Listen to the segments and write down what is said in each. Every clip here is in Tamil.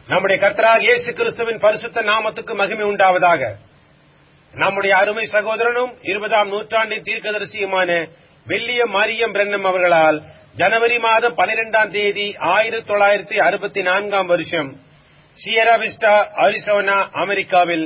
நம்முடைய கர்த்தராக இயேசு கிறிஸ்துவின் பரிசுத்த நாமத்துக்கு மகிமை உண்டாவதாக நம்முடைய அருமை சகோதரனும் இருபதாம் நூற்றாண்டின் தீர்க்கதரிசியுமான வெள்ளிய மரியம் பிரன்னம் அவர்களால் ஜனவரி மாதம் பனிரெண்டாம் தேதி ஆயிரத்தி தொள்ளாயிரத்தி அறுபத்தி நான்காம் வருஷம் சியரா விஸ்டா அரிசோனா அமெரிக்காவில்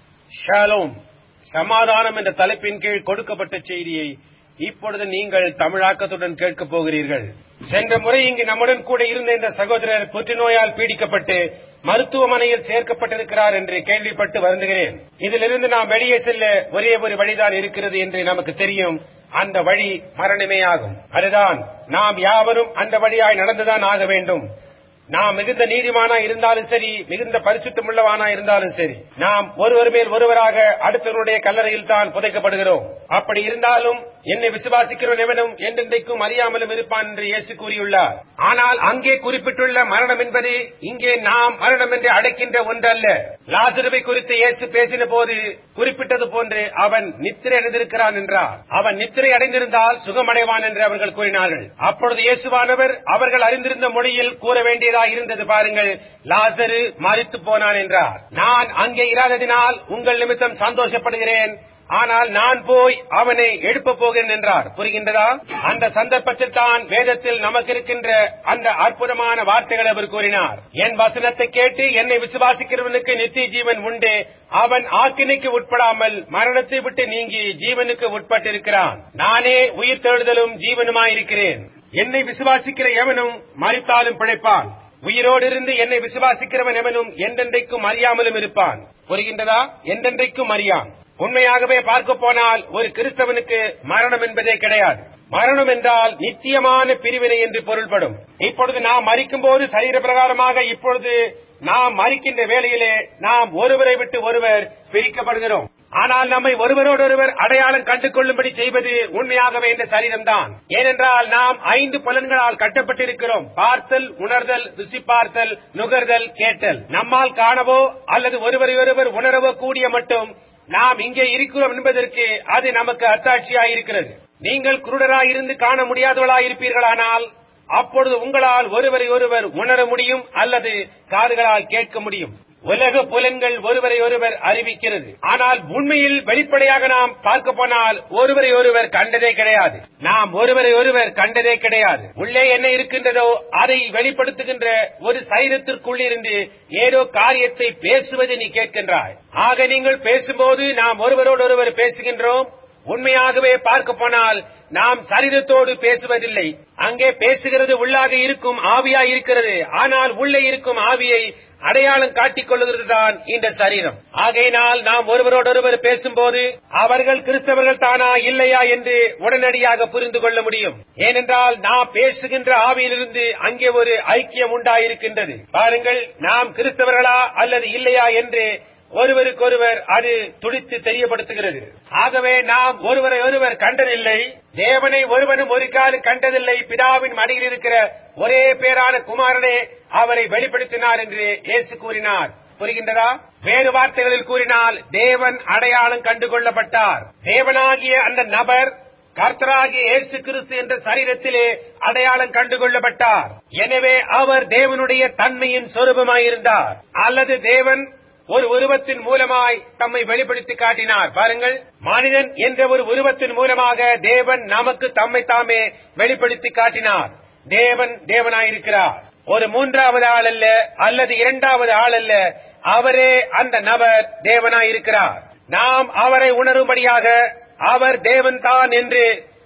ஷாலோம் சமாதானம் என்ற தலைப்பின் கீழ் கொடுக்கப்பட்ட செய்தியை இப்பொழுது நீங்கள் தமிழாக்கத்துடன் கேட்கப் போகிறீர்கள் சென்ற முறை இங்கு நம்முடன் கூட இருந்த இந்த சகோதரர் புற்றுநோயால் பீடிக்கப்பட்டு மருத்துவமனையில் சேர்க்கப்பட்டிருக்கிறார் என்று கேள்விப்பட்டு வருந்துகிறேன் இதிலிருந்து நாம் வெளியே செல்ல ஒரே ஒரு வழிதான் இருக்கிறது என்று நமக்கு தெரியும் அந்த வழி மரணமே ஆகும் அதுதான் நாம் யாவரும் அந்த வழியாய் நடந்துதான் ஆக வேண்டும் நாம் மிகுந்த நீதிமானா இருந்தாலும் சரி மிகுந்த பரிசுத்தமுள்ளவானா இருந்தாலும் சரி நாம் ஒருவர் மேல் ஒருவராக அடுத்தவருடைய கல்லறையில் தான் புதைக்கப்படுகிறோம் அப்படி இருந்தாலும் என்னை விசுவாசிக்கிறவன் எவனும் என்றென்றைக்கும் அறியாமலும் இருப்பான் என்று இயேசு கூறியுள்ளார் ஆனால் அங்கே குறிப்பிட்டுள்ள மரணம் என்பது இங்கே நாம் மரணம் என்று அடைக்கின்ற ஒன்றல்ல லாசருவை குறித்து இயேசு பேசின போது குறிப்பிட்டது போன்று அவன் நித்திரை அடைந்திருக்கிறான் என்றார் அவன் நித்திரை அடைந்திருந்தால் சுகமடைவான் என்று அவர்கள் கூறினார்கள் அப்பொழுது இயேசுவானவர் அவர்கள் அறிந்திருந்த மொழியில் கூற வேண்டியதாக இருந்தது பாருங்கள் லாசரு மறித்து போனான் என்றார் நான் அங்கே இராததினால் உங்கள் நிமித்தம் சந்தோஷப்படுகிறேன் ஆனால் நான் போய் அவனை எழுப்பப் போகிறேன் என்றார் புரிகின்றதா அந்த சந்தர்ப்பத்தில் தான் வேதத்தில் நமக்கு இருக்கின்ற அந்த அற்புதமான வார்த்தைகளை அவர் கூறினார் என் வசனத்தை கேட்டு என்னை விசுவாசிக்கிறவனுக்கு நித்திய ஜீவன் உண்டு அவன் ஆக்கினைக்கு உட்படாமல் மரணத்தை விட்டு நீங்கி ஜீவனுக்கு உட்பட்டிருக்கிறான் நானே உயிர் தேடுதலும் ஜீவனுமாயிருக்கிறேன் என்னை விசுவாசிக்கிற எவனும் மறித்தாலும் பிழைப்பான் உயிரோடு இருந்து என்னை விசுவாசிக்கிறவன் எவனும் என்றென்றைக்கும் அறியாமலும் இருப்பான் புரிகின்றதா என்றென்றைக்கும் அறியான் உண்மையாகவே பார்க்க போனால் ஒரு கிறிஸ்தவனுக்கு மரணம் என்பதே கிடையாது மரணம் என்றால் நித்தியமான பிரிவினை என்று பொருள்படும் இப்பொழுது நாம் மறிக்கும் போது சரீர பிரகாரமாக இப்பொழுது நாம் மறிக்கின்ற வேளையிலே நாம் ஒருவரை விட்டு ஒருவர் பிரிக்கப்படுகிறோம் ஆனால் நம்மை ஒருவரோடொருவர் அடையாளம் கண்டு கொள்ளும்படி செய்வது உண்மையாகவே இந்த சரீரம்தான் ஏனென்றால் நாம் ஐந்து புலன்களால் கட்டப்பட்டிருக்கிறோம் பார்த்தல் உணர்தல் ருசி பார்த்தல் நுகர்தல் கேட்டல் நம்மால் காணவோ அல்லது ஒருவரை ஒருவர் உணரவோ கூடிய மட்டும் நாம் இங்கே இருக்கிறோம் என்பதற்கு அது நமக்கு அத்தாட்சியாயிருக்கிறது நீங்கள் குருடராயிருந்து காண முடியாதவர்களாயிருப்பீர்களானால் அப்பொழுது உங்களால் ஒருவரை ஒருவர் உணர முடியும் அல்லது காதுகளால் கேட்க முடியும் உலக புலன்கள் ஒருவரை ஒருவர் அறிவிக்கிறது ஆனால் உண்மையில் வெளிப்படையாக நாம் பார்க்க போனால் ஒருவரை ஒருவர் கண்டதே கிடையாது நாம் ஒருவரை ஒருவர் கண்டதே கிடையாது உள்ளே என்ன இருக்கின்றதோ அதை வெளிப்படுத்துகின்ற ஒரு சைரத்திற்குள்ளிருந்து ஏதோ காரியத்தை பேசுவதை நீ கேட்கின்றாய் ஆக நீங்கள் பேசும்போது நாம் ஒருவரோடொருவர் பேசுகின்றோம் உண்மையாகவே பார்க்க போனால் நாம் சரீரத்தோடு பேசுவதில்லை அங்கே பேசுகிறது உள்ளாக இருக்கும் ஆவியா இருக்கிறது ஆனால் உள்ளே இருக்கும் ஆவியை அடையாளம் காட்டிக் கொள்ளுகிறது தான் இந்த சரீரம் ஆகையினால் நாம் ஒருவரோடொருவர் பேசும்போது அவர்கள் கிறிஸ்தவர்கள் தானா இல்லையா என்று உடனடியாக புரிந்து கொள்ள முடியும் ஏனென்றால் நாம் பேசுகின்ற ஆவியிலிருந்து அங்கே ஒரு ஐக்கியம் உண்டாயிருக்கின்றது பாருங்கள் நாம் கிறிஸ்தவர்களா அல்லது இல்லையா என்று ஒருவருக்கொருவர் அது துடித்து தெரியப்படுத்துகிறது ஆகவே நாம் ஒருவரை ஒருவர் கண்டதில்லை தேவனை ஒருவனும் ஒரு காலம் கண்டதில்லை பிதாவின் மடியில் இருக்கிற ஒரே பேரான குமாரனே அவரை வெளிப்படுத்தினார் என்று இயேசு கூறினார் புரிகின்றதா வேறு வார்த்தைகளில் கூறினால் தேவன் அடையாளம் கண்டுகொள்ளப்பட்டார் தேவனாகிய அந்த நபர் கர்த்தராகிய இயேசு கிறிஸ்து என்ற சரீரத்திலே அடையாளம் கண்டுகொள்ளப்பட்டார் எனவே அவர் தேவனுடைய தன்மையின் சொரூபமாயிருந்தார் அல்லது தேவன் ஒரு உருவத்தின் மூலமாய் தம்மை வெளிப்படுத்தி காட்டினார் பாருங்கள் மனிதன் என்ற ஒரு உருவத்தின் மூலமாக தேவன் நமக்கு தம்மை தாமே வெளிப்படுத்தி காட்டினார் தேவன் தேவனாயிருக்கிறார் ஒரு மூன்றாவது ஆள் அல்ல அல்லது இரண்டாவது ஆள் அல்ல அவரே அந்த நபர் தேவனாயிருக்கிறார் நாம் அவரை உணரும்படியாக அவர் தேவன் தான் என்று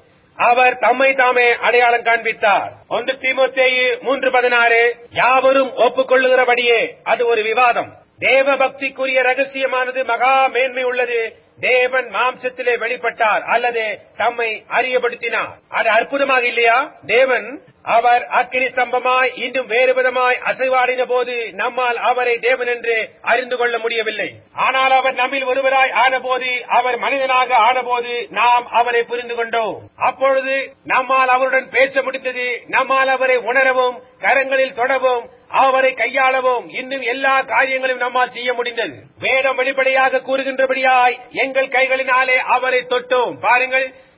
அவர் தம்மை தாமே அடையாளம் காண்பித்தார் ஒன்று தீமோத்தேயு மூன்று பதினாறு யாவரும் ஒப்புக்கொள்ளுகிறபடியே அது ஒரு விவாதம் தேவ பக்திக்குரிய ரகசியமானது மகா மேன்மை உள்ளது தேவன் மாம்சத்திலே வெளிப்பட்டார் அல்லது தம்மை அறியப்படுத்தினார் அது அற்புதமாக இல்லையா தேவன் அவர் அக்கினி ஸ்தம்பமாய் இன்னும் வேறு விதமாய் அசைவாடின போது நம்மால் அவரை தேவன் என்று அறிந்து கொள்ள முடியவில்லை ஆனால் அவர் நம்மில் ஒருவராய் ஆனபோது அவர் மனிதனாக ஆனபோது நாம் அவரை புரிந்து கொண்டோம் அப்பொழுது நம்மால் அவருடன் பேச முடிந்தது நம்மால் அவரை உணரவும் கரங்களில் தொடவும் அவரை கையாளவும் இன்னும் எல்லா காரியங்களும் நம்மால் செய்ய முடிந்தது வேதம் வெளிப்படையாக கூறுகின்றபடியாய் எங்கள் கைகளினாலே அவரை தொட்டோம் பாருங்கள்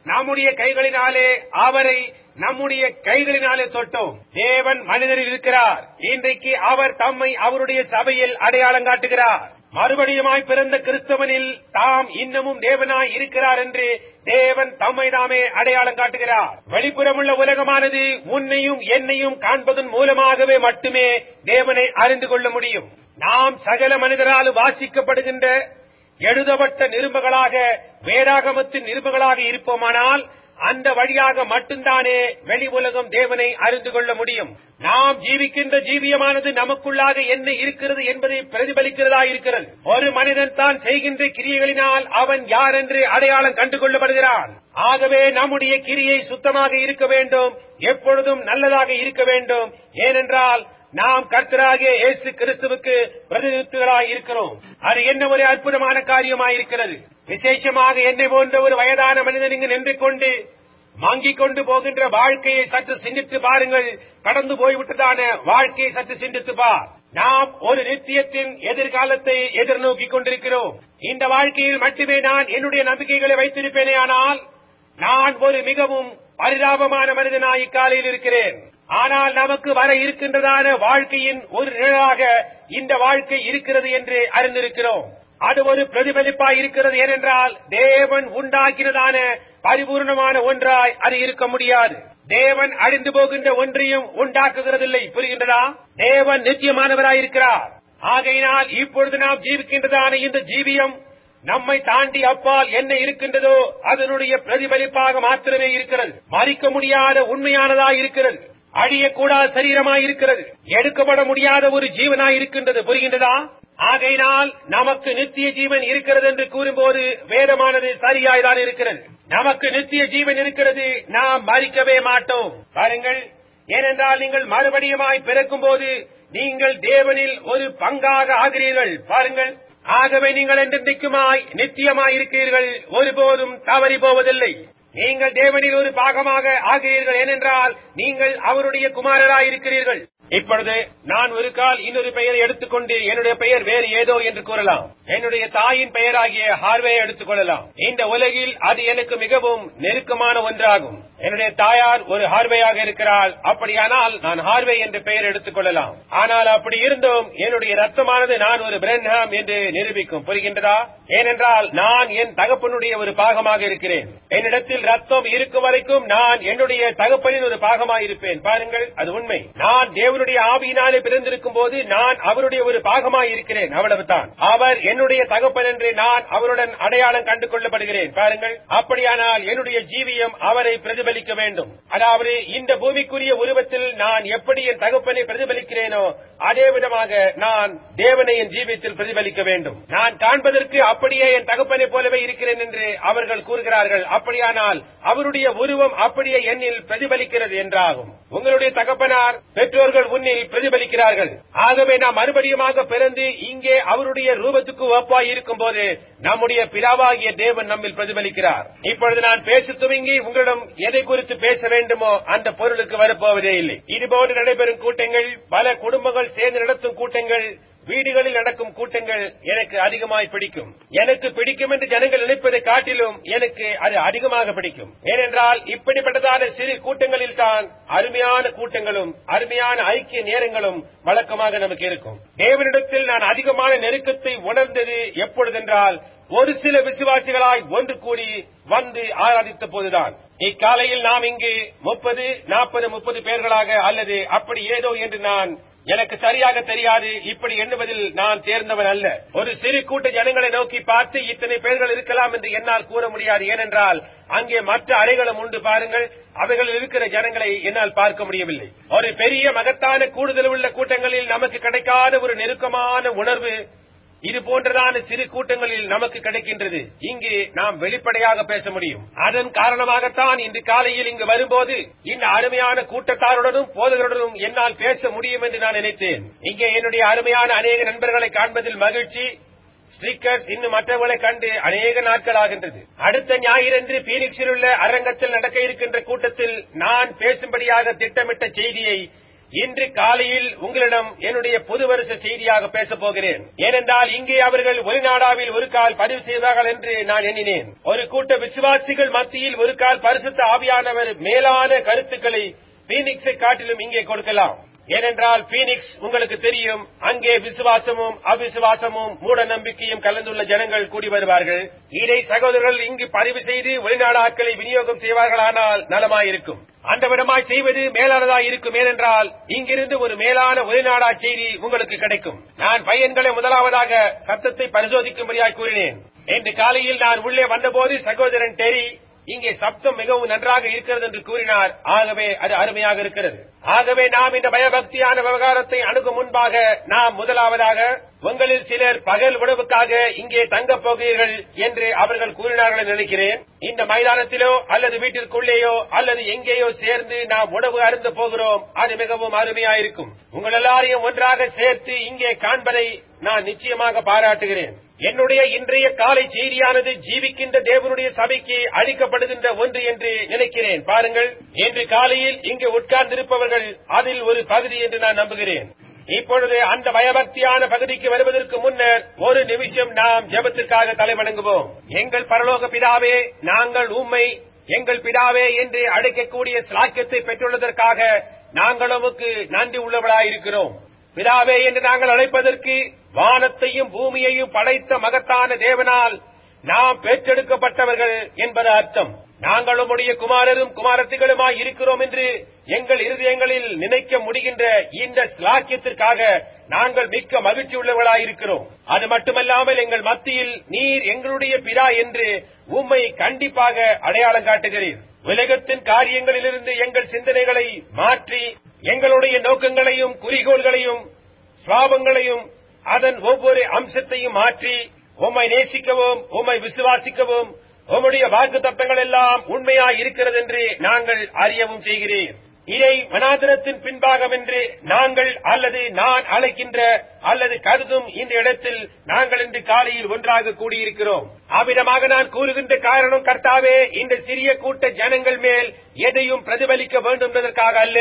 நம்முடைய கைகளினாலே அவரை நம்முடைய கைகளினாலே தொட்டோம் தேவன் மனிதரில் இருக்கிறார் இன்றைக்கு அவர் தம்மை அவருடைய சபையில் அடையாளம் காட்டுகிறார் மறுபடியுமாய் பிறந்த கிறிஸ்தவனில் தாம் இன்னமும் தேவனாய் இருக்கிறார் என்று தேவன் தம்மை தாமே அடையாளம் காட்டுகிறார் வெளிப்புறமுள்ள உலகமானது உன்னையும் என்னையும் காண்பதன் மூலமாகவே மட்டுமே தேவனை அறிந்து கொள்ள முடியும் நாம் சகல மனிதரால் வாசிக்கப்படுகின்ற எழுதப்பட்ட நிருபங்களாக வேதாகமத்தின் நிருபங்களாக இருப்போமானால் அந்த வழியாக மட்டும்தானே வெளி உலகம் தேவனை அறிந்து கொள்ள முடியும் நாம் ஜீவிக்கின்ற ஜீவியமானது நமக்குள்ளாக என்ன இருக்கிறது என்பதை பிரதிபலிக்கிறதா இருக்கிறது ஒரு மனிதன் தான் செய்கின்ற கிரியைகளினால் அவன் யார் என்று அடையாளம் கண்டுகொள்ளப்படுகிறான் ஆகவே நம்முடைய கிரியை சுத்தமாக இருக்க வேண்டும் எப்பொழுதும் நல்லதாக இருக்க வேண்டும் ஏனென்றால் நாம் கர்த்தராகிய இயேசு கிறிஸ்துவுக்கு பிரதிநிதித்துவராய் இருக்கிறோம் அது என்ன ஒரு அற்புதமான காரியமாயிருக்கிறது விசேஷமாக என்னை போன்ற ஒரு வயதான மனிதன் இங்கு நின்று கொண்டு மங்கிக் கொண்டு போகின்ற வாழ்க்கையை சற்று சிந்தித்து பாருங்கள் கடந்து போய்விட்டதான வாழ்க்கையை சற்று சிந்தித்து பார் நாம் ஒரு நித்தியத்தின் எதிர்காலத்தை எதிர்நோக்கிக் கொண்டிருக்கிறோம் இந்த வாழ்க்கையில் மட்டுமே நான் என்னுடைய நம்பிக்கைகளை வைத்திருப்பேனே ஆனால் நான் ஒரு மிகவும் பரிதாபமான மனிதனாய் இக்காலையில் இருக்கிறேன் ஆனால் நமக்கு வர இருக்கின்றதான வாழ்க்கையின் ஒரு நிழலாக இந்த வாழ்க்கை இருக்கிறது என்று அறிந்திருக்கிறோம் அது ஒரு பிரதிபலிப்பாய் இருக்கிறது ஏனென்றால் தேவன் உண்டாக்கினதான பரிபூர்ணமான ஒன்றாய் அது இருக்க முடியாது தேவன் அழிந்து போகின்ற ஒன்றையும் உண்டாக்குகிறதில்லை புரிகின்றதா தேவன் நித்தியமானவராயிருக்கிறார் ஆகையினால் இப்பொழுது நாம் ஜீவிக்கின்றதான இந்த ஜீவியம் நம்மை தாண்டி அப்பால் என்ன இருக்கின்றதோ அதனுடைய பிரதிபலிப்பாக மாத்திரமே இருக்கிறது மறிக்க முடியாத உண்மையானதாய் இருக்கிறது அழியக்கூடாத சரீரமாய் இருக்கிறது எடுக்கப்பட முடியாத ஒரு ஜீவனாய் இருக்கின்றது புரிகின்றதா ஆகையினால் நமக்கு நித்திய ஜீவன் இருக்கிறது என்று கூறும்போது வேதமானது சரியாய்தான் இருக்கிறது நமக்கு நித்திய ஜீவன் இருக்கிறது நாம் மறிக்கவே மாட்டோம் பாருங்கள் ஏனென்றால் நீங்கள் மறுபடியுமாய் பிறக்கும் போது நீங்கள் தேவனில் ஒரு பங்காக ஆகிறீர்கள் பாருங்கள் ஆகவே நீங்கள் என்றென்றைக்குமாய் நித்தியமாய் இருக்கிறீர்கள் ஒருபோதும் தவறி போவதில்லை நீங்கள் தேவனில் ஒரு பாகமாக ஆகிறீர்கள் ஏனென்றால் நீங்கள் அவருடைய குமாரராய் இருக்கிறீர்கள் இப்பொழுது நான் ஒரு கால் இன்னொரு பெயரை எடுத்துக்கொண்டு என்னுடைய பெயர் வேறு ஏதோ என்று கூறலாம் என்னுடைய தாயின் பெயராகிய ஹார்வே எடுத்துக் கொள்ளலாம் இந்த உலகில் அது எனக்கு மிகவும் நெருக்கமான ஒன்றாகும் என்னுடைய தாயார் ஒரு ஹார்வேயாக இருக்கிறாள் அப்படியானால் நான் ஹார்வே என்ற பெயர் எடுத்துக் கொள்ளலாம் ஆனால் அப்படி இருந்தும் என்னுடைய ரத்தமானது நான் ஒரு பிரன்ஹாம் என்று நிரூபிக்கும் புரிகின்றதா ஏனென்றால் நான் என் தகப்பனுடைய ஒரு பாகமாக இருக்கிறேன் என்னிடத்தில் ரத்தம் இருக்கும் வரைக்கும் நான் என்னுடைய தகப்பனின் ஒரு பாகமாக இருப்பேன் பாருங்கள் அது உண்மை நான் தேவனுடைய ஆவியினாலே பிறந்திருக்கும் போது நான் அவருடைய ஒரு பாகமாக இருக்கிறேன் அவ்வளவுதான் அவர் என்னுடைய தகப்பன் என்று நான் அவருடன் அடையாளம் கண்டு கொள்ளப்படுகிறேன் பாருங்கள் அப்படியானால் என்னுடைய ஜீவியம் அவரை பிரதிபலிக்க வேண்டும் அதாவது இந்த பூமிக்குரிய உருவத்தில் நான் எப்படி என் தகப்பனை பிரதிபலிக்கிறேனோ அதே விதமாக நான் தேவனை என் ஜீவியத்தில் பிரதிபலிக்க வேண்டும் நான் காண்பதற்கு அப்படியே என் தகப்பனை போலவே இருக்கிறேன் என்று அவர்கள் கூறுகிறார்கள் அப்படியானால் அவருடைய உருவம் அப்படியே என்னில் பிரதிபலிக்கிறது என்றாகும் உங்களுடைய தகப்பனார் பெற்றோர்கள் உன்னில் பிரதிபலிக்கிறார்கள் ஆகவே நாம் மறுபடியுமாக பிறந்து இங்கே அவருடைய ரூபத்துக்கு ஒப்பாய் இருக்கும் போது நம்முடைய பிதாவாகிய தேவன் நம்மில் பிரதிபலிக்கிறார் இப்பொழுது நான் பேச துவங்கி உங்களிடம் எதை குறித்து பேச வேண்டுமோ அந்த பொருளுக்கு வரப்போவதே இல்லை இதுபோன்று நடைபெறும் கூட்டங்கள் பல குடும்பங்கள் சேர்ந்து நடத்தும் கூட்டங்கள் வீடுகளில் நடக்கும் கூட்டங்கள் எனக்கு அதிகமாய் பிடிக்கும் எனக்கு பிடிக்கும் என்று ஜனங்கள் நினைப்பதை காட்டிலும் எனக்கு அது அதிகமாக பிடிக்கும் ஏனென்றால் இப்படிப்பட்டதான சிறு கூட்டங்களில் தான் அருமையான கூட்டங்களும் அருமையான ஐக்கிய நேரங்களும் வழக்கமாக நமக்கு இருக்கும் தேவனிடத்தில் நான் அதிகமான நெருக்கத்தை உணர்ந்தது எப்பொழுதென்றால் ஒரு சில விசுவாசிகளாய் ஒன்று கூடி வந்து ஆராதித்த போதுதான் இக்காலையில் நாம் இங்கு முப்பது நாற்பது முப்பது பேர்களாக அல்லது அப்படி ஏதோ என்று நான் எனக்கு சரியாக தெரியாது இப்படி எண்ணுவதில் நான் தேர்ந்தவன் அல்ல ஒரு சிறு கூட்ட ஜனங்களை நோக்கி பார்த்து இத்தனை பேர்கள் இருக்கலாம் என்று என்னால் கூற முடியாது ஏனென்றால் அங்கே மற்ற அறைகளும் உண்டு பாருங்கள் அவைகளில் இருக்கிற ஜனங்களை என்னால் பார்க்க முடியவில்லை ஒரு பெரிய மகத்தான கூடுதல் உள்ள கூட்டங்களில் நமக்கு கிடைக்காத ஒரு நெருக்கமான உணர்வு இது போன்றதான சிறு கூட்டங்களில் நமக்கு கிடைக்கின்றது இங்கு நாம் வெளிப்படையாக பேச முடியும் அதன் காரணமாகத்தான் இன்று காலையில் இங்கு வரும்போது இந்த அருமையான கூட்டத்தாருடனும் போதகருடனும் என்னால் பேச முடியும் என்று நான் நினைத்தேன் இங்கே என்னுடைய அருமையான அநேக நண்பர்களை காண்பதில் மகிழ்ச்சி ஸ்டிக்கர்ஸ் இன்னும் மற்றவர்களை கண்டு அநேக நாட்கள் ஆகின்றது அடுத்த ஞாயிறன்று பீனிக்ஸில் உள்ள அரங்கத்தில் நடக்க இருக்கின்ற கூட்டத்தில் நான் பேசும்படியாக திட்டமிட்ட செய்தியை இன்று காலையில் உங்களிடம் என்னுடைய புது வருஷ செய்தியாக பேசப் போகிறேன் ஏனென்றால் இங்கே அவர்கள் ஒரு நாடாவில் ஒரு கால் பதிவு செய்வார்கள் என்று நான் எண்ணினேன் ஒரு கூட்ட விசுவாசிகள் மத்தியில் ஒரு கால் பரிசுத்த ஆவியானவர் மேலான கருத்துக்களை பீனிக்ஸை காட்டிலும் இங்கே கொடுக்கலாம் ஏனென்றால் பீனிக்ஸ் உங்களுக்கு தெரியும் அங்கே விசுவாசமும் அவிசுவாசமும் மூட நம்பிக்கையும் கலந்துள்ள ஜனங்கள் கூடி வருவார்கள் இதை சகோதரர்கள் இங்கு பதிவு செய்து வெளிநாடாக்களை விநியோகம் செய்வார்களானால் நலமாயிருக்கும் அந்த விடமாய் செய்வது மேலானதாய் இருக்கும் ஏனென்றால் இங்கிருந்து ஒரு மேலான வெளிநாடா செய்தி உங்களுக்கு கிடைக்கும் நான் பையன்களை முதலாவதாக சத்தத்தை பரிசோதிக்கும்படியாய் கூறினேன் இன்று காலையில் நான் உள்ளே வந்தபோது சகோதரன் டெரி இங்கே சப்தம் மிகவும் நன்றாக இருக்கிறது என்று கூறினார் ஆகவே அது அருமையாக இருக்கிறது ஆகவே நாம் இந்த பயபக்தியான விவகாரத்தை அணுகும் முன்பாக நாம் முதலாவதாக உங்களில் சிலர் பகல் உணவுக்காக இங்கே தங்கப் போகிறீர்கள் என்று அவர்கள் கூறினார்கள் என்று நினைக்கிறேன் இந்த மைதானத்திலோ அல்லது வீட்டிற்குள்ளேயோ அல்லது எங்கேயோ சேர்ந்து நாம் உணவு அருந்த போகிறோம் அது மிகவும் அருமையாயிருக்கும் உங்கள் எல்லாரையும் ஒன்றாக சேர்த்து இங்கே காண்பதை நான் நிச்சயமாக பாராட்டுகிறேன் என்னுடைய இன்றைய காலை செய்தியானது ஜீவிக்கின்ற தேவனுடைய சபைக்கு அளிக்கப்படுகின்ற ஒன்று என்று நினைக்கிறேன் பாருங்கள் இன்று காலையில் இங்கு உட்கார்ந்திருப்பவர்கள் அதில் ஒரு பகுதி என்று நான் நம்புகிறேன் இப்பொழுது அந்த பயபக்தியான பகுதிக்கு வருவதற்கு முன்னர் ஒரு நிமிஷம் நாம் ஜெபத்திற்காக தலைவணங்குவோம் எங்கள் பரலோக பிதாவே நாங்கள் உம்மை எங்கள் பிதாவே என்று அழைக்கக்கூடிய சிலாக்கியத்தை பெற்றுள்ளதற்காக நாங்கள் உமக்கு நன்றி உள்ளவளாயிருக்கிறோம் பிதாவே என்று நாங்கள் அழைப்பதற்கு வானத்தையும் பூமியையும் படைத்த மகத்தான தேவனால் நாம் பெற்றெடுக்கப்பட்டவர்கள் என்பது அர்த்தம் நாங்கள் உம்முடைய குமாரரும் குமாரத்திகளுமாய் இருக்கிறோம் என்று எங்கள் இருதயங்களில் நினைக்க முடிகின்ற இந்த ஸ்லாக்கியத்திற்காக நாங்கள் மிக்க மகிழ்ச்சி உள்ளவர்களாயிருக்கிறோம் அது மட்டுமல்லாமல் எங்கள் மத்தியில் நீர் எங்களுடைய பிதா என்று உம்மை கண்டிப்பாக அடையாளம் காட்டுகிறீர் உலகத்தின் காரியங்களிலிருந்து எங்கள் சிந்தனைகளை மாற்றி எங்களுடைய நோக்கங்களையும் குறிக்கோள்களையும் சுவாபங்களையும் அதன் ஒவ்வொரு அம்சத்தையும் மாற்றி உம்மை நேசிக்கவும் உம்மை விசுவாசிக்கவும் உம்முடைய வாக்கு தத்தங்கள் எல்லாம் உண்மையாய் இருக்கிறது என்று நாங்கள் அறியவும் செய்கிறேன் இதை வனாந்திரத்தின் பின்பாகம் என்று நாங்கள் அல்லது நான் அழைக்கின்ற அல்லது கருதும் இந்த இடத்தில் நாங்கள் இன்று காலையில் ஒன்றாக கூடியிருக்கிறோம் அவ்விதமாக நான் கூறுகின்ற காரணம் கர்த்தாவே இந்த சிறிய கூட்ட ஜனங்கள் மேல் எதையும் பிரதிபலிக்க வேண்டும் என்பதற்காக அல்ல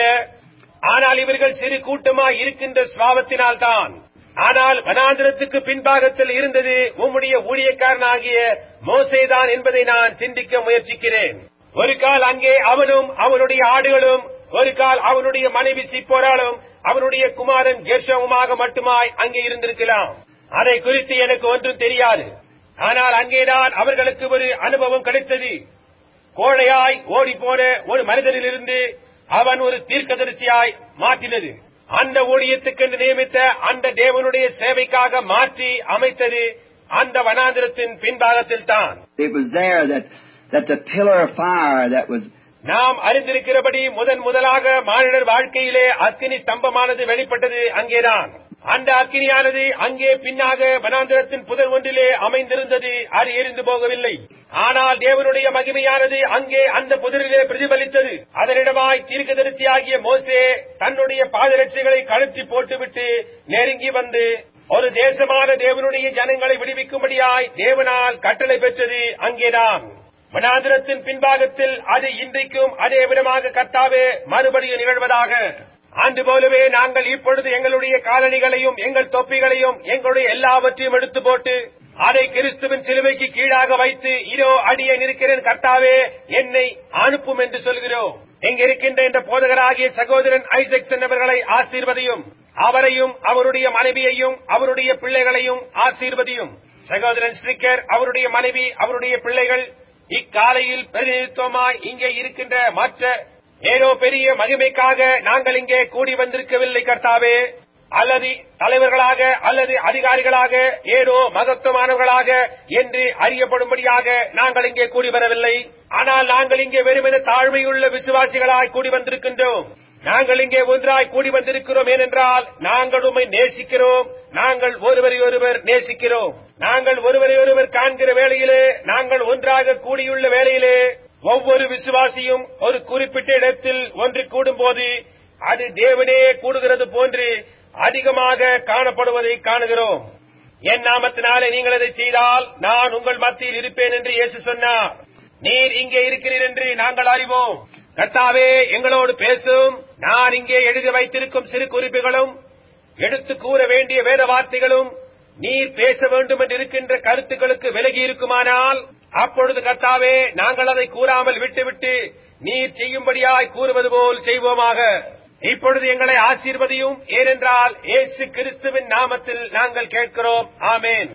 ஆனால் இவர்கள் சிறு கூட்டமாய் இருக்கின்ற சுவாபத்தினால்தான் ஆனால் வனாந்திரத்துக்கு பின்பாகத்தில் இருந்தது உம்முடைய ஊழியக்காரனாகிய மோசேதான் என்பதை நான் சிந்திக்க முயற்சிக்கிறேன் ஒரு கால் அங்கே அவனும் அவனுடைய ஆடுகளும் ஒரு கால் அவனுடைய மனைவி சிப்போராலும் அவனுடைய குமாரன் கெர்ஷவுமாக மட்டுமாய் அங்கே இருந்திருக்கலாம் அதை குறித்து எனக்கு ஒன்றும் தெரியாது ஆனால் அங்கேதான் அவர்களுக்கு ஒரு அனுபவம் கிடைத்தது கோழையாய் ஓடிப்போன ஒரு மனிதரிலிருந்து அவன் ஒரு தீர்க்கதரிசியாய் மாற்றினது அந்த ஊழியத்துக்கென்று நியமித்த அந்த தேவனுடைய சேவைக்காக மாற்றி அமைத்தது அந்த வனாந்திரத்தின் பின்பாகத்தில் தான் It was there that, that the pillar of fire that was நாம் அறிந்திருக்கிறபடி முதன் முதலாக மானிடர் வாழ்க்கையிலே அக்கினி ஸ்தம்பமானது வெளிப்பட்டது அங்கேதான் அந்த அக்கினியானது அங்கே பின்னாக வனாந்திரத்தின் புதர் ஒன்றிலே அமைந்திருந்தது அது எரிந்து போகவில்லை ஆனால் தேவனுடைய மகிமையானது அங்கே அந்த புதரிலே பிரதிபலித்தது அதனிடமாய் தீர்க்கதரிசியாகிய மோசே தன்னுடைய பாதரட்சிகளை கழற்றி போட்டுவிட்டு நெருங்கி வந்து ஒரு தேசமான தேவனுடைய ஜனங்களை விடுவிக்கும்படியாய் தேவனால் கட்டளை பெற்றது அங்கேதான் வனாந்திரத்தின் பின்பாகத்தில் அது இன்றைக்கும் அதே விதமாக கர்த்தாவே மறுபடியும் நிகழ்வதாக ஆண்டு போலவே நாங்கள் இப்பொழுது எங்களுடைய காலணிகளையும் எங்கள் தொப்பிகளையும் எங்களுடைய எல்லாவற்றையும் எடுத்து போட்டு அதை கிறிஸ்துவின் சிலுவைக்கு கீழாக வைத்து இதோ அடியே நிற்கிறேன் கர்த்தாவே என்னை அனுப்பும் என்று சொல்கிறோம் இங்க இருக்கின்ற இந்த போதகராகிய சகோதரன் ஐசக்சன் அவர்களை ஆசீர்வதியும் அவரையும் அவருடைய மனைவியையும் அவருடைய பிள்ளைகளையும் ஆசீர்வதியும் சகோதரன் ஸ்ரீக்கர் அவருடைய மனைவி அவருடைய பிள்ளைகள் இக்காலையில் பிரதிநிதித்துவமாய் இங்கே இருக்கின்ற மற்ற ஏதோ பெரிய மகிமைக்காக நாங்கள் இங்கே கூடி வந்திருக்கவில்லை கர்த்தாவே அல்லது தலைவர்களாக அல்லது அதிகாரிகளாக ஏதோ மகத்துவமானவர்களாக என்று அறியப்படும்படியாக நாங்கள் இங்கே கூடி வரவில்லை ஆனால் நாங்கள் இங்கே வெறுமென தாழ்மையுள்ள விசுவாசிகளாய் கூடி வந்திருக்கின்றோம் நாங்கள் இங்கே ஒன்றாய் கூடி வந்திருக்கிறோம் ஏனென்றால் நாங்கள் உம்மை நேசிக்கிறோம் நாங்கள் ஒருவரை ஒருவர் நேசிக்கிறோம் நாங்கள் ஒருவரை ஒருவர் காண்கிற வேளையிலே நாங்கள் ஒன்றாக கூடியுள்ள வேளையிலே ஒவ்வொரு விசுவாசியும் ஒரு குறிப்பிட்ட இடத்தில் ஒன்று கூடும்போது அது தேவனே கூடுகிறது போன்று அதிகமாக காணப்படுவதை காணுகிறோம் என் நாமத்தினாலே நீங்கள் அதை செய்தால் நான் உங்கள் மத்தியில் இருப்பேன் என்று இயேசு சொன்னார் நீர் இங்கே இருக்கிறீர் என்று நாங்கள் அறிவோம் கர்த்தாவே எங்களோடு பேசும் நான் இங்கே எழுதி வைத்திருக்கும் சிறு குறிப்புகளும் எடுத்து கூற வேண்டிய வேத வார்த்தைகளும் நீர் பேச வேண்டும் என்று இருக்கின்ற கருத்துக்களுக்கு விலகி இருக்குமானால் அப்பொழுது கர்த்தாவே நாங்கள் அதை கூறாமல் விட்டுவிட்டு நீர் செய்யும்படியாய் கூறுவது போல் செய்வோமாக இப்பொழுது எங்களை ஆசீர்வதியும் ஏனென்றால் இயேசு கிறிஸ்துவின் நாமத்தில் நாங்கள் கேட்கிறோம் ஆமேன்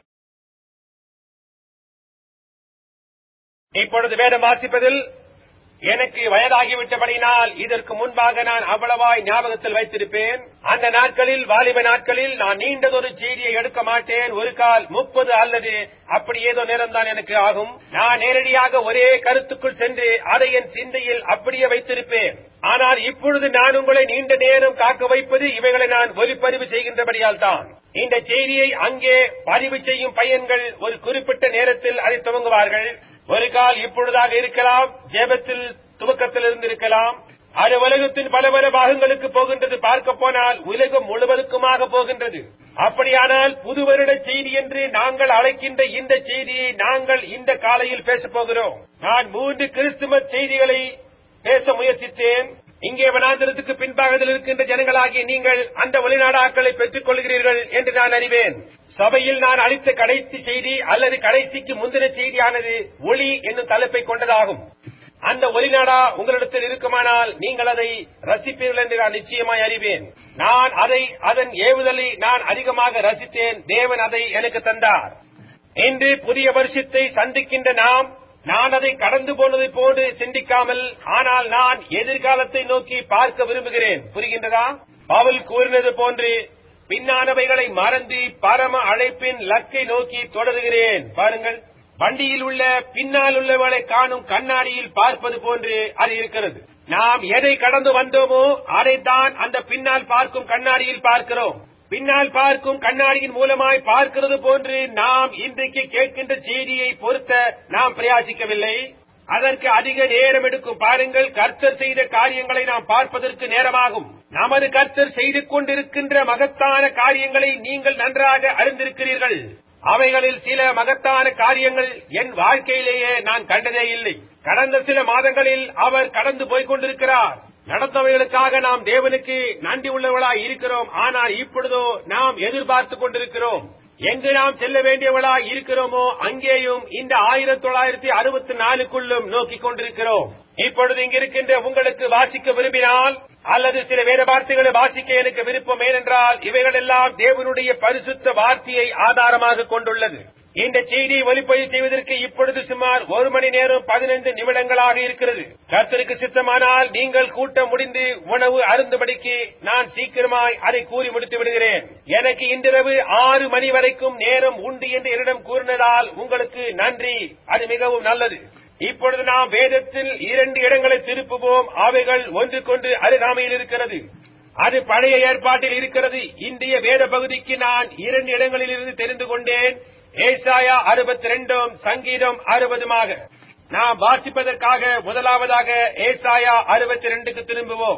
இப்பொழுது வேதம் வாசிப்பதில் எனக்கு வயதாகிவிட்டபடினால் இதற்கு முன்பாக நான் அவ்வளவாய் ஞாபகத்தில் வைத்திருப்பேன் அந்த நாட்களில் வாலிப நாட்களில் நான் நீண்டதொரு செய்தியை எடுக்க மாட்டேன் ஒரு கால் முப்பது அல்லது அப்படி ஏதோ நேரம்தான் எனக்கு ஆகும் நான் நேரடியாக ஒரே கருத்துக்குள் சென்று அதை என் சிந்தையில் அப்படியே வைத்திருப்பேன் ஆனால் இப்பொழுது நான் உங்களை நீண்ட நேரம் காக்க வைப்பது இவைகளை நான் ஒலிப்பதிவு செய்கின்றபடியால் தான் இந்த செய்தியை அங்கே பதிவு செய்யும் பையன்கள் ஒரு குறிப்பிட்ட நேரத்தில் அதை துவங்குவார்கள் ஒரு கால் இப்பொழுதாக இருக்கலாம் ஜேபத்தில் துவக்கத்தில் இருந்து இருக்கலாம் அது உலகத்தின் பல பல பாகங்களுக்கு போகின்றது பார்க்க போனால் உலகம் முழுவதுக்குமாக போகின்றது அப்படியானால் புது வருட செய்தி என்று நாங்கள் அழைக்கின்ற இந்த செய்தியை நாங்கள் இந்த காலையில் பேசப் போகிறோம் நான் மூன்று கிறிஸ்துமஸ் செய்திகளை பேச முயற்சித்தேன் இங்கே வனாந்திரத்துக்கு பின்பாகத்தில் இருக்கின்ற ஜனங்களாகிய நீங்கள் அந்த வெளிநாடாக்களை பெற்றுக் கொள்கிறீர்கள் என்று நான் அறிவேன் சபையில் நான் அளித்த கடைசி செய்தி அல்லது கடைசிக்கு முந்தின செய்தியானது ஒளி என்னும் தலைப்பை கொண்டதாகும் அந்த ஒளிநாடா உங்களிடத்தில் இருக்குமானால் நீங்கள் அதை ரசிப்பீர்கள் என்று நான் நிச்சயமாய் அறிவேன் நான் அதை அதன் ஏவுதலை நான் அதிகமாக ரசித்தேன் தேவன் அதை எனக்கு தந்தார் இன்று புதிய வருஷத்தை சந்திக்கின்ற நாம் நான் அதை கடந்து போனதை போன்று சிந்திக்காமல் ஆனால் நான் எதிர்காலத்தை நோக்கி பார்க்க விரும்புகிறேன் புரிகின்றதா பவுல் கூறினது போன்று பின்னானவைகளை மறந்து பரம அழைப்பின் லக்கை நோக்கி தொடருகிறேன் பாருங்கள் வண்டியில் உள்ள பின்னால் உள்ளவர்களை காணும் கண்ணாடியில் பார்ப்பது போன்று அது இருக்கிறது நாம் எதை கடந்து வந்தோமோ அதைத்தான் அந்த பின்னால் பார்க்கும் கண்ணாடியில் பார்க்கிறோம் பின்னால் பார்க்கும் கண்ணாடியின் மூலமாய் பார்க்கிறது போன்று நாம் இன்றைக்கு கேட்கின்ற செய்தியை பொருத்த நாம் பிரயாசிக்கவில்லை அதற்கு அதிக நேரம் எடுக்கும் பாருங்கள் கர்த்தர் செய்த காரியங்களை நாம் பார்ப்பதற்கு நேரமாகும் நமது கர்த்தர் செய்து கொண்டிருக்கின்ற மகத்தான காரியங்களை நீங்கள் நன்றாக அறிந்திருக்கிறீர்கள் அவைகளில் சில மகத்தான காரியங்கள் என் வாழ்க்கையிலேயே நான் கண்டதே இல்லை கடந்த சில மாதங்களில் அவர் கடந்து போய்க் கொண்டிருக்கிறார் நடந்தவைகளுக்காக நாம் தேவனுக்கு நன்றி உள்ளவர்களாய் இருக்கிறோம் ஆனால் இப்பொழுதோ நாம் எதிர்பார்த்துக் கொண்டிருக்கிறோம் எங்கு நாம் செல்ல வேண்டியவளாய் இருக்கிறோமோ அங்கேயும் இந்த ஆயிரத்தி தொள்ளாயிரத்தி அறுபத்தி நாலுக்குள்ளும் நோக்கிக் கொண்டிருக்கிறோம் இப்பொழுது இங்கிருக்கின்ற உங்களுக்கு வாசிக்க விரும்பினால் அல்லது சில வேத வார்த்தைகளை வாசிக்க எனக்கு விருப்பம் ஏனென்றால் இவைகள் எல்லாம் தேவனுடைய பரிசுத்த வார்த்தையை ஆதாரமாக கொண்டுள்ளது இந்த செய்தியை ஒலிப்பதிவு செய்வதற்கு இப்பொழுது சுமார் ஒரு மணி நேரம் பதினைந்து நிமிடங்களாக இருக்கிறது கர்த்தருக்கு சித்தமானால் நீங்கள் கூட்டம் முடிந்து உணவு அருந்துபடிக்கு நான் சீக்கிரமாய் அதை கூறி முடித்து விடுகிறேன் எனக்கு இன்றிரவு ஆறு மணி வரைக்கும் நேரம் உண்டு என்று என்னிடம் கூறினதால் உங்களுக்கு நன்றி அது மிகவும் நல்லது இப்பொழுது நாம் வேதத்தில் இரண்டு இடங்களை திருப்புவோம் அவைகள் ஒன்றுக்கொன்று அருகாமையில் இருக்கிறது அது பழைய ஏற்பாட்டில் இருக்கிறது இந்திய வேத பகுதிக்கு நான் இரண்டு இடங்களில் இருந்து தெரிந்து கொண்டேன் ஏசாயா அறுபத்தி ரெண்டும் சங்கீதம் அறுபதுமாக நாம் வாசிப்பதற்காக முதலாவதாக ஏசாயா அறுபத்தி ரெண்டுக்கு திரும்புவோம்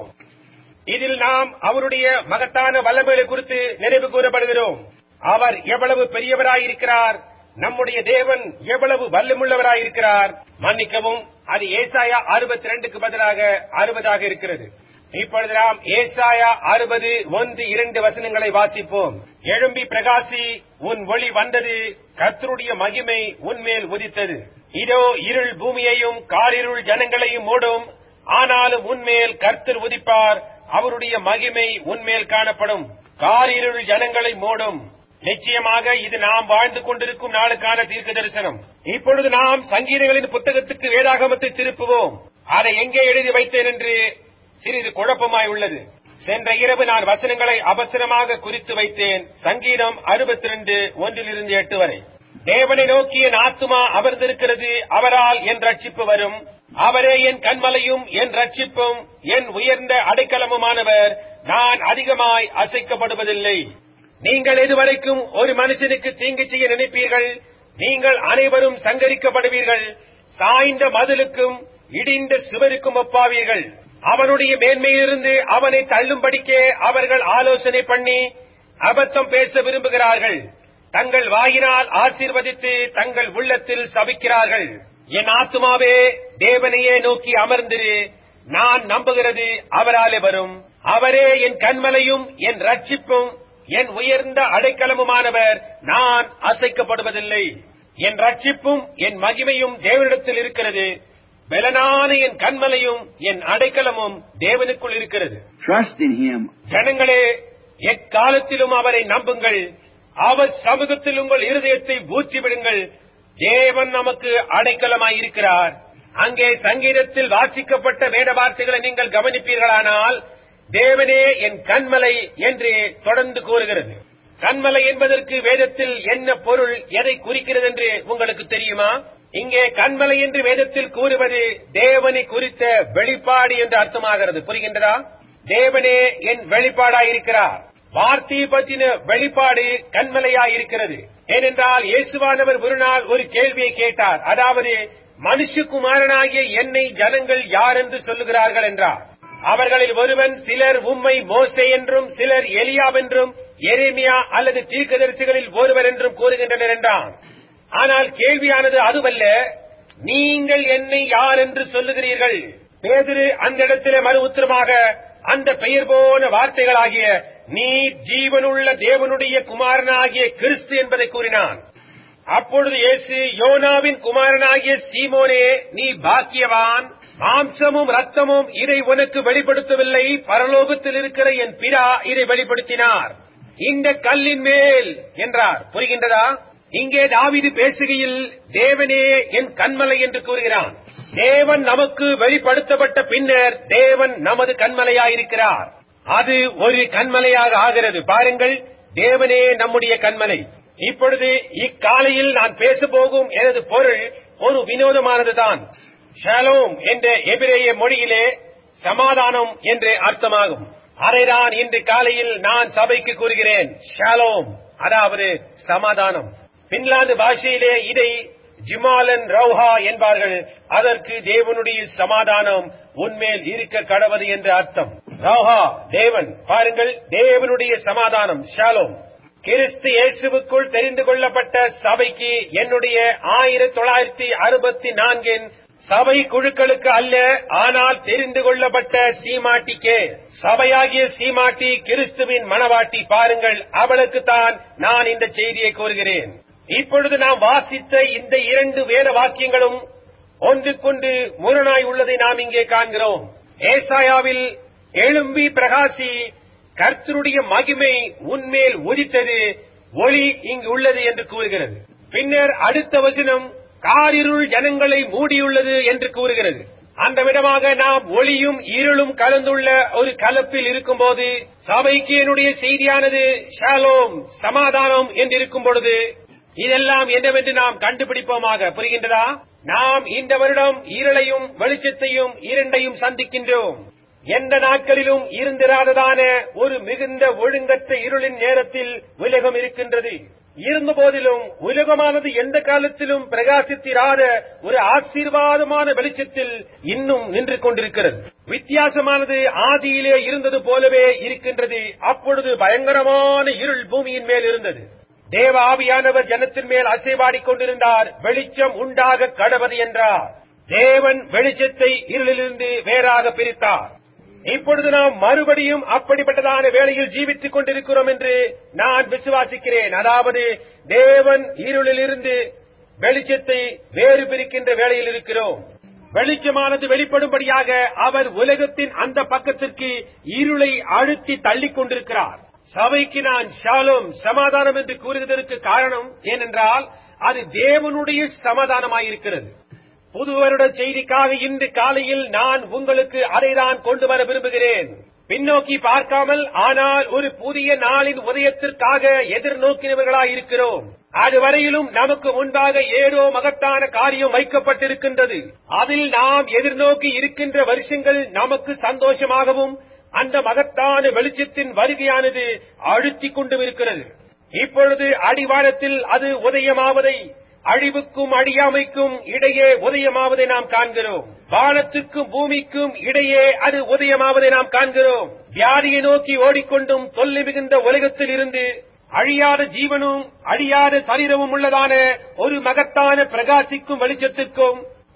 இதில் நாம் அவருடைய மகத்தான வல்லமைகளை குறித்து நினைவு கூறப்படுகிறோம் அவர் எவ்வளவு பெரியவராயிருக்கிறார் நம்முடைய தேவன் எவ்வளவு வல்லமுள்ளவராயிருக்கிறார் மன்னிக்கவும் அது ஏசாயா அறுபத்தி ரெண்டுக்கு பதிலாக அறுபதாக இருக்கிறது இப்பொழுது நாம் ஏசாயா அறுபது ஒன்று இரண்டு வசனங்களை வாசிப்போம் எழும்பி பிரகாசி உன் ஒளி வந்தது கர்த்தருடைய மகிமை உன்மேல் உதித்தது இதோ இருள் பூமியையும் காரிருள் ஜனங்களையும் மூடும் ஆனாலும் உன்மேல் கர்த்தர் உதிப்பார் அவருடைய மகிமை உன்மேல் காணப்படும் காரிருள் ஜனங்களை மூடும் நிச்சயமாக இது நாம் வாழ்ந்து கொண்டிருக்கும் நாளுக்கான தீர்க்க தரிசனம் இப்பொழுது நாம் சங்கீதங்களின் புத்தகத்துக்கு வேதாகமத்தை திருப்புவோம் அதை எங்கே எழுதி வைத்தேன் என்று சிறிது குழப்பமாய் உள்ளது சென்ற இரவு நான் வசனங்களை அவசரமாக குறித்து வைத்தேன் சங்கீதம் அறுபத்தி ரெண்டு ஒன்றிலிருந்து எட்டு வரை தேவனை நோக்கிய என் ஆத்துமா அமர்ந்திருக்கிறது அவரால் என் ரட்சிப்பு வரும் அவரே என் கண்மலையும் என் ரட்சிப்பும் என் உயர்ந்த அடைக்கலமுமானவர் நான் அதிகமாய் அசைக்கப்படுவதில்லை நீங்கள் இதுவரைக்கும் ஒரு மனுஷனுக்கு தீங்கு செய்ய நினைப்பீர்கள் நீங்கள் அனைவரும் சங்கரிக்கப்படுவீர்கள் சாய்ந்த மதிலுக்கும் இடிந்த சுவருக்கும் ஒப்பாவீர்கள் அவனுடைய மேன்மையிலிருந்து அவனை தள்ளும்படிக்கே அவர்கள் ஆலோசனை பண்ணி அபத்தம் பேச விரும்புகிறார்கள் தங்கள் வாயினால் ஆசீர்வதித்து தங்கள் உள்ளத்தில் சபிக்கிறார்கள் என் ஆத்துமாவே தேவனையே நோக்கி அமர்ந்திரு நான் நம்புகிறது அவராலே வரும் அவரே என் கண்மலையும் என் ரட்சிப்பும் என் உயர்ந்த அடைக்கலமுமானவர் நான் அசைக்கப்படுவதில்லை என் ரட்சிப்பும் என் மகிமையும் தேவனிடத்தில் இருக்கிறது பலனான என் கண்மலையும் என் அடைக்கலமும் தேவனுக்குள் இருக்கிறது Trust in Him. ஜனங்களே எக்காலத்திலும் அவரை நம்புங்கள் அவர் சமூகத்தில் உங்கள் இருதயத்தை ஊற்றிவிடுங்கள் தேவன் நமக்கு அடைக்கலமாயிருக்கிறார் அங்கே சங்கீதத்தில் வாசிக்கப்பட்ட வேத வார்த்தைகளை நீங்கள் கவனிப்பீர்களானால் தேவனே என் கண்மலை என்று தொடர்ந்து கூறுகிறது கண்மலை என்பதற்கு வேதத்தில் என்ன பொருள் எதை குறிக்கிறது என்று உங்களுக்கு தெரியுமா இங்கே கண்மலை என்று வேதத்தில் கூறுவது தேவனை குறித்த வெளிப்பாடு என்று அர்த்தமாகிறது புரிகின்றதா தேவனே என் வெளிப்பாடாயிருக்கிறார் வார்த்தையை பற்றின வெளிப்பாடு கண்மலையாயிருக்கிறது ஏனென்றால் இயேசுவானவர் ஒரு நாள் ஒரு கேள்வியை கேட்டார் அதாவது மனுஷகுமாரனாகிய என்னை ஜனங்கள் யார் என்று சொல்லுகிறார்கள் என்றார் அவர்களில் ஒருவன் சிலர் உம்மை மோசே என்றும் சிலர் எலியாவென்றும் எரேமியா அல்லது தீர்க்கதரிசிகளில் ஒருவர் என்றும் கூறுகின்றனர் என்றான் ஆனால் கேள்வியானது அதுவல்ல நீங்கள் என்னை யார் என்று சொல்லுகிறீர்கள் பேதிரு அந்த இடத்திலே மறு உத்தரமாக அந்த பெயர் போன வார்த்தைகளாகிய நீ ஜீவனுள்ள தேவனுடைய குமாரனாகிய கிறிஸ்து என்பதை கூறினான் அப்பொழுது இயேசு யோனாவின் குமாரனாகிய சீமோனே நீ பாக்கியவான் மாம்சமும் ரத்தமும் இதை உனக்கு வெளிப்படுத்தவில்லை பரலோகத்தில் இருக்கிற என் பிதா இதை வெளிப்படுத்தினார் இந்த கல்லின் மேல் என்றார் புரிகின்றதா இங்கே தாவீது பேசுகையில் தேவனே என் கண்மலை என்று கூறுகிறான் தேவன் நமக்கு வெளிப்படுத்தப்பட்ட பின்னர் தேவன் நமது கண்மலையாயிருக்கிறார் அது ஒரு கண்மலையாக ஆகிறது பாருங்கள் தேவனே நம்முடைய கண்மலை இப்பொழுது இக்காலையில் நான் பேச போகும் எனது பொருள் ஒரு வினோதமானதுதான் ஷாலோம் என்ற எபிரேய மொழியிலே சமாதானம் என்று அர்த்தமாகும் அதைதான் இன்று காலையில் நான் சபைக்கு கூறுகிறேன் ஷாலோம் அதாவது சமாதானம் பின்லாந்து பாஷையிலே இதை ஜிமாலன் ரவுஹா என்பார்கள் அதற்கு தேவனுடைய சமாதானம் உன்மேல் இருக்க கடவது என்று அர்த்தம் ரவுஹா தேவன் பாருங்கள் தேவனுடைய சமாதானம் ஷாலோம் கிறிஸ்து இயேசுவுக்குள் தெரிந்து கொள்ளப்பட்ட சபைக்கு என்னுடைய ஆயிரத்தி தொள்ளாயிரத்தி அறுபத்தி நான்கின் சபை குழுக்களுக்கு அல்ல ஆனால் தெரிந்து கொள்ளப்பட்ட சீமாட்டிக்கே சபையாகிய சீமாட்டி கிறிஸ்துவின் மணவாட்டி பாருங்கள் அவளுக்குத்தான் நான் இந்த செய்தியை கூறுகிறேன் இப்பொழுது நாம் வாசித்த இந்த இரண்டு வேத வாக்கியங்களும் ஒன்றுக்கொண்டு முரணாய் உள்ளதை நாம் இங்கே காண்கிறோம் ஏசாயாவில் எழும்பி பிரகாசி கர்த்தருடைய மகிமை உன்மேல் உதித்தது ஒளி இங்கு உள்ளது என்று கூறுகிறது பின்னர் அடுத்த வசனம் காரிருள் ஜனங்களை மூடியுள்ளது என்று கூறுகிறது அந்த விதமாக நாம் ஒளியும் இருளும் கலந்துள்ள ஒரு கலப்பில் இருக்கும்போது சபைக்கு என்னுடைய செய்தியானது ஷாலோம் சமாதானம் என்று இருக்கும் பொழுது இதெல்லாம் என்னவென்று நாம் கண்டுபிடிப்போமாக புரிகின்றதா நாம் இந்த வருடம் இருளையும் வெளிச்சத்தையும் இரண்டையும் சந்திக்கின்றோம் எந்த நாட்களிலும் இருந்திராததான ஒரு மிகுந்த ஒழுங்கற்ற இருளின் நேரத்தில் உலகம் இருக்கின்றது இருந்த போதிலும் உலகமானது எந்த காலத்திலும் பிரகாசித்திராத ஒரு ஆசீர்வாதமான வெளிச்சத்தில் இன்னும் நின்று கொண்டிருக்கிறது வித்தியாசமானது ஆதியிலே இருந்தது போலவே இருக்கின்றது அப்பொழுது பயங்கரமான இருள் பூமியின் மேல் இருந்தது தேவ ஆவியானவர் ஜனத்தின் மேல் அசைவாடிக் கொண்டிருந்தார் வெளிச்சம் உண்டாக கடவது என்றார் தேவன் வெளிச்சத்தை இருளிலிருந்து வேறாக பிரித்தார் இப்பொழுது நாம் மறுபடியும் அப்படிப்பட்டதான வேளையில் ஜீவித்துக் கொண்டிருக்கிறோம் என்று நான் விசுவாசிக்கிறேன் அதாவது தேவன் இருளிலிருந்து வெளிச்சத்தை வேறு பிரிக்கின்ற வேளையில் இருக்கிறோம் வெளிச்சமானது வெளிப்படும்படியாக அவர் உலகத்தின் அந்த பக்கத்திற்கு இருளை அழுத்தி தள்ளிக் கொண்டிருக்கிறார் சபைக்கு நான் ஷாலோம் சமாதானம் என்று கூறுவதற்கு காரணம் ஏனென்றால் அது தேவனுடைய சமாதானமாயிருக்கிறது புது வருட செய்திக்காக இன்று காலையில் நான் உங்களுக்கு அதைதான் கொண்டு வர விரும்புகிறேன் பின்னோக்கி பார்க்காமல் ஆனால் ஒரு புதிய நாளின் உதயத்திற்காக எதிர்நோக்கினவர்களாயிருக்கிறோம் அதுவரையிலும் நமக்கு முன்பாக ஏதோ மகத்தான காரியம் வைக்கப்பட்டிருக்கின்றது அதில் நாம் எதிர்நோக்கி இருக்கின்ற வருஷங்கள் நமக்கு சந்தோஷமாகவும் அந்த மகத்தான வெளிச்சத்தின் வருகையானது அழுத்திக் கொண்டும் இருக்கிறது இப்பொழுது அடிவாரத்தில் அது உதயமாவதை அழிவுக்கும் அழியாமைக்கும் இடையே உதயமாவதை நாம் காண்கிறோம் வானத்துக்கும் பூமிக்கும் இடையே அது உதயமாவதை நாம் காண்கிறோம் வியாதியை நோக்கி ஓடிக்கொண்டும் தொல்லை மிகுந்த உலகத்தில் இருந்து அழியாத ஜீவனும் அழியாத சரீரமும் உள்ளதான ஒரு மகத்தான பிரகாசிக்கும் வெளிச்சத்திற்கும்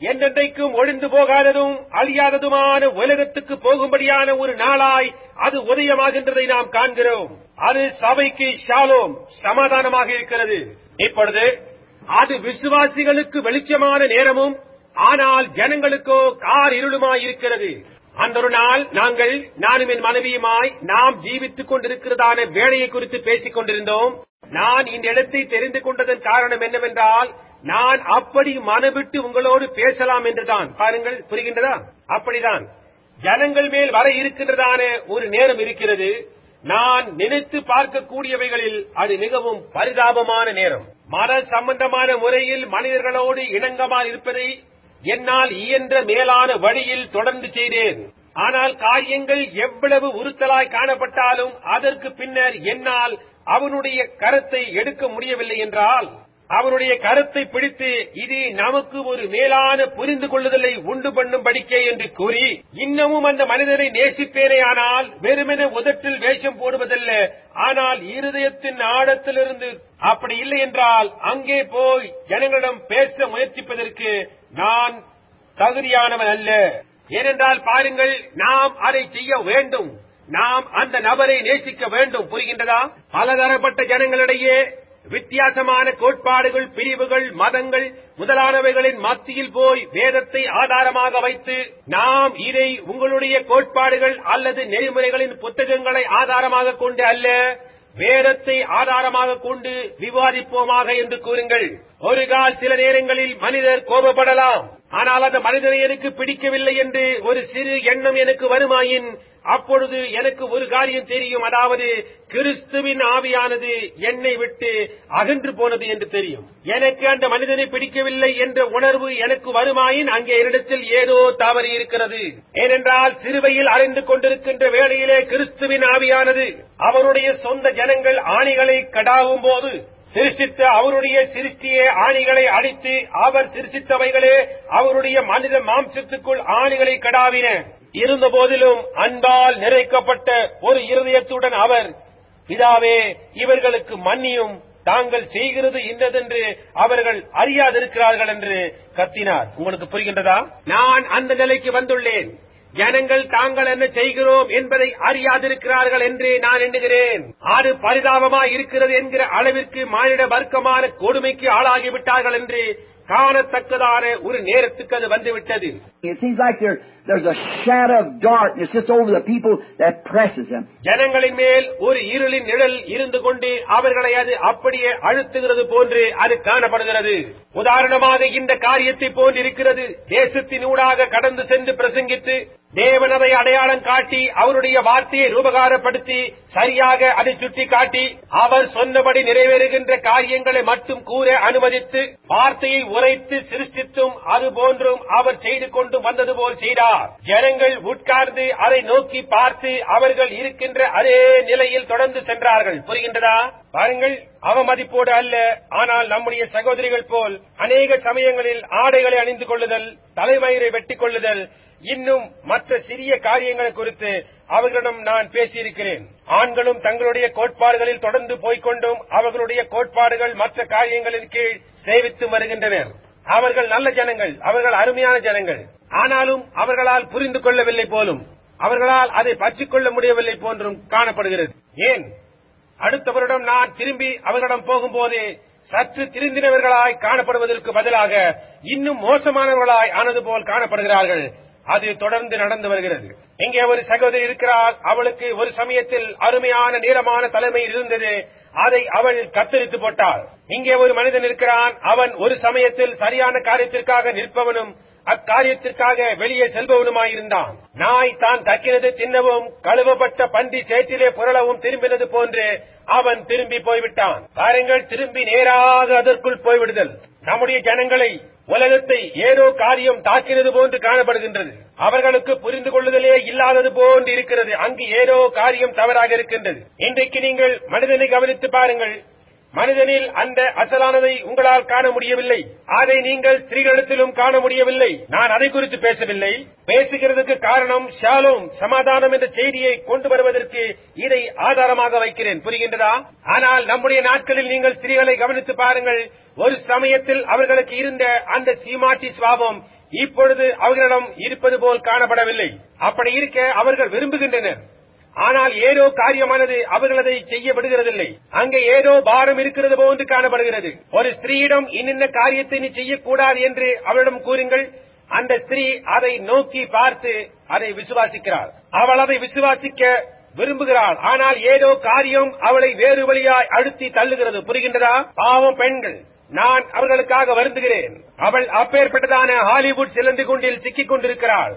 என்றென்றைக்கும் ஒழிந்து போகாததும் அழியாததுமான உலகத்துக்கு போகும்படியான ஒரு நாளாய் அது உதயமாகின்றதை நாம் காண்கிறோம் அது சபைக்கு ஷாலோம் சமாதானமாக இருக்கிறது இப்பொழுது அது விசுவாசிகளுக்கு வெளிச்சமான நேரமும் ஆனால் ஜனங்களுக்கோ கார் இருளுமாய் இருக்கிறது அந்த ஒரு நாள் நாங்கள் நானும் என் மனைவியுமாய் நாம் ஜீவித்துக் கொண்டிருக்கிறதான வேலையை குறித்து பேசிக் கொண்டிருந்தோம் நான் இந்த இடத்தை தெரிந்து கொண்டதன் காரணம் என்னவென்றால் நான் அப்படி மனவிட்டு உங்களோடு பேசலாம் என்றுதான் பாருங்கள் புரிகின்றதா அப்படிதான் ஜனங்கள் மேல் வர இருக்கின்றதான ஒரு நேரம் இருக்கிறது நான் நினைத்து பார்க்கக்கூடியவைகளில் அது மிகவும் பரிதாபமான நேரம் மத சம்பந்தமான முறையில் மனிதர்களோடு இணங்கமாக இருப்பதை என்னால் இயன்ற மேலான வழியில் தொடர்ந்து செய்தேன் ஆனால் காரியங்கள் எவ்வளவு உறுத்தலாய் காணப்பட்டாலும் அதற்கு பின்னர் என்னால் அவனுடைய கருத்தை எடுக்க முடியவில்லை என்றால் அவனுடைய கருத்தை பிடித்து இது நமக்கு ஒரு மேலான புரிந்து கொள்ளுதலை உண்டு பண்ணும் படிக்கை என்று கூறி இன்னமும் அந்த மனிதனை நேசிப்பேனே ஆனால் வெறுமென உதட்டில் வேஷம் போடுவதல்ல ஆனால் இருதயத்தின் ஆழத்திலிருந்து அப்படி இல்லை என்றால் அங்கே போய் ஜனங்களிடம் பேச முயற்சிப்பதற்கு நான் தகுதியானவன் அல்ல ஏனென்றால் பாருங்கள் நாம் அதை செய்ய வேண்டும் நாம் அந்த நபரை நேசிக்க வேண்டும் புரிகின்றதா பலதரப்பட்ட ஜனங்களிடையே வித்தியாசமான கோட்பாடுகள் பிரிவுகள் மதங்கள் முதலானவைகளின் மத்தியில் போய் வேதத்தை ஆதாரமாக வைத்து நாம் இதை உங்களுடைய கோட்பாடுகள் அல்லது நெறிமுறைகளின் புத்தகங்களை ஆதாரமாக கொண்டு அல்ல வேதத்தை ஆதாரமாக கொண்டு விவாதிப்போமாக என்று கூறுங்கள் ஒரு கால் சில நேரங்களில் மனிதர் கோபப்படலாம் ஆனால் அந்த மனிதனை எனக்கு பிடிக்கவில்லை என்று ஒரு சிறு எண்ணம் எனக்கு வருமாயின் அப்பொழுது எனக்கு ஒரு காரியம் தெரியும் அதாவது கிறிஸ்துவின் ஆவியானது என்னை விட்டு அகன்று போனது என்று தெரியும் எனக்கு அந்த மனிதனை பிடிக்கவில்லை என்ற உணர்வு எனக்கு வருமாயின் அங்கே என்னிடத்தில் ஏதோ தவறு இருக்கிறது ஏனென்றால் சிறுவையில் அறிந்து கொண்டிருக்கின்ற வேளையிலே கிறிஸ்துவின் ஆவியானது அவருடைய சொந்த ஜனங்கள் ஆணிகளை கடாவும் போது சிருஷ்டித்த அவருடைய சிருஷ்டியே ஆணிகளை அடித்து அவர் சிருஷ்டித்தவைகளே அவருடைய மனித மாம்சத்துக்குள் ஆணிகளை கடாவின இருந்த போதிலும் அன்பால் நிறைக்கப்பட்ட ஒரு இருதயத்துடன் அவர் பிதாவே இவர்களுக்கு மன்னியும் தாங்கள் செய்கிறது இன்னதென்று அவர்கள் அறியாதிருக்கிறார்கள் என்று கத்தினார் உங்களுக்கு புரிகின்றதா நான் அந்த நிலைக்கு வந்துள்ளேன் ஜனங்கள் தாங்கள் என்ன செய்கிறோம் என்பதை அறியாதிருக்கிறார்கள் என்று நான் எண்ணுகிறேன் அது பரிதாபமாய் இருக்கிறது என்கிற அளவிற்கு மானிட வர்க்கமான கொடுமைக்கு ஆளாகிவிட்டார்கள் என்று காணத்தக்கதான ஒரு நேரத்துக்கு அது வந்துவிட்டது It seems like there, there's a shadow of darkness just over the people that presses them. ஜனங்களின் மேல் ஒரு இருளின் நிழல் இருந்து கொண்டு அவர்களை அது அப்படியே அழுத்துகிறது போன்று அது காணப்படுகிறது உதாரணமாக இந்த காரியத்தை போன்றிருக்கிறது தேசத்தின் ஊடாக கடந்து சென்று பிரசங்கித்து தேவன் அதை அடையாளம் காட்டி அவருடைய வார்த்தையை ரூபகாரப்படுத்தி சரியாக அதை சுட்டி காட்டி அவர் சொன்னபடி நிறைவேறுகின்ற காரியங்களை மட்டும் கூற அனுமதித்து வார்த்தையை உரைத்து சிருஷ்டித்தும் அது போன்றும் அவர் செய்து கொண்டு வந்தது போல் செய்தார் ஜனங்கள் உட்கார்ந்து அதை நோக்கி பார்த்து அவர்கள் இருக்கின்ற அதே நிலையில் தொடர்ந்து சென்றார்கள் புரிகின்றதா பாருங்கள் அவமதிப்போடு அல்ல ஆனால் நம்முடைய சகோதரிகள் போல் அநேக சமயங்களில் ஆடைகளை அணிந்து கொள்ளுதல் தலைமயிரை வெட்டிக் கொள்ளுதல் இன்னும் மற்ற சிறிய காரியங்களை குறித்து அவர்களிடம் நான் பேசியிருக்கிறேன் ஆண்களும் தங்களுடைய கோட்பாடுகளில் தொடர்ந்து போய்க்கொண்டும் அவர்களுடைய கோட்பாடுகள் மற்ற காரியங்களின் கீழ் சேவித்து வருகின்றனர் அவர்கள் நல்ல ஜனங்கள் அவர்கள் அருமையான ஜனங்கள் ஆனாலும் அவர்களால் புரிந்து கொள்ளவில்லை போலும் அவர்களால் அதை பற்றிக் கொள்ள முடியவில்லை போன்றும் காணப்படுகிறது ஏன் அடுத்த வருடம் நான் திரும்பி அவர்களிடம் போகும்போது சற்று திருந்தினவர்களாய் காணப்படுவதற்கு பதிலாக இன்னும் மோசமானவர்களாய் ஆனது போல் காணப்படுகிறார்கள் அது தொடர்ந்து நடந்து வருகிறது இங்கே ஒரு சகோதரி இருக்கிறார் அவளுக்கு ஒரு சமயத்தில் அருமையான நீளமான தலைமை இருந்தது அதை அவள் கத்தரித்து போட்டாள் இங்கே ஒரு மனிதன் இருக்கிறான் அவன் ஒரு சமயத்தில் சரியான காரியத்திற்காக நிற்பவனும் அக்காரியத்திற்காக வெளியே செல்பவனுமாயிருந்தான் நாய் தான் தக்கினது தின்னவும் கழுவப்பட்ட பன்றி சேற்றிலே புரளவும் திரும்பினது போன்று அவன் திரும்பி போய்விட்டான் பாருங்கள் திரும்பி நேராக அதற்குள் போய்விடுதல் நம்முடைய ஜனங்களை உலகத்தை ஏதோ காரியம் தாக்கினது போன்று காணப்படுகின்றது அவர்களுக்கு புரிந்து கொள்ளுதலே இல்லாதது போன்று இருக்கிறது அங்கு ஏதோ காரியம் தவறாக இருக்கின்றது இன்றைக்கு நீங்கள் மனிதனை கவனித்து பாருங்கள் மனிதனில் அந்த அசலானதை உங்களால் காண முடியவில்லை அதை நீங்கள் ஸ்திரீகளிடத்திலும் காண முடியவில்லை நான் அதை குறித்து பேசவில்லை பேசுகிறதுக்கு காரணம் ஷாலோம் சமாதானம் என்ற செய்தியை கொண்டு வருவதற்கு இதை ஆதாரமாக வைக்கிறேன் புரிகின்றதா ஆனால் நம்முடைய நாட்களில் நீங்கள் ஸ்திரீகளை கவனித்து பாருங்கள் ஒரு சமயத்தில் அவர்களுக்கு இருந்த அந்த சீமாட்டி சுவாபம் இப்பொழுது அவர்களிடம் இருப்பது போல் காணப்படவில்லை அப்படி இருக்க அவர்கள் விரும்புகின்றனர் ஆனால் ஏதோ காரியமானது அவர்கள் அதை செய்ய விடுகிறதில்லை அங்கே ஏதோ பாரம் இருக்கிறது போன்று காணப்படுகிறது ஒரு ஸ்திரீயிடம் இன்னின்ன காரியத்தை நீ செய்யக்கூடாது என்று அவளிடம் கூறுங்கள் அந்த ஸ்திரீ அதை நோக்கி பார்த்து அதை விசுவாசிக்கிறாள் அவள் அதை விசுவாசிக்க விரும்புகிறாள் ஆனால் ஏதோ காரியம் அவளை வேறு வழியாய் அழுத்தி தள்ளுகிறது புரிகின்றதா பாவம் பெண்கள் நான் அவர்களுக்காக வருந்துகிறேன் அவள் அப்பேற்பட்டதான ஹாலிவுட் சிலந்து குண்டில் சிக்கிக் கொண்டிருக்கிறாள்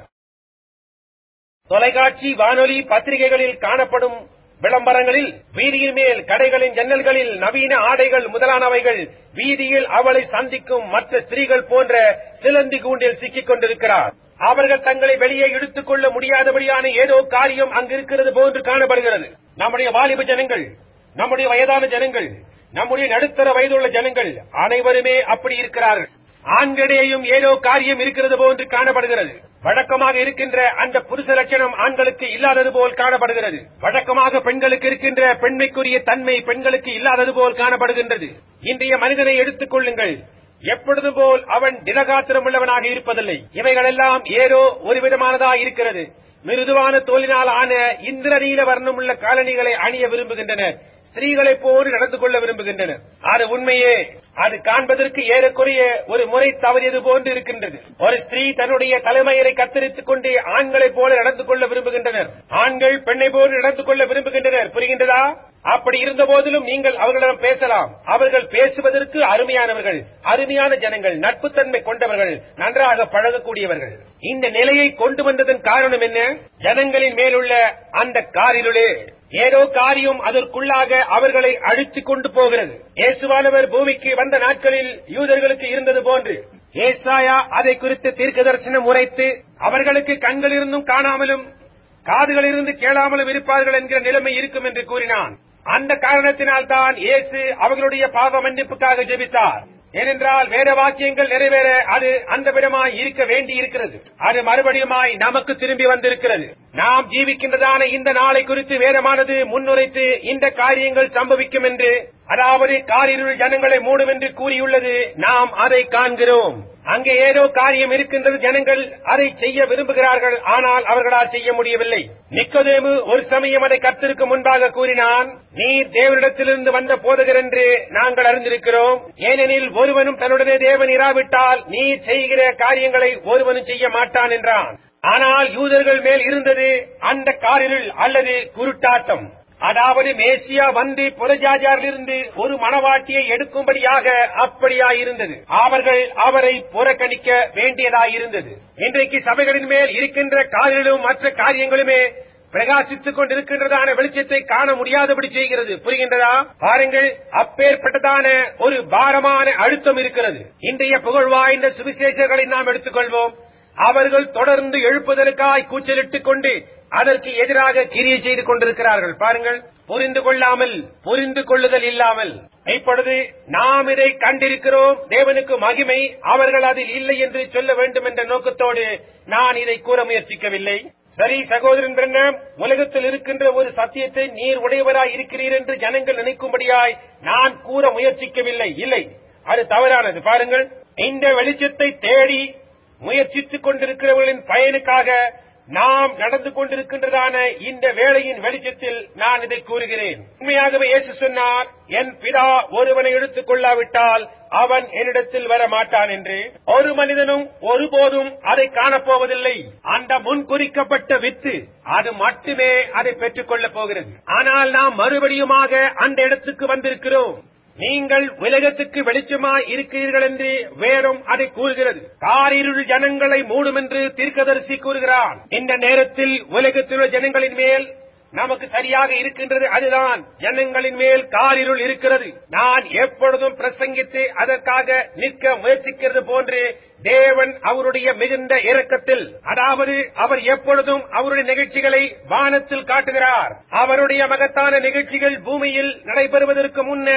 தொலைக்காட்சி வானொலி பத்திரிகைகளில் காணப்படும் விளம்பரங்களில் வீதியின் மேல் கடைகளின் ஜன்னல்களில் நவீன ஆடைகள் முதலானவைகள் வீதியில் அவளை சந்திக்கும் மற்ற ஸ்திரீகள் போன்ற சிலந்தி கூண்டில் சிக்கிக் கொண்டிருக்கிறார் அவர்கள் தங்களை வெளியே இழுத்துக் கொள்ள முடியாதபடியான ஏதோ காரியம் அங்கு இருக்கிறது போன்று காணப்படுகிறது நம்முடைய வாலிப ஜனங்கள் நம்முடைய வயதான ஜனங்கள் நம்முடைய நடுத்தர வயதுள்ள ஜனங்கள் அனைவருமே அப்படி இருக்கிறார்கள் ஆண்களிடையேயும் ஏதோ காரியம் இருக்கிறது போன்று காணப்படுகிறது வழக்கமாக இருக்கின்ற அந்த புருஷ லட்சணம் ஆண்களுக்கு இல்லாதது போல் காணப்படுகிறது வழக்கமாக பெண்களுக்கு இருக்கின்ற பெண்மைக்குரிய தன்மை பெண்களுக்கு இல்லாதது போல் காணப்படுகின்றது இன்றைய மனிதனை எடுத்துக் கொள்ளுங்கள் எப்பொழுது போல் அவன் திடகாத்திரம் உள்ளவனாக இருப்பதில்லை இவைகளெல்லாம் ஏதோ ஒரு விதமானதாக இருக்கிறது மிருதுவான தோலினால் ஆன இந்திரநீல வர்ணம் உள்ள காலணிகளை அணிய விரும்புகின்றனர் ஸ்திரீகளைப் போன்று நடந்து கொள்ள விரும்புகின்றனர் அது உண்மையே அது காண்பதற்கு ஏறக்குறைய ஒரு முறை தவறியது போன்று இருக்கின்றது ஒரு ஸ்திரீ தன்னுடைய தலைமையரை கத்தரித்துக் கொண்டு ஆண்களைப் போல நடந்து கொள்ள விரும்புகின்றனர் ஆண்கள் பெண்ணை போன்று நடந்து கொள்ள விரும்புகின்றனர் புரிகின்றதா அப்படி இருந்த போதிலும் நீங்கள் அவர்களிடம் பேசலாம் அவர்கள் பேசுவதற்கு அருமையானவர்கள் அருமையான ஜனங்கள் நட்புத்தன்மை கொண்டவர்கள் நன்றாக பழகக்கூடியவர்கள் இந்த நிலையை கொண்டு வந்ததன் காரணம் என்ன ஜனங்களின் மேலுள்ள அந்த காரிலுளே ஏதோ காரியம் அதற்குள்ளாக அவர்களை அழித்துக் கொண்டு போகிறது இயேசுவானவர் பூமிக்கு வந்த நாட்களில் யூதர்களுக்கு இருந்தது போன்று ஏசாயா அதை குறித்து தீர்க்க தரிசனம் உரைத்து அவர்களுக்கு கண்கள் இருந்தும் காணாமலும் காதுகளிலிருந்து கேளாமலும் இருப்பார்கள் என்கிற நிலைமை இருக்கும் என்று கூறினான் அந்த காரணத்தினால் தான் இயேசு அவர்களுடைய பாவ மன்னிப்புக்காக ஜெபித்தார் ஏனென்றால் வேத வாக்கியங்கள் நிறைவேற அது அந்த விடமாய் இருக்க வேண்டி இருக்கிறது அது மறுபடியுமாய் நமக்கு திரும்பி வந்திருக்கிறது நாம் ஜீவிக்கின்றதான இந்த நாளை குறித்து வேதமானது முன்னுரைத்து இந்த காரியங்கள் சம்பவிக்கும் என்று அதாவது காரிருள் ஜனங்களை மூடும் என்று கூறியுள்ளது நாம் அதை காண்கிறோம் அங்கே ஏதோ காரியம் இருக்கின்றது ஜனங்கள் அதை செய்ய விரும்புகிறார்கள் ஆனால் அவர்களால் செய்ய முடியவில்லை நிக்கோதேமு ஒரு சமயம் அதை கர்த்தருக்கு முன்பாக கூறினான் நீ தேவனிடத்திலிருந்து வந்த போதகர் என்று நாங்கள் அறிந்திருக்கிறோம் ஏனெனில் ஒருவனும் தன்னுடைய தேவன் இராவிட்டால் நீ செய்கிற காரியங்களை ஒருவனும் செய்ய மாட்டான் என்றான் ஆனால் யூதர்கள் மேல் இருந்தது அந்த காரிருள் அல்லது குருட்டாட்டம் அதாவது மேசியா வந்து புறஜாஜாரிலிருந்து ஒரு மணவாட்டியை எடுக்கும்படியாக அப்படியாயிருந்தது அவர்கள் அவரை புறக்கணிக்க வேண்டியதாயிருந்தது இன்றைக்கு சபைகளின் மேல் இருக்கின்ற காரிலும் மற்ற காரியங்களுமே பிரகாசித்துக் கொண்டிருக்கின்றதான வெளிச்சத்தை காண முடியாதபடி செய்கிறது புரிகின்றதா பாருங்கள் அப்பேற்பட்டதான ஒரு பாரமான அழுத்தம் இருக்கிறது இன்றைய புகழ் வாய்ந்த சுவிசேஷர்களை நாம் எடுத்துக்கொள்வோம் அவர்கள் தொடர்ந்து எழுப்புதலுக்காய் கூச்சலிட்டுக் கொண்டு அதற்கு எதிராக கிரியை செய்து கொண்டிருக்கிறார்கள் பாருங்கள் புரிந்து கொள்ளாமல் புரிந்து கொள்ளுதல் இல்லாமல் இப்பொழுது நாம் இதை கண்டிருக்கிறோம் தேவனுக்கு மகிமை அவர்கள் அதில் இல்லை என்று சொல்ல வேண்டும் என்ற நோக்கத்தோடு நான் இதை கூற முயற்சிக்கவில்லை சரி சகோதரன் பிரண்ணம் உலகத்தில் இருக்கின்ற ஒரு சத்தியத்தை நீர் உடையவராய் இருக்கிறீர் என்று ஜனங்கள் நினைக்கும்படியாய் நான் கூற முயற்சிக்கவில்லை இல்லை அது தவறானது பாருங்கள் இந்த வெளிச்சத்தை தேடி முயற்சித்துக் கொண்டிருக்கிறவர்களின் பயனுக்காக நாம் நடந்து கொண்டிருக்கின்றதான இந்த வேளையின் வெளிச்சத்தில் நான் இதை கூறுகிறேன் உண்மையாகவே இயேசு சொன்னார் என் பிதா ஒருவனை எடுத்துக் கொள்ளாவிட்டால் அவன் என்னிடத்தில் வர மாட்டான் என்று ஒரு மனிதனும் ஒருபோதும் அதை காணப்போவதில்லை அந்த முன்குறிக்கப்பட்ட வித்து அது மட்டுமே அதை பெற்றுக் கொள்ளப் போகிறது ஆனால் நாம் மறுபடியுமாக அந்த இடத்துக்கு வந்திருக்கிறோம் நீங்கள் உலகத்துக்கு வெளிச்சமாய் இருக்கிறீர்கள் என்று வேறும் அதை கூறுகிறது காரிருள் ஜனங்களை மூடும் என்று தீர்க்கதரிசி கூறுகிறான் இந்த நேரத்தில் உலகத்தில் உள்ள ஜனங்களின் மேல் நமக்கு சரியாக இருக்கின்றது அதுதான் ஜனங்களின் மேல் காரிருள் இருக்கிறது நான் எப்பொழுதும் பிரசங்கித்து அதற்காக நிற்க முயற்சிக்கிறது போன்று தேவன் அவருடைய மிகுந்த இரக்கத்தில் அதாவது அவர் எப்பொழுதும் அவருடைய நிகழ்ச்சிகளை வானத்தில் காட்டுகிறார் அவருடைய மகத்தான நிகழ்ச்சிகள் பூமியில் நடைபெறுவதற்கு முன்னர்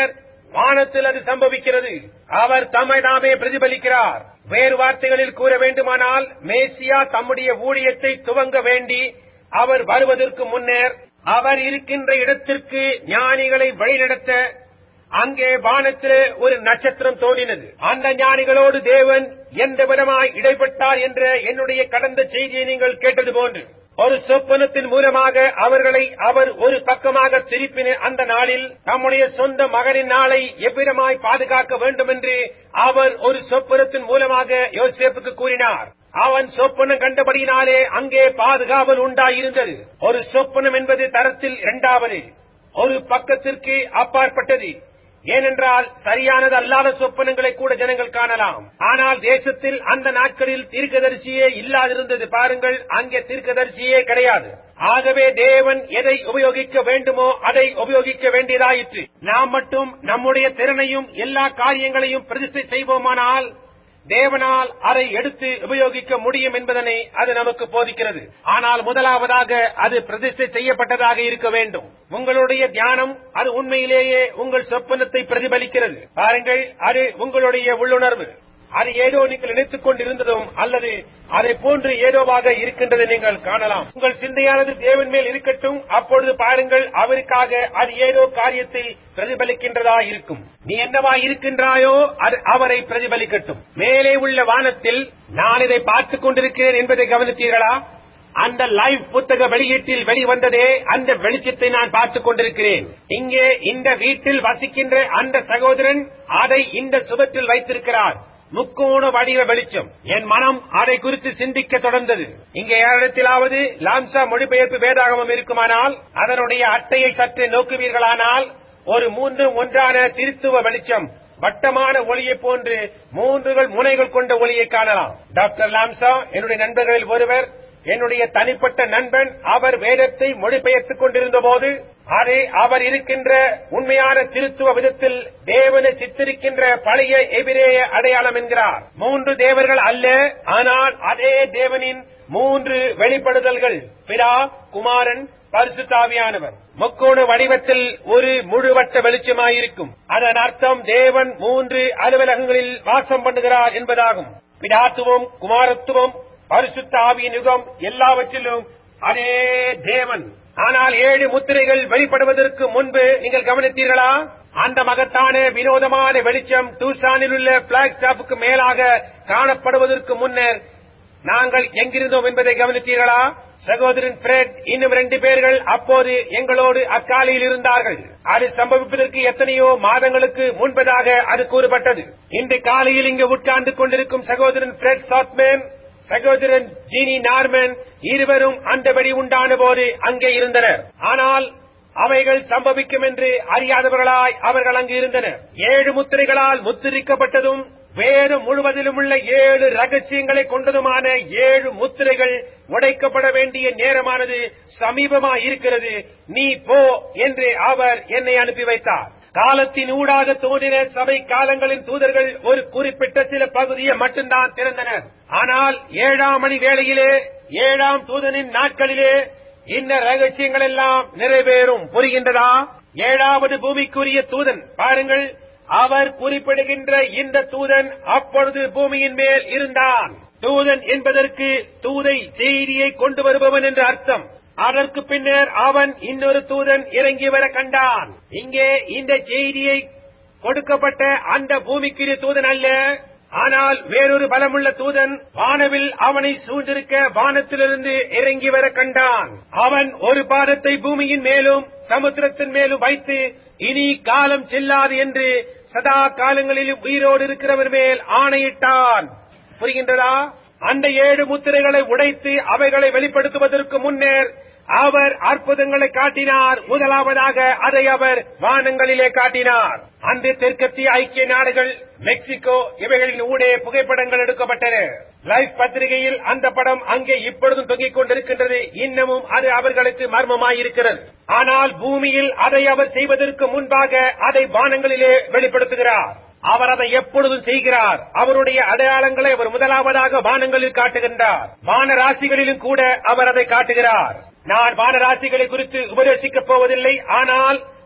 வானத்தில் அது சம்பவிக்கிறது அவர் தம்மை தாமே பிரதிபலிக்கிறார் வேறு வார்த்தைகளில் கூற வேண்டுமானால் மேசியா தம்முடைய ஊழியத்தை துவங்க வேண்டி அவர் வருவதற்கு முன்னர் அவர் இருக்கின்ற இடத்திற்கு ஞானிகளை வழிநடத்த அங்கே வானத்திலே ஒரு நட்சத்திரம் தோன்றினது அந்த ஞானிகளோடு தேவன் எந்த விதமாய் இடைப்பட்டார் என்ற என்னுடைய கடந்த செய்தியை நீங்கள் கேட்டது போன்று ஒரு சொப்பனத்தின் மூலமாக அவர்களை அவர் ஒரு பக்கமாக திருப்பின அந்த நாளில் தம்முடைய சொந்த மகனின் நாளை எவ்விதமாய் பாதுகாக்க வேண்டும் என்று அவர் ஒரு சொப்பனத்தின் மூலமாக யோசேப்புக்கு கூறினார் அவன் சொப்பனம் கண்டபடியினாலே அங்கே பாதுகாவல் உண்டாயிருந்தது ஒரு சொப்பனம் என்பது தரத்தில் இரண்டாவது ஒரு பக்கத்திற்கு அப்பாற்பட்டது ஏனென்றால் சரியானது அல்லாத சொப்பனங்களை கூட ஜனங்கள் காணலாம் ஆனால் தேசத்தில் அந்த நாட்களில் தீர்க்கதரிசியே இல்லாதிருந்தது பாருங்கள் அங்கே தீர்க்கதரிசியே கிடையாது ஆகவே தேவன் எதை உபயோகிக்க வேண்டுமோ அதை உபயோகிக்க வேண்டியதாயிற்று நாம் மட்டும் நம்முடைய திறனையும் எல்லா காரியங்களையும் பிரதிஷ்டை செய்வோமானால் தேவனால் அதை எடுத்து உபயோகிக்க முடியும் என்பதனை அது நமக்கு போதிக்கிறது ஆனால் முதலாவதாக அது பிரதிஷ்டை செய்யப்பட்டதாக இருக்க வேண்டும் உங்களுடைய தியானம் அது உண்மையிலேயே உங்கள் சொப்பனத்தை பிரதிபலிக்கிறது பாருங்கள் அது உங்களுடைய உள்ளுணர்வு அது ஏதோ நீங்கள் நினைத்துக் கொண்டிருந்ததும் அல்லது அதை போன்று ஏதோவாக இருக்கின்றதை நீங்கள் காணலாம் உங்கள் சிந்தையானது தேவன் மேல் இருக்கட்டும் அப்பொழுது பாருங்கள் அவருக்காக அது ஏதோ காரியத்தை பிரதிபலிக்கின்றதா இருக்கும் நீ என்னவா இருக்கின்றாயோ அது அவரை பிரதிபலிக்கட்டும் மேலே உள்ள வானத்தில் நான் இதை பார்த்துக் கொண்டிருக்கிறேன் என்பதை கவனித்தீர்களா அந்த லைவ் புத்தக வெளியீட்டில் வெளிவந்ததே அந்த வெளிச்சத்தை நான் பார்த்துக் கொண்டிருக்கிறேன் இங்கே இந்த வீட்டில் வசிக்கின்ற அந்த சகோதரன் அதை இந்த சுவற்றில் வைத்திருக்கிறார் முக்கோண வடிவ வெளிச்சம் என் மனம் அதை குறித்து சிந்திக்க தொடர்ந்தது இங்கே யாரிடத்திலாவது லாம்சா மொழிபெயர்ப்பு வேதாகமம் இருக்குமானால் அதனுடைய அட்டையை சற்று நோக்குவீர்களானால் ஒரு மூன்று ஒன்றான திருத்துவ வெளிச்சம் வட்டமான ஒளியை போன்று மூன்றுகள் முனைகள் கொண்ட ஒளியை காணலாம் டாக்டர் லாம்சா என்னுடைய நண்பர்களில் ஒருவர் என்னுடைய தனிப்பட்ட நண்பன் அவர் வேதத்தை மொழிபெயர்த்துக் கொண்டிருந்த போது அதை அவர் இருக்கின்ற உண்மையான திருத்துவ விதத்தில் தேவனை சித்தரிக்கின்ற பழைய எபிரேய அடையாளம் என்கிறார் மூன்று தேவர்கள் அல்ல ஆனால் அதே தேவனின் மூன்று வெளிப்படுதல்கள் பிதா குமாரன் பரிசுத்தாவியானவர் முக்கோண வடிவத்தில் ஒரு முழுவட்ட வெளிச்சமாயிருக்கும் அதன் அர்த்தம் தேவன் மூன்று அலுவலகங்களில் வாசம் பண்ணுகிறார் என்பதாகும் பிதாத்துவம் குமாரத்துவம் பரிசுத்த ஆவியின் யுகம் எல்லாவற்றிலும் அதே தேவன் ஆனால் ஏழு முத்திரைகள் வெளிப்படுவதற்கு முன்பு நீங்கள் கவனித்தீர்களா அந்த மகத்தான வினோதமான வெளிச்சம் டூசானில் உள்ள பிளாக் ஸ்டாப்புக்கு மேலாக காணப்படுவதற்கு முன்னர் நாங்கள் எங்கிருந்தோம் என்பதை கவனித்தீர்களா சகோதரன் பிரெட் இன்னும் ரெண்டு பேர்கள் அப்போது எங்களோடு அக்காலையில் இருந்தார்கள் அது சம்பவிப்பதற்கு எத்தனையோ மாதங்களுக்கு முன்பதாக அது கூறப்பட்டது இன்று காலையில் இங்கு உட்கார்ந்து கொண்டிருக்கும் சகோதரன் பிரெட் சாத்மேன் சகோதரன் ஜீனி நார்மன் இருவரும் அந்த வெடி உண்டான போது அங்கே இருந்தனர் ஆனால் அவைகள் சம்பவிக்கும் என்று அறியாதவர்களாய் அவர்கள் அங்கு இருந்தனர் ஏழு முத்திரைகளால் முத்திரிக்கப்பட்டதும் வேதம் முழுவதிலும் உள்ள ஏழு ரகசியங்களை கொண்டதுமான ஏழு முத்திரைகள் உடைக்கப்பட வேண்டிய நேரமானது சமீபமாய் இருக்கிறது நீ போ என்று அவர் என்னை அனுப்பி வைத்தார் காலத்தின் ஊடாக தோன்றின சபை காலங்களின் தூதர்கள் ஒரு குறிப்பிட்ட சில பகுதியை மட்டும்தான் திறந்தனர் ஆனால் ஏழாம் மணி வேளையிலே ஏழாம் தூதனின் நாட்களிலே இந்த ரகசியங்கள் எல்லாம் நிறைவேறும் புரிகின்றதா ஏழாவது பூமிக்குரிய தூதன் பாருங்கள் அவர் குறிப்பிடுகின்ற இந்த தூதன் அப்பொழுது பூமியின் மேல் இருந்தான் தூதன் என்பதற்கு தூதை செய்தியை கொண்டு வருபவன் என்று அர்த்தம் அதற்கு பின்னர் அவன் இன்னொரு தூதன் இறங்கி வர கண்டான் இங்கே இந்த செய்தியை கொடுக்கப்பட்ட அந்த பூமிக்குரிய தூதன் அல்ல ஆனால் வேறொரு பலமுள்ள தூதன் வானவில் அவனை சூழ்ந்திருக்க வானத்திலிருந்து இறங்கி வர கண்டான் அவன் ஒரு பாதத்தை பூமியின் மேலும் சமுத்திரத்தின் மேலும் வைத்து இனி காலம் செல்லாது என்று சதா காலங்களிலும் உயிரோடு இருக்கிறவர் மேல் ஆணையிட்டான் புரிகின்றதா அந்த ஏழு முத்திரைகளை உடைத்து அவைகளை வெளிப்படுத்துவதற்கு முன்னர் அவர் அற்புதங்களை காட்டினார் முதலாவதாக அதை அவர் வானங்களிலே காட்டினார் அந்த தெற்கத்திய ஐக்கிய நாடுகள் மெக்சிகோ இவைகளின் ஊடே புகைப்படங்கள் எடுக்கப்பட்டன லைஃப் பத்திரிகையில் அந்த படம் அங்கே இப்பொழுதும் தொங்கிக் கொண்டிருக்கின்றது இன்னமும் அது அவர்களுக்கு மர்மமாயிருக்கிறது ஆனால் பூமியில் அதை அவர் செய்வதற்கு முன்பாக அதை வானங்களிலே வெளிப்படுத்துகிறார் அவர் அதை எப்பொழுதும் செய்கிறார் அவருடைய அடையாளங்களை அவர் முதலாவதாக வானங்களில் காட்டுகின்றார் வான ராசிகளிலும் கூட அவர் அதை காட்டுகிறார் நான் வானராசிகளை குறித்து உபதேசிக்கப் போவதில்லை ஆனால்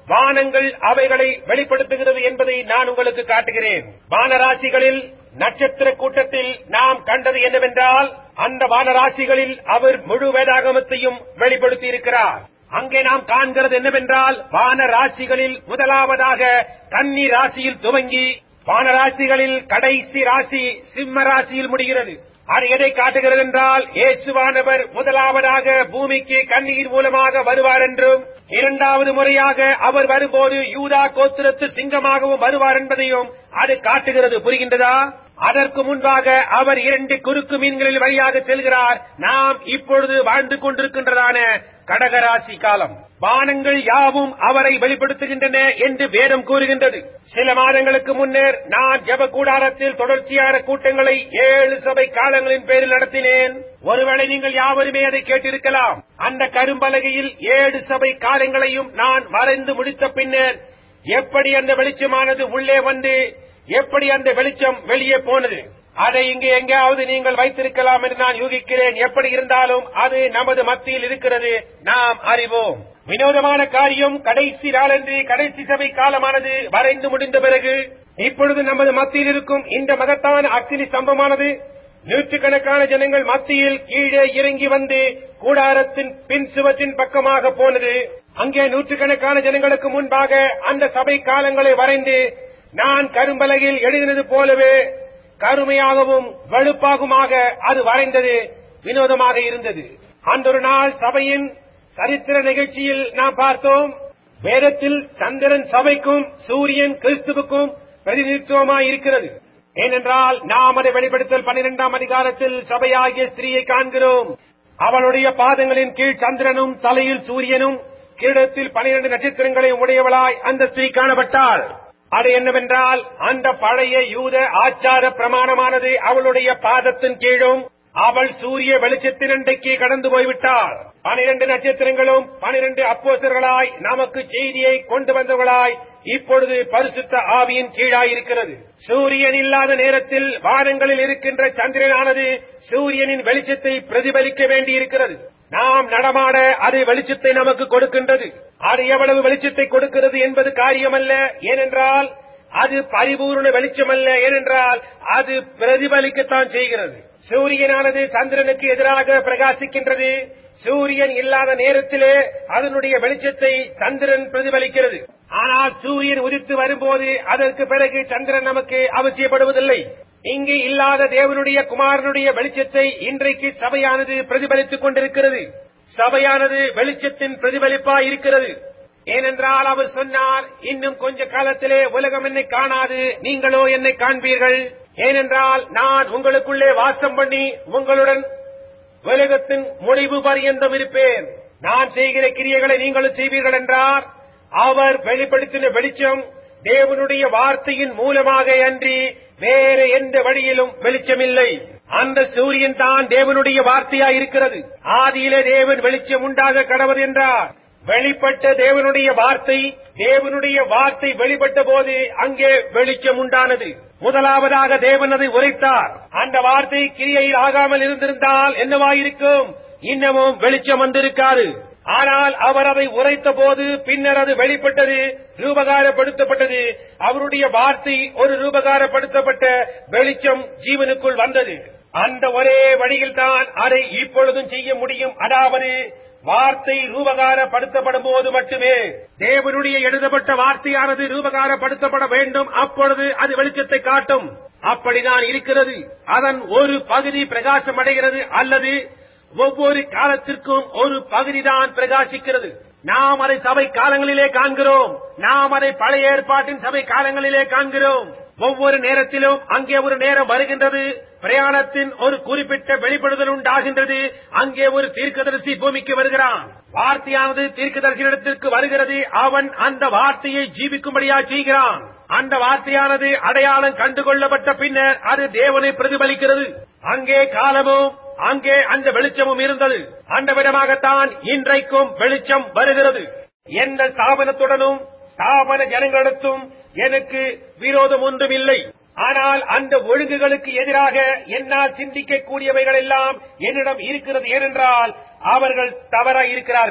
வானங்கள் அவைகளை வெளிப்படுத்துகிறது என்பதை நான் உங்களுக்கு காட்டுகிறேன் வானராசிகளில் நட்சத்திர கூட்டத்தில் நாம் கண்டது என்னவென்றால் அந்த வானராசிகளில் அவர் முழு வேதாகமத்தையும் வெளிப்படுத்தி இருக்கிறார் அங்கே நாம் காண்கிறது என்னவென்றால் வானராசிகளில் முதலாவதாக கன்னி ராசியில் துவங்கி வானராசிகளில் கடைசி ராசி சிம்ம ராசியில் முடிகிறது அது எதை காட்டுகிறது என்றால் இயேசுவானவர் முதலாவதாக பூமிக்கு கண்ணீர் மூலமாக வருவார் என்றும் இரண்டாவது முறையாக அவர் வரும்போது யூதா கோத்திரத்து சிங்கமாகவும் வருவார் என்பதையும் அது காட்டுகிறது புரிகின்றதா அதற்கு முன்பாக அவர் இரண்டு குறுக்கு மீன்களில் வழியாக செல்கிறார் நாம் இப்பொழுது வாழ்ந்து கொண்டிருக்கின்றதான கடகராசி காலம் வானங்கள் யாவும் அவரை வெளிப்படுத்துகின்றன என்று வேதம் கூறுகின்றது சில மாதங்களுக்கு முன்னர் நான் ஜப கூடாரத்தில் தொடர்ச்சியான கூட்டங்களை ஏழு சபை காலங்களின் பேரில் நடத்தினேன் ஒருவேளை நீங்கள் யாவருமே அதை கேட்டிருக்கலாம் அந்த கரும்பலகையில் ஏழு சபை காலங்களையும் நான் வரைந்து முடித்த பின்னர் எப்படி அந்த வெளிச்சமானது உள்ளே வந்து எப்படி அந்த வெளிச்சம் வெளியே போனது அதை இங்கே எங்கேயாவது நீங்கள் வைத்திருக்கலாம் என்று நான் யூகிக்கிறேன் எப்படி இருந்தாலும் அது நமது மத்தியில் இருக்கிறது நாம் அறிவோம் வினோதமான காரியம் கடைசி நாளன்று கடைசி சபை காலமானது வரைந்து முடிந்த பிறகு இப்பொழுது நமது மத்தியில் இருக்கும் இந்த மகத்தான அக்கினி ஸ்தம்பமானது நூற்றுக்கணக்கான ஜனங்கள் மத்தியில் கீழே இறங்கி வந்து கூடாரத்தின் பின் சுவத்தின் பக்கமாக போனது அங்கே நூற்றுக்கணக்கான ஜனங்களுக்கு முன்பாக அந்த சபை காலங்களை வரைந்து நான் கரும்பலகையில் எழுதினது போலவே கருமையாகவும் வெளுப்பாகுமாக அது வரைந்தது வினோதமாக இருந்தது அன்றொரு நாள் சபையின் சரித்திர நிகழ்ச்சியில் நாம் பார்த்தோம் வேதத்தில் சந்திரன் சபைக்கும் சூரியன் கிறிஸ்துவுக்கும் பிரதிநிதித்துவமாய் இருக்கிறது ஏனென்றால் நாம் அதை வெளிப்படுத்தல் பன்னிரெண்டாம் அதிகாரத்தில் சபையாகிய ஸ்திரீயை காண்கிறோம் அவளுடைய பாதங்களின் கீழ் சந்திரனும் தலையில் சூரியனும் கிரீடத்தில் பனிரெண்டு நட்சத்திரங்களை உடையவளாய் அந்த ஸ்திரீ காணப்பட்டாள் அது என்னவென்றால் அந்த பழைய யூத ஆச்சார பிரமாணமானது அவளுடைய பாதத்தின் கீழும் அவள் சூரிய வெளிச்சத்தின் அண்டைக்கு கடந்து போய்விட்டாள் பனிரெண்டு நட்சத்திரங்களும் பனிரெண்டு அப்போசர்களாய் நமக்கு செய்தியை கொண்டு வந்தவர்களாய் இப்பொழுது பரிசுத்த ஆவியின் கீழாயிருக்கிறது சூரியன் இல்லாத நேரத்தில் வானங்களில் இருக்கின்ற சந்திரனானது சூரியனின் வெளிச்சத்தை பிரதிபலிக்க வேண்டியிருக்கிறது நாம் நடமாட அது வெளிச்சத்தை நமக்கு கொடுக்கின்றது அது எவ்வளவு வெளிச்சத்தை கொடுக்கிறது என்பது காரியமல்ல ஏனென்றால் அது பரிபூர்ண வெளிச்சமல்ல ஏனென்றால் அது பிரதிபலிக்கத்தான் செய்கிறது சூரியனானது சந்திரனுக்கு எதிராக பிரகாசிக்கின்றது சூரியன் இல்லாத நேரத்திலே அதனுடைய வெளிச்சத்தை சந்திரன் பிரதிபலிக்கிறது ஆனால் சூரியன் உதித்து வரும்போது அதற்கு பிறகு சந்திரன் நமக்கு அவசியப்படுவதில்லை இங்கு இல்லாத தேவனுடைய குமாரனுடைய வெளிச்சத்தை இன்றைக்கு சபையானது பிரதிபலித்துக் கொண்டிருக்கிறது சபையானது வெளிச்சத்தின் பிரதிபலிப்பாய் இருக்கிறது ஏனென்றால் அவர் சொன்னார் இன்னும் கொஞ்ச காலத்திலே உலகம் என்னை காணாது நீங்களோ என்னை காண்பீர்கள் ஏனென்றால் நான் உங்களுக்குள்ளே வாசம் பண்ணி உங்களுடன் உலகத்தின் முடிவு பரியந்தம் இருப்பேன் நான் செய்கிற கிரியைகளை நீங்களும் செய்வீர்கள் என்றார் அவர் வெளிப்படுத்தின வெளிச்சம் தேவனுடைய வார்த்தையின் மூலமாக அன்றி வேற எந்த வழியிலும் வெளிச்சமில்லை அந்த சூரியன் தான் தேவனுடைய வார்த்தையாய் இருக்கிறது ஆதியிலே தேவன் வெளிச்சம் உண்டாக கடவுள் என்றார் வெளிப்பட்ட தேவனுடைய வார்த்தை தேவனுடைய வார்த்தை வெளிப்பட்ட போது அங்கே வெளிச்சம் உண்டானது முதலாவதாக தேவன் அதை உரைத்தார் அந்த வார்த்தை கிரியையில் ஆகாமல் இருந்திருந்தால் என்னவாயிருக்கும் இன்னமும் வெளிச்சம் வந்திருக்காது ஆனால் அவர் அதை உரைத்த போது பின்னர் அது வெளிப்பட்டது ரூபகாரப்படுத்தப்பட்டது அவருடைய வார்த்தை ஒரு ரூபகாரப்படுத்தப்பட்ட வெளிச்சம் ஜீவனுக்குள் வந்தது அந்த ஒரே வழியில் தான் அதை இப்பொழுதும் செய்ய முடியும் அதாவது வார்த்தை ரூபகாரப்படுத்தப்படும் போது மட்டுமே தேவனுடைய எழுதப்பட்ட வார்த்தையானது ரூபகாரப்படுத்தப்பட வேண்டும் அப்பொழுது அது வெளிச்சத்தை காட்டும் அப்படிதான் இருக்கிறது அதன் ஒரு பகுதி பிரகாசம் அடைகிறது அல்லது ஒவ்வொரு காலத்திற்கும் ஒரு பகுதிதான் பிரகாசிக்கிறது நாம் அதை சபை காலங்களிலே காண்கிறோம் நாம் அதை பழைய ஏற்பாட்டின் சபை காலங்களிலே காண்கிறோம் ஒவ்வொரு நேரத்திலும் அங்கே ஒரு நேரம் வருகின்றது பிரயாணத்தின் ஒரு குறிப்பிட்ட வெளிப்படுதல் உண்டாகின்றது அங்கே ஒரு தீர்க்கதரிசி பூமிக்கு வருகிறான் வார்த்தையானது தீர்க்கதரிசியிடத்திற்கு வருகிறது அவன் அந்த வார்த்தையை ஜீவிக்கும்படியா செய்கிறான் அந்த வார்த்தையானது அடையாளம் கண்டுகொள்ளப்பட்ட பின்னர் அது தேவனை பிரதிபலிக்கிறது அங்கே காலமும் அங்கே அந்த வெளிச்சமும் இருந்தது அந்த விதமாகத்தான் இன்றைக்கும் வெளிச்சம் வருகிறது எந்த ஸ்தாபனத்துடனும் ஸ்தாபன ஜனங்களிடத்தும் எனக்கு விரோதம் ஒன்றும் இல்லை ஆனால் அந்த ஒழுங்குகளுக்கு எதிராக என்னால் சிந்திக்கக்கூடியவைகள் எல்லாம் என்னிடம் இருக்கிறது ஏனென்றால் அவர்கள் தவறாய் இருக்கிறார்கள்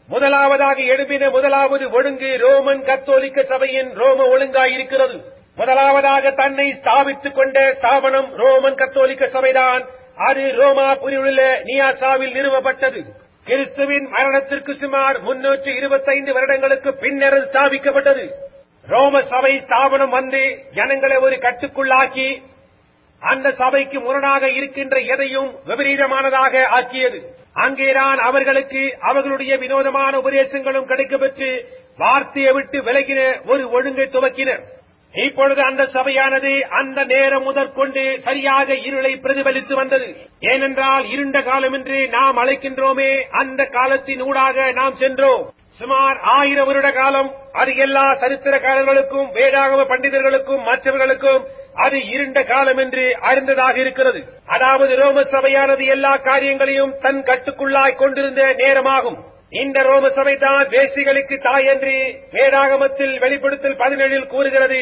முதலாவதாக எழுப்பின முதலாவது ஒழுங்கு ரோமன் கத்தோலிக்க சபையின் ரோம ஒழுங்காயிருக்கிறது முதலாவதாக தன்னை ஸ்தாபித்துக் கொண்ட ஸ்தாபனம் ரோமன் கத்தோலிக்க சபைதான் அது ரோமா புரியுள்ள நியாசாவில் நிறுவப்பட்டது கிறிஸ்துவின் மரணத்திற்கு சுமார் முன்னூற்று இருபத்தைந்து வருடங்களுக்கு பின்னர் அது ஸ்தாபிக்கப்பட்டது ரோம சபை ஸ்தாபனம் வந்து ஜனங்களை ஒரு கட்டுக்குள்ளாக்கி அந்த சபைக்கு முரணாக இருக்கின்ற எதையும் விபரீதமானதாக ஆக்கியது அங்கேதான் அவர்களுக்கு அவர்களுடைய வினோதமான உபதேசங்களும் கிடைக்கப்பெற்று வார்த்தையை விட்டு விலகின ஒரு ஒழுங்கை துவக்கினர் இப்பொழுது அந்த சபையானது அந்த நேரம் முதற்கொண்டு சரியாக இருளை பிரதிபலித்து வந்தது ஏனென்றால் இருண்ட காலம் என்று நாம் அழைக்கின்றோமே அந்த காலத்தின் ஊடாக நாம் சென்றோம் சுமார் ஆயிரம் வருட காலம் அது எல்லா சரித்திரக்காரர்களுக்கும் வேதாகம பண்டிதர்களுக்கும் மற்றவர்களுக்கும் அது இருண்ட காலம் என்று அறிந்ததாக இருக்கிறது அதாவது ரோம சபையானது எல்லா காரியங்களையும் தன் கட்டுக்குள்ளாய் கொண்டிருந்த நேரமாகும் இந்த ரோம சபை தான் வேசிகளுக்கு தாய் என்று வேதாகமத்தில் வெளிப்படுத்தல் பதினேழில் கூறுகிறது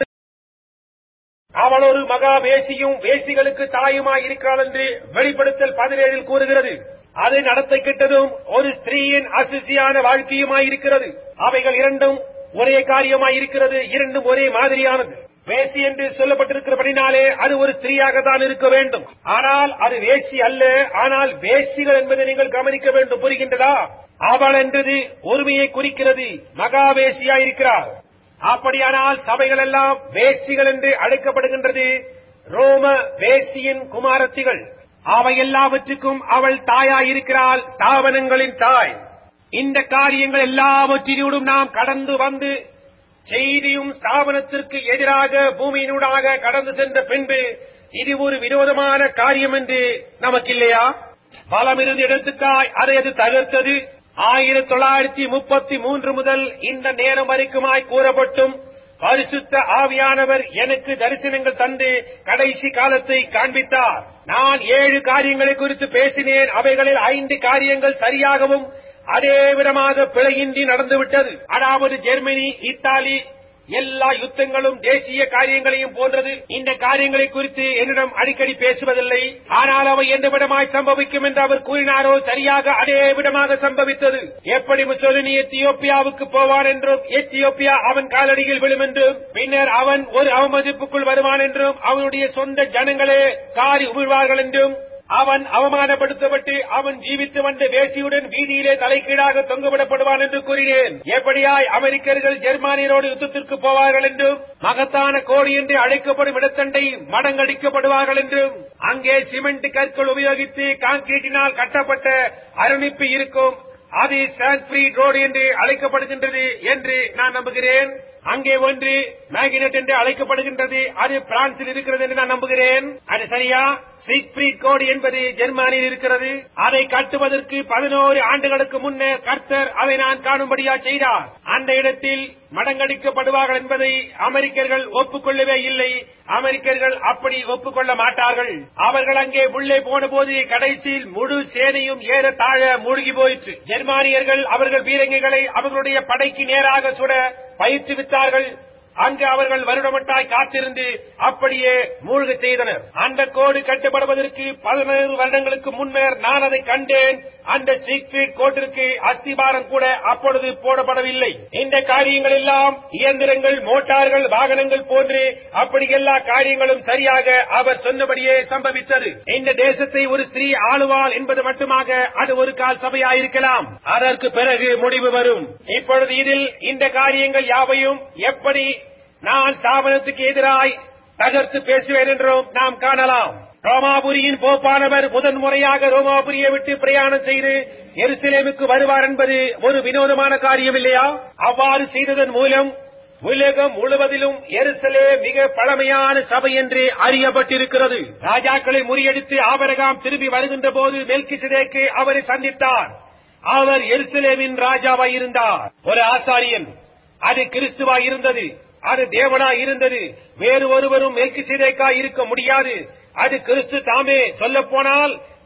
அவள் ஒரு மகா வேசியும் வேசிகளுக்கு தாயுமாய் இருக்கிறாள் என்று வெளிப்படுத்தல் பதினேழில் கூறுகிறது அது நடத்தை கிட்டதும் ஒரு ஸ்திரீயின் அசுசியான வாழ்க்கையுமாய் இருக்கிறது அவைகள் இரண்டும் ஒரே காரியமாய் இருக்கிறது இரண்டும் ஒரே மாதிரியானது வேசி என்று சொல்லப்பட்டிருக்கிறபடினாலே அது ஒரு ஸ்திரீயாகத்தான் இருக்க வேண்டும் ஆனால் அது வேசி அல்ல ஆனால் வேசிகள் என்பதை நீங்கள் கவனிக்க வேண்டும் புரிகின்றதா அவள் என்றது ஒருமையை குறிக்கிறது மகா வேசியாயிருக்கிறார் அப்படியானால் சபைகள் எல்லாம் வேசிகள் என்று அழைக்கப்படுகின்றது ரோம வேசியின் குமாரத்திகள் அவை எல்லாவற்றுக்கும் அவள் தாயாயிருக்கிறாள் ஸ்தாபனங்களின் தாய் இந்த காரியங்கள் எல்லாவற்றினூடும் நாம் கடந்து வந்து செய்தியும் ஸ்தாபனத்திற்கு எதிராக பூமியினூடாக கடந்து சென்ற பின்பு இது ஒரு விரோதமான காரியம் என்று நமக்கில்லையா பலமிருந்த இடத்துக்காய் அதை அது தகர்த்தது ஆயிரத்தி தொள்ளாயிரத்தி முப்பத்தி மூன்று முதல் இந்த நேரம் வரைக்குமாய் கூறப்பட்டும் பரிசுத்த ஆவியானவர் எனக்கு தரிசனங்கள் தந்து கடைசி காலத்தை காண்பித்தார் நான் ஏழு காரியங்களை குறித்து பேசினேன் அவைகளில் ஐந்து காரியங்கள் சரியாகவும் அதே விதமாக பிழையின்றி நடந்துவிட்டது அதாவது ஜெர்மனி இத்தாலி எல்லா யுத்தங்களும் தேசிய காரியங்களையும் போன்றது இந்த காரியங்களை குறித்து என்னிடம் அடிக்கடி பேசுவதில்லை ஆனால் அவை எந்த விடமாய் சம்பவிக்கும் என்று அவர் கூறினாரோ சரியாக அதே விதமாக சம்பவித்தது எப்படி முசோலினி எத்தியோப்பியாவுக்கு போவான் என்றும் எத்தியோப்பியா அவன் காலடியில் விழும் என்றும் பின்னர் அவன் ஒரு அவமதிப்புக்குள் வருவான் என்றும் அவனுடைய சொந்த ஜனங்களே காரி உமிழ்வார்கள் என்றும் அவன் அவமானப்படுத்தப்பட்டு அவன் ஜீவித்து வந்த வேசியுடன் வீதியிலே தலைக்கீழாக தொங்கவிடப்படுவான் என்று கூறினேன் எப்படியாய் அமெரிக்கர்கள் ஜெர்மானியரோடு யுத்தத்திற்கு போவார்கள் என்றும் மகத்தான கோடி என்று அழைக்கப்படும் இடத்தண்டை மடங்கடிக்கப்படுவார்கள் என்றும் அங்கே சிமெண்ட் கற்கள் உபயோகித்து கான்கிரீட்டினால் கட்டப்பட்ட அரணிப்பு இருக்கும் அது சான்ஃபிரீட் ரோடு என்று அழைக்கப்படுகின்றது என்று நான் நம்புகிறேன் அங்கே ஒன்று மேகினட் என்று அழைக்கப்படுகின்றது அது பிரான்சில் இருக்கிறது என்று நான் நம்புகிறேன் அது சரியா சிக்ஃபிரீட் கோடு என்பது ஜெர்மானியில் இருக்கிறது அதை கட்டுவதற்கு பதினோரு ஆண்டுகளுக்கு முன்னர் கர்த்தர் அதை நான் காணும்படியா செய்தார் அந்த இடத்தில் மடங்கடிக்கப்படுவார்கள் என்பதை அமெரிக்கர்கள் ஒப்புக்கொள்ளவே இல்லை அமெரிக்கர்கள் அப்படி ஒப்புக்கொள்ள மாட்டார்கள் அவர்கள் அங்கே உள்ளே போன போது கடைசியில் முழு சேனையும் ஏற தாழ மூழ்கி போயிற்று ஜெர்மானியர்கள் அவர்கள் பீரங்கிகளை அவர்களுடைய படைக்கு நேராக சுட பயிற்றுவித்தார்கள் அங்கு அவர்கள் வருடமட்டாய் காத்திருந்து அப்படியே மூழ்க செய்தனர் அந்த கோடு கட்டுப்படுவதற்கு பதினேழு வருடங்களுக்கு முன்னர் நான் அதை கண்டேன் அந்த சீக்ரீட் கோட்டிற்கு அஸ்திபாரம் கூட அப்பொழுது போடப்படவில்லை இந்த காரியங்கள் எல்லாம் இயந்திரங்கள் மோட்டார்கள் வாகனங்கள் போன்று அப்படி எல்லா காரியங்களும் சரியாக அவர் சொன்னபடியே சம்பவித்தது இந்த தேசத்தை ஒரு ஸ்திரீ ஆளுவாள் என்பது மட்டுமாக அது ஒரு கால் சபையாயிருக்கலாம் அதற்கு பிறகு முடிவு வரும் இப்பொழுது இதில் இந்த காரியங்கள் யாவையும் எப்படி நான் ஸ்தாபனத்துக்கு எதிராய் தகர்த்து பேசுவேன் என்றும் நாம் காணலாம் ரோமாபுரியின் போப்பானவர் முதன் முறையாக ரோமாபுரியை விட்டு பிரயாணம் செய்து எருசலேமுக்கு வருவார் என்பது ஒரு வினோதமான காரியம் இல்லையா அவ்வாறு செய்ததன் மூலம் உலகம் முழுவதிலும் எருசலே மிக பழமையான சபை என்று அறியப்பட்டிருக்கிறது ராஜாக்களை முறியடித்து ஆபரகாம் திரும்பி வருகின்ற போது மெல்கிசிதேக்கு அவரை சந்தித்தார் அவர் எருசலேமின் ராஜாவாய் இருந்தார் ஒரு ஆசாரியன் அது கிறிஸ்துவாய் இருந்தது அது தேவனா இருந்தது வேறு ஒருவரும் மெல்கிசிதேக்கா இருக்க முடியாது அது கிறிஸ்து தாமே சொல்ல போனால்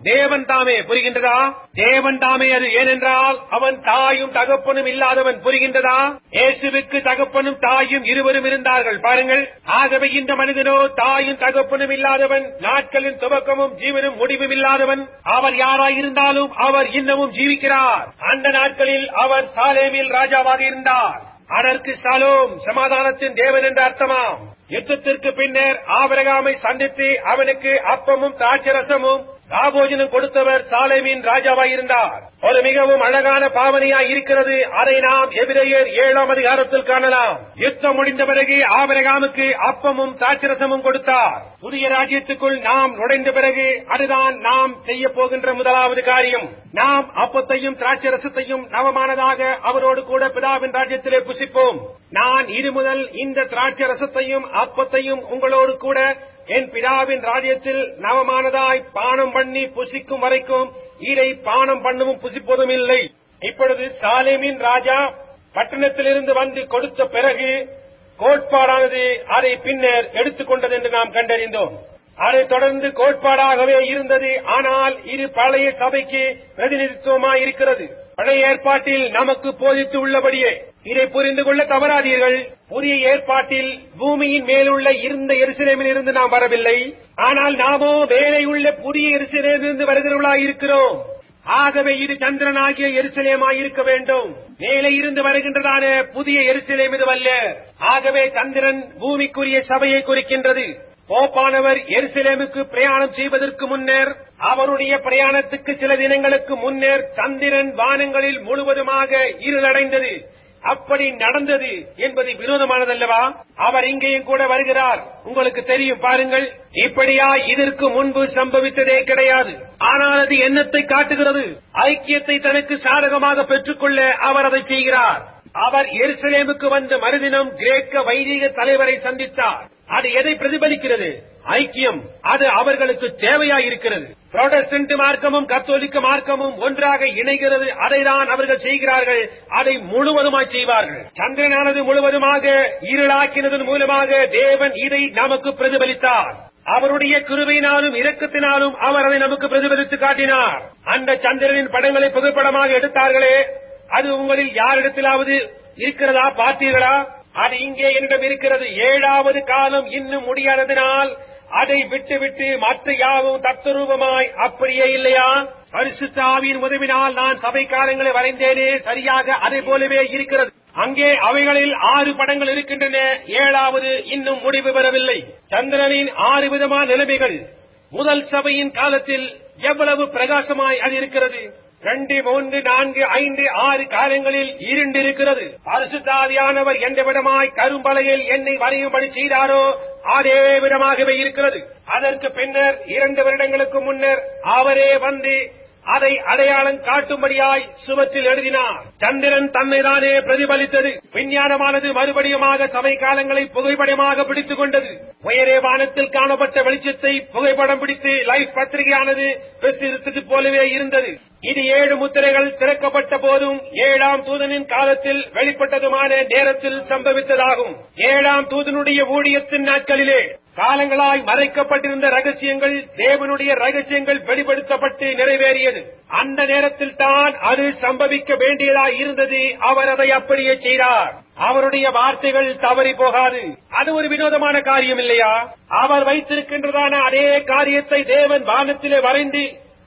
தேவன் தாமே புரிகின்றதா தேவன் தாமே அது ஏனென்றால் அவன் தாயும் தகப்பனும் இல்லாதவன் புரிகின்றதா இயேசுவுக்கு தகப்பனும் தாயும் இருவரும் இருந்தார்கள் பாருங்கள் ஆகவே இந்த மனிதனோ தாயும் தகப்பனும் இல்லாதவன் நாட்களின் துவக்கமும் ஜீவனும் முடிவும் இல்லாதவன் அவர் யாராயிருந்தாலும் அவர் இன்னமும் ஜீவிக்கிறார் அந்த நாட்களில் அவர் சாலேமில் ராஜாவாக இருந்தார் அதற்கு சாலோம் சமாதானத்தின் தேவன் என்ற அர்த்தமாம் யுத்தத்திற்கு பின்னர் ஆபரகாமை சந்தித்து அவனுக்கு அப்பமும் திராட்சரசமும் ராபோஜனம் கொடுத்தவர் சாலேமின் ராஜாவாயிருந்தார் ஒரு மிகவும் அழகான பாவனையாய் இருக்கிறது அதை நாம் எபிரேயர் ஏழாம் அதிகாரத்தில் காணலாம் யுத்தம் முடிந்த பிறகு ஆபரகாமுக்கு அப்பமும் திராட்சரசமும் கொடுத்தார் புதிய ராஜ்யத்துக்குள் நாம் நுழைந்த பிறகு அதுதான் நாம் செய்ய போகின்ற முதலாவது காரியம் நாம் அப்பத்தையும் திராட்சரசத்தையும் நவமானதாக அவரோடு கூட பிதாவின் ராஜ்யத்திலே புசிப்போம் நான் இது முதல் இந்த திராட்சரசத்தையும் அப்பத்தையும் உங்களோடு கூட என் பிதாவின் ராஜ்யத்தில் நவமானதாய் பானம் பண்ணி புசிக்கும் வரைக்கும் இதை பானம் பண்ணவும் புசிப்பதும் இல்லை இப்பொழுது சாலேமின் ராஜா பட்டணத்திலிருந்து வந்து கொடுத்த பிறகு கோட்பாடானது அதை பின்னர் எடுத்துக்கொண்டது என்று நாம் கண்டறிந்தோம் அதைத் தொடர்ந்து கோட்பாடாகவே இருந்தது ஆனால் இது பழைய சபைக்கு பிரதிநிதித்துவமாய் இருக்கிறது பழைய ஏற்பாட்டில் நமக்கு போதித்து உள்ளபடியே இதை புரிந்து கொள்ள தவறாதீர்கள் புதிய ஏற்பாட்டில் பூமியின் மேலுள்ள இருந்த எருசலேமில் இருந்து நாம் வரவில்லை ஆனால் நாமோ வேலையுள்ள புதிய எருசலேமிலிருந்து வருகிறவர்களாய் இருக்கிறோம் ஆகவே இது சந்திரனாகிய எருசலேமாய் இருக்க வேண்டும் மேலே இருந்து வருகின்றதான புதிய எருசலேம் இதுவல்ல ஆகவே சந்திரன் பூமிக்குரிய சபையை குறிக்கின்றது போப்பானவர் எருசலேமுக்கு பிரயாணம் செய்வதற்கு முன்னர் அவருடைய பிரயாணத்துக்கு சில தினங்களுக்கு முன்னர் சந்திரன் வானங்களில் முழுவதுமாக இருளடைந்தது அப்படி நடந்தது என்பது விரோதமானதல்லவா அவர் இங்கேயும் கூட வருகிறார் உங்களுக்கு தெரியும் பாருங்கள் இப்படியா இதற்கு முன்பு சம்பவித்ததே கிடையாது ஆனால் அது எண்ணத்தை காட்டுகிறது ஐக்கியத்தை தனக்கு சாதகமாக பெற்றுக்கொள்ள அவர் அதை செய்கிறார் அவர் எருசலேமுக்கு வந்த மறுதினம் கிரேக்க வைதிக தலைவரை சந்தித்தார் அது எதை பிரதிபலிக்கிறது ஐக்கியம் அது அவர்களுக்கு தேவையாயிருக்கிறது புரோட்டஸ்டன்ட் மார்க்கமும் கத்தோலிக்க மார்க்கமும் ஒன்றாக இணைகிறது அதைதான் அவர்கள் செய்கிறார்கள் அதை முழுவதுமாய் செய்வார்கள் சந்திரனானது முழுவதுமாக இருளாக்கினதன் மூலமாக தேவன் இதை நமக்கு பிரதிபலித்தார் அவருடைய கிருபையினாலும் இரக்கத்தினாலும் அவர் அதை நமக்கு பிரதிபலித்து காட்டினார் அந்த சந்திரனின் படங்களை புகைப்படமாக எடுத்தார்களே அது உங்களில் யாரிடத்திலாவது இருக்கிறதா பார்த்தீர்களா அது இங்கே என்னிடம் இருக்கிறது ஏழாவது காலம் இன்னும் முடியாததினால் அதை விட்டுவிட்டு மற்ற யாவும் தத்துரூபமாய் அப்படியே இல்லையா பரிசுத்த ஆவியின் உதவினால் நான் சபை காலங்களை வரைந்தேனே சரியாக அதே போலவே இருக்கிறது அங்கே அவைகளில் ஆறு படங்கள் இருக்கின்றன ஏழாவது இன்னும் முடிவு பெறவில்லை சந்திரனின் ஆறு விதமான நிலைமைகள் முதல் சபையின் காலத்தில் எவ்வளவு பிரகாசமாய் அது இருக்கிறது ரெண்டு மூன்று நான்கு ஐந்து ஆறு காலங்களில் இருண்டு இருக்கிறது பரிசுத்தாவியானவர் எந்த விதமாய் கரும்பலையில் என்னை வரையும்படி செய்தாரோ அதே விதமாகவே இருக்கிறது அதற்கு பின்னர் இரண்டு வருடங்களுக்கு முன்னர் அவரே வந்து அதை அடையாளம் காட்டும்படியாய் சுவற்றில் எழுதினார் சந்திரன் தன்னைதானே பிரதிபலித்தது விஞ்ஞானமானது மறுபடியுமாக சபை காலங்களை புகைப்படமாக பிடித்துக் கொண்டது உயரே வானத்தில் காணப்பட்ட வெளிச்சத்தை புகைப்படம் பிடித்து லைஃப் பத்திரிகையானது பிரசுரித்தது போலவே இருந்தது இது ஏழு முத்திரைகள் திறக்கப்பட்ட போதும் ஏழாம் தூதனின் காலத்தில் வெளிப்பட்டதுமான நேரத்தில் சம்பவித்ததாகும் ஏழாம் தூதனுடைய ஊழியத்தின் நாட்களிலே காலங்களாய் மறைக்கப்பட்டிருந்த ரகசியங்கள் தேவனுடைய ரகசியங்கள் வெளிப்படுத்தப்பட்டு நிறைவேறியது அந்த நேரத்தில் தான் அது சம்பவிக்க வேண்டியதாய் இருந்தது அவர் அதை அப்படியே செய்தார் அவருடைய வார்த்தைகள் தவறி போகாது அது ஒரு வினோதமான காரியம் இல்லையா அவர் வைத்திருக்கின்றதான அதே காரியத்தை தேவன் வானத்திலே வரைந்து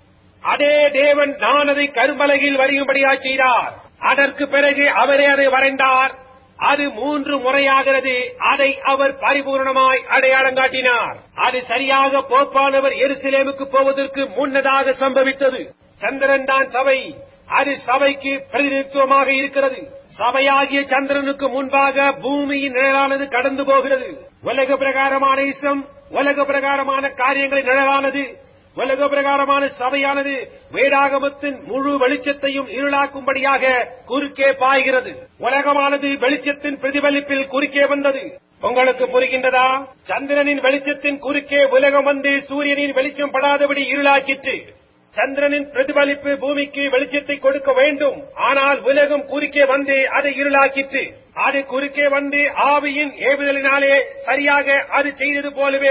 அதே தேவன் நான் அதை கரும்பலகையில் வரையும்படியா செய்தார் அதற்கு பிறகு அவரே அதை வரைந்தார் அது மூன்று முறையாகிறது அதை அவர் பரிபூர்ணமாய் அடையாளம் காட்டினார் அது சரியாக போப்பானவர் எருசலேமுக்கு போவதற்கு முன்னதாக சம்பவித்தது சந்திரன் தான் சபை அது சபைக்கு பிரதிநிதித்துவமாக இருக்கிறது சபையாகிய சந்திரனுக்கு முன்பாக பூமியின் நிழலானது கடந்து போகிறது உலக பிரகாரமான இசம் உலக பிரகாரமான காரியங்களின் நிழலானது உலக பிரகாரமான சபையானது வேடாகமத்தின் முழு வெளிச்சத்தையும் இருளாக்கும்படியாக குறுக்கே பாய்கிறது உலகமானது வெளிச்சத்தின் பிரதிபலிப்பில் குறுக்கே வந்தது உங்களுக்கு புரிகின்றதா சந்திரனின் வெளிச்சத்தின் குறுக்கே உலகம் வந்து சூரியனின் வெளிச்சம் படாதபடி இருளாக்கிற்று சந்திரனின் பிரதிபலிப்பு பூமிக்கு வெளிச்சத்தை கொடுக்க வேண்டும் ஆனால் உலகம் குறுக்கே வந்து அதை இருளாக்கிற்று அது குறுக்கே வந்து ஆவியின் ஏவுதலினாலே சரியாக அது செய்தது போலவே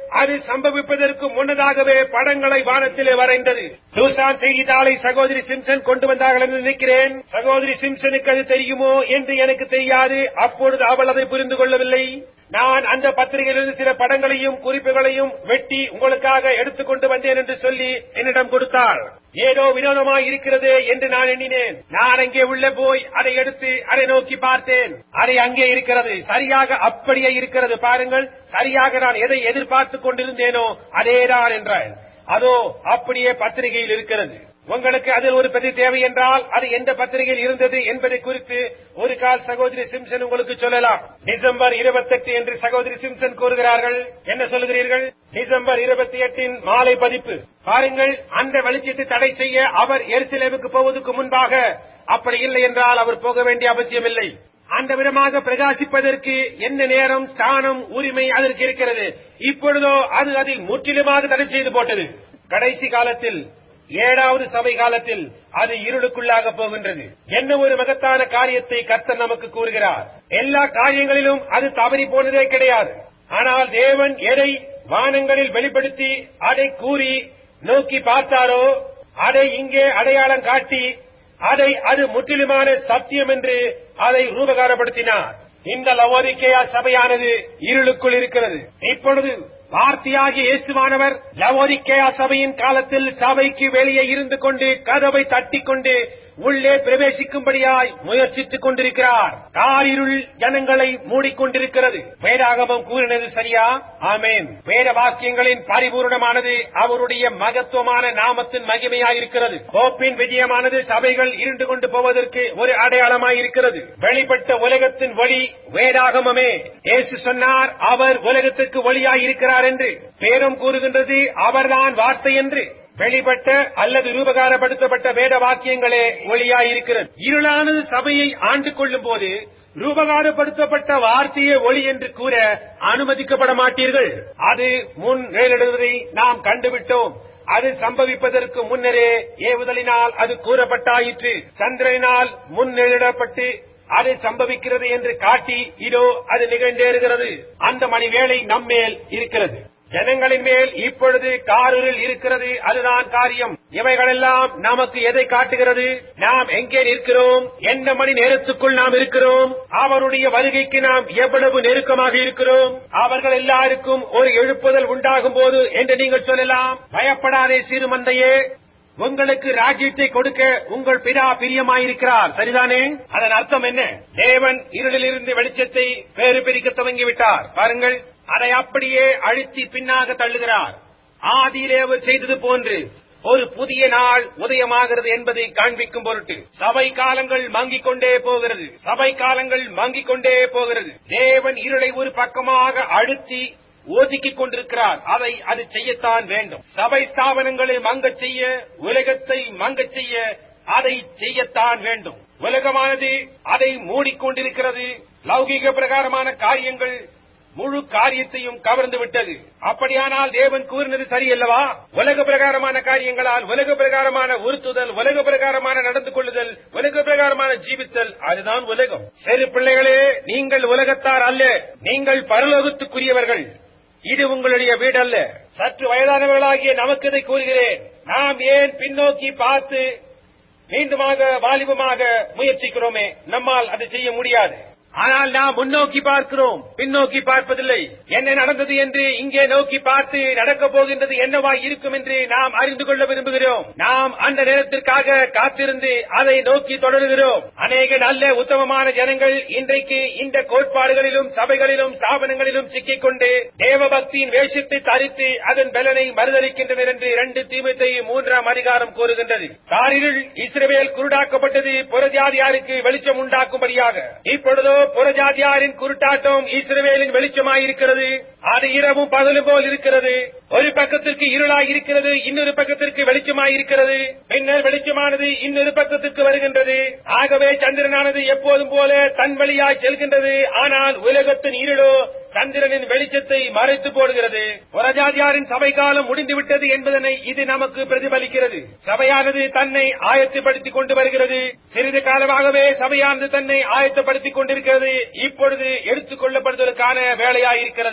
அது சம்பவிப்பதற்கு முன்னதாகவே படங்களை வானத்திலே வரைந்தது லூசான் செய்தித்தாளை சகோதரி சிம்சன் கொண்டு வந்தார்கள் என்று நினைக்கிறேன் சகோதரி சிம்சனுக்கு அது தெரியுமோ என்று எனக்கு தெரியாது அப்பொழுது அவள் அதை புரிந்து கொள்ளவில்லை நான் அந்த பத்திரிகையிலிருந்து சில படங்களையும் குறிப்புகளையும் வெட்டி உங்களுக்காக எடுத்துக்கொண்டு வந்தேன் என்று சொல்லி என்னிடம் கொடுத்தாள் ஏதோ வினோதமாய் இருக்கிறது என்று நான் எண்ணினேன் நான் அங்கே உள்ள போய் அதை எடுத்து அதை நோக்கி பார்த்தேன் அதை அங்கே இருக்கிறது சரியாக அப்படியே இருக்கிறது பாருங்கள் சரியாக நான் எதை எதிர்பார்த்துக் கொண்டிருந்தேனோ அதேதான் என்றான் அதோ அப்படியே பத்திரிகையில் இருக்கிறது உங்களுக்கு அதில் ஒரு பிரதி தேவை என்றால் அது எந்த பத்திரிகையில் இருந்தது என்பதை குறித்து ஒரு கால் சகோதரி சிம்சன் உங்களுக்கு சொல்லலாம் டிசம்பர் இருபத்தெட்டு என்று சகோதரி சிம்சன் கூறுகிறார்கள் என்ன சொல்கிறீர்கள் டிசம்பர் இருபத்தி எட்டின் மாலை பதிப்பு பாருங்கள் அந்த வெளிச்சத்தை தடை செய்ய அவர் எருசலேமுக்கு போவதற்கு முன்பாக அப்படி இல்லை என்றால் அவர் போக வேண்டிய அவசியமில்லை அந்த விதமாக பிரகாசிப்பதற்கு என்ன நேரம் ஸ்தானம் உரிமை அதற்கு இருக்கிறது இப்பொழுதோ அது அதை முற்றிலுமாக தடை செய்து போட்டது கடைசி காலத்தில் ஏழாவது சபை காலத்தில் அது இருளுக்குள்ளாக போகின்றது என்ன ஒரு மகத்தான காரியத்தை கர்த்தர் நமக்கு கூறுகிறார் எல்லா காரியங்களிலும் அது தவறி போனதே கிடையாது ஆனால் தேவன் எதை வானங்களில் வெளிப்படுத்தி அதை கூறி நோக்கி பார்த்தாரோ அதை இங்கே அடையாளம் காட்டி அதை அது முற்றிலுமான சத்தியம் என்று அதை ரூபகாரப்படுத்தினார் இந்த லவோரிக்கேயா சபையானது இருளுக்குள் இருக்கிறது இப்பொழுது வார்த்தையாகிய இயேசுவானவர் லவோரிக்கேயா சபையின் காலத்தில் சபைக்கு வெளியே இருந்து கொண்டு கதவை தட்டிக் கொண்டு உள்ளே பிரவேசிக்கும்படியாய் முயற்சித்துக் கொண்டிருக்கிறார் காரிருள் ஜனங்களை மூடிக்கொண்டிருக்கிறது வேதாகமம் கூறினது சரியா ஆமேன் வேத வாக்கியங்களின் பரிபூர்ணமானது அவருடைய மகத்துவமான நாமத்தின் மகிமையாயிருக்கிறது கோப்பின் விஜயமானது சபைகள் இருண்டு கொண்டு போவதற்கு ஒரு அடையாளமாயிருக்கிறது வெளிப்பட்ட உலகத்தின் ஒளி வேதாகமமே இயேசு சொன்னார் அவர் உலகத்துக்கு ஒளியாயிருக்கிறார் என்று பேரும் கூறுகின்றது அவர்தான் வார்த்தை என்று வெளிப்பட்ட அல்லது ரூபகாரப்படுத்தப்பட்ட வேத வாக்கியங்களே ஒளியாயிருக்கிறது இருளானது சபையை ஆண்டு கொள்ளும் போது ரூபகாரப்படுத்தப்பட்ட வார்த்தையே ஒளி என்று கூற அனுமதிக்கப்பட மாட்டீர்கள் அது முன் நேரிடுவதை நாம் கண்டுவிட்டோம் அது சம்பவிப்பதற்கு முன்னரே ஏவுதலினால் அது கூறப்பட்டாயிற்று சந்திரனினால் முன் நேரிடப்பட்டு அது சம்பவிக்கிறது என்று காட்டி இதோ அது நிகழ்ந்தேறுகிறது அந்த மணி வேளை நம்மேல் இருக்கிறது ஜனங்களின் மேல் இப்பொழுது காரில் இருக்கிறது அதுதான் காரியம் இவைகளெல்லாம் நமக்கு எதை காட்டுகிறது நாம் எங்கே நிற்கிறோம் எந்த மணி நேரத்துக்குள் நாம் இருக்கிறோம் அவருடைய வருகைக்கு நாம் எவ்வளவு நெருக்கமாக இருக்கிறோம் அவர்கள் எல்லாருக்கும் ஒரு எழுப்புதல் உண்டாகும் போது என்று நீங்கள் சொல்லலாம் பயப்படாதே சிறு மந்தையே உங்களுக்கு ராஜ்யத்தை கொடுக்க உங்கள் பிதா பிரியமாயிருக்கிறார் சரிதானே அதன் அர்த்தம் என்ன தேவன் இருளிலிருந்து வெளிச்சத்தை வேறு பிரிக்க துவங்கிவிட்டார் பாருங்கள் அதை அப்படியே அழுத்தி பின்னாக தள்ளுகிறார் ஆதியிலே அவர் செய்தது போன்று ஒரு புதிய நாள் உதயமாகிறது என்பதை காண்பிக்கும் பொருட்டு சபை காலங்கள் மங்கிக் கொண்டே போகிறது சபை காலங்கள் மங்கிக் கொண்டே போகிறது தேவன் இருளை ஒரு பக்கமாக அழுத்தி ஒதுக்கிக் கொண்டிருக்கிறார் அதை அது செய்யத்தான் வேண்டும் சபை ஸ்தாபனங்களை மங்கச் செய்ய உலகத்தை மங்கச் செய்ய அதை செய்யத்தான் வேண்டும் உலகமானது அதை மூடிக்கொண்டிருக்கிறது லௌகிக பிரகாரமான காரியங்கள் முழு காரியத்தையும் கவர்ந்து விட்டது அப்படியானால் தேவன் கூறினது சரியல்லவா உலக பிரகாரமான காரியங்களால் உலக பிரகாரமான உறுத்துதல் உலக பிரகாரமான நடந்து கொள்ளுதல் உலக பிரகாரமான ஜீவித்தல் அதுதான் உலகம் சிறு பிள்ளைகளே நீங்கள் உலகத்தார் அல்ல நீங்கள் பரலோகத்துக்குரியவர்கள் இது உங்களுடைய வீடு அல்ல சற்று வயதானவர்களாகிய நமக்கு இதை கூறுகிறேன் நாம் ஏன் பின்னோக்கி பார்த்து மீண்டுமாக வாலிபமாக முயற்சிக்கிறோமே நம்மால் அதை செய்ய முடியாது ஆனால் நாம் முன்னோக்கி பார்க்கிறோம் பின்னோக்கி பார்ப்பதில்லை என்ன நடந்தது என்று இங்கே நோக்கி பார்த்து நடக்கப் போகின்றது என்னவாய் இருக்கும் என்று நாம் அறிந்து கொள்ள விரும்புகிறோம் நாம் அந்த நேரத்திற்காக காத்திருந்து அதை நோக்கி தொடருகிறோம் அநேக நல்ல உத்தமமான ஜனங்கள் இன்றைக்கு இந்த கோட்பாடுகளிலும் சபைகளிலும் ஸ்தாபனங்களிலும் சிக்கிக் கொண்டு தேவபக்தியின் வேஷத்தை தரித்து அதன் பலனை மறுதளிக்கின்றனர் என்று இரண்டு தீமத்தை மூன்றாம் அதிகாரம் கூறுகின்றது காரில் இஸ்ரவேல் குருடாக்கப்பட்டது புறஜாதியாருக்கு வெளிச்சம் உண்டாக்கும்படியாக இப்பொழுதோ புறஜாதியாரின் குருட்டாட்டம் இஸ்ரவேலின் வெளிச்சமாயிருக்கிறது அது இரவும் பகலும் போல் இருக்கிறது ஒரு பக்கத்திற்கு இருளாய் இருக்கிறது இன்னொரு பக்கத்திற்கு வெளிச்சமாயிருக்கிறது பின்னர் வெளிச்சமானது இன்னொரு பக்கத்திற்கு வருகின்றது ஆகவே சந்திரனானது எப்போதும் போல தன் வழியாய் செல்கின்றது ஆனால் உலகத்தின் இருளோ சந்திரனின் வெளிச்சத்தை மறைத்து போடுகிறது புறஜாதியாரின் சபை காலம் முடிந்துவிட்டது என்பதனை இது நமக்கு பிரதிபலிக்கிறது சபையானது தன்னை ஆயத்தப்படுத்திக் கொண்டு வருகிறது சிறிது காலமாகவே சபையானது தன்னை ஆயத்தப்படுத்திக் கொண்டிருக்கிறது இப்பொழுது எடுத்துக் கொள்ளப்படுவதற்கான வேலையாயிருக்கிறது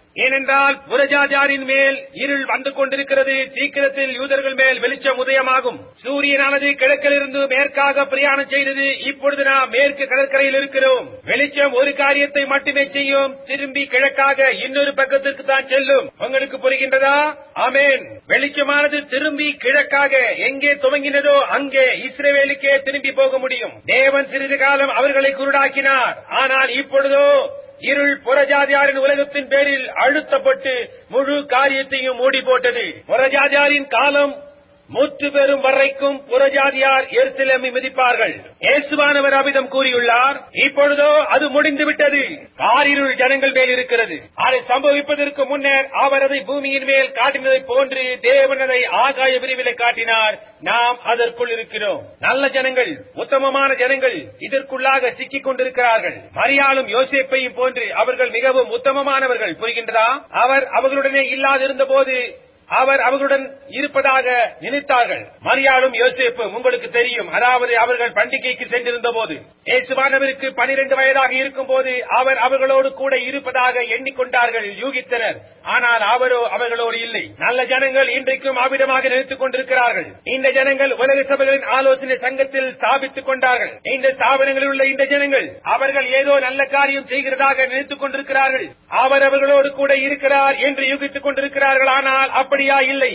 ஏனென்றால் புரஜாஜாரின் மேல் இருள் வந்து கொண்டிருக்கிறது சீக்கிரத்தில் யூதர்கள் மேல் வெளிச்சம் உதயமாகும் சூரியனானது கிழக்கிலிருந்து மேற்காக பிரயாணம் செய்தது இப்பொழுது நாம் மேற்கு கடற்கரையில் இருக்கிறோம் வெளிச்சம் ஒரு காரியத்தை மட்டுமே செய்யும் திரும்பி கிழக்காக இன்னொரு பக்கத்திற்கு தான் செல்லும் உங்களுக்கு புரிகின்றதா ஆமேன் வெளிச்சமானது திரும்பி கிழக்காக எங்கே துவங்கினதோ அங்கே இஸ்ரேவேலுக்கே திரும்பி போக முடியும் தேவன் சிறிது காலம் அவர்களை குருடாக்கினார் ஆனால் இப்பொழுதோ இருள் புறஜாதியாரின் உலகத்தின் பேரில் அழுத்தப்பட்டு முழு காரியத்தையும் மூடி போட்டது புறஜாதியாரின் காலம் முற்று பெறும் வரைக்கும் புறஜாதியார் எருசலேமை மிதிப்பார்கள் இயேசுவானவர் அபிதம் கூறியுள்ளார் இப்பொழுதோ அது முடிந்து விட்டது காரிருள் ஜனங்கள் மேல் இருக்கிறது அதை சம்பவிப்பதற்கு முன்னர் அவர் அதை பூமியின் மேல் காட்டினதை போன்று தேவன் அதை ஆகாய விரிவிலை காட்டினார் நாம் அதற்குள் இருக்கிறோம் நல்ல ஜனங்கள் உத்தமமான ஜனங்கள் இதற்குள்ளாக சிக்கிக் கொண்டிருக்கிறார்கள் மரியாளும் யோசேப்பையும் போன்று அவர்கள் மிகவும் உத்தமமானவர்கள் புரிகின்றதா அவர் அவர்களுடனே இல்லாதிருந்த போது அவர் அவர்களுடன் இருப்பதாக நினைத்தார்கள் மரியாளும் யோசேப்பும் உங்களுக்கு தெரியும் அதாவது அவர்கள் பண்டிகைக்கு சென்றிருந்த போது இயேசுவானவருக்கு பனிரெண்டு வயதாக இருக்கும் போது அவர் அவர்களோடு கூட இருப்பதாக எண்ணிக்கொண்டார்கள் யூகித்தனர் ஆனால் அவரோ அவர்களோடு இல்லை நல்ல ஜனங்கள் இன்றைக்கும் அவ்விடமாக நினைத்துக் கொண்டிருக்கிறார்கள் இந்த ஜனங்கள் உலக சபைகளின் ஆலோசனை சங்கத்தில் ஸ்தாபித்துக் கொண்டார்கள் இந்த ஸ்தாபனங்களில் உள்ள இந்த ஜனங்கள் அவர்கள் ஏதோ நல்ல காரியம் செய்கிறதாக நினைத்துக் கொண்டிருக்கிறார்கள் அவர் அவர்களோடு கூட இருக்கிறார் என்று யூகித்துக் கொண்டிருக்கிறார்கள் ஆனால் அப்படியா இல்லை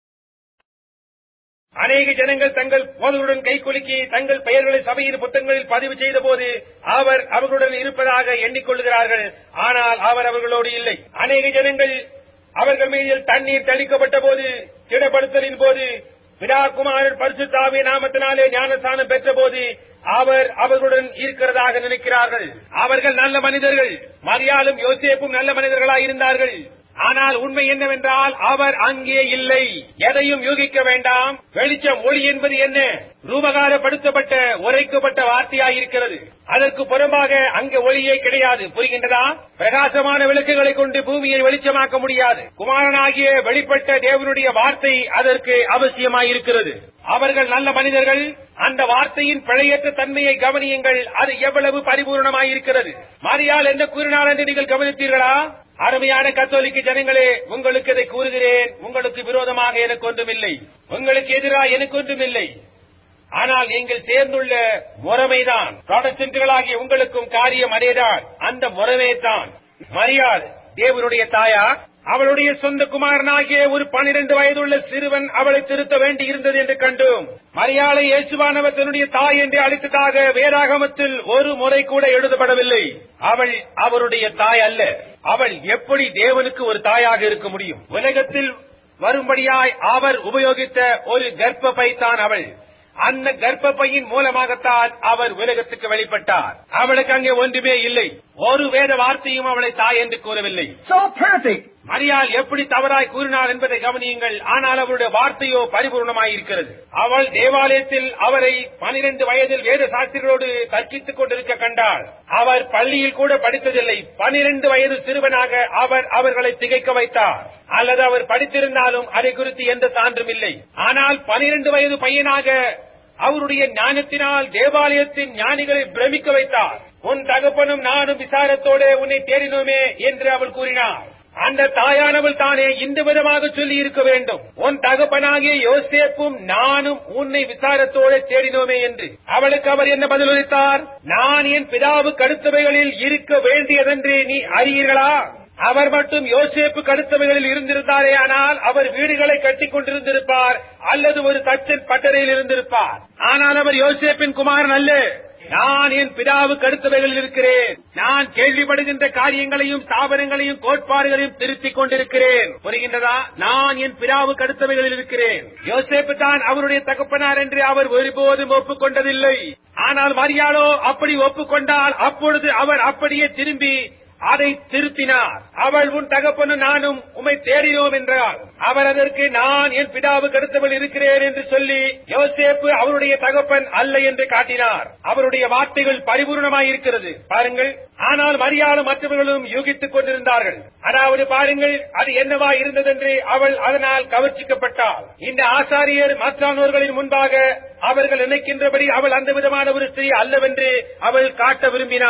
அநேக ஜனங்கள் தங்கள் போதருடன் கைக்குலுக்கி தங்கள் பெயர்களை சபையின் புத்தகங்களில் பதிவு செய்த போது அவர் அவர்களுடன் இருப்பதாக எண்ணிக்கொள்கிறார்கள் ஆனால் அவர் அவர்களோடு இல்லை அநேக ஜனங்கள் அவர்கள் மீதில் தண்ணீர் தெளிக்கப்பட்ட போது திடப்படுத்தலின் போது பிதாகுமாரர் பரிசுத்தாவிய நாமத்தினாலே ஞானஸ்தானம் பெற்ற போது அவர் அவர்களுடன் இருக்கிறதாக நினைக்கிறார்கள் அவர்கள் நல்ல மனிதர்கள் மரியாளும் யோசேப்பும் நல்ல மனிதர்களாய் இருந்தார்கள் ஆனால் உண்மை என்னவென்றால் அவர் அங்கே இல்லை எதையும் யூகிக்க வேண்டாம் வெளிச்சம் ஒளி என்பது என்ன ரூபகாரப்படுத்தப்பட்ட உரைக்கப்பட்ட வார்த்தையாய் இருக்கிறது அதற்கு புறம்பாக அங்கே ஒளியே கிடையாது புரிகின்றதா பிரகாசமான விளக்குகளை கொண்டு பூமியை வெளிச்சமாக்க முடியாது குமாரனாகிய வெளிப்பட்ட தேவனுடைய வார்த்தை அதற்கு அவசியமாயிருக்கிறது அவர்கள் நல்ல மனிதர்கள் அந்த வார்த்தையின் பிழையற்ற தன்மையை கவனியுங்கள் அது எவ்வளவு பரிபூர்ணமாயிருக்கிறது மரியாள் என்ன கூறினாள் என்று நீங்கள் கவனித்தீர்களா அருமையான கத்தோலிக்க ஜனங்களே உங்களுக்கு இதை கூறுகிறேன் உங்களுக்கு விரோதமாக எனக்கு ஒன்றுமில்லை உங்களுக்கு எதிராக எனக்கு ஒன்றுமில்லை ஆனால் நீங்கள் சேர்ந்துள்ள முறைமைதான் ப்ராடஸ்டன்ட்களாகிய உங்களுக்கும் காரியம் அதேதான் அந்த முறைமே தான் மரியாள் தேவனுடைய தாயார் அவளுடைய சொந்த குமாரனாகிய ஒரு பனிரெண்டு வயதுள்ள சிறுவன் அவளை திருத்த வேண்டி இருந்தது என்று கண்டோம் மரியாதை இயேசுவானவர் தன்னுடைய தாய் என்று அழைத்ததாக வேதாகமத்தில் ஒரு முறை கூட எழுதப்படவில்லை அவள் அவருடைய தாய் அல்ல அவள் எப்படி தேவனுக்கு ஒரு தாயாக இருக்க முடியும் உலகத்தில் வரும்படியாய் அவர் உபயோகித்த ஒரு கர்ப்பப்பை தான் அவள் அந்த கர்ப்பப்பையின் மூலமாகத்தான் அவர் உலகத்துக்கு வெளிப்பட்டார் அவளுக்கு அங்கே ஒன்றுமே இல்லை ஒரு வேத வார்த்தையும் அவளை தாய் என்று கூறவில்லை So perfect. மரியாள் எப்படி தவறாய் கூறினாள் என்பதை கவனியுங்கள் ஆனால் அவருடைய வார்த்தையோ பரிபூர்ணமாயிருக்கிறது அவள் தேவாலயத்தில் அவரை பனிரெண்டு வயதில் வேத சாஸ்திரிகளோடு தர்க்கித்துக் கொண்டிருக்க கண்டாள் அவர் பள்ளியில் கூட படித்ததில்லை பனிரெண்டு வயது சிறுவனாக அவர் அவர்களை திகைக்க வைத்தார் அல்லது அவர் படித்திருந்தாலும் அதை குறித்து எந்த சான்றும் இல்லை ஆனால் பனிரெண்டு வயது பையனாக அவருடைய ஞானத்தினால் தேவாலயத்தின் ஞானிகளை பிரமிக்க வைத்தார் உன் தகப்பனும் நானும் விசாரத்தோட உன்னை தேடினோமே என்று அவள் கூறினார் அந்த தாயானவள் தானே இந்த விதமாக சொல்லி இருக்க வேண்டும் உன் தகப்பனாகிய யோசேப்பும் நானும் உன்னை விசாரத்தோட தேடினோமே என்று அவளுக்கு அவர் என்ன பதிலளித்தார் நான் என் பிதாவுக்கு அடுத்தவைகளில் இருக்க வேண்டியதென்று நீ அறியீர்களா அவர் மட்டும் யோசேப்பு கடுத்தவைகளில் இருந்திருந்தாரே ஆனால் அவர் வீடுகளை கட்டிக் கொண்டிருந்திருப்பார் அல்லது ஒரு தச்சன் பட்டறையில் இருந்திருப்பார் ஆனால் அவர் யோசேப்பின் குமாரன் அல்ல நான் என் பிதாவுக்கு அடுத்தவைகளில் இருக்கிறேன் நான் கேள்விப்படுகின்ற காரியங்களையும் ஸ்தாபனங்களையும் கோட்பாடுகளையும் திருத்திக் கொண்டிருக்கிறேன் புரிகின்றதா நான் என் பிதாவுக்கு அடுத்தவைகளில் இருக்கிறேன் யோசேப்பு தான் அவருடைய தகப்பனார் என்று அவர் ஒருபோதும் ஒப்புக்கொண்டதில்லை ஆனால் மரியாளோ அப்படி ஒப்புக்கொண்டால் அப்பொழுது அவர் அப்படியே திரும்பி அதை திருத்தினார் அவள் உன் தகப்பனும் நானும் உம்மை தேடினோம் என்றார் அவர் அதற்கு நான் என் பிதாவுக்கு அடுத்தவள் இருக்கிறேன் என்று சொல்லி யோசேப்பு அவருடைய தகப்பன் அல்ல என்று காட்டினார் அவருடைய வார்த்தைகள் பரிபூர்ணமாயிருக்கிறது பாருங்கள் ஆனால் மரியாளும் மற்றவர்களும் யூகித்துக் கொண்டிருந்தார்கள் அதாவது பாருங்கள் அது என்னவா இருந்ததென்று அவள் அதனால் கவர்ச்சிக்கப்பட்டாள் இந்த ஆசாரியர் மற்றானோர்களின் முன்பாக அவர்கள் நினைக்கின்றபடி அவள் அந்த விதமான ஒரு ஸ்திரீ அல்லவென்று அவள் காட்ட விரும்பினாள்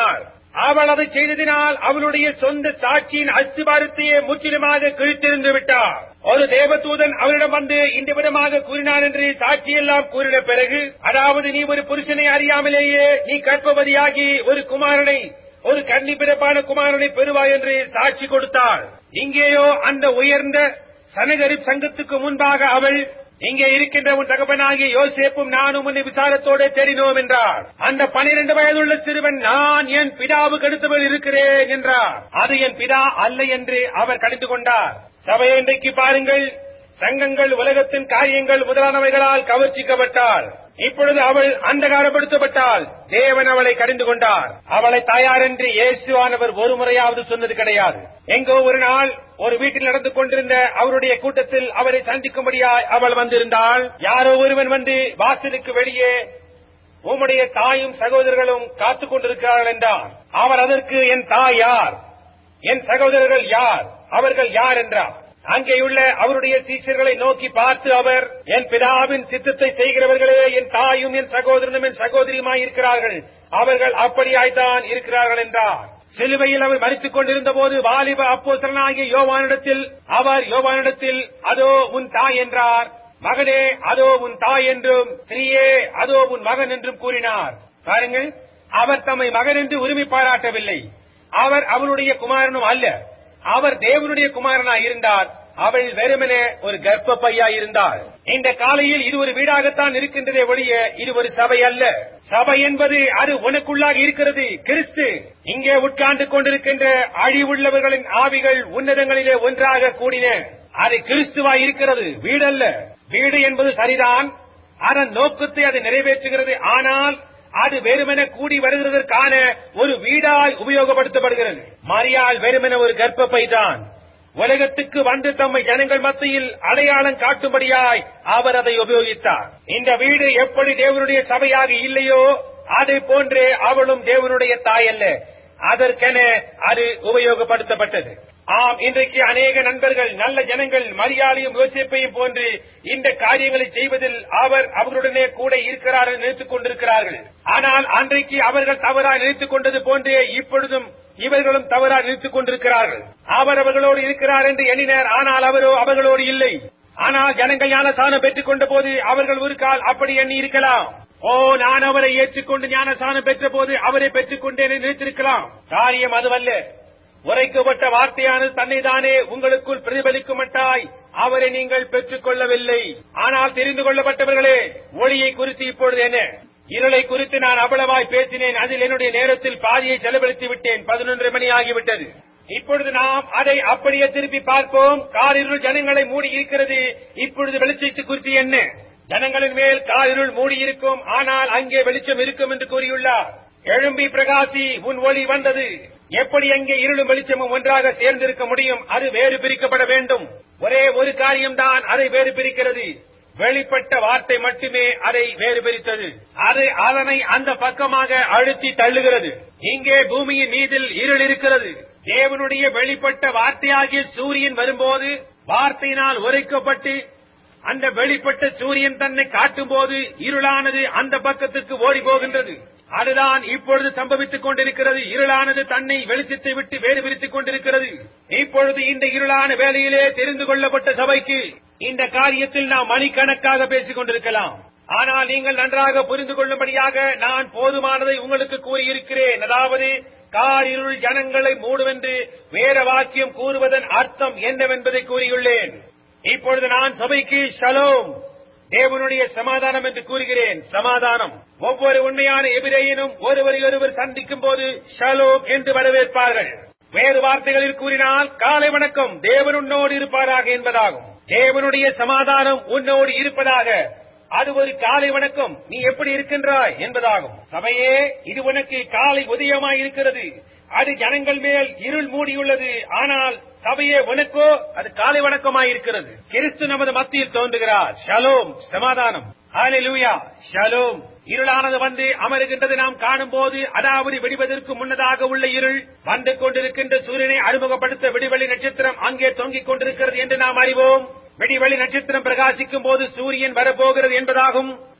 அவள் அதை செய்ததினால் அவளுடைய சொந்த சாட்சியின் அஸ்திபாரத்தையே முற்றிலுமாக கிழித்திருந்து விட்டார் ஒரு தேவதூதன் அவரிடம் வந்து இந்த விதமாக கூறினான் என்று சாட்சியெல்லாம் கூறின பிறகு அதாவது நீ ஒரு புருஷனை அறியாமலேயே நீ கற்பவதியாகி ஒரு குமாரனை ஒரு கன்னி பிறப்பான குமாரனை பெறுவாய் என்று சாட்சி கொடுத்தாள் இங்கேயோ அந்த உயர்ந்த சனகரிப் சங்கத்துக்கு முன்பாக அவள் இங்கே இருக்கின்ற உன் தகப்பனாகிய யோசேப்பும் நானும் உன்னை விசாரத்தோடு தேடினோம் என்றார் அந்த பனிரெண்டு வயதுள்ள சிறுவன் நான் என் பிதாவுக்கு அடுத்தவள் இருக்கிறேன் என்றார் அது என் பிதா அல்ல என்று அவர் கடிந்து கொண்டார் சபையை இன்றைக்கு பாருங்கள் சங்கங்கள் உலகத்தின் காரியங்கள் முதலானவைகளால் கவர்ச்சிக்கப்பட்டாள் இப்பொழுது அவள் அந்தகாரப்படுத்தப்பட்டாள் தேவன் அவளை கடிந்து கொண்டார் அவளை தாயார் என்று இயேசுவானவர் ஒரு முறையாவது சொன்னது கிடையாது எங்கோ ஒரு நாள் ஒரு வீட்டில் நடந்து கொண்டிருந்த அவருடைய கூட்டத்தில் அவரை சந்திக்கும்படியாய் அவள் வந்திருந்தாள் யாரோ ஒருவன் வந்து வாசலுக்கு வெளியே உம்முடைய தாயும் சகோதரர்களும் காத்துக் கொண்டிருக்கிறார்கள் என்றார் அவர் அதற்கு என் தாய் யார் என் சகோதரர்கள் யார் அவர்கள் யார் என்றார் அங்கேயுள்ள அவருடைய சீஷர்களை நோக்கி பார்த்து அவர் என் பிதாவின் சித்தத்தை செய்கிறவர்களே என் தாயும் என் சகோதரனும் என் சகோதரியுமாய் இருக்கிறார்கள் அவர்கள் அப்படியாய்த்தான் இருக்கிறார்கள் என்றார் சிலுவையில் அவர் மறித்துக் கொண்டிருந்த போது வாலிப அப்போசரனாகிய யோவானிடத்தில் அவர் யோவானிடத்தில் அதோ உன் தாய் என்றார் மகனே அதோ உன் தாய் என்றும் ஸ்திரீயே அதோ உன் மகன் என்றும் கூறினார் பாருங்கள் அவர் தம்மை மகன் என்று உரிமை பாராட்டவில்லை அவர் அவருடைய குமாரனும் அல்ல அவர் தேவனுடைய குமாரனாய் இருந்தார் அவள் வெறுமனே ஒரு கர்ப்ப பையா இருந்தாள் இந்த காலையில் இது ஒரு வீடாகத்தான் இருக்கின்றதே ஒழிய இது ஒரு சபை அல்ல சபை என்பது அது உனக்குள்ளாக இருக்கிறது கிறிஸ்து இங்கே உட்கார்ந்து கொண்டிருக்கின்ற அழிவுள்ளவர்களின் ஆவிகள் உன்னதங்களிலே ஒன்றாக கூடின அது கிறிஸ்துவாய் இருக்கிறது வீடல்ல வீடு என்பது சரிதான் அதன் நோக்கத்தை அது நிறைவேற்றுகிறது ஆனால் அது வெறுமென கூடி வருகிறதற்கான ஒரு வீடாய் உபயோகப்படுத்தப்படுகிறது மரியாள் வெறுமென ஒரு கர்ப்பப்பை தான் உலகத்துக்கு வந்து தம்மை ஜனங்கள் மத்தியில் அடையாளம் காட்டும்படியாய் அவர் அதை உபயோகித்தார் இந்த வீடு எப்படி தேவனுடைய சபையாக இல்லையோ அதை போன்றே அவளும் தேவனுடைய தாய் அல்ல அதற்கென அது உபயோகப்படுத்தப்பட்டது ஆம் இன்றைக்கு அநேக நண்பர்கள் நல்ல ஜனங்கள் மரியாதையும் யோசிப்பையும் போன்று இந்த காரியங்களை செய்வதில் அவர் அவர்களுடனே கூட இருக்கிறார் என்று நினைத்துக் கொண்டிருக்கிறார்கள் ஆனால் அன்றைக்கு அவர்கள் தவறாக நினைத்துக் கொண்டது போன்றே இப்பொழுதும் இவர்களும் தவறாக நினைத்துக் கொண்டிருக்கிறார்கள் அவர் அவர்களோடு இருக்கிறார் என்று எண்ணினர் ஆனால் அவரோ அவர்களோடு இல்லை ஆனால் ஜனங்கள் ஞானசானம் பெற்றுக் கொண்ட போது அவர்கள் ஒரு கால் அப்படி எண்ணி இருக்கலாம் ஓ நான் அவரை ஏற்றுக்கொண்டு ஞானசானம் பெற்ற போது அவரை பெற்றுக் கொண்டேன் என்று நினைத்திருக்கலாம் காரியம் அதுவல்ல உரைக்கப்பட்ட வார்த்தையானது தன்னைதானே உங்களுக்குள் பிரதிபலிக்கும் மட்டாய் அவரை நீங்கள் பெற்றுக் கொள்ளவில்லை ஆனால் தெரிந்து கொள்ளப்பட்டவர்களே ஒளியை குறித்து இப்பொழுது என்ன இருளை குறித்து நான் அவ்வளவாய் பேசினேன் அதில் என்னுடைய நேரத்தில் பாதியை செலவழித்து விட்டேன் பதினொன்று மணி ஆகிவிட்டது இப்பொழுது நாம் அதை அப்படியே திருப்பி பார்ப்போம் காரிருள் ஜனங்களை மூடி இருக்கிறது இப்பொழுது வெளிச்சத்தை குறித்து என்ன ஜனங்களின் மேல் காரிருள் மூடி இருக்கும் ஆனால் அங்கே வெளிச்சம் இருக்கும் என்று கூறியுள்ளார் எழும்பி பிரகாசி உன் ஒளி வந்தது எப்படி அங்கே இருளும் வெளிச்சமும் ஒன்றாக சேர்ந்திருக்க முடியும் அது வேறு பிரிக்கப்பட வேண்டும் ஒரே ஒரு காரியம்தான் அதை வேறு பிரிக்கிறது வெளிப்பட்ட வார்த்தை மட்டுமே அதை வேறு பிரித்தது அது அதனை அந்த பக்கமாக அழுத்தி தள்ளுகிறது இங்கே பூமியின் மீதில் இருள் இருக்கிறது தேவனுடைய வெளிப்பட்ட வார்த்தையாகிய சூரியன் வரும்போது வார்த்தையினால் உரைக்கப்பட்டு அந்த வெளிப்பட்ட சூரியன் தன்னை காட்டும் போது இருளானது அந்த பக்கத்துக்கு ஓடி போகின்றது அதுதான் இப்பொழுது சம்பவித்துக் கொண்டிருக்கிறது இருளானது தன்னை வெளிச்சத்தை விட்டு வேறு பிரித்துக் கொண்டிருக்கிறது இப்பொழுது இந்த இருளான வேலையிலே தெரிந்து கொள்ளப்பட்ட சபைக்கு இந்த காரியத்தில் நாம் மணிக்கணக்காக பேசிக் கொண்டிருக்கலாம் ஆனால் நீங்கள் நன்றாக புரிந்து கொள்ளும்படியாக நான் போதுமானதை உங்களுக்கு கூறியிருக்கிறேன் அதாவது காரிருள் ஜனங்களை மூடுவென்று வேற வாக்கியம் கூறுவதன் அர்த்தம் என்னவென்பதை கூறியுள்ளேன் இப்பொழுது நான் சபைக்கு ஷலோம் தேவனுடைய சமாதானம் என்று கூறுகிறேன் சமாதானம் ஒவ்வொரு உண்மையான எபிரேயனும் ஒருவரை ஒருவர் சந்திக்கும் போது ஷலோம் என்று வரவேற்பார்கள் வேறு வார்த்தைகளில் கூறினால் காலை வணக்கம் தேவன் உன்னோடு இருப்பாராக என்பதாகும் தேவனுடைய சமாதானம் உன்னோடு இருப்பதாக அது ஒரு காலை வணக்கம் நீ எப்படி இருக்கின்றாய் என்பதாகும் சபையே இது உனக்கு காலை உதயமாய் இருக்கிறது அது ஜனங்கள் மேல் இருள் மூடியுள்ளது ஆனால் சபையே உனக்கோ அது காலை வணக்கமாயிருக்கிறது கிறிஸ்து நமது மத்தியில் தோன்றுகிறார் ஷலோம் சமாதானம் ஹalleluya ஷலோம் இருளானது வந்து அமருகின்றது நாம் காணும் போது அதாவது விடுவதற்கு முன்னதாக உள்ள இருள் வந்து கொண்டிருக்கின்ற சூரியனை அறிமுகப்படுத்த விடிவெளி நட்சத்திரம் அங்கே தொங்கிக் கொண்டிருக்கிறது என்று நாம் அறிவோம் விடிவெளி நட்சத்திரம் பிரகாசிக்கும் போது சூரியன் வரப்போகிறது என்பதாகும்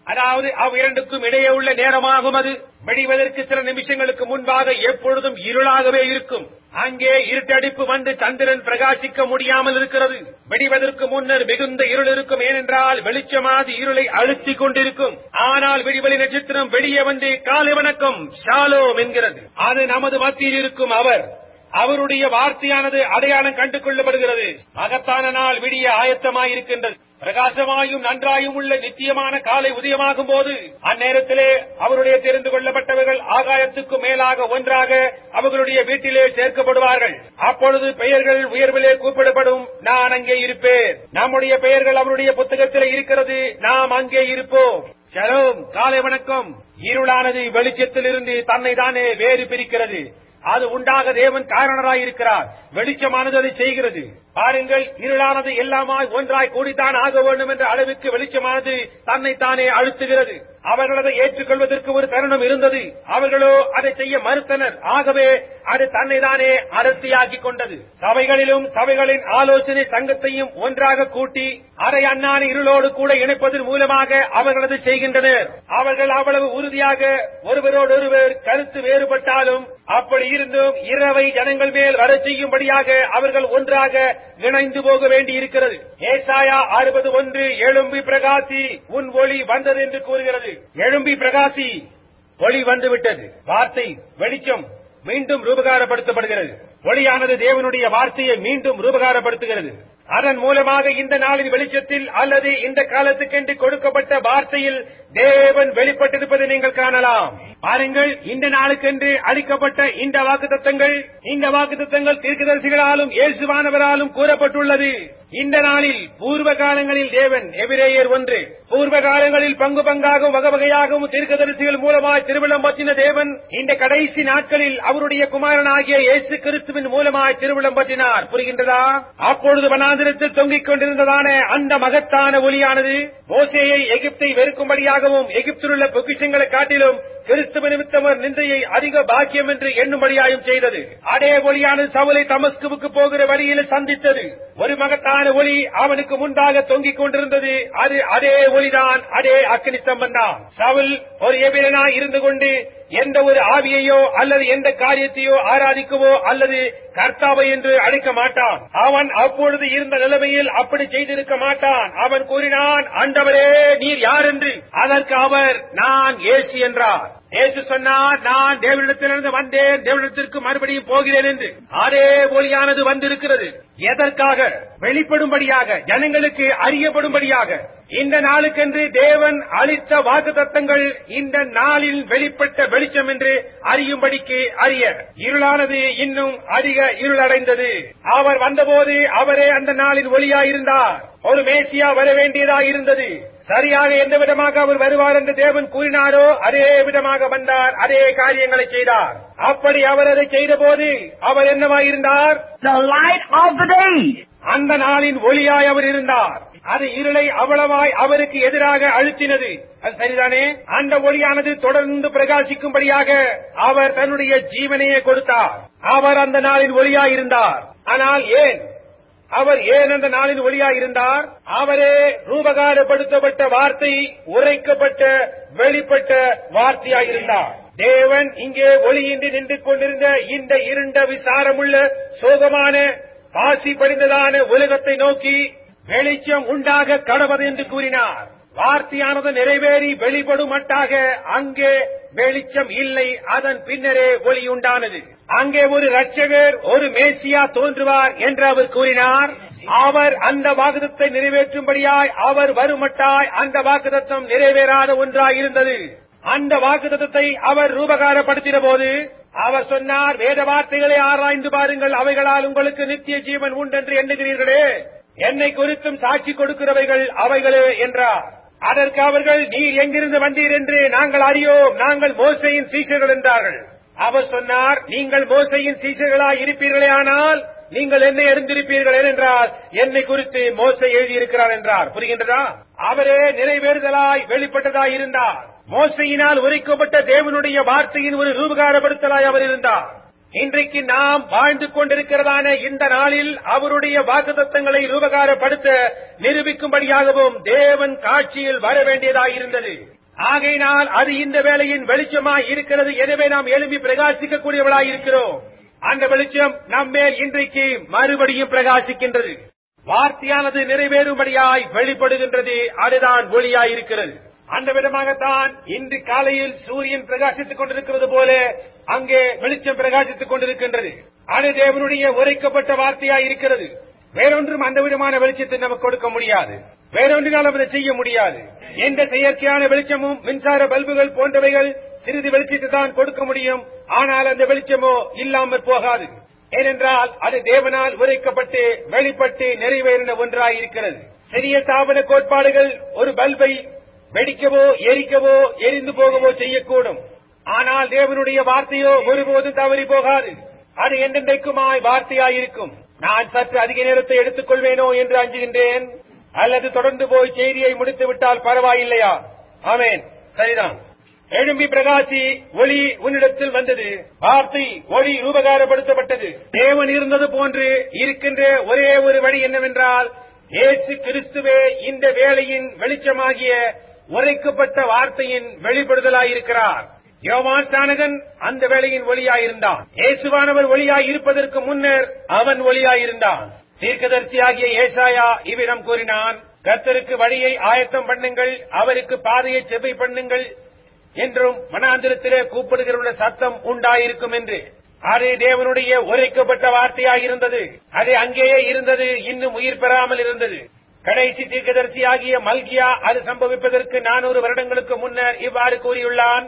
அதாவது அவ்விரண்டுக்கும் இடையே உள்ள நேரமாகும் அது வெடிவதற்கு சில நிமிஷங்களுக்கு முன்பாக எப்பொழுதும் இருளாகவே இருக்கும் அங்கே இருட்டடிப்பு வந்து சந்திரன் பிரகாசிக்க முடியாமல் இருக்கிறது வெடிவதற்கு முன்னர் மிகுந்த இருள் இருக்கும் ஏனென்றால் வெளிச்சமாது இருளை அழுத்திக் கொண்டிருக்கும் ஆனால் விடிவெளி நட்சத்திரம் வெளியே வந்து காலை வணக்கம் ஷாலோம் என்கிறது அது நமது மத்தியில் இருக்கும் அவர் அவருடைய வார்த்தையானது அடையாளம் கண்டு கொள்ளப்படுகிறது மகத்தான நாள் விடிய ஆயத்தமாயிருக்கின்றது பிரகாசமாயும் நன்றாயும் உள்ள நித்தியமான காலை உதயமாகும் போது அந்நேரத்திலே அவருடைய தெரிந்து கொள்ளப்பட்டவர்கள் ஆகாயத்துக்கு மேலாக ஒன்றாக அவர்களுடைய வீட்டிலே சேர்க்கப்படுவார்கள் அப்பொழுது பெயர்கள் உயர்விலே கூப்பிடப்படும் நான் அங்கே இருப்பேன் நம்முடைய பெயர்கள் அவருடைய புத்தகத்திலே இருக்கிறது நாம் அங்கே இருப்போம் ஷலோம் காலை வணக்கம் இருளானது வெளிச்சத்திலிருந்து தன்னை தானே வேறு பிரிக்கிறது அது உண்டாக தேவன் காரணராயிருக்கிறார் வெளிச்சமானது அதை செய்கிறது பாருங்கள் இருளானது எல்லாமாய் ஒன்றாய் கூடித்தான் ஆக வேண்டும் என்ற அளவுக்கு வெளிச்சமானது தன்னைத்தானே அழுத்துகிறது அவர்கள் அதை ஏற்றுக்கொள்வதற்கு ஒரு தருணம் இருந்தது அவர்களோ அதை செய்ய மறுத்தனர் ஆகவே அது தன்னைதானே அடர்த்தியாக்கிக் கொண்டது சபைகளிலும் சபைகளின் ஆலோசனை சங்கத்தையும் ஒன்றாக கூட்டி அரை அண்ணான இருளோடு கூட இணைப்பதன் மூலமாக அவர்கள் அதை செய்கின்றனர் அவர்கள் அவ்வளவு உறுதியாக ஒருவரோடொருவர் கருத்து வேறுபட்டாலும் அப்படி இருந்தும் இரவை ஜனங்கள் மேல் வரச் செய்யும்படியாக அவர்கள் ஒன்றாக இணைந்து போக வேண்டியிருக்கிறது ஏசாயா அறுபது ஒன்று எழும்பி பிரகாசி உன் ஒளி வந்தது என்று கூறுகிறது எழும்பி பிரகாசி ஒளி வந்துவிட்டது வார்த்தை வெளிச்சம் மீண்டும் ரூபகாரப்படுத்தப்படுகிறது ஒளியானது தேவனுடைய வார்த்தையை மீண்டும் ரூபகாரப்படுத்துகிறது அதன் மூலமாக இந்த நாளின் வெளிச்சத்தில் அல்லது இந்த காலத்துக்கென்று கொடுக்கப்பட்ட வார்த்தையில் தேவன் வெளிப்பட்டிருப்பதை நீங்கள் காணலாம் பாருங்கள் இந்த நாளுக்கென்று அளிக்கப்பட்ட இந்த வாக்குத்தத்தங்கள் இந்த வாக்குத்தத்தங்கள் தீர்க்கதரிசிகளாலும் இயேசுவானவராலும் கூறப்பட்டுள்ளது இந்த நாளில் பூர்வ காலங்களில் தேவன் எபிரேயர் ஒன்று பூர்வ காலங்களில் பங்கு பங்காகவும் வகை வகையாகவும் தீர்க்கதரிசிகள் மூலமாய் திருவிழம் பற்றின தேவன் இந்த கடைசி நாட்களில் அவருடைய குமாரனாகிய இயேசு கிறிஸ்துவின் மூலமாய் திருவிழம் பற்றினார் புரிகின்றதா அப்பொழுது வனாந்திரத்தில் தொங்கிக் கொண்டிருந்ததான அந்த மகத்தான ஒளியானது மோசேயை எகிப்தை வெறுக்கும்படியாகவும் எகிப்தில் உள்ள பொக்கிஷங்களை காட்டிலும் கிறிஸ்துவ நிமித்தமர் நிந்தையை அதிக பாக்கியம் என்று எண்ணும்படியாயும் செய்தது அதே ஒளியானது சவுலை தமஸ்குவுக்கு போகிற வழியில் சந்தித்தது ஒரு மகத்தான ஒளி அவனுக்கு முன்பாக தொங்கிக் கொண்டிருந்தது அது அதே ஒளிதான் அதே அக்னி ஸ்தம்பம் தான் சவுல் ஒரு எபிரனாய் இருந்து கொண்டு எந்த ஒரு ஆவியையோ அல்லது எந்த காரியத்தையோ ஆராதிக்கவோ அல்லது கர்த்தாவை என்று அழைக்க மாட்டான் அவன் அப்பொழுது இருந்த நிலைமையில் அப்படி செய்திருக்க மாட்டான் அவன் கூறினான் ஆண்டவரே நீர் யார் என்று அதற்கு அவர் நான் ஏசு என்றார் ஏசு சொன்னார் நான் தேவனிடத்திலிருந்து வந்தேன் தேவனிடத்திற்கு மறுபடியும் போகிறேன் என்று அதே ஒளியானது வந்திருக்கிறது எதற்காக வெளிப்படும்படியாக ஜனங்களுக்கு அறியப்படும்படியாக இந்த நாளுக்கென்று தேவன் அளித்த வாக்கு தத்தங்கள் இந்த நாளில் வெளிப்பட்ட வெளிச்சம் என்று அறியும்படிக்கு அறிய இருளானது இன்னும் அதிக இருளடைந்தது அவர் வந்தபோது அவரே அந்த நாளில் ஒளியாயிருந்தார் ஒரு மேசியா வர வேண்டியதாக இருந்தது சரியாக எந்த விதமாக அவர் வருவார் என்று தேவன் கூறினாரோ அதே விதமாக வந்தார் அதே காரியங்களை செய்தார் அப்படி அவர் அதை செய்தபோது அவர் என்னவாயிருந்தார் The light of the day. அந்த நாளின் ஒளியாய் அவர் இருந்தார் அது இருளை அவ்வளவாய் அவருக்கு எதிராக அழுத்தினது அது சரிதானே அந்த ஒளியானது தொடர்ந்து பிரகாசிக்கும்படியாக அவர் தன்னுடைய ஜீவனையே கொடுத்தார் அவர் அந்த நாளின் ஒளியாய் இருந்தார் ஆனால் ஏன் அவர் ஏன் அந்த நாளின் ஒளியாய் இருந்தார் அவரே ரூபகாரப்படுத்தப்பட்ட வார்த்தை உரைக்கப்பட்ட வெளிப்பட்ட வார்த்தையாய் இருந்தார் தேவன் இங்கே ஒளியின்றி நின்று கொண்டிருந்த இந்த இருண்ட விசாரமுள்ள சோகமான பாசி படிந்ததான உலகத்தை நோக்கி வெளிச்சம் உண்டாக கடவது என்று கூறினார் வார்த்தையானது நிறைவேறி வெளிப்படும் மட்டாக அங்கே வெளிச்சம் இல்லை அதன் பின்னரே ஒளி உண்டானது அங்கே ஒரு ரட்சகர் ஒரு மேசியா தோன்றுவார் என்று அவர் கூறினார் அவர் அந்த வாக்குதத்தை நிறைவேற்றும்படியாய் அவர் வருமட்டாய் அந்த வாக்குதத்தம் நிறைவேறாத ஒன்றாய் இருந்தது அந்த வாக்குதத்தை அவர் ரூபகாரப்படுத்தின போது அவர் சொன்னார் வேத வார்த்தைகளை ஆராய்ந்து பாருங்கள் அவைகளால் உங்களுக்கு நித்திய ஜீவன் உண்டென்று எண்ணுகிறீர்களே என்னை குறித்தும் சாட்சி கொடுக்கிறவைகள் அவைகளே என்றார் அதற்கு அவர்கள் நீர் எங்கிருந்து வந்தீர் என்று நாங்கள் அறியோம் நாங்கள் மோசையின் சீஷர்கள் என்றார்கள் அவர் சொன்னார் நீங்கள் மோசையின் சீஷர்களாய் இருப்பீர்களே ஆனால் நீங்கள் என்னை அறிந்திருப்பீர்கள் ஏனென்றால் என்னை குறித்து மோசை எழுதியிருக்கிறார் என்றார் புரிகின்றதா அவரே நிறைவேறுதலாய் வெளிப்பட்டதாய் இருந்தார் மோசையினால் உரைக்கப்பட்ட தேவனுடைய வார்த்தையின் ஒரு ரூபகாரப்படுத்தலாய் அவர் இருந்தார் இன்றைக்கு நாம் வாழ்ந்து கொண்டிருக்கிறதான இந்த நாளில் அவருடைய வாக்குத்தத்தங்களை ரூபகாரப்படுத்த நிரூபிக்கும்படியாகவும் தேவன் காட்சியில் வர வேண்டியதாயிருந்தது ஆகையினால் அது இந்த வேளையின் வெளிச்சமாய் இருக்கிறது எனவே நாம் எழுப்பி பிரகாசிக்கக்கூடியவளாய் இருக்கிறோம் அந்த வெளிச்சம் நம்மேல் இன்றைக்கு மறுபடியும் பிரகாசிக்கின்றது வார்த்தையானது நிறைவேறும்படியாய் வெளிப்படுகின்றது அதுதான் ஒளியாய் இருக்கிறது அந்த விதமாகத்தான் இன்று காலையில் சூரியன் பிரகாசித்துக் கொண்டிருக்கிறது போல அங்கே வெளிச்சம் பிரகாசித்துக் கொண்டிருக்கின்றது அது தேவனுடைய உரைக்கப்பட்ட வார்த்தையாய் இருக்கிறது வேறொன்றும் அந்த விதமான வெளிச்சத்தை நமக்கு கொடுக்க முடியாது வேறொன்றினாலும் அதை செய்ய முடியாது எந்த செயற்கையான வெளிச்சமும் மின்சார பல்புகள் போன்றவைகள் சிறிது வெளிச்சத்தை தான் கொடுக்க முடியும் ஆனால் அந்த வெளிச்சமோ இல்லாமல் போகாது ஏனென்றால் அது தேவனால் உரைக்கப்பட்டு வெளிப்பட்டு நிறைவேறின ஒன்றாயிருக்கிறது சிறிய ஸ்தாபன கோட்பாடுகள் ஒரு பல்பை வெடிக்கவோ எரிக்கவோ எரிந்து போகவோ செய்யக்கூடும் ஆனால் தேவனுடைய வார்த்தையோ ஒருபோதும் தவறி போகாது அது என்றென்றைக்குமாய் வார்த்தையாயிருக்கும் நான் சற்று அதிக நேரத்தை எடுத்துக் கொள்வேனோ என்று அஞ்சுகின்றேன் அல்லது தொடர்ந்து போய் செய்தியை முடித்து விட்டால் பரவாயில்லையா ஆமேன் சரிதான் எழும்பி பிரகாசி ஒளி உன்னிடத்தில் வந்தது வார்த்தை ஒளி ரூபகாரப்படுத்தப்பட்டது தேவன் இருந்தது போன்று இருக்கின்ற ஒரே ஒரு வழி என்னவென்றால் இயேசு கிறிஸ்துவே இந்த வேளையின் வெளிச்சமாகிய உரைக்கப்பட்ட வார்த்தையின் வெளிப்படுதலாயிருக்கிறார் யோவான் ஸ்நானகன் அந்த வேளையின் ஒளியாயிருந்தான் இயேசுவானவர் ஒளியாய் இருப்பதற்கு முன்னர் அவன் ஒளியாயிருந்தான் தீர்க்கதரிசியாகிய ஏசாயா இவ்விடம் கூறினான் கர்த்தருக்கு வழியை ஆயத்தம் பண்ணுங்கள் அவருக்கு பாதையை செவ்வை பண்ணுங்கள் என்றும் மனாந்திரத்திலே கூப்பிடுகிற சத்தம் உண்டாயிருக்கும் என்று அது தேவனுடைய உரைக்கப்பட்ட வார்த்தையாயிருந்தது அது அங்கேயே இருந்தது இன்னும் உயிர் பெறாமல் இருந்தது கடைசி தீர்க்கதரிசியாகிய மல்கியா அது சம்பவிப்பதற்கு நானூறு வருடங்களுக்கு முன்னர் இவ்வாறு கூறியுள்ளான்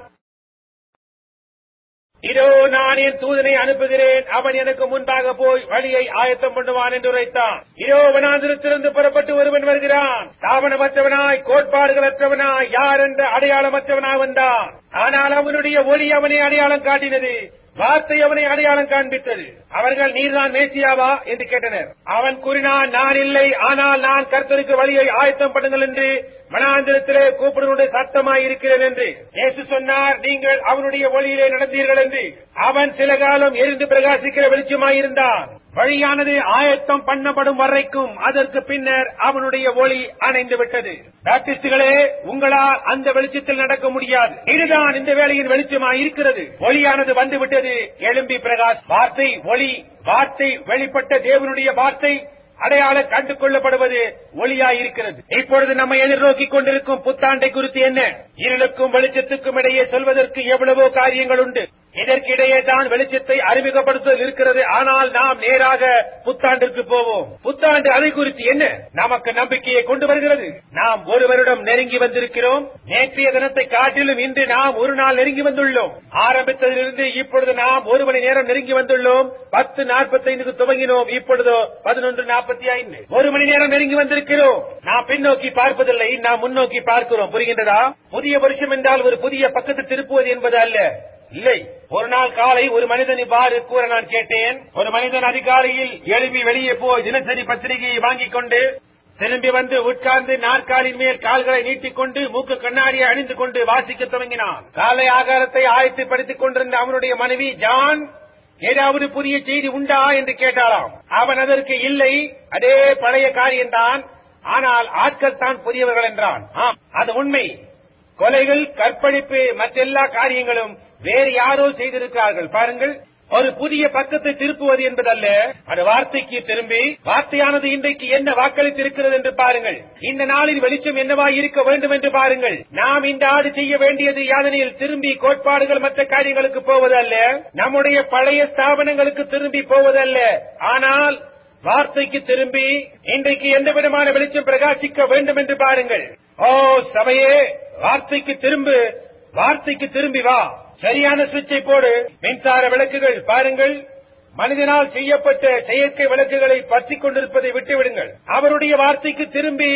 இதோ நான் என் தூதனை அனுப்புகிறேன் அவன் எனக்கு முன்பாக போய் வழியை ஆயத்தம் பண்ணுவான் என்று உரைத்தான் இதோ வனாந்திரத்திலிருந்து புறப்பட்டு ஒருவன் வருகிறான் ஸ்தாபனமற்றவனாய் கோட்பாடுகளற்றவனாய் யார் என்ற அடையாளமற்றவனாய் வந்தான் ஆனால் அவனுடைய ஒளி அவனை அடையாளம் காட்டினது வார்த்தை அவனை அடையாளம் காண்பித்தது அவர்கள் நீர்தான் மேசியாவா என்று கேட்டனர் அவன் கூறினான் நான் இல்லை ஆனால் நான் கர்த்தருக்கு வழியை ஆயத்தம் பண்ணுங்கள் என்று மனாந்திரத்திலே கூப்பிடுவனுடைய சத்தமாய் இருக்கிறேன் என்று இயேசு சொன்னார் நீங்கள் அவனுடைய ஒளியிலே நடந்தீர்கள் என்று அவன் சில காலம் எரிந்து பிரகாசிக்கிற வெளிச்சமாயிருந்தான் வழியானது ஆயத்தம் பண்ணப்படும் வரைக்கும் அதற்கு பின்னர் அவனுடைய ஒளி அணைந்து விட்டது பாப்டிஸ்டுகளே உங்களால் அந்த வெளிச்சத்தில் நடக்க முடியாது இதுதான் இந்த வேளையின் வெளிச்சமாய் இருக்கிறது ஒளியானது வந்துவிட்டது எழும்பி பிரகாஷ் வார்த்தை ஒளி வார்த்தை வெளிப்பட்ட தேவனுடைய வார்த்தை அடையாளம் கண்டு கொள்ளப்படுவது ஒளியாய் இருக்கிறது இப்பொழுது நம்மை எதிர்நோக்கி கொண்டிருக்கும் புத்தாண்டை குறித்து என்ன இருளுக்கும் வெளிச்சத்துக்கும் இடையே சொல்வதற்கு எவ்வளவோ காரியங்கள் உண்டு இதற்கிடையே தான் வெளிச்சத்தை அறிமுகப்படுத்துதல் இருக்கிறது ஆனால் நாம் நேராக புத்தாண்டிற்கு போவோம் புத்தாண்டு அதை குறித்து என்ன நமக்கு நம்பிக்கையை கொண்டு வருகிறது நாம் ஒரு வருடம் நெருங்கி வந்திருக்கிறோம் நேற்றைய தினத்தை காட்டிலும் இன்று நாம் ஒரு நாள் நெருங்கி வந்துள்ளோம் ஆரம்பித்ததிலிருந்து இப்பொழுது நாம் ஒரு மணி நேரம் நெருங்கி வந்துள்ளோம் பத்து நாற்பத்தைந்துக்கு துவங்கினோம் இப்பொழுதோ பதினொன்று நாற்பத்தி ஐந்து ஒரு மணி நேரம் நெருங்கி வந்திருக்கிறோம் நாம் பின்னோக்கி பார்ப்பதில்லை நாம் முன்னோக்கி பார்க்கிறோம் புரிகின்றதா புதிய வருஷம் என்றால் ஒரு புதிய பக்கத்து திருப்புவது என்பது அல்ல இல்லை ஒரு நாள் காலை ஒரு மனிதன் இவ்வாறு கூற நான் கேட்டேன் ஒரு மனிதன் அதிகாலையில் எழுப்பி வெளியே போய் தினசரி பத்திரிகையை வாங்கிக் கொண்டு திரும்பி வந்து உட்கார்ந்து நாற்காலின் மேல் கால்களை நீட்டிக்கொண்டு மூக்கு கண்ணாடியை அணிந்து கொண்டு வாசிக்க துவங்கினான் காலை ஆகாரத்தை ஆயத்தப்படுத்திக் கொண்டிருந்த அவனுடைய மனைவி ஜான் ஏதாவது புதிய செய்தி உண்டா என்று கேட்டாராம் அவன் அதற்கு இல்லை அதே பழைய காரியம்தான் ஆனால் ஆட்கள் தான் புதியவர்கள் என்றான் ஆம் அது உண்மை கொலைகள் கற்பழிப்பு மற்றெல்லா காரியங்களும் வேறு யாரோ செய்திருக்கிறார்கள் பாருங்கள் ஒரு புதிய பக்கத்தை திருப்புவது என்பதல்ல அது வார்த்தைக்கு திரும்பி வார்த்தையானது இன்றைக்கு என்ன வாக்களித்திருக்கிறது என்று பாருங்கள் இந்த நாளின் வெளிச்சம் என்னவாய் இருக்க வேண்டும் என்று பாருங்கள் நாம் இந்த ஆடு செய்ய வேண்டியது யாதனையில் திரும்பி கோட்பாடுகள் மற்ற காரியங்களுக்கு போவதல்ல நம்முடைய பழைய ஸ்தாபனங்களுக்கு திரும்பி போவதல்ல ஆனால் வார்த்தைக்கு திரும்பி இன்றைக்கு எந்த விதமான வெளிச்சம் பிரகாசிக்க வேண்டும் என்று பாருங்கள் ஓ சபையே வார்த்தைக்கு திரும்பு வார்த்தைக்கு திரும்பி வா சரியான சுவிட்சை போடு மின்சார விளக்குகள் பாருங்கள் மனிதனால் செய்யப்பட்ட செயற்கை விளக்குகளை பற்றிக் கொண்டிருப்பதை விட்டுவிடுங்கள் அவருடைய வார்த்தைக்கு திரும்பி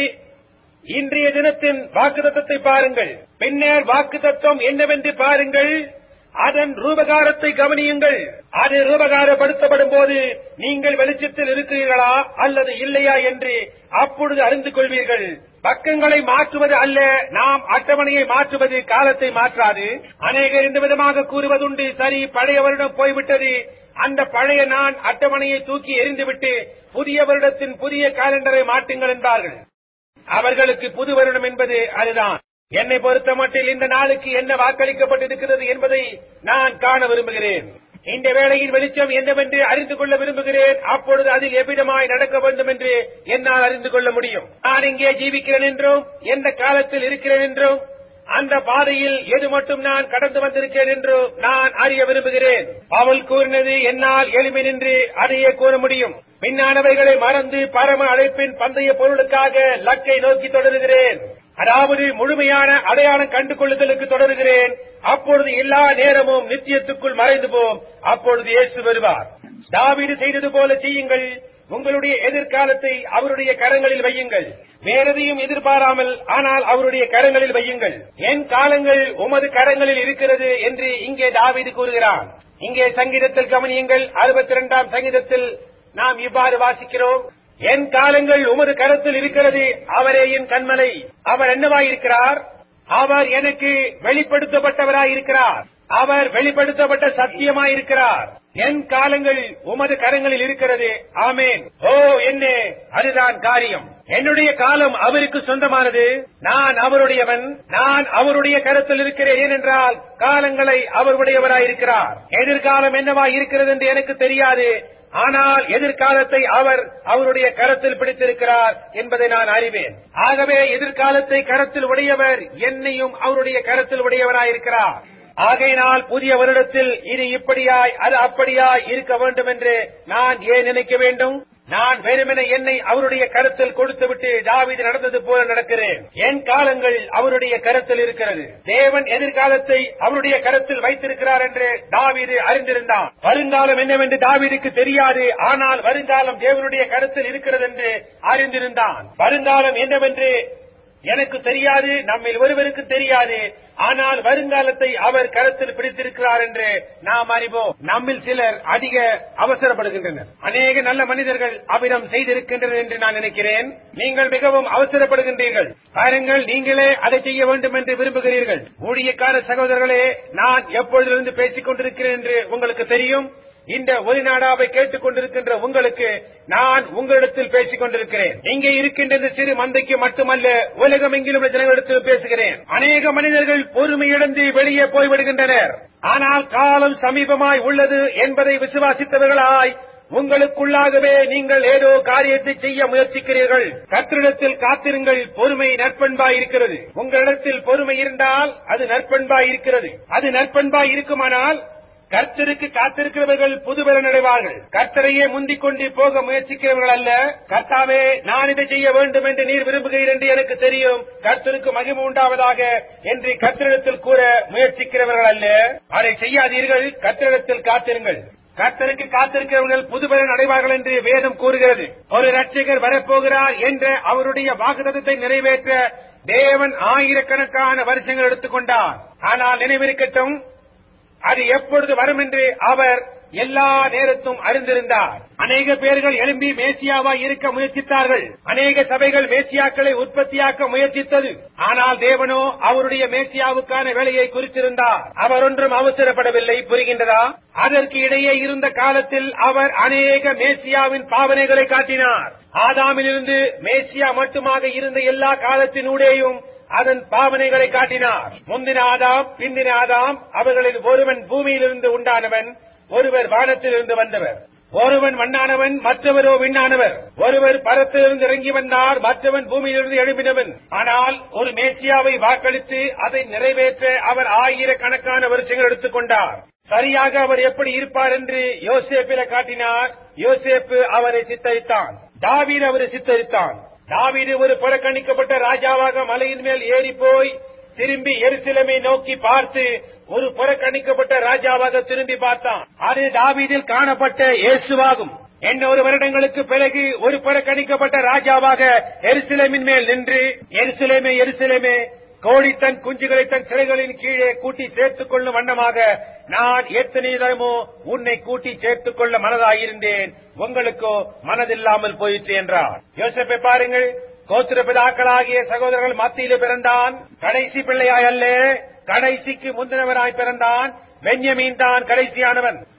இன்றைய தினத்தின் வாக்குத்தத்தை பாருங்கள் பின்னர் வாக்குத்தத்தம் என்னவென்று பாருங்கள் அதன் ரூபகாரத்தை கவனியுங்கள் அது ரூபகாரப்படுத்தப்படும் போது நீங்கள் வெளிச்சத்தில் இருக்கிறீர்களா அல்லது இல்லையா என்று அப்பொழுது அறிந்து கொள்வீர்கள் பக்கங்களை மாற்றுவது அல்ல நாம் அட்டவணையை மாற்றுவது காலத்தை மாற்றாது அநேகர் இந்த விதமாக கூறுவதுண்டு சரி பழைய வருடம் போய்விட்டது அந்த பழைய நான் அட்டவணையை தூக்கி எறிந்துவிட்டு புதிய வருடத்தின் புதிய காலண்டரை மாட்டுங்கள் என்பார்கள் அவர்களுக்கு புது வருடம் என்பது அதுதான் என்னை பொறுத்த மட்டில் இந்த நாளுக்கு என்ன வாக்களிக்கப்பட்டிருக்கிறது என்பதை நான் காண விரும்புகிறேன் இந்த வேளையின் வெளிச்சம் என்னவென்று அறிந்து கொள்ள விரும்புகிறேன் அப்பொழுது அதில் எவ்விதமாய் நடக்க வேண்டும் என்று என்னால் அறிந்து கொள்ள முடியும் நான் இங்கே ஜீவிக்கிறேன் என்றும் எந்த காலத்தில் இருக்கிறேன் என்றும் அந்த பாதையில் எது மட்டும் நான் கடந்து வந்திருக்கிறேன் என்று நான் அறிய விரும்புகிறேன் அவள் கூறினது என்னால் எளிமை நின்று அதையே கூற முடியும் பின்னானவைகளை மறந்து பரம அழைப்பின் பந்தய பொருளுக்காக லக்கை நோக்கி தொடருகிறேன் அதாவது முழுமையான அடையாளம் கண்டு கொள்ளுதலுக்கு தொடருகிறேன் அப்பொழுது எல்லா நேரமும் நித்தியத்துக்குள் மறைந்து போம் அப்பொழுது இயேசு வருவார் தாவீது செய்தது போல செய்யுங்கள் உங்களுடைய எதிர்காலத்தை அவருடைய கரங்களில் வையுங்கள் வேறெதையும் எதிர்பாராமல் ஆனால் அவருடைய கரங்களில் வையுங்கள் என் காலங்கள் உமது கரங்களில் இருக்கிறது என்று இங்கே தாவீது கூறுகிறான் இங்கே சங்கீதத்தில் கவனியுங்கள் அறுபத்தி இரண்டாம் சங்கீதத்தில் நாம் இவ்வாறு வாசிக்கிறோம் என் காலங்கள் உமது கரத்தில் இருக்கிறது அவரே என் கண்மலை அவர் என்னவாயிருக்கிறார் அவர் எனக்கு வெளிப்படுத்தப்பட்டவராயிருக்கிறார் அவர் வெளிப்படுத்தப்பட்ட சத்தியமாயிருக்கிறார் என் காலங்கள் உமது கரங்களில் இருக்கிறது ஆமேன் ஓ என்ன அதுதான் காரியம் என்னுடைய காலம் அவருக்கு சொந்தமானது நான் அவருடையவன் நான் அவருடைய கருத்தில் இருக்கிறேன் ஏனென்றால் காலங்களை அவருடையவராயிருக்கிறார் எதிர்காலம் என்னவா இருக்கிறது என்று எனக்கு தெரியாது ஆனால் எதிர்காலத்தை அவர் அவருடைய கரத்தில் பிடித்திருக்கிறார் என்பதை நான் அறிவேன் ஆகவே எதிர்காலத்தை கரத்தில் உடையவர் என்னையும் அவருடைய கரத்தில் உடையவராயிருக்கிறார் ஆகையினால் புதிய வருடத்தில் இது இப்படியாய் அது அப்படியாய் இருக்க வேண்டும் என்று நான் ஏன் நினைக்க வேண்டும் நான் வெறுமனே என்னை அவருடைய கருத்தில் கொடுத்துவிட்டு தாவீது நடந்தது போல நடக்கிறேன் என் காலங்கள் அவருடைய கருத்தில் இருக்கிறது தேவன் எதிர்காலத்தை அவருடைய கருத்தில் வைத்திருக்கிறார் என்று தாவீது அறிந்திருந்தான் வருங்காலம் என்னவென்று தாவீதுக்கு தெரியாது ஆனால் வருங்காலம் தேவனுடைய கருத்தில் இருக்கிறது என்று அறிந்திருந்தான் வருங்காலம் என்னவென்று எனக்கு தெரியாது நம்மில் ஒருவருக்கு தெரியாது ஆனால் வருங்காலத்தை அவர் கருத்தில் பிடித்திருக்கிறார் என்று நாம் அறிவோம் நம்மில் சிலர் அதிக அவசரப்படுகின்றனர் அநேக நல்ல மனிதர்கள் அவ்விதம் செய்திருக்கின்றனர் என்று நான் நினைக்கிறேன் நீங்கள் மிகவும் அவசரப்படுகின்றீர்கள் பாருங்கள் நீங்களே அதை செய்ய வேண்டும் என்று விரும்புகிறீர்கள் ஊழியக்கார சகோதரர்களே நான் எப்பொழுதிலிருந்து பேசிக் கொண்டிருக்கிறேன் என்று உங்களுக்கு தெரியும் இந்த ஒலிநாடாவை கேட்டுக் கொண்டிருக்கின்ற உங்களுக்கு நான் உங்களிடத்தில் பேசிக் கொண்டிருக்கிறேன் இங்கே இருக்கின்ற இந்த சிறு மந்தைக்கு மட்டுமல்ல உலகம் எங்கிலும் உள்ள ஜனங்களிடத்தில் பேசுகிறேன் அநேக மனிதர்கள் பொறுமை இழந்து வெளியே போய்விடுகின்றனர் ஆனால் காலம் சமீபமாய் உள்ளது என்பதை விசுவாசித்தவர்களாய் உங்களுக்குள்ளாகவே நீங்கள் ஏதோ காரியத்தை செய்ய முயற்சிக்கிறீர்கள் கத்திரிடத்தில் காத்திருங்கள் பொறுமை நற்பண்பாய் இருக்கிறது உங்களிடத்தில் பொறுமை இருந்தால் அது நற்பண்பாய் இருக்கிறது அது நற்பண்பாய் இருக்குமானால் கர்த்தருக்கு காத்திருக்கிறவர்கள் புதுபலன் அடைவார்கள் கர்த்தரையே முந்திக் கொண்டு போக முயற்சிக்கிறவர்கள் அல்ல கர்த்தாவே நான் இதை செய்ய வேண்டும் என்று நீர் விரும்புகிறீர் என்று எனக்கு தெரியும் கர்த்தருக்கு மகிமை உண்டாவதாக என்று கர்த்தரிடத்தில் கூற முயற்சிக்கிறவர்கள் அல்ல அதை செய்யாதீர்கள் கர்த்தரிடத்தில் காத்திருங்கள் கர்த்தருக்கு காத்திருக்கிறவர்கள் புதுபலன் அடைவார்கள் என்று வேதம் கூறுகிறது ஒரு ரட்சகர் வரப்போகிறார் என்ற அவருடைய வாக்குதத்தை நிறைவேற்ற தேவன் ஆயிரக்கணக்கான வருஷங்கள் எடுத்துக்கொண்டார் ஆனால் நினைவிருக்கட்டும் அது எப்பொழுது வரும் என்று அவர் எல்லா நேரத்தும் அறிந்திருந்தார் அநேக பேர்கள் எழும்பி மேசியாவாய் இருக்க முயற்சித்தார்கள் அநேக சபைகள் மேசியாக்களை உற்பத்தியாக்க முயற்சித்தது ஆனால் தேவனோ அவருடைய மேசியாவுக்கான வேலையை குறித்திருந்தார் அவர் ஒன்றும் அவசரப்படவில்லை புரிகின்றதா அதற்கு இடையே இருந்த காலத்தில் அவர் அநேக மேசியாவின் பாவனைகளை காட்டினார் ஆதாமிலிருந்து மேசியா மட்டுமாக இருந்த எல்லா காலத்தினூடேயும் அதன் பாவனைகளை காட்டினார் முந்தின ஆதாம் பிந்தின ஆதாம் அவர்களில் ஒருவன் பூமியிலிருந்து உண்டானவன் ஒருவர் வானத்திலிருந்து வந்தவர் ஒருவன் மண்ணானவன் மற்றவரோ விண்ணானவர் ஒருவர் பரத்திலிருந்து இறங்கி வந்தார் மற்றவன் பூமியிலிருந்து எழுப்பினவன் ஆனால் ஒரு மேசியாவை வாக்களித்து அதை நிறைவேற்ற அவர் ஆயிரக்கணக்கான வருஷங்கள் எடுத்துக்கொண்டார் சரியாக அவர் எப்படி இருப்பார் என்று யோசேப்பில காட்டினார் யோசேப்பு அவரை சித்தரித்தான் தாவீர் அவரை சித்தரித்தான் தாவீது ஒரு புறக்கணிக்கப்பட்ட ராஜாவாக மலையின் மேல் ஏறி போய் திரும்பி எருசலேமை நோக்கி பார்த்து ஒரு புறக்கணிக்கப்பட்ட ராஜாவாக திரும்பி பார்த்தான் அது தாவீதில் காணப்பட்ட இயேசுவாகும் எண்ணூறு வருடங்களுக்கு பிறகு ஒரு புறக்கணிக்கப்பட்ட ராஜாவாக எருசலேமின் மேல் நின்று எருசலேமே எருசலேமே கோழி தன் குஞ்சுகளை தன் சிறைகளின் கீழே கூட்டி சேர்த்துக் கொள்ளும் வண்ணமாக நான் எத்தனை தரமோ உன்னை கூட்டி சேர்த்துக் கொள்ள மனதாயிருந்தேன் உங்களுக்கோ மனதில்லாமல் போயிற்று என்றார் யோசப்பை பாருங்கள் கோத்திர பிதாக்களாகிய சகோதரர்கள் மத்தியிலே பிறந்தான் கடைசி பிள்ளையாய் அல்ல கடைசிக்கு முந்தினவராய் பிறந்தான் பென்யமீன் தான் கடைசியானவன்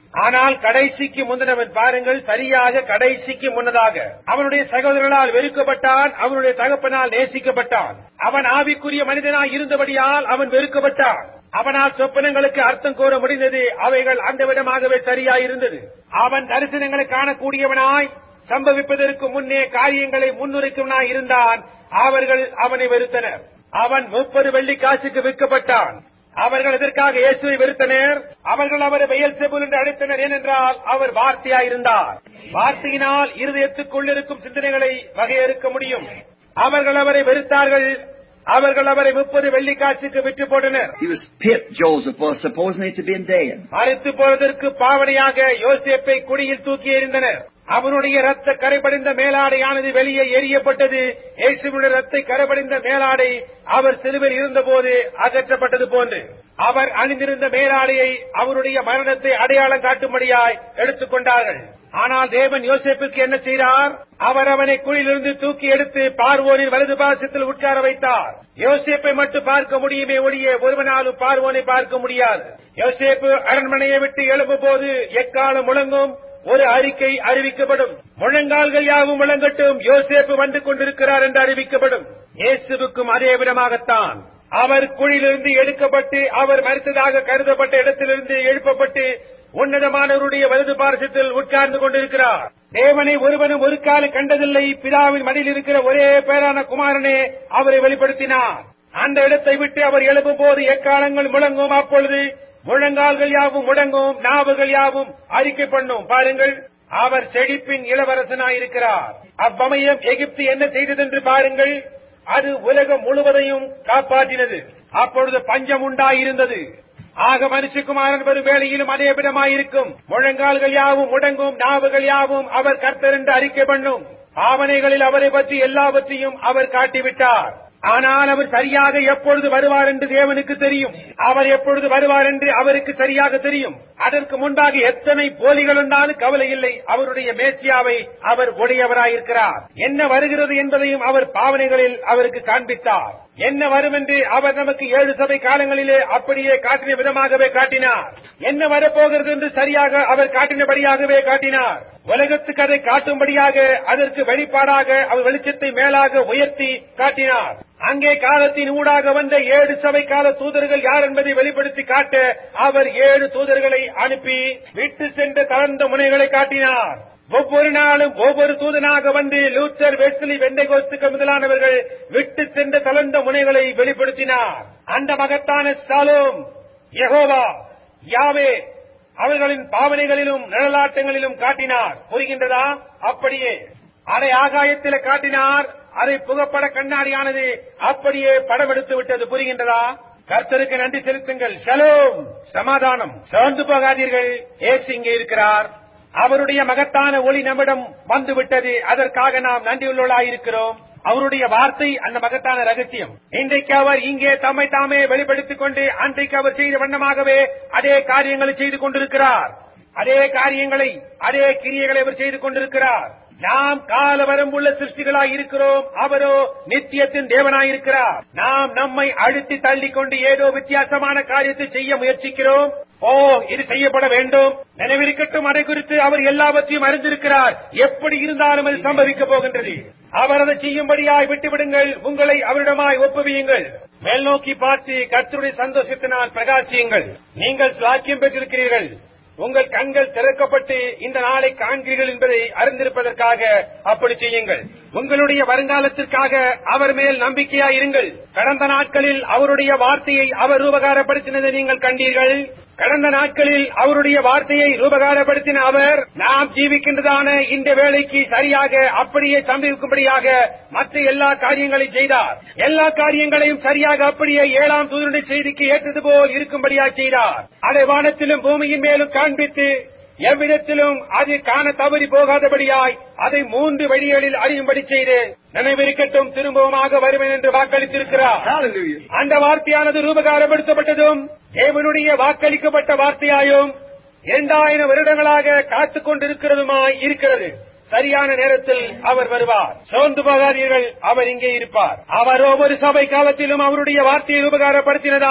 ஆனால் கடைசிக்கு முந்தினவன் பாருங்கள் சரியாக கடைசிக்கு முன்னதாக அவனுடைய சகோதரர்களால் வெறுக்கப்பட்டான் அவனுடைய தகப்பனால் நேசிக்கப்பட்டான் அவன் ஆவிக்குரிய மனிதனாய் இருந்தபடியால் அவன் வெறுக்கப்பட்டான் அவனால் சொப்பனங்களுக்கு அர்த்தம் கூற முடிந்தது அவைகள் அந்த விடமாகவே சரியாயிருந்தது அவன் தரிசனங்களை காணக்கூடியவனாய் சம்பவிப்பதற்கு முன்னே காரியங்களை முன்னுரைக்குவனாய் இருந்தான் அவர்கள் அவனை வெறுத்தனர் அவன் முப்பது வெள்ளி காசுக்கு விற்கப்பட்டான் அவர்கள் எதற்காக இயேசுவை வெறுத்தனர் அவர்கள் அவரை பெயல் செபுல் என்று அழைத்தனர் ஏனென்றால் அவர் வார்த்தையாயிருந்தார் வார்த்தையினால் இருதயத்துக்குள் இருக்கும் சிந்தனைகளை வகையறுக்க முடியும் அவர்கள் அவரை வெறுத்தார்கள் அவர்கள் அவரை முப்பது வெள்ளி காசுக்கு விற்று போட்டனர் He was pit, Joseph was, supposing to be dead. மறைத்து போவதற்கு பாவனையாக யோசேப்பை குடியில் தூக்கி எறிந்தனர் அவனுடைய ரத்த கரைபடிந்த மேலாடையானது வெளியே எரியப்பட்டது இயேசுவினுடைய ரத்தை கரைபடிந்த மேலாடை அவர் சிலுவையில் இருந்தபோது அகற்றப்பட்டது போன்று அவர் அணிந்திருந்த மேலாடையை அவருடைய மரணத்தை அடையாளம் காட்டும்படியாய் எடுத்துக் கொண்டார்கள் ஆனால் தேவன் யோசேப்புக்கு என்ன செய்தார் அவர் அவனை குழியிலிருந்து தூக்கி எடுத்து பார்வோனின் வலது பாசத்தில் உட்கார வைத்தார் யோசேப்பை மட்டும் பார்க்க முடியுமே ஒழிய ஒருவனாலும் பார்வோனை பார்க்க முடியாது யோசேப்பு அரண்மனையை விட்டு எழும்பும் போது எக்காலம் முழங்கும் ஒரு அறிக்கை அறிவிக்கப்படும் முழங்கால்கள் யாவும் முழங்கட்டும் யோசேப்பு வந்து கொண்டிருக்கிறார் என்று அறிவிக்கப்படும் இயேசுவுக்கும் அதே விதமாகத்தான் அவர் குழியிலிருந்து எடுக்கப்பட்டு அவர் மறித்ததாக கருதப்பட்ட இடத்திலிருந்து எழுப்பப்பட்டு உன்னதமானவருடைய வலது பாரசத்தில் உட்கார்ந்து கொண்டிருக்கிறார் தேவனை ஒருவனும் ஒரு காலம் கண்டதில்லை பிதாவின் மடியில் இருக்கிற ஒரே பேரான குமாரனே அவரை வெளிப்படுத்தினார் அந்த இடத்தை விட்டு அவர் எழுப்பும் போது எக்காலங்கள் முழங்கும் அப்பொழுது முழங்கால்கள் யாவும் முடங்கும் நாவுகள் யாவும் அறிக்கை பண்ணும் பாருங்கள் அவர் செழிப்பின் இளவரசனாயிருக்கிறார் அவ்வமயம் எகிப்து என்ன செய்ததென்று பாருங்கள் அது உலகம் முழுவதையும் காப்பாற்றினது அப்பொழுது பஞ்சம் உண்டாயிருந்தது ஆக மனுஷகுமாரன் வரும் வேளையிலும் அதே விடமாயிருக்கும் முழங்கால்கள் யாவும் முடங்கும் நாவுகள் யாவும் அவர் கர்த்தர் என்று அறிக்கை பண்ணும் ஆவணைகளில் அவரை பற்றி எல்லாவற்றையும் அவர் காட்டிவிட்டார் ஆனால் அவர் சரியாக எப்பொழுது வருவார் என்று தேவனுக்கு தெரியும் அவர் எப்பொழுது வருவார் என்று அவருக்கு சரியாக தெரியும் அதற்கு முன்பாக எத்தனை போலிகள் உண்டாலும் கவலை இல்லை அவருடைய மேசியாவை அவர் உடையவராயிருக்கிறார் என்ன வருகிறது என்பதையும் அவர் பாவனைகளில் அவருக்கு காண்பித்தார் என்ன வரும் என்று அவர் நமக்கு ஏழு சபை காலங்களிலே அப்படியே காட்டின விதமாகவே காட்டினார் என்ன வரப்போகிறது என்று சரியாக அவர் காட்டினபடியாகவே காட்டினார் உலகத்துக்கு அதை காட்டும்படியாக அதற்கு வெளிப்பாடாக அவர் வெளிச்சத்தை மேலாக உயர்த்தி காட்டினார் அங்கே காலத்தின் ஊடாக வந்த ஏழு சபை கால தூதர்கள் யார் என்பதை வெளிப்படுத்தி காட்ட அவர் ஏழு தூதர்களை அனுப்பி விட்டு சென்ற தளர்ந்த முனைகளை காட்டினார் ஒவ்வொரு நாளும் ஒவ்வொரு தூதனாக வந்து லூத்தர் வெஸ்லி வெண்டைகோத்துக்கு முதலானவர்கள் விட்டு சென்ற தளர்ந்த முனைகளை வெளிப்படுத்தினார் அந்த மகத்தான சாலோம் யெகோவா யாவே அவர்களின் பாவனைகளிலும் நிழலாட்டங்களிலும் காட்டினார் புரிகின்றதா அப்படியே அதை ஆகாயத்தில் காட்டினார் அதை புகப்பட கண்ணாடியானது அப்படியே படமெடுத்து விட்டது புரிகின்றதா கர்த்தருக்கு நன்றி செலுத்துங்கள் ஷலோம் சமாதானம் சோர்ந்து போகாதீர்கள் ஏசு இங்கே இருக்கிறார் அவருடைய மகத்தான ஒளி நம்மிடம் வந்துவிட்டது அதற்காக நாம் நன்றியுள்ளவர்களாயிருக்கிறோம் அவருடைய வார்த்தை அந்த மகத்தான ரகசியம் இன்றைக்கு அவர் இங்கே தம்மை தாமே வெளிப்படுத்திக் கொண்டு அன்றைக்கு அவர் செய்த வண்ணமாகவே அதே காரியங்களை செய்து கொண்டிருக்கிறார் அதே காரியங்களை அதே கிரியைகளை அவர் செய்து கொண்டிருக்கிறார் நாம் கால வரம்புள்ள சிருஷ்டிகளாய் இருக்கிறோம் அவரோ நித்தியத்தின் தேவனாயிருக்கிறார் நாம் நம்மை அழுத்தி தள்ளிக் கொண்டு ஏதோ வித்தியாசமான காரியத்தை செய்ய முயற்சிக்கிறோம் ஓ இது செய்யப்பட வேண்டும் நினைவிருக்கட்டும் அதை குறித்து அவர் எல்லாவற்றையும் அறிந்திருக்கிறார் எப்படி இருந்தாலும் அது சம்பவிக்க போகின்றது அவர் அதை செய்யும்படியாய் விட்டுவிடுங்கள் உங்களை அவரிடமாய் ஒப்புவியுங்கள் மேல் நோக்கி பார்த்து கர்த்தருடைய சந்தோஷத்தினால் பிரகாசியுங்கள் நீங்கள் சாக்கியம் பெற்றிருக்கிறீர்கள் உங்கள் கண்கள் திறக்கப்பட்டு இந்த நாளை காண்கிறீர்கள் என்பதை அறிந்திருப்பதற்காக அப்படி செய்யுங்கள் உங்களுடைய வருங்காலத்திற்காக அவர் மேல் நம்பிக்கையா இருங்கள் கடந்த நாட்களில் அவருடைய வார்த்தையை அவர் ரூபகாரப்படுத்தினதை நீங்கள் கண்டீர்கள் கடந்த நாட்களில் அவருடைய வார்த்தையை ரூபகாரப்படுத்தின அவர் நாம் ஜீவிக்கின்றதான இந்த வேலைக்கு சரியாக அப்படியே சம்பவிக்கும்படியாக மற்ற எல்லா காரியங்களையும் செய்தார் எல்லா காரியங்களையும் சரியாக அப்படியே ஏழாம் தூதருடைய செய்திக்கு ஏற்றது போல் இருக்கும்படியாக செய்தார் அதை வானத்திலும் பூமியின் மேலும் காண்பித்து எவ்விதத்திலும் அது காண தவறி போகாதபடியாய் அதை மூன்று வழிகளில் அறியும்படி செய்து நினைவிருக்கட்டும் திரும்பவுமாக வருவேன் என்று வாக்களித்திருக்கிறார் Hallelujah. அந்த வார்த்தையானது ரூபகாரப்படுத்தப்பட்டதும் தேவனுடைய வாக்களிக்கப்பட்ட வார்த்தையாயும் இரண்டாயிரம் வருடங்களாக காத்துக் கொண்டிருக்கிறதுமாய் இருக்கிறது சரியான நேரத்தில் அவர் வருவார் சோர்ந்து போகாதீர்கள் அவர் இங்கே இருப்பார் அவர் ஒவ்வொரு சபை காலத்திலும் அவருடைய வார்த்தையை உபகாரப்படுத்தினதால்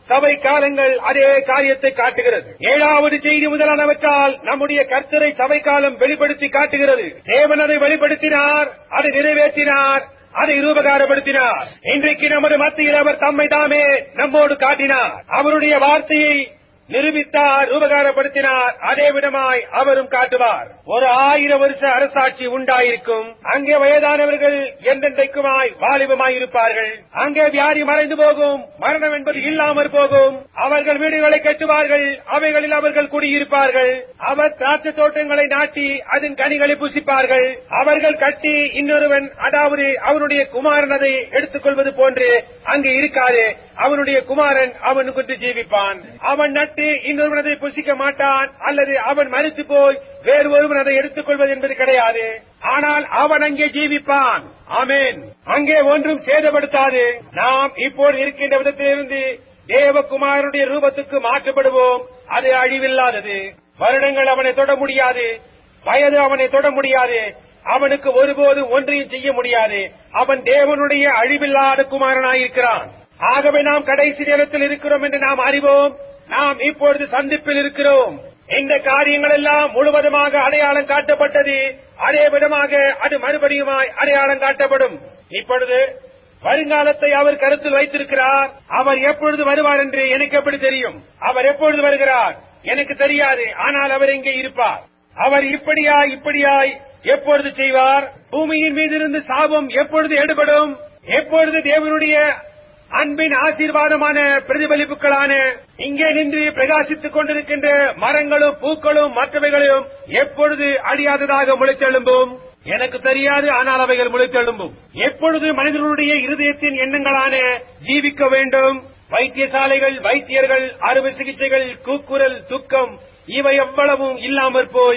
சபை காலங்கள் அதே காரியத்தை காட்டுகிறது ஏழாவது செய்தி முதலானவற்றால் நம்முடைய கர்த்தரை சபை காலம் வெளிப்படுத்தி காட்டுகிறது தேவன் அதை வெளிப்படுத்தினார் அதை நிறைவேற்றினார் அதை ரூபகாரப்படுத்தினார் இன்றைக்கு நமது மத்தியில் அவர் தம்மை தாமே நம்மோடு காட்டினார் அவருடைய வார்த்தையை நிரூபித்தார் ரூபகாரப்படுத்தினார் அதே விதமாய் அவரும் காட்டுவார் ஒரு ஆயிரம் வருஷ அரசாட்சி உண்டாயிருக்கும் அங்கே வயதானவர்கள் என்றென்றைக்குமாய் வாலிபமாய் இருப்பார்கள் அங்கே வியாதி மறைந்து போகும் மரணம் என்பது இல்லாமற் போகும் அவர்கள் வீடுகளை கட்டுவார்கள் அவைகளில் அவர்கள் குடியிருப்பார்கள் அவர் திராட்சை தோட்டங்களை நாட்டி அதன் கனிகளை புசிப்பார்கள் அவர்கள் கட்டி இன்னொருவன் அதாவது அவனுடைய குமாரன் அதை எடுத்துக் கொள்வது போன்று அங்கு இருக்காது அவனுடைய குமாரன் அவனுக்கு ஜீவிப்பான் அவன் நட்டு இன்னொருவன் அதை புசிக்க மாட்டான் அல்லது அவன் மறித்து போய் வேறு ஒருவன் அதை எடுத்துக் கொள்வது என்பது கிடையாது ஆனால் அவன் அங்கே ஜீவிப்பான் ஆமேன் அங்கே ஒன்றும் சேதப்படுத்தாது நாம் இப்போது இருக்கின்ற விதத்திலிருந்து தேவகுமாரனுடைய ரூபத்துக்கு மாற்றப்படுவோம் அது அழிவில்லாதது வருடங்கள் அவனை தொட முடியாது வயது அவனை தொட முடியாது அவனுக்கு ஒருபோதும் ஒன்றையும் செய்ய முடியாது அவன் தேவனுடைய அழிவில்லாத குமாரனாயிருக்கிறான் ஆகவே நாம் கடைசி நேரத்தில் இருக்கிறோம் என்று நாம் அறிவோம் நாம் இப்பொழுது சந்திப்பில் இருக்கிறோம் இந்த காரியங்கள் எல்லாம் முழுவதுமாக அடையாளம் காட்டப்பட்டது அதே விதமாக அது மறுபடியுமாய் அடையாளம் காட்டப்படும் இப்பொழுது வருங்காலத்தை அவர் கருத்தில் வைத்திருக்கிறார் அவர் எப்பொழுது வருவார் என்று எனக்கு எப்படி தெரியும் அவர் எப்பொழுது வருகிறார் எனக்கு தெரியாது ஆனால் அவர் இங்கே இருப்பார் அவர் இப்படியாய் இப்படியாய் எப்பொழுது செய்வார் பூமியின் மீது இருந்து சாபம் எப்பொழுது எடுபடும் எப்பொழுது தேவனுடைய அன்பின் ஆசீர்வாதமான பிரதிபலிப்புகளான இங்கே நின்று பிரகாசித்துக் கொண்டிருக்கின்ற மரங்களும் பூக்களும் மற்றவைகளும் எப்பொழுது அழியாததாக முளைத்தெழும்பும் எனக்கு தெரியாது ஆனால் அவைகள் முளைத்தெழும்பும் எப்பொழுது மனிதர்களுடைய இருதயத்தின் எண்ணங்களான ஜீவிக்க வேண்டும் வைத்தியசாலைகள் வைத்தியர்கள் அறுவை சிகிச்சைகள் கூக்குரல் துக்கம் இவை எவ்வளவும் இல்லாமற் போய்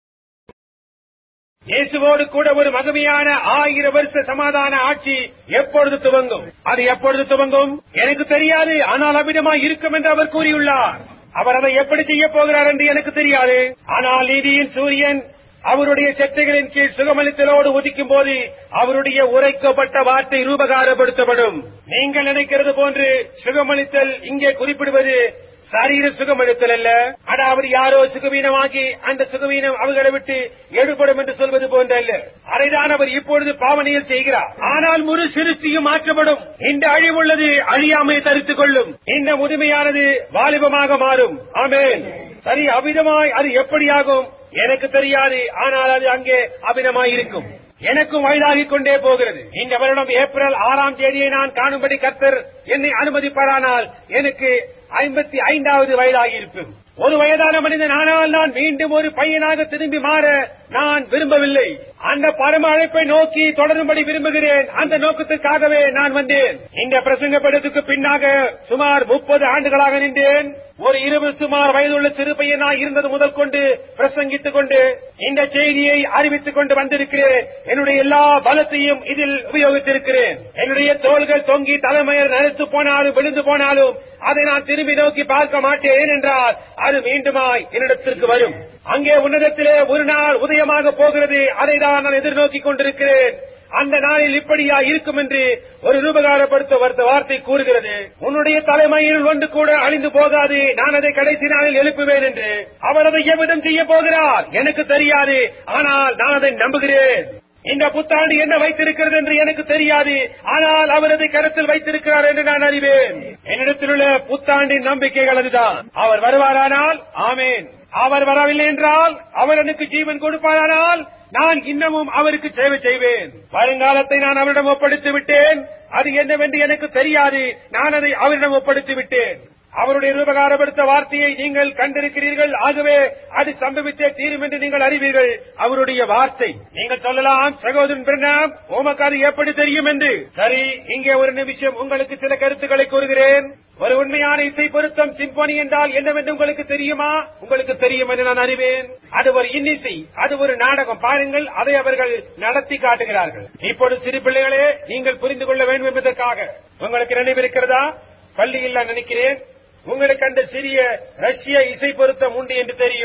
இயேசுவோடு கூட ஒரு மகிமையான ஆயிரம் வருஷ சமாதான ஆட்சி எப்பொழுது துவங்கும் அது எப்பொழுது துவங்கும் எனக்கு தெரியாது ஆனால் அவ்விதமாய் இருக்கும் என்று அவர் கூறியுள்ளார் அவர் அதை எப்படி செய்ய போகிறார் என்று எனக்கு தெரியாது ஆனால் நீதியின் சூரியன் அவருடைய சக்திகளின் கீழ் சுகமளித்தலோடு உதிக்கும் போது அவருடைய உரைக்கப்பட்ட வார்த்தை ரூபகாரப்படுத்தப்படும் நீங்கள் நினைக்கிறது போன்று சுகமளித்தல் இங்கே குறிப்பிடுவது சரீர சுகமளித்தல் அல்ல அதாவது யாரோ சுகவீனமாகி அந்த சுகவீனம் அவர்களை விட்டு எடுபடும் என்று சொல்வது போன்ற அல்ல அதைதான் அவர் இப்பொழுது பாவனையில் செய்கிறார் ஆனால் முழு சிருஷ்டியும் மாற்றப்படும் இந்த அழிவுள்ளது அழியாமை தரித்துக் கொள்ளும் இந்த முதுமையானது வாலிபமாக மாறும் ஆமேன் சரி அவ்விதமாய் அது எப்படியாகும் எனக்கு தெரியாது ஆனால் அது அங்கே அபிதமாய் இருக்கும் எனக்கும் வயதாகிக் கொண்டே போகிறது இந்த வருடம் ஏப்ரல் ஆறாம் தேதியை நான் காணும்படி கர்த்தர் என்னை அனுமதிப்பாரானால் எனக்கு ஐம்பத்தி ஐந்தாவது வயதாகியிருக்கும் ஒரு வயதான மனிதன் ஆனால் நான் மீண்டும் ஒரு பையனாக திரும்பி மாற நான் விரும்பவில்லை அந்த பரம அழைப்பை நோக்கி தொடரும்படி விரும்புகிறேன் அந்த நோக்கத்துக்காகவே நான் வந்தேன் இந்த பிரசங்க படத்துக்கு பின்னாக சுமார் முப்பது ஆண்டுகளாக நின்றேன் ஒரு இருபது சுமார் வயதுள்ள சிறு பையனாய் இருந்தது முதல் கொண்டு பிரசங்கித்துக் கொண்டு இந்த செய்தியை அறிவித்துக் கொண்டு வந்திருக்கிறேன் என்னுடைய எல்லா பலத்தையும் இதில் உபயோகித்திருக்கிறேன் என்னுடைய தோள்கள் தொங்கி தலைமையர் நரைத்து போனாலும் விழுந்து போனாலும் அதை நான் திரும்பி நோக்கி பார்க்க மாட்டேன் என்றால் அது மீண்டுமாய் என்னிடத்திற்கு வரும் அங்கே உன்னதத்திலே ஒரு நாள் உதயமாக போகிறது அதை தான் நான் எதிர்நோக்கிக் கொண்டிருக்கிறேன் அந்த நாளில் இப்படியா இருக்கும் என்று ஒரு ரூபகாரப்படுத்த வருத்த வார்த்தை கூறுகிறது உன்னுடைய தலைமையில் ஒன்று கூட அழிந்து போகாது நான் அதை கடைசி நாளில் எழுப்புவேன் என்று அவர் அதை எவ்விதம் செய்ய போகிறார் எனக்கு தெரியாது ஆனால் நான் அதை நம்புகிறேன் இந்த புத்தாண்டு என்ன வைத்திருக்கிறது என்று எனக்கு தெரியாது ஆனால் அவர் அதை கருத்தில் வைத்திருக்கிறார் என்று நான் அறிவேன் என்னிடத்தில் உள்ள புத்தாண்டின் நம்பிக்கைகள் அதுதான் அவர் வருவாரானால் ஆமேன் அவர் வரவில்லை என்றால் அவர் எனக்கு ஜீவன் கொடுப்பாரானால் நான் இன்னமும் அவருக்கு சேவை செய்வேன் வருங்காலத்தை நான் அவரிடம் ஒப்படைத்து விட்டேன் அது என்னவென்று எனக்கு தெரியாது நான் அதை அவரிடம் ஒப்படைத்து விட்டேன் அவருடைய ரூபகாரப்படுத்த வார்த்தையை நீங்கள் கண்டிருக்கிறீர்கள் ஆகவே அது சம்பவித்தே தீரும் என்று நீங்கள் அறிவீர்கள் அவருடைய வார்த்தை நீங்கள் சொல்லலாம் சகோதரன் பிரணாம் உமக்கு அது எப்படி தெரியும் என்று சரி இங்கே ஒரு நிமிஷம் உங்களுக்கு சில கருத்துக்களை கூறுகிறேன் ஒரு உண்மையான இசை பொருத்தம் சிம்பொனி என்றால் என்னவென்று உங்களுக்கு தெரியுமா உங்களுக்கு தெரியும் என்று நான் அறிவேன் அது ஒரு இன்னிசை அது ஒரு நாடகம் பாருங்கள் அதை அவர்கள் நடத்தி காட்டுகிறார்கள் இப்பொழுது சிறு பிள்ளைகளே நீங்கள் புரிந்து கொள்ள வேண்டும் என்பதற்காக உங்களுக்கு நினைவிருக்கிறதா பள்ளியில் நான் நினைக்கிறேன் உங்களுக்கு அந்த சிறிய ரஷ்ய இசை பொருத்தம் உண்டு என்று தெரியும்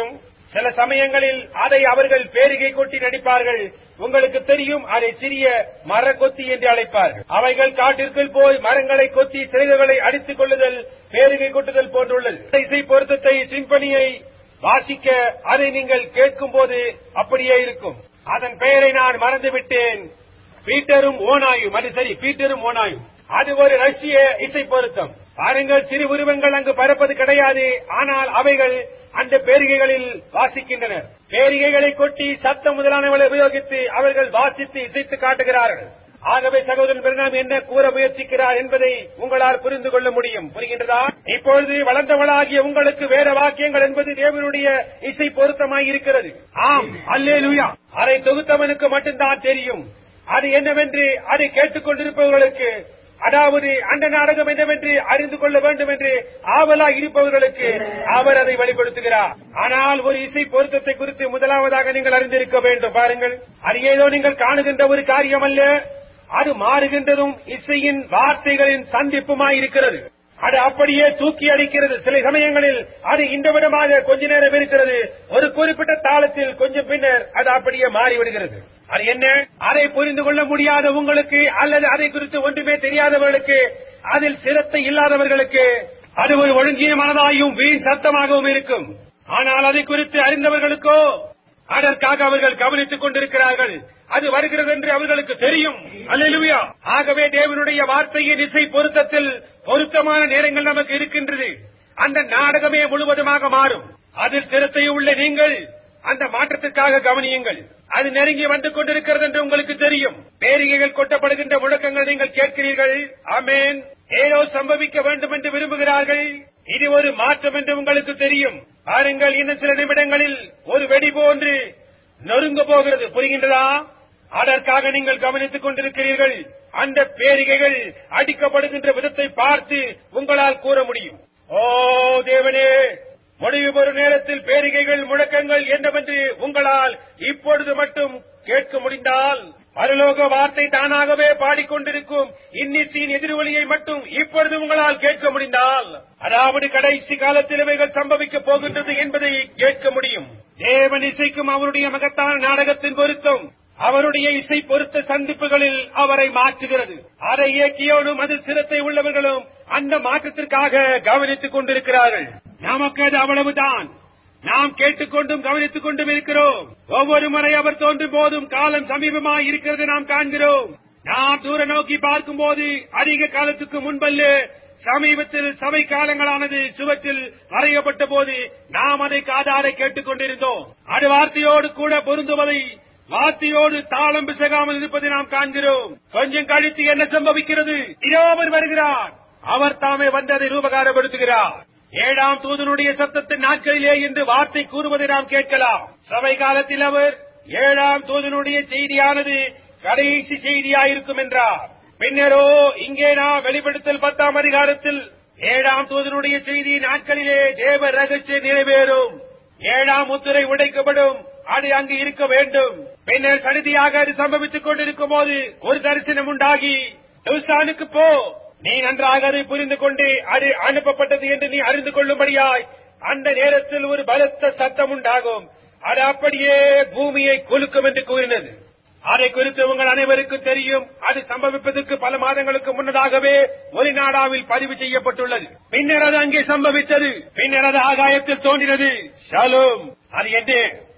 சில சமயங்களில் அதை அவர்கள் பேரிகை கொட்டி நடிப்பார்கள் உங்களுக்கு தெரியும் அதை சிறிய மரக்கொத்தி என்று அழைப்பார்கள் அவைகள் காட்டிற்குள் போய் மரங்களை கொத்தி சிறைகளை அடித்துக் கொள்ளுதல் பேரிகை கொட்டுதல் போன்றுள்ளது இசை பொருத்தத்தை சிம்பனியை வாசிக்க அதை நீங்கள் கேட்கும் போது அப்படியே இருக்கும் அதன் பெயரை நான் மறந்துவிட்டேன் பீட்டரும் ஓனாயும் அது சரி பீட்டரும் ஓனாயும் அது ஒரு ரஷ்ய இசை பொருத்தம் பாருங்கள் சிறு உருவங்கள் அங்கு பறப்பது கிடையாது ஆனால் அவைகள் அந்த பேரிகைகளில் வாசிக்கின்றனர் பேரிகைகளை கொட்டி சத்தம் முதலானவர்களை உபயோகித்து அவர்கள் வாசித்து இசைத்து காட்டுகிறார்கள் ஆகவே சகோதரன் பிரணாம் என்ன கூற முயற்சிக்கிறார் என்பதை உங்களால் புரிந்து கொள்ள முடியும் புரிகின்றதா இப்பொழுது வளர்ந்தவளாகிய உங்களுக்கு வேற வாக்கியங்கள் என்பது தேவனுடைய இசை பொருத்தமாய் இருக்கிறது ஆம் அல்லேலூயா அதை தொகுத்தவனுக்கு மட்டும்தான் தெரியும் அது என்னவென்று அதை கேட்டுக் கொண்டிருப்பவர்களுக்கு அதாவது அந்த நாடகம் என்னவென்று அறிந்து கொள்ள வேண்டும் என்று ஆவலா இருப்பவர்களுக்கு அவர் அதை வெளிப்படுத்துகிறார் ஆனால் ஒரு இசை பொருத்தத்தை குறித்து முதலாவதாக நீங்கள் அறிந்திருக்க வேண்டும் பாருங்கள் அது ஏதோ நீங்கள் காணுகின்ற ஒரு காரியம் அல்ல அது மாறுகின்றதும் இசையின் வார்த்தைகளின் சந்திப்புமாய் இருக்கிறது அது அப்படியே தூக்கி அடிக்கிறது சில சமயங்களில் அது இந்த விதமாக கொஞ்ச நேரம் இருக்கிறது ஒரு குறிப்பிட்ட தாளத்தில் கொஞ்சம் பின்னர் அது அப்படியே மாறிவிடுகிறது அது என்ன அதை புரிந்து கொள்ள முடியாத உங்களுக்கு அல்லது அதை குறித்து ஒன்றுமே தெரியாதவர்களுக்கு அதில் சிரத்தை இல்லாதவர்களுக்கு அது ஒரு ஒழுங்கீனமானதாயும் வீண் சத்தமாகவும் இருக்கும் ஆனால் அதை குறித்து அறிந்தவர்களுக்கோ அதற்காக அவர்கள் கவனித்துக் கொண்டிருக்கிறார்கள் அது வருகிறது என்று அவர்களுக்கு தெரியும் அல்லேலூயா ஆகவே தேவனுடைய வார்த்தையின் இசை பொருத்தத்தில் பொருத்தமான நேரங்கள் நமக்கு இருக்கின்றது அந்த நாடகமே முழுவதுமாக மாறும் அதில் சிரத்தை உள்ள நீங்கள் அந்த மாற்றத்திற்காக கவனியுங்கள் அது நெருங்கி வந்து கொண்டிருக்கிறது என்று உங்களுக்கு தெரியும் பேரிகைகள் கொட்டப்படுகின்ற முழக்கங்கள் நீங்கள் கேட்கிறீர்கள் ஆமேன் ஏதோ சம்பவிக்க வேண்டும் என்று விரும்புகிறார்கள் இது ஒரு மாற்றம் என்று உங்களுக்கு தெரியும் பாருங்கள் இன்னும் சில நிமிடங்களில் ஒரு வெடி போன்று நொறுங்க போகிறது புரிகின்றதா அதற்காக நீங்கள் கவனித்துக் கொண்டிருக்கிறீர்கள் அந்த பேரிகைகள் அடிக்கப்படுகின்ற விதத்தை பார்த்து உங்களால் கூற முடியும் ஓ தேவனே முடிவு பெறும் நேரத்தில் பேரிகைகள் முழக்கங்கள் என்னவென்று உங்களால் இப்பொழுது மட்டும் கேட்க முடிந்தால் பரலோக வார்த்தை தானாகவே பாடிக்கொண்டிருக்கும் இன்னிசையின் எதிர்வொலியை மட்டும் இப்பொழுது உங்களால் கேட்க முடிந்தால் அதாவது கடைசி காலத்தில் இவைகள் சம்பவிக்கப் போகின்றது என்பதை கேட்க முடியும் தேவன் இசைக்கும் அவருடைய மகத்தான நாடகத்தின் பொருத்தம் அவருடைய இசை பொருத்த சந்திப்புகளில் அவரை மாற்றுகிறது அதை இயக்கியோடும் அது சிரத்தை உள்ளவர்களும் அந்த மாற்றத்திற்காக கவனித்துக் கொண்டிருக்கிறார்கள் நமக்கு அது அவ்வளவுதான் நாம் கேட்டுக்கொண்டும் கவனித்துக் கொண்டும் இருக்கிறோம் ஒவ்வொரு முறை அவர் தோன்றும் போதும் காலம் சமீபமாய் இருக்கிறது நாம் காண்கிறோம் நாம் தூர நோக்கி பார்க்கும் போது அதிக காலத்துக்கு முன்பல்ல சமீபத்தில் சபை காலங்களானது சுவற்றில் வரையப்பட்ட போது நாம் அதை காதாரை கேட்டுக் கொண்டிருந்தோம் அது வார்த்தையோடு கூட பொருந்துவதை வார்த்தையோடு தாளம் பிசகாமல் இருப்பதை நாம் காண்கிறோம் கொஞ்சம் கழித்து என்ன சம்பவிக்கிறது இதோ அவர் வருகிறார் அவர் தாமே வந்து அதை ரூபகாரப்படுத்துகிறார் ஏழாம் தூதனுடைய சத்தத்தின் நாட்களிலே என்று வார்த்தை கூறுவதை நாம் கேட்கலாம் சபை காலத்தில் அவர் ஏழாம் தூதனுடைய செய்தியானது கடைசி செய்தியாயிருக்கும் என்றார் பின்னரோ இங்கே நாம் வெளிப்படுத்தல் பத்தாம் அதிகாரத்தில் ஏழாம் தூதனுடைய செய்தி நாட்களிலே தேவ ரகசிய நிறைவேறும் ஏழாம் முத்திரை உடைக்கப்படும் அது அங்கு இருக்க வேண்டும் பின்னர் சடுதியாக அது சம்பவித்துக் கொண்டிருக்கும் போது ஒரு தரிசனம் உண்டாகி துசானுக்கு போ நீ நன்றாக அதை புரிந்து கொண்டு அது அனுப்பப்பட்டது என்று நீ அறிந்து கொள்ளும்படியாய் அந்த நேரத்தில் ஒரு பலத்த சத்தம் உண்டாகும் அது அப்படியே பூமியை குலுக்கும் என்று கூறினது அதை குறித்து உங்கள் அனைவருக்கும் தெரியும் அது சம்பவிப்பதற்கு பல மாதங்களுக்கு முன்னதாகவே ஒரு நாடாவில் பதிவு செய்யப்பட்டுள்ளது பின்னர் அது அங்கே சம்பவித்தது பின்னர் அது ஆகாயத்தில் தோன்றினது ஷலும் அது என்ன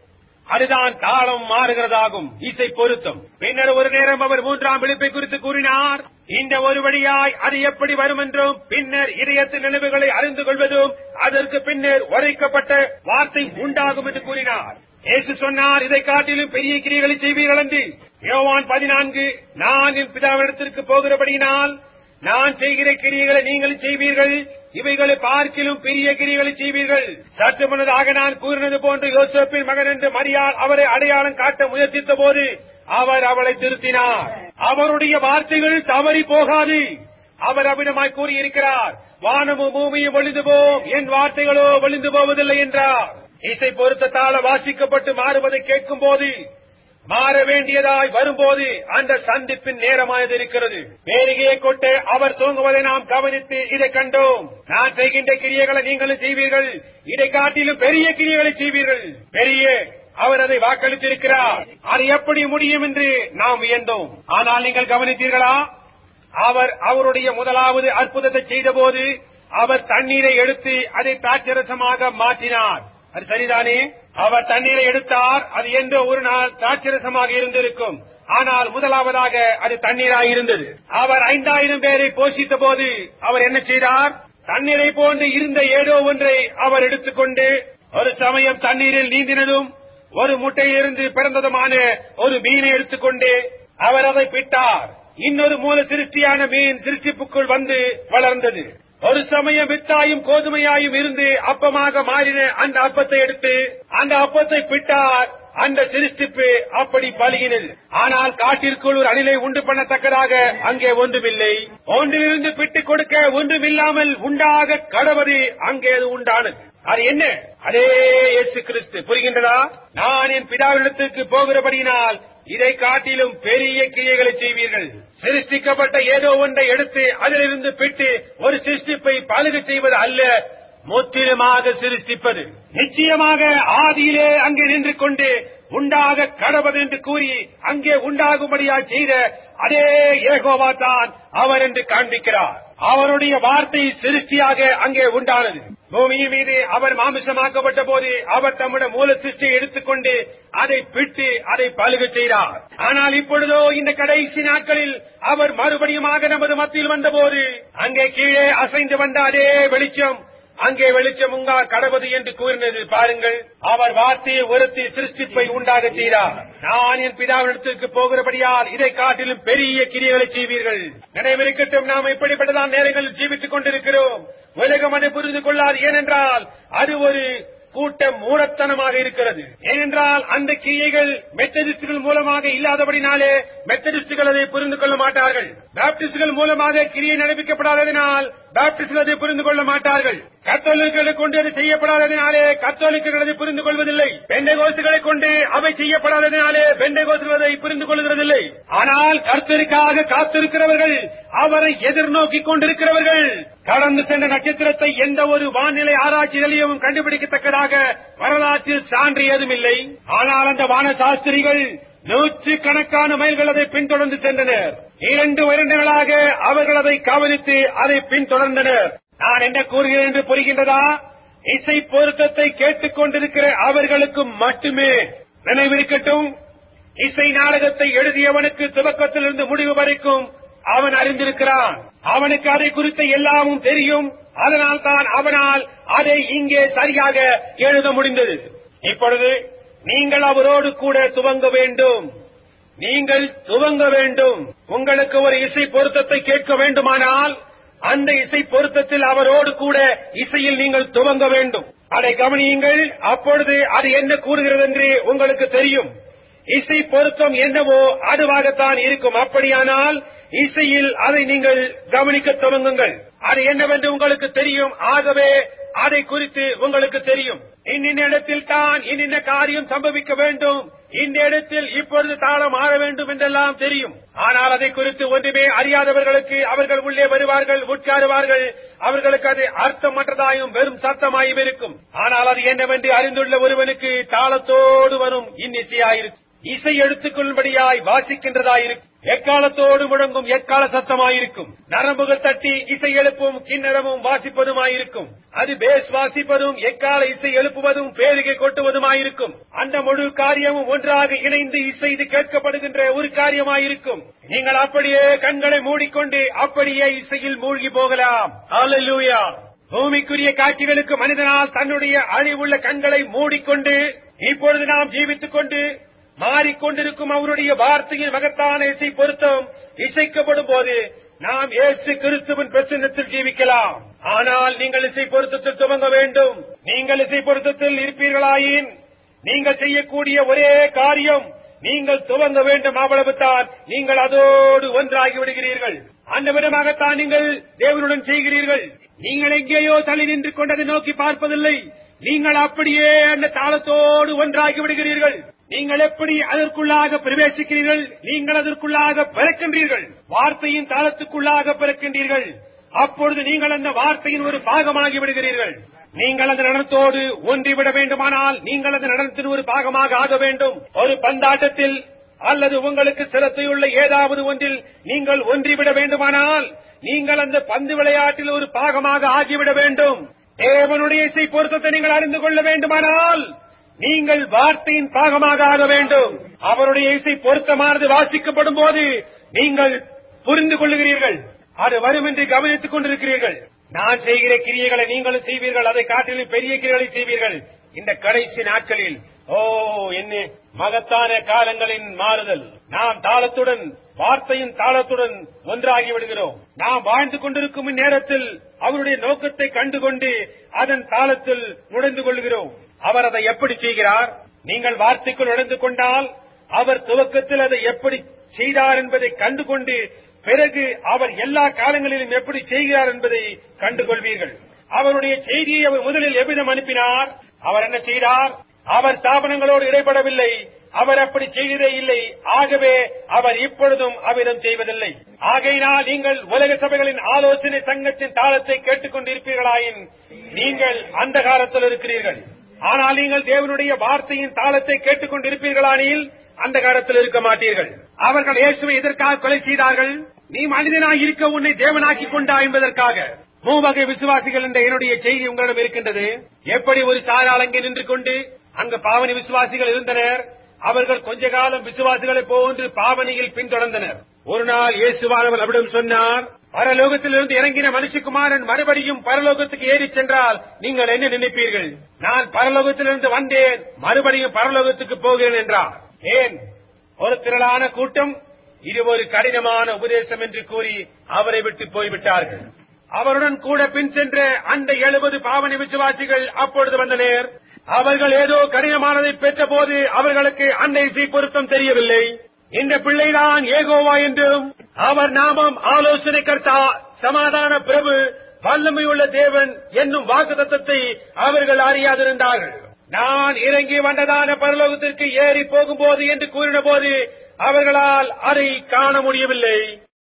அதுதான் தாளம் மாறுகிறதாகும் இசை பொருத்தம் பின்னர் ஒரு நேரம் அவர் மூன்றாம் விழிப்பை குறித்து கூறினார் இந்த ஒரு வழியாய் அது எப்படி வரும் என்றும் பின்னர் இதயத்தின் நினைவுகளை அறிந்து கொள்வதும் அதற்கு பின்னர் உரைக்கப்பட்ட வார்த்தை உண்டாகும் என்று கூறினார் இயேசு சொன்னார் இதை காட்டிலும் பெரிய கிரிகளை செய்வீர்கள் என்று யோவான் பதினான்கு நான் என் பிதாவிடத்திற்கு போகிறபடியினால் நான் செய்கிற கிரியைகளை நீங்கள் செய்வீர்கள் இவைகளை பார்க்கிலும் பெரிய கிரிகளை செய்வீர்கள் சற்று முன்னதாக நான் கூறினது போன்று யோசப்பின் மகன் என்று மரியாள் அவரை அடையாளம் காட்ட முயற்சித்த போது அவர் அவளை திருத்தினார் அவருடைய வார்த்தைகள் தவறி போகாது அவர் அவ்விடமாய் கூறியிருக்கிறார் வானமும் பூமியும் ஒளிந்து போம் என் வார்த்தைகளோ ஒளிந்து போவதில்லை என்றார் இசை பொருத்தத்தால வாசிக்கப்பட்டு மாறுவதை கேட்கும் போது மாற வேண்டியதாய் வரும்போது அந்த சந்திப்பின் நேரமானது இருக்கிறது பேரிகையை கொண்டு அவர் தூங்குவதை நாம் கவனித்து இதை கண்டோம் நான் செய்கின்ற கிரியைகளை நீங்களும் செய்வீர்கள் இதை காட்டிலும் பெரிய கிரியைகளை செய்வீர்கள் பெரிய அவர் அதை வாக்களித்திருக்கிறார் அது எப்படி முடியும் என்று நாம் வியந்தோம் ஆனால் நீங்கள் கவனித்தீர்களா அவர் அவருடைய முதலாவது அற்புதத்தை செய்தபோது அவர் தண்ணீரை எடுத்து அதை திராட்சரசமாக மாற்றினார் அது சரிதானே அவர் தண்ணீரை எடுத்தார் அது என்ற ஒரு நாள் திராட்சரசமாக இருந்திருக்கும் ஆனால் முதலாவதாக அது தண்ணீராக இருந்தது அவர் ஐந்தாயிரம் பேரை போஷித்த போது அவர் என்ன செய்தார் தண்ணீரை போன்று இருந்த ஏதோ ஒன்றை அவர் எடுத்துக்கொண்டு ஒரு சமயம் தண்ணீரில் நீந்தினதும் ஒரு முட்டையிலிருந்து பிறந்ததுமான ஒரு மீனை எடுத்துக்கொண்டு அவர் அதை பிட்டார் இன்னொரு மூல சிருஷ்டியான மீன் சிருஷ்டிப்புக்குள் வந்து வளர்ந்தது ஒரு சமயம் வித்தாயும் கோதுமையாயும் இருந்து அப்பமாக மாறின அந்த அப்பத்தை எடுத்து அந்த அப்பத்தை பிட்டார் அந்த சிருஷ்டிப்பு அப்படி பழகினது ஆனால் காட்டிற்குள் ஒரு அணிலை உண்டு பண்ணத்தக்கதாக அங்கே ஒன்றுமில்லை ஒன்றிலிருந்து பிட்டுக் கொடுக்க ஒன்றுமில்லாமல் உண்டாக கடவது அங்கே அது உண்டானது அது என்ன அதே இயேசு கிறிஸ்து புரிகின்றதா நான் என் பிதாவிடத்துக்கு போகிறபடியினால் இதை காட்டிலும் பெரிய கிரியைகளை செய்வீர்கள் சிருஷ்டிக்கப்பட்ட ஏதோ ஒன்றை எடுத்து அதிலிருந்து பிட்டு ஒரு சிருஷ்டிப்பை பழுகு செய்வது அல்ல முற்றிலுமாக சிருஷ்டிப்பது நிச்சயமாக ஆதியிலே அங்கே நின்று கொண்டு உண்டாக கடவது என்று கூறி அங்கே உண்டாகும்படியா செய்த அதே ஏகோவா தான் அவர் என்று காண்பிக்கிறார் அவருடைய வார்த்தை சிருஷ்டியாக அங்கே உண்டானது பூமியின் மீது அவர் மாமிசமாக்கப்பட்ட போது அவர் தம்முடைய மூல சிருஷ்டியை எடுத்துக்கொண்டு அதை பிட்டு அதை பழுக செய்தார் ஆனால் இப்பொழுதோ இந்த கடைசி நாட்களில் அவர் மறுபடியுமாக நமது மத்தியில் வந்தபோது அங்கே கீழே அசைந்து வந்த அதே வெளிச்சம் அங்கே வெளிச்சம் உங்கா கடவது என்று கூறினது பாருங்கள் அவர் வார்த்தையை ஒருத்தி சிருஷ்டிப்பை உண்டாக செய்தார் நான் என் பிதாவிடத்திற்கு போகிறபடியால் இதை காட்டிலும் பெரிய கிரியைகளை செய்வீர்கள் நினைவிருக்கட்டும் நாம் இப்படிப்பட்டதான் நேரங்களில் ஜீவித்துக் கொண்டிருக்கிறோம் உலகம் அதை புரிந்து கொள்ளாது ஏனென்றால் அது ஒரு கூட்டம் மூடத்தனமாக இருக்கிறது ஏனென்றால் அந்த கிரியைகள் மெத்தடிஸ்டுகள் மூலமாக இல்லாதபடினாலே மெத்தடிஸ்டுகள் அதை புரிந்து கொள்ள மாட்டார்கள் பாப்டிஸ்டுகள் மூலமாக கிரியை நடப்பிக்கப்படாததினால் பாப்டிஸ்டுகள் அதை புரிந்து கொள்ள மாட்டார்கள் கத்தோலிக்களை கொண்டு அது செய்யப்படாததினாலே கத்தோலிக்கர்கள் அதை புரிந்து கொள்வதில்லை பெண்டைகோசுகளை கொண்டு அவை செய்யப்படாததினாலே பெண்டைகோசுகள் அதை புரிந்து கொள்கிறதில்லை ஆனால் கர்த்தருக்காக காத்திருக்கிறவர்கள் அவரை எதிர்நோக்கிக் கொண்டிருக்கிறவர்கள் கடந்து சென்ற நட்சத்திரத்தை எந்த ஒரு வானிலை ஆராய்ச்சி நிலையமும் கண்டுபிடிக்கத்தக்கதாக வரலாற்றில் சான்று ஏதும் இல்லை ஆனால் அந்த வான சாஸ்திரிகள் நூற்று கணக்கான மைல்கள் அதை பின்தொடர்ந்து சென்றனர் இரண்டு வருடங்களாக அவர்கள் அதை கவனித்து அதை பின்தொடர்ந்தனர் நான் என்ன கூறுகிறேன் என்று புரிகின்றதா இசை பொருத்தத்தை கேட்டுக் கொண்டிருக்கிற அவர்களுக்கு மட்டுமே நினைவிருக்கட்டும் இசை நாடகத்தை எழுதியவனுக்கு துவக்கத்திலிருந்து முடிவு வரைக்கும் அவன் அறிந்திருக்கிறான் அவனுக்கு அதை குறித்த எல்லாமும் தெரியும் அதனால் தான் அவனால் அதை இங்கே சரியாக எழுத முடிந்தது இப்பொழுது நீங்கள் அவரோடு கூட துவங்க வேண்டும் நீங்கள் துவங்க வேண்டும் உங்களுக்கு ஒரு இசை பொருத்தத்தை கேட்க வேண்டுமானால் அந்த இசை பொருத்தத்தில் அவரோடு கூட இசையில் நீங்கள் துவங்க வேண்டும் அதை கவனியுங்கள் அப்பொழுது அது என்ன கூறுகிறது என்று உங்களுக்கு தெரியும் இசை பொருத்தம் என்னவோ அதுவாகத்தான் இருக்கும் அப்படியானால் இசையில் அதை நீங்கள் கவனிக்க துவங்குங்கள் அது என்னவென்று உங்களுக்கு தெரியும் ஆகவே அதை குறித்து உங்களுக்கு தெரியும் இன்னின் இடத்தில் தான் இன்னின்ன காரியம் சம்பவிக்க வேண்டும் இந்த இடத்தில் இப்பொழுது தாளம் ஆட வேண்டும் என்றெல்லாம் தெரியும் ஆனால் அதை குறித்து ஒன்றுமே அறியாதவர்களுக்கு அவர்கள் உள்ளே வருவார்கள் உட்காருவார்கள் அவர்களுக்கு அது அர்த்தமற்றதாயும் வெறும் சத்தமாயும் இருக்கும் ஆனால் அது என்னவென்று அறிந்துள்ள ஒருவனுக்கு தாளத்தோடு வரும் இன்னிசையாயிருக்கும் இசை எடுத்துக்கொள்ளும்படியாய் வாசிக்கின்றதாயிருக்கும் எக்காலத்தோடு முழங்கும் எக்கால சத்தமாயிருக்கும் நரம்புகள் தட்டி இசை எழுப்பும் கிண்ணறமும் வாசிப்பதுமாயிருக்கும் அது பேஸ் வாசிப்பதும் எக்கால இசை எழுப்புவதும் பேருகை கொட்டுவதுமாயிருக்கும் அந்த முழு காரியமும் ஒன்றாக இணைந்து இசைது கேட்கப்படுகின்ற ஒரு காரியமாயிருக்கும் நீங்கள் அப்படியே கண்களை மூடிக்கொண்டு அப்படியே இசையில் மூழ்கி போகலாம் அல்லூயா பூமிக்குரிய காட்சிகளுக்கு மனிதனால் தன்னுடைய அழிவுள்ள கண்களை மூடிக்கொண்டு இப்பொழுது நாம் ஜீவித்துக் கொண்டு மாறிக்கொண்டிருக்கும் அவருடைய வார்த்தையின் மகத்தான இசை பொருத்தம் இசைக்கப்படும் போது நாம் இயேசு கிறிஸ்துவின் பிரசன்னத்தில் ஜீவிக்கலாம் ஆனால் நீங்கள் இசை பொருத்தத்தில் துவங்க வேண்டும் நீங்கள் இசை பொருத்தத்தில் இருப்பீர்களாயின் நீங்கள் செய்யக்கூடிய ஒரே காரியம் நீங்கள் துவங்க வேண்டும் அவ்வளவுதான் நீங்கள் அதோடு ஒன்றாகி விடுகிறீர்கள் அந்த விதமாகத்தான் நீங்கள் தேவனுடன் செய்கிறீர்கள் நீங்கள் எங்கேயோ தள்ளி நின்று கொண்டதை நோக்கி பார்ப்பதில்லை நீங்கள் அப்படியே அந்த தாளத்தோடு ஒன்றாகி விடுகிறீர்கள் நீங்கள் எப்படி அதற்குள்ளாக பிரவேசிக்கிறீர்கள் நீங்கள் அதற்குள்ளாக பிறக்கின்றீர்கள் வார்த்தையின் தாளத்துக்குள்ளாக பிறக்கின்றீர்கள் அப்பொழுது நீங்கள் அந்த வார்த்தையின் ஒரு பாகமாகி விடுகிறீர்கள் நீங்கள் அந்த நடனத்தோடு ஒன்றிவிட வேண்டுமானால் நீங்கள் அந்த நடனத்தின் ஒரு பாகமாக ஆக வேண்டும் ஒரு பந்தாட்டத்தில் அல்லது உங்களுக்கு சிரத்தையுள்ள ஏதாவது ஒன்றில் நீங்கள் ஒன்றிவிட வேண்டுமானால் நீங்கள் அந்த பந்து விளையாட்டில் ஒரு பாகமாக ஆகிவிட வேண்டும் தேவனுடைய இசை பொருத்தத்தை நீங்கள் அறிந்து கொள்ள வேண்டுமானால் நீங்கள் வார்த்தையின் பாகமாக ஆக வேண்டும் அவருடைய இசை பொருத்தமானது வாசிக்கப்படும் போது நீங்கள் புரிந்து கொள்ளுகிறீர்கள் அது வரும் என்று கவனித்துக் கொண்டிருக்கிறீர்கள் நான் செய்கிற கிரியைகளை நீங்களும் செய்வீர்கள் அதை காட்டிலும் பெரிய கிரியைகளை செய்வீர்கள் இந்த கடைசி நாட்களில் ஓ என்ன மகத்தான காலங்களின் மாறுதல் நாம் தாளத்துடன் வார்த்தையின் தாளத்துடன் ஒன்றாகி விடுகிறோம் நாம் வாழ்ந்து கொண்டிருக்கும் இந்நேரத்தில் அவருடைய நோக்கத்தை கண்டுகொண்டு அதன் தாளத்தில் நுழைந்து கொள்கிறோம் அவர் அதை எப்படி செய்கிறார் நீங்கள் வார்த்தைக்குள் நுழைந்து கொண்டால் அவர் துவக்கத்தில் அதை எப்படி செய்தார் என்பதை கண்டுகொண்டு பிறகு அவர் எல்லா காலங்களிலும் எப்படி செய்கிறார் என்பதை கண்டுகொள்வீர்கள் அவருடைய செய்தியை அவர் முதலில் எவ்விதம் அனுப்பினார் அவர் என்ன செய்தார் அவர் ஸ்தாபனங்களோடு இடைப்படவில்லை அவர் அப்படி செய்ததே இல்லை ஆகவே அவர் இப்பொழுதும் அவ்விதம் செய்வதில்லை ஆகையினால் நீங்கள் உலக சபைகளின் ஆலோசனை சங்கத்தின் தாளத்தை கேட்டுக் கொண்டிருப்பீர்களாயின் நீங்கள் அந்த காலத்தில் இருக்கிறீர்கள் ஆனால் நீங்கள் தேவனுடைய வார்த்தையின் தாளத்தை கேட்டுக் கொண்டிருப்பீர்களானில் அந்த காலத்தில் இருக்க மாட்டீர்கள் அவர்கள் இயேசுவை எதற்காக கொலை செய்தார்கள் நீ மனிதனாய் இருக்க உன்னை தேவனாக்கி கொண்டா என்பதற்காக மூவகை விசுவாசிகள் என்ற என்னுடைய செய்தி உங்களிடம் இருக்கின்றது எப்படி ஒரு சாரால் அங்கே நின்று கொண்டு அங்கு பாவனி விசுவாசிகள் இருந்தனர் அவர்கள் கொஞ்ச காலம் விசுவாசிகளை போன்று பாவனியில் பின்தொடர்ந்தனர் ஒரு நாள் இயேசுவானவர் அவரிடம் சொன்னார் பரலோகத்திலிருந்து இறங்கின மனுஷகுமாரன் மறுபடியும் பரலோகத்துக்கு ஏறிச் சென்றால் நீங்கள் என்ன நினைப்பீர்கள் நான் பரலோகத்திலிருந்து வந்தேன் மறுபடியும் பரலோகத்துக்கு போகிறேன் என்றார் ஏன் ஒரு திரளான கூட்டம் இது ஒரு கடினமான உபதேசம் என்று கூறி அவரை விட்டு போய்விட்டார்கள் அவருடன் கூட பின் சென்ற அந்த எழுபது பாவனி விசுவாசிகள் அப்பொழுது வந்தனர் அவர்கள் ஏதோ கடினமானதை பெற்ற போது அவர்களுக்கு அந்த இசை பொருத்தம் தெரியவில்லை இந்த பிள்ளைதான் ஏகோவா என்றும் அவர் நாமம் ஆலோசனை கர்த்தா சமாதான பிரபு வல்லமையுள்ள தேவன் என்னும் வாக்குத்தத்தை அவர்கள் அறியாதிருந்தார்கள் நான் இறங்கி வந்ததான பரலோகத்திற்கு ஏறி போகும்போது என்று கூறின போது அவர்களால் அதை காண முடியவில்லை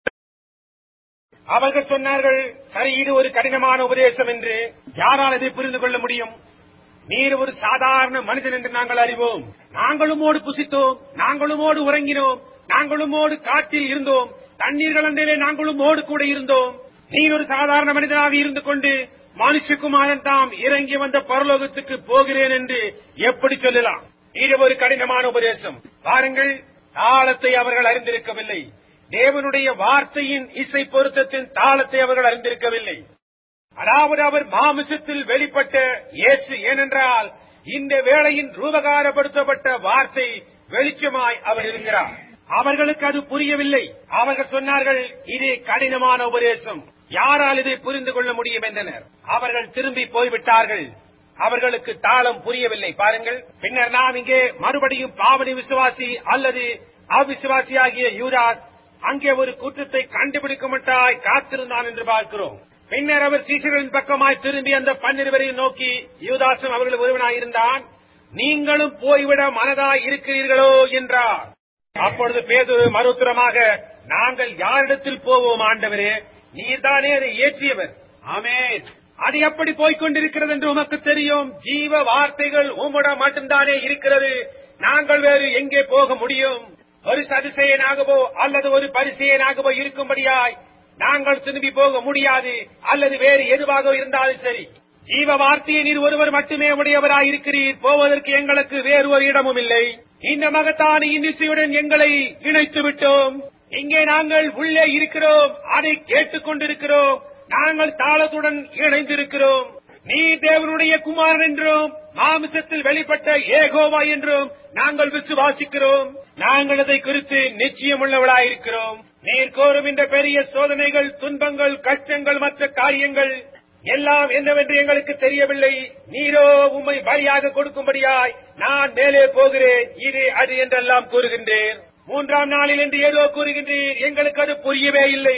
அவர்கள் சொன்னார்கள் சரி இது ஒரு கடினமான உபதேசம் என்று யாரால் இதை புரிந்து கொள்ள முடியும் நீர் ஒரு சாதாரண மனிதன் என்று நாங்கள் அறிவோம் நாங்களுமோடு புசித்தோம் நாங்களுமோடு உறங்கினோம் நாங்களுமோடு காட்டில் இருந்தோம் தண்ணீர் கலந்திலே நாங்களுமோடு கூட இருந்தோம் நீர் ஒரு சாதாரண மனிதனாக இருந்து கொண்டு மனுஷகுமாரன் தாம் இறங்கி வந்த பரலோகத்துக்கு போகிறேன் என்று எப்படி சொல்லலாம் இது ஒரு கடினமான உபதேசம் பாருங்கள் தாளத்தை அவர்கள் அறிந்திருக்கவில்லை தேவனுடைய வார்த்தையின் இசை பொருத்தத்தின் தாளத்தை அவர்கள் அறிந்திருக்கவில்லை அதாவது அவர் மாமிசத்தில் வெளிப்பட்ட இயேசு ஏனென்றால் இந்த வேளையின் ரூபகாரப்படுத்தப்பட்ட வார்த்தை வெளிச்சமாய் அவர் இருக்கிறார் அவர்களுக்கு அது புரியவில்லை அவர்கள் சொன்னார்கள் இது கடினமான உபதேசம் யாரால் இதை புரிந்து கொள்ள முடியும் என்றனர் அவர்கள் திரும்பி போய்விட்டார்கள் அவர்களுக்கு தாளம் புரியவில்லை பாருங்கள் பின்னர் நாம் இங்கே மறுபடியும் பாவனி விசுவாசி அல்லது அவிசுவாசியாகிய யூதாஸ் அங்கே ஒரு குற்றத்தை கண்டுபிடிக்குமட்டாய் காத்திருந்தான் என்று பார்க்கிறோம் பின்னர் அவர் சீசர்களின் பக்கமாய் திரும்பி அந்த பன்னிருவரையும் நோக்கி யூதாசம் அவர்கள் ஒருவனாயிருந்தான் நீங்களும் போய்விட மனதாய் இருக்கிறீர்களோ என்றார் அப்பொழுது பேதுரு மறுத்துரமாக நாங்கள் யாரிடத்தில் போவோம் ஆண்டவரே நீர்தானே அதை ஏற்றியவர் ஆமென் அது எப்படி போய்க் கொண்டிருக்கிறது என்று உமக்கு தெரியும் ஜீவ வார்த்தைகள் உம்மிடம் மட்டும்தானே இருக்கிறது நாங்கள் வேறு எங்கே போக முடியும் ஒரு சதுசேயனாகவோ அல்லது ஒரு பரிசெயனாகவோ இருக்கும்படியாய் நாங்கள் திரும்பி போக முடியாது அல்லது வேறு எதுவாக இருந்தாலும் சரி ஜீவ வார்த்தையை நீர் ஒருவர் மட்டுமே உடையவராய் இருக்கிறீர் போவதற்கு எங்களுக்கு வேறு ஒரு இடமும் இல்லை இந்த மகத்தான இன்னிசையுடன் எங்களை இணைத்து விட்டோம் இங்கே நாங்கள் உள்ளே இருக்கிறோம் அதை கேட்டுக் கொண்டிருக்கிறோம் நாங்கள் தாளத்துடன் இணைந்திருக்கிறோம் நீ தேவனுடைய குமாரன் என்றும் மாமிசத்தில் வெளிப்பட்ட ஏகோவா என்றும் நாங்கள் விசுவாசிக்கிறோம் நாங்கள் அதை குறித்து நிச்சயமுள்ளவளாயிருக்கிறோம் நீர் கோரும் இந்த பெரிய சோதனைகள் துன்பங்கள் கஷ்டங்கள் மற்ற காரியங்கள் எல்லாம் என்னவென்று எங்களுக்கு தெரியவில்லை நீரோ உம்மை பலியாக கொடுக்கும்படியாய் நான் மேலே போகிறேன் இது அது என்றெல்லாம் கூறுகின்றேன் மூன்றாம் நாளில் என்று ஏதோ கூறுகின்றீர் எங்களுக்கு அது புரியவே இல்லை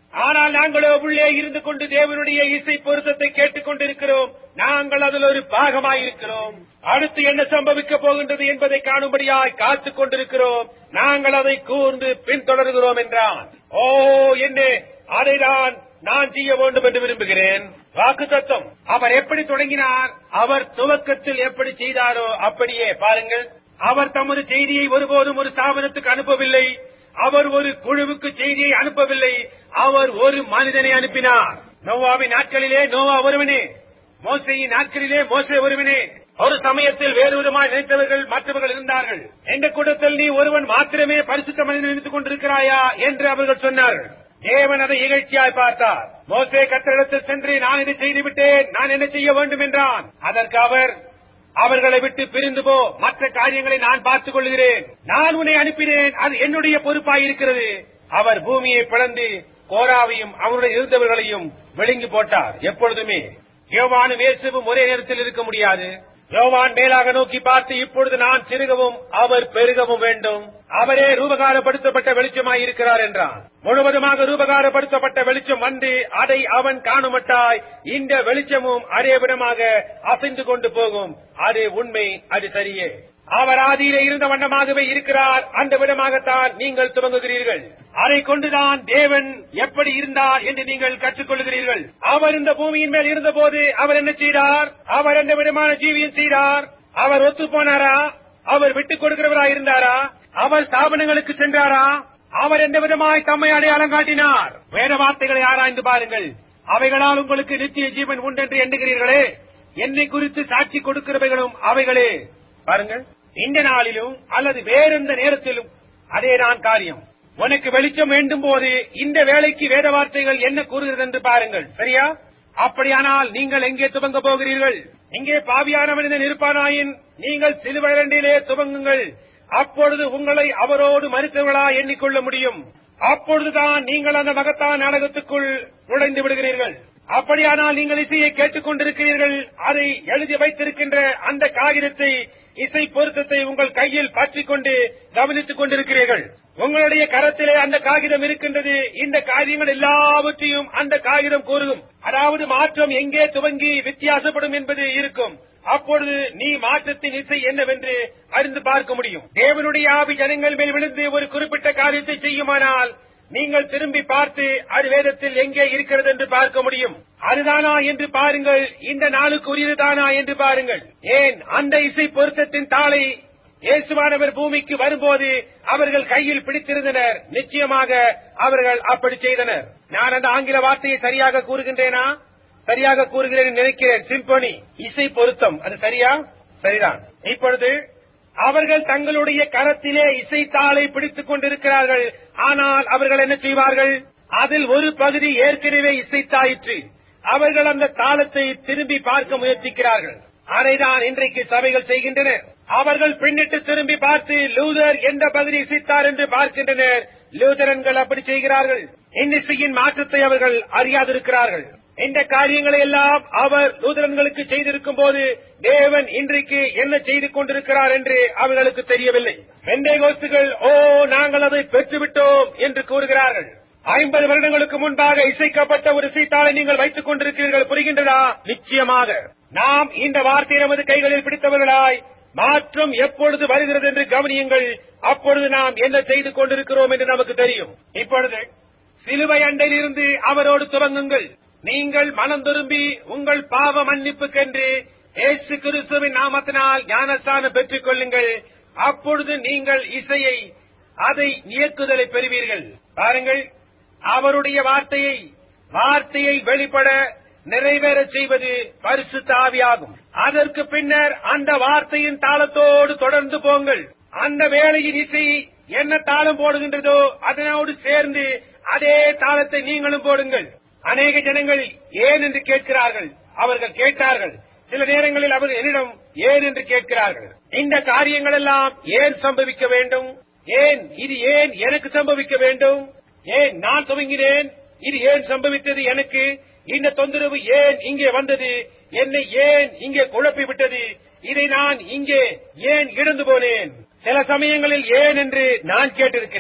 ஆனால் நாங்களோ உள்ளே இருந்து கொண்டு தேவனுடைய இசை பொருத்தத்தை கேட்டுக் கொண்டிருக்கிறோம் நாங்கள் அதில் ஒரு பாகமாயிருக்கிறோம் அடுத்து என்ன சம்பவிக்க போகின்றது என்பதை காணும்படியாய் காத்துக் கொண்டிருக்கிறோம் நாங்கள் அதை கூர்ந்து பின்தொடர்கிறோம் என்றான் ஓ என்ன அதைதான் நான் செய்ய வேண்டும் என்று விரும்புகிறேன் வாக்கு தத்துவம் அவர் எப்படி தொடங்கினார் அவர் துவக்கத்தில் எப்படி செய்தாரோ அப்படியே பாருங்கள் அவர் தமது செய்தியை ஒருபோதும் ஒரு ஸ்தாபனத்துக்கு அனுப்பவில்லை அவர் ஒரு குழுவுக்கு செய்தியை அனுப்பவில்லை அவர் ஒரு மனிதனை அனுப்பினார் நோவாவின் நாட்களிலே நோவா ஒருவனே மோசையின் நாட்களிலே மோசே ஒருவனே ஒரு சமயத்தில் வேறு விதமாய் நினைத்தவர்கள் மற்றவர்கள் இருந்தார்கள் எந்த கூட்டத்தில் நீ ஒருவன் மாத்திரமே பரிசுத்த மனிதன் நினைத்துக் கொண்டிருக்கிறாயா என்று அவர்கள் சொன்னார்கள் தேவன் அதை இகழ்ச்சியாய் பார்த்தார் மோசே கத்தரிடத்தில் சென்று நான் இதை செய்துவிட்டேன் நான் என்ன செய்ய வேண்டும் என்றான் அதற்கு அவர் அவர்களை விட்டு பிரிந்து போ மற்ற காரியங்களை நான் பார்த்துக் கொள்கிறேன் நான் உன்னை அனுப்பினேன் அது என்னுடைய பொறுப்பாய் இருக்கிறது அவர் பூமியை பிளந்து கோராவையும் அவருடைய இருந்தவர்களையும் விழுங்கி போட்டார் எப்பொழுதுமே யோவானும் இயேசுவும் ஒரே நேரத்தில் இருக்க முடியாது யோவான் மேலாக நோக்கி பார்த்து இப்பொழுது நான் சிறுகவும் அவர் பெருகவும் வேண்டும் அவரே ரூபகாரப்படுத்தப்பட்ட வெளிச்சமாய் இருக்கிறார் என்றான் முழுவதுமாக ரூபகாரப்படுத்தப்பட்ட வெளிச்சம் வந்து அதை அவன் காணுமட்டாய் இந்த வெளிச்சமும் அதே விடமாக அசைந்து கொண்டு போகும் அது உண்மை அது சரியே அவர் ஆதியிலே இருந்த வண்ணமாகவே இருக்கிறார் அந்த விடமாகத்தான் நீங்கள் துவங்குகிறீர்கள் அதை கொண்டுதான் தேவன் எப்படி இருந்தார் என்று நீங்கள் கற்றுக்கொள்கிறீர்கள் அவர் இந்த பூமியின் மேல் இருந்தபோது அவர் என்ன செய்தார் அவர் எந்த விதமான ஜீவியம் செய்தார் அவர் ஒத்து போனாரா அவர் விட்டுக் கொடுக்கிறவரா இருந்தாரா அவர் ஸ்தாபனங்களுக்கு சென்றாரா அவர் எந்த விதமாய் தம்மை அடையாளம் காட்டினார் வேத வார்த்தைகளை ஆராய்ந்து பாருங்கள் அவைகளால் உங்களுக்கு நித்திய ஜீவன் உண்டென்று எண்ணுகிறீர்களே என்னை குறித்து சாட்சி கொடுக்கிறவைகளும் அவைகளே பாருங்கள் இந்த நாளிலும் அல்லது வேறெந்த நேரத்திலும் அதேதான் காரியம் உனக்கு வெளிச்சம் வேண்டும் போது இந்த வேலைக்கு வேத வார்த்தைகள் என்ன கூறுகிறது என்று பாருங்கள் சரியா அப்படியானால் நீங்கள் எங்கே துவங்க போகிறீர்கள் இங்கே பாவியான மனிதன் இருப்பானாயின் நீங்கள் சிலுவைரண்டிலே துவங்குங்கள் அப்பொழுது உங்களை அவரோடு மறுத்தவர்களா எண்ணிக்கொள்ள முடியும் அப்பொழுதுதான் நீங்கள் அந்த மகத்தான் நாடகத்துக்குள் நுழைந்து விடுகிறீர்கள் அப்படியானால் நீங்கள் இசையை கேட்டுக் கொண்டிருக்கிறீர்கள் அதை எழுதி வைத்திருக்கின்ற அந்த காகிதத்தை இசை பொருத்தத்தை உங்கள் கையில் பற்றிக் கொண்டு கவனித்துக் கொண்டிருக்கிறீர்கள் உங்களுடைய கரத்திலே அந்த காகிதம் இருக்கின்றது இந்த காரியங்கள் எல்லாவற்றையும் அந்த காகிதம் கூறும் அதாவது மாற்றம் எங்கே துவங்கி வித்தியாசப்படும் என்பது இருக்கும் அப்பொழுது நீ மாற்றத்தின் இசை என்னவென்று அறிந்து பார்க்க முடியும் தேவனுடைய ஆவி ஜனங்கள் மேல் விழுந்து ஒரு குறிப்பிட்ட காரியத்தை செய்யுமானால் நீங்கள் திரும்பி பார்த்து அது வேதத்தில் எங்கே இருக்கிறது என்று பார்க்க முடியும் அதுதானா என்று பாருங்கள் இந்த நாளுக்கு உரியதுதானா என்று பாருங்கள் ஏன் அந்த இசை பொருத்தத்தின் தாளை இயேசுவானவர் பூமிக்கு வரும்போது அவர்கள் கையில் பிடித்திருந்தனர் நிச்சயமாக அவர்கள் அப்படி செய்தனர் நான் அந்த ஆங்கில வார்த்தையை சரியாக கூறுகின்றேனா சரியாக கூறுகிறேன் நினைக்கிறேன் சிம்பொனி இசை பொருத்தம் அது சரியா சரிதான் இப்பொழுது அவர்கள் தங்களுடைய கரத்திலே இசைத்தாளை பிடித்துக் கொண்டிருக்கிறார்கள் ஆனால் அவர்கள் என்ன செய்வார்கள் அதில் ஒரு பகுதி ஏற்கனவே இசைத்தாயிற்று அவர்கள் அந்த தாளத்தை திரும்பி பார்க்க முயற்சிக்கிறார்கள் அதைதான் இன்றைக்கு சபைகள் செய்கின்றன அவர்கள் பின்னிட்டு திரும்பி பார்த்து லூதர் எந்த பகுதி இசைத்தார் என்று பார்க்கின்றனர் லூதரன்கள் அப்படி செய்கிறார்கள் இன்னிசையின் மாற்றத்தை அவர்கள் அறியாதிருக்கிறார்கள் இந்த காரியங்களை எல்லாம் அவர் லூதரன்களுக்கு செய்திருக்கும் போது தேவன் இன்றைக்கு என்ன செய்து கொண்டிருக்கிறார் என்று அவர்களுக்கு தெரியவில்லை வெண்டைகோஸ்துகள் ஓ நாங்கள் அதை பெற்றுவிட்டோம் என்று கூறுகிறார்கள் ஐம்பது வருடங்களுக்கு முன்பாக இசைக்கப்பட்ட ஒரு இசைத்தாளை நீங்கள் வைத்துக் கொண்டிருக்கிறீர்கள் புரிகின்றதா நிச்சயமாக நாம் இந்த வார்த்தையை நமது கைகளில் பிடித்தவர்களாய் மாற்றம் எப்பொழுது வருகிறது என்று கவனியுங்கள் அப்பொழுது நாம் என்ன செய்து கொண்டிருக்கிறோம் என்று நமக்கு தெரியும் இப்பொழுது சிலுவை அண்டையிலிருந்து அவரோடு துவங்குங்கள் நீங்கள் மனம் திரும்பி உங்கள் பாவ மன்னிப்புக்கென்று இயேசு கிறிஸ்துவின் நாமத்தினால் ஞானஸ்தானம் பெற்றுக் கொள்ளுங்கள் அப்பொழுது நீங்கள் இசையை அதை இயக்குதலை பெறுவீர்கள் பாருங்கள் அவருடைய வார்த்தையை வார்த்தையை வெளிப்பட நிறைவேறச் செய்வது பரிசுத்த ஆவியாகும் அதற்கு பின்னர் அந்த வார்த்தையின் தாளத்தோடு தொடர்ந்து போங்கள் அந்த வேளையின் இசை என்ன தாளம் போடுகின்றதோ அதனோடு சேர்ந்து அதே தாளத்தை நீங்களும் போடுங்கள் அநேக ஜனங்கள் ஏன் என்று கேட்கிறார்கள் அவர்கள் கேட்டார்கள் சில நேரங்களில் அவர் என்னிடம் ஏன் என்று கேட்கிறார்கள் இந்த காரியங்கள் எல்லாம் ஏன் சம்பவிக்க வேண்டும் ஏன் இது ஏன் எனக்கு சம்பவிக்க வேண்டும் ஏன் நான் துவங்கினேன் இது ஏன் சம்பவித்தது எனக்கு இந்த தொந்தரவு ஏன் இங்கே வந்தது என்னை ஏன் இங்கே குழப்பி விட்டது இதை நான் இங்கே ஏன் இழந்து போனேன் சில சமயங்களில் ஏன் என்று நான் கேட்டிருக்கிறேன்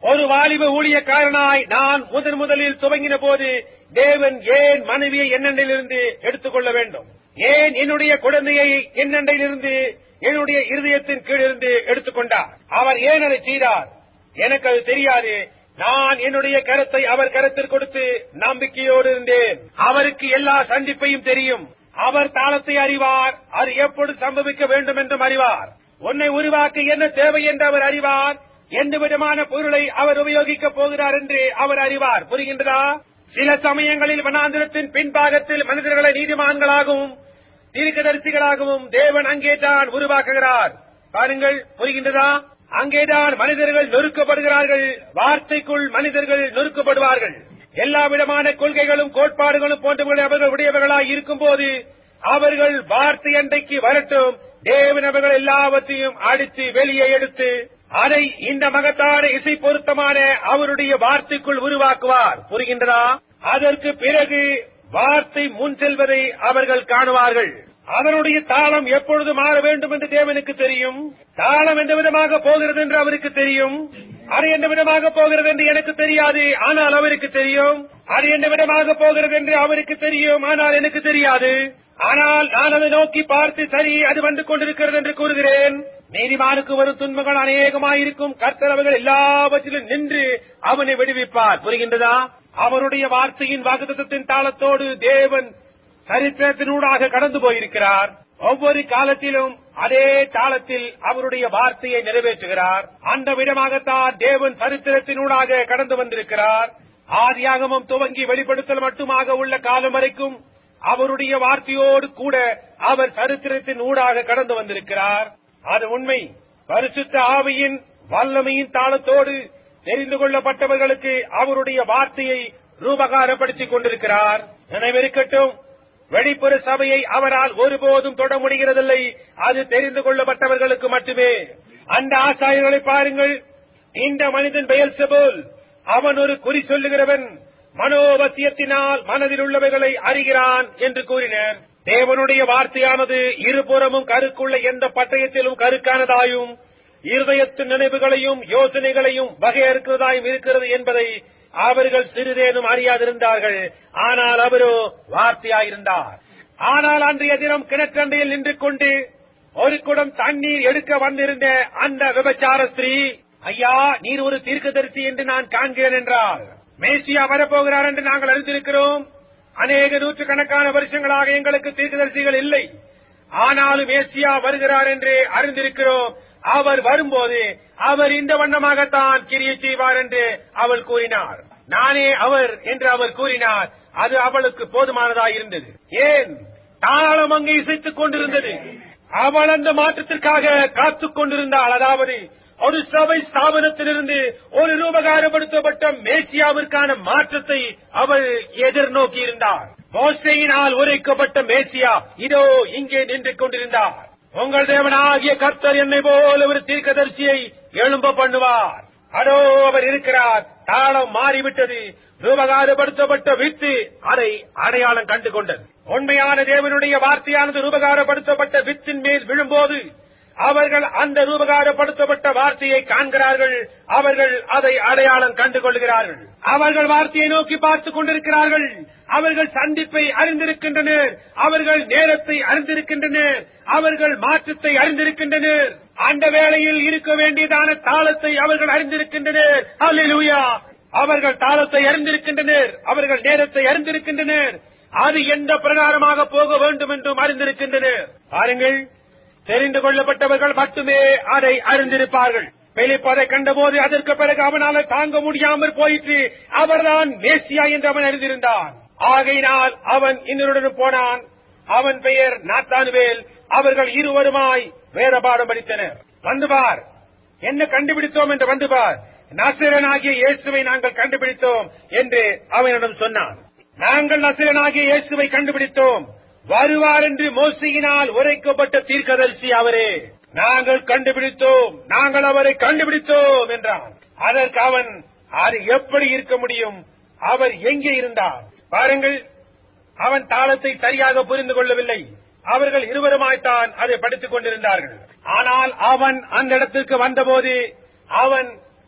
ஒரு வாலிப ஊழியக்காரனாய் நான் முதன் முதலில் துவங்கின போது தேவன் ஏன் மனைவியை என்னண்டிலிருந்து எடுத்துக்கொள்ள வேண்டும் ஏன் என்னுடைய குழந்தையை என்னண்டையிலிருந்து என்னுடைய இருதயத்தின் கீழிருந்து எடுத்துக்கொண்டார் அவர் ஏன் அதை செய்தார் எனக்கு அது தெரியாது நான் என்னுடைய கருத்தை அவர் கருத்தில் கொடுத்து நம்பிக்கையோடு இருந்தேன் அவருக்கு எல்லா சந்திப்பையும் தெரியும் அவர் தாளத்தை அறிவார் அது எப்பொழுது சம்பவிக்க வேண்டும் என்றும் அறிவார் உன்னை உருவாக்க என்ன தேவை என்று அவர் அறிவார் எந்த விதமான பொருளை அவர் உபயோகிக்கப் போகிறார் என்று அவர் அறிவார் புரிகின்றதா சில சமயங்களில் வனாந்திரத்தின் பின்பாகத்தில் மனிதர்களை நீதிமான்களாகவும் தீர்க்கதரிசிகளாகவும் தேவன் அங்கேதான் உருவாக்குகிறார் பாருங்கள் புரிகின்றதா அங்கேதான் மனிதர்கள் நொறுக்கப்படுகிறார்கள் வார்த்தைக்குள் மனிதர்கள் நொறுக்கப்படுவார்கள் எல்லா விதமான கொள்கைகளும் கோட்பாடுகளும் போன்றவர்களை அவர்கள் உடையவர்களாய் இருக்கும்போது அவர்கள் வார்த்தை அண்டைக்கு வரட்டும் தேவன் அவர்கள் எல்லாவற்றையும் அடித்து வெளியே எடுத்து அதை இந்த மகத்தான இசை பொருத்தமான அவருடைய வார்த்தைக்குள் உருவாக்குவார் புரிகின்றதா அதற்கு பிறகு வார்த்தை முன் செல்வதை அவர்கள் காணுவார்கள் அதனுடைய தாளம் எப்பொழுது மாற வேண்டும் என்று தேவனுக்கு தெரியும் தாளம் எந்த விதமாக போகிறது என்று அவருக்கு தெரியும் அது எந்த விதமாக போகிறது என்று எனக்கு தெரியாது ஆனால் அவருக்கு தெரியும் அது எந்த விதமாக போகிறது என்று அவருக்கு தெரியும் ஆனால் எனக்கு தெரியாது ஆனால் நான் அதை நோக்கி பார்த்து சரி அது வந்து கொண்டிருக்கிறது என்று கூறுகிறேன் நீதிமானுக்கு வரும் துன்பங்கள் அநேகமாயிருக்கும் கர்த்தர் அவர்கள் எல்லாவற்றிலும் நின்று அவனை விடுவிப்பார் புரிகின்றதா அவருடைய வார்த்தையின் வாக்குத்தத்தின் தாளத்தோடு தேவன் சரித்திரத்தினூடாக கடந்து போயிருக்கிறார் ஒவ்வொரு காலத்திலும் அதே தாளத்தில் அவருடைய வார்த்தையை நிறைவேற்றுகிறார் அந்த விதமாகத்தான் தேவன் சரித்திரத்தினூடாக கடந்து வந்திருக்கிறார் ஆதியாகமம் துவங்கி வெளிப்படுத்தல் மட்டுமாக உள்ள காலம் வரைக்கும் அவருடைய வார்த்தையோடு கூட அவர் சரித்திரத்தின் ஊடாக கடந்து வந்திருக்கிறார் அது உண்மை பரிசுத்த ஆவியின் வல்லமையின் தாளத்தோடு தெரிந்து கொள்ளப்பட்டவர்களுக்கு அவருடைய வார்த்தையை ரூபகாரப்படுத்திக் கொண்டிருக்கிறார் நினைவிருக்கட்டும் வெளிப்புற சபையை அவரால் ஒருபோதும் தொட முடிகிறதில்லை அது தெரிந்து கொள்ளப்பட்டவர்களுக்கு மட்டுமே அந்த ஆசாரியர்களை பாருங்கள் இந்த மனிதன் பெயர் செபோல் அவன் ஒரு குறி சொல்லுகிறவன் மனோவசியத்தினால் மனதில் உள்ளவைகளை அறிகிறான் என்று கூறினர் தேவனுடைய வார்த்தையானது இருபுறமும் கருக்குள்ள எந்த பட்டயத்திலும் கருக்கானதாயும் இருதயத்தின் நினைவுகளையும் யோசனைகளையும் வகையறுக்கிறதாயும் இருக்கிறது என்பதை அவர்கள் சிறிதேனும் அறியாதிருந்தார்கள் ஆனால் அவரோ வார்த்தையாயிருந்தார் ஆனால் அன்றைய தினம் கிணற்றண்டையில் நின்று கொண்டு ஒரு குடம் தண்ணீர் எடுக்க வந்திருந்த அந்த விபச்சார ஸ்திரீ ஐயா நீர் ஒரு தீர்க்கதரிசி என்று நான் காண்கிறேன் என்றார் மேசியா வரப்போகிறார் என்று நாங்கள் அறிந்திருக்கிறோம் அநேக நூற்றுக்கணக்கான வருஷங்களாக எங்களுக்கு தீர்க்கதரிசிகள் இல்லை ஆனாலும் மேசியா வருகிறார் என்று அறிந்திருக்கிறோம் அவர் வரும்போது அவர் இந்த வண்ணமாகத்தான் கிரியை செய்வார் என்று அவள் கூறினார் நானே அவர் என்று அவர் கூறினார் அது அவளுக்கு போதுமானதாயிருந்தது ஏன் தாளம் அங்கே இசைத்துக் கொண்டிருந்தது அவள் அந்த மாற்றத்திற்காக காத்துக் கொண்டிருந்தாள் அதாவது ஒரு சபை ஸ்தாபனத்திலிருந்து ஒரு ரூபகாரப்படுத்தப்பட்ட மேசியாவிற்கான மாற்றத்தை அவள் எதிர்நோக்கி இருந்தார் மோசையினால் உரைக்கப்பட்ட மேசியா இதோ இங்கே நின்று கொண்டிருந்தார் உங்கள் தேவனாகிய கர்த்தர் என்னை போல ஒரு தீர்க்கதரிசியை எழும்ப பண்ணுவார் அதோ அவர் இருக்கிறார் தாளம் மாறிவிட்டது ரூபகாரப்படுத்தப்பட்ட வித்து அதை அடையாளம் கண்டு கொண்டது உண்மையான தேவனுடைய வார்த்தையானது ரூபகாரப்படுத்தப்பட்ட வித்தின் மேல் விழும்போது அவர்கள் அந்த ரூபகாரப்படுத்தப்பட்ட வார்த்தையை காண்கிறார்கள் அவர்கள் அதை அடையாளம் கண்டு கொள்கிறார்கள் அவர்கள் வார்த்தையை நோக்கி பார்த்துக் கொண்டிருக்கிறார்கள் அவர்கள் சந்திப்பை அறிந்திருக்கின்றனர் அவர்கள் நேரத்தை அறிந்திருக்கின்றனர் அவர்கள் மாற்றத்தை அறிந்திருக்கின்றனர் அந்த வேளையில் இருக்க வேண்டியதான தாளத்தை அவர்கள் அறிந்திருக்கின்றனர் அல்லேலூயா அவர்கள் தாளத்தை அறிந்திருக்கின்றனர் அவர்கள் நேரத்தை அறிந்திருக்கின்றனர் அது எந்த பிரகாரமாக போக வேண்டும் என்றும் அறிந்திருக்கின்றனர் பாருங்கள் தெரிந்து கொள்ளப்பட்டவர்கள் மட்டுமே அதை அறிந்திருப்பார்கள் பிலிப் அதை கண்டபோது அதற்கு பிறகு அவனால் தாங்க முடியாமல் போயிற்று அவர்தான் மேசியா என்று அவன் அறிந்திருந்தான் ஆகையினால் அவன் இன்னொருடன் போனான் அவன் பெயர் நாத்தானுவேல் அவர்கள் இருவருமாய் வேதபாடம் படித்தனர் வந்து பார் என்ன கண்டுபிடித்தோம் என்று வந்து பார் நசிரனாகிய இயேசுவை நாங்கள் கண்டுபிடித்தோம் என்று அவனிடம் சொன்னான் நாங்கள் நசிரனாகிய இயேசுவை கண்டுபிடித்தோம் வருவார் என்று மோசையினால் உரைக்கப்பட்ட தீர்க்கதரிசி அவரே நாங்கள் கண்டுபிடித்தோம் நாங்கள் அவரை கண்டுபிடித்தோம் என்றான் அதற்கு அவன் அது எப்படி இருக்க முடியும் அவர் எங்கே இருந்தார் பாருங்கள் அவன் தாளத்தை சரியாக புரிந்து கொள்ளவில்லை அவர்கள் இருவருமாய்த்தான் அதை படித்துக் கொண்டிருந்தார்கள் ஆனால் அவன் அந்த இடத்திற்கு வந்தபோது அவன்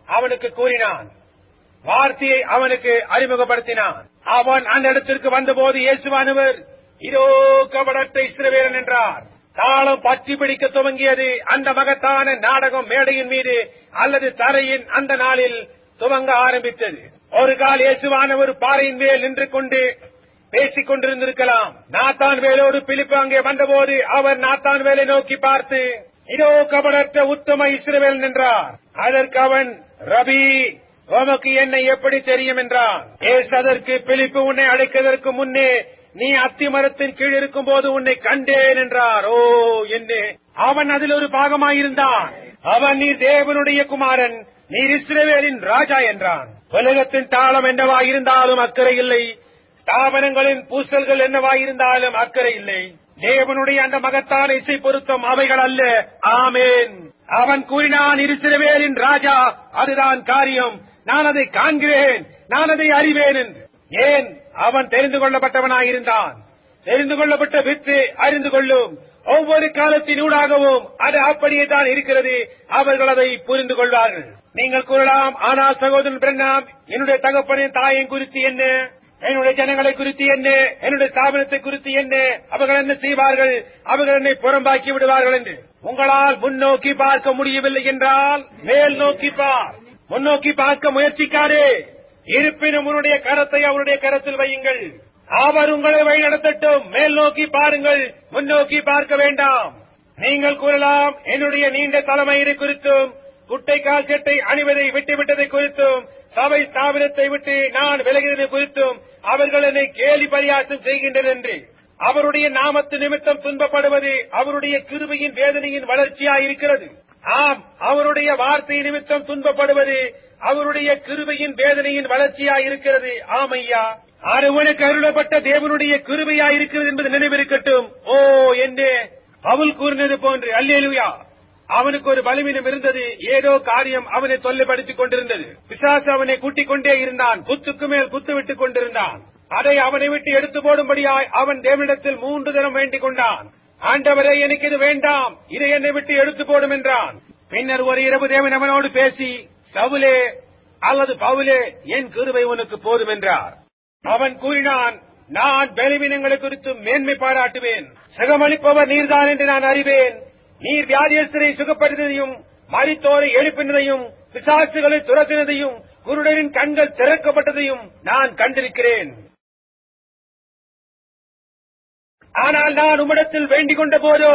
அவனுக்கு கூறினான் வார்த்தையை அவனுக்கு அறிமுகப்படுத்தினான் அவன் அந்த இடத்திற்கு வந்தபோது இயேசுவானவர் இதோ கபடத்தை இஸ்ரவேலன் என்றார் தாளம் பற்றி பிடிக்க துவங்கியது அந்த மகத்தான நாடகம் மேடையின் மீது அல்லது தரையின் அந்த நாளில் துவங்க ஆரம்பித்தது ஒரு கால் இயேசுவானவர் பாறையின் மேல் நின்று கொண்டு பேசிக் கொண்டிருந்திருக்கலாம் நாத்தான் வேலோடு பிலிப்பு அங்கே வந்தபோது அவர் நாத்தான் வேலை நோக்கி பார்த்து இதோ கபடற்ற உத்தம இஸ்ரவேல் என்றார் அதற்கு அவன் ரபி உமக்கு என்னை எப்படி தெரியும் என்றான் ஏசு அதற்கு பிலிப்பு உன்னை அழைக்கதற்கு முன்னே நீ அத்தி மரத்தின் கீழ் இருக்கும் போது உன்னை கண்டேன் என்றார் ஓ என்ன அவன் அதில் ஒரு பாகமாயிருந்தான் அவன் நீர் தேவனுடைய குமாரன் நீர் இஸ்ரவேலின் ராஜா என்றான் உலகத்தின் தாளம் என்னவாயிருந்தாலும் அக்கறை இல்லை ஸ்தாபனங்களின் பூசல்கள் என்னவாயிருந்தாலும் அக்கறை இல்லை தேவனுடைய அந்த மகத்தான இசை பொருத்தம் அவைகள் அல்ல ஆமேன் அவன் கூறினான் இருசிறவேலின் ராஜா அதுதான் காரியம் நான் அதை காண்கிறேன் நான் அதை அறிவேன் என்று ஏன் அவன் தெரிந்து கொள்ளப்பட்டவனாயிருந்தான் தெரிந்து கொள்ளப்பட்ட வித்து அறிந்து கொள்ளும் ஒவ்வொரு காலத்தினூடாகவும் அது அப்படியே தான் இருக்கிறது அவர்கள் அதை புரிந்து கொள்வார்கள் நீங்கள் கூறலாம் ஆனால் சகோதரன் பிரண்ணாம் என்னுடைய தகப்பனின் தாயின் குறித்து என்ன என்னுடைய ஜனங்களை குறித்து என்ன என்னுடைய ஸ்தாபனத்தை குறித்து என்ன அவர்கள் என்ன செய்வார்கள் அவர்கள் என்னை புறம்பாக்கி விடுவார்கள் என்று உங்களால் முன்னோக்கி பார்க்க முடியவில்லை என்றால் மேல் நோக்கி பார் முன்னோக்கி பார்க்க முயற்சிக்காதே இருப்பினும் உன்னுடைய கரத்தை அவருடைய கரத்தில் வையுங்கள் அவர் உங்களை வழிநடத்தட்டும் மேல் நோக்கி பாருங்கள் முன்னோக்கி பார்க்க வேண்டாம் நீங்கள் கூறலாம் என்னுடைய நீண்ட தலைமயிறு குறித்தும் குட்டை கால் சட்டை அணிவதை விட்டுவிட்டதை குறித்தும் சபை ஸ்தாபனத்தை விட்டு நான் விலகினதை குறித்தும் அவர்கள் என்னை கேலி பரியாசம் செய்கின்றனர் என்று அவருடைய நாமத்து நிமித்தம் துன்பப்படுவது அவருடைய கிருபையின் வேதனையின் வளர்ச்சியாயிருக்கிறது ஆம் அவருடைய வார்த்தை நிமித்தம் துன்பப்படுவது அவருடைய கிருபையின் வேதனையின் வளர்ச்சியாயிருக்கிறது ஆமையா அருவனுக்கு அருளப்பட்ட தேவனுடைய கிருபையாயிருக்கிறது என்பது நினைவிருக்கட்டும் ஓ என்று பவுல் கூறினது போன்று அல்லேலுயா அவனுக்கு ஒரு பலவீனம் இருந்தது ஏதோ காரியம் அவனை தொல்லைப்படுத்திக் கொண்டிருந்தது பிசாசு அவனை கூட்டிக் கொண்டே இருந்தான் குத்துக்கு மேல் குத்து விட்டுக் கொண்டிருந்தான் அதை அவனை விட்டு எடுத்து போடும்படியாய் அவன் தேவனிடத்தில் மூன்று தினம் வேண்டிக் கொண்டான் ஆண்டவரே எனக்கு இது வேண்டாம் இதை என்னை விட்டு எடுத்து போடும் என்றான் பின்னர் ஒரு இரவு தேவன் அவனோடு பேசி சவுலே அல்லது பவுலே என் கிருபை உனக்கு போதும் என்றார் அவன் கூறினான் நான் பலவீனங்களை குறித்து மேன்மை பாராட்டுவேன் சுகமளிப்பவர் நீர்தான் என்று நான் அறிவேன் நீர் வியாதியஸ்தரை சுகப்படுத்தினதையும் மரித்தோரை எழுப்பினதையும் பிசாசுகளை துரத்தினதையும் குருடரின் கண்கள் திறக்கப்பட்டதையும் நான் கண்டிருக்கிறேன் ஆனால் நான் உம்மிடத்தில் வேண்டிக் கொண்ட போதோ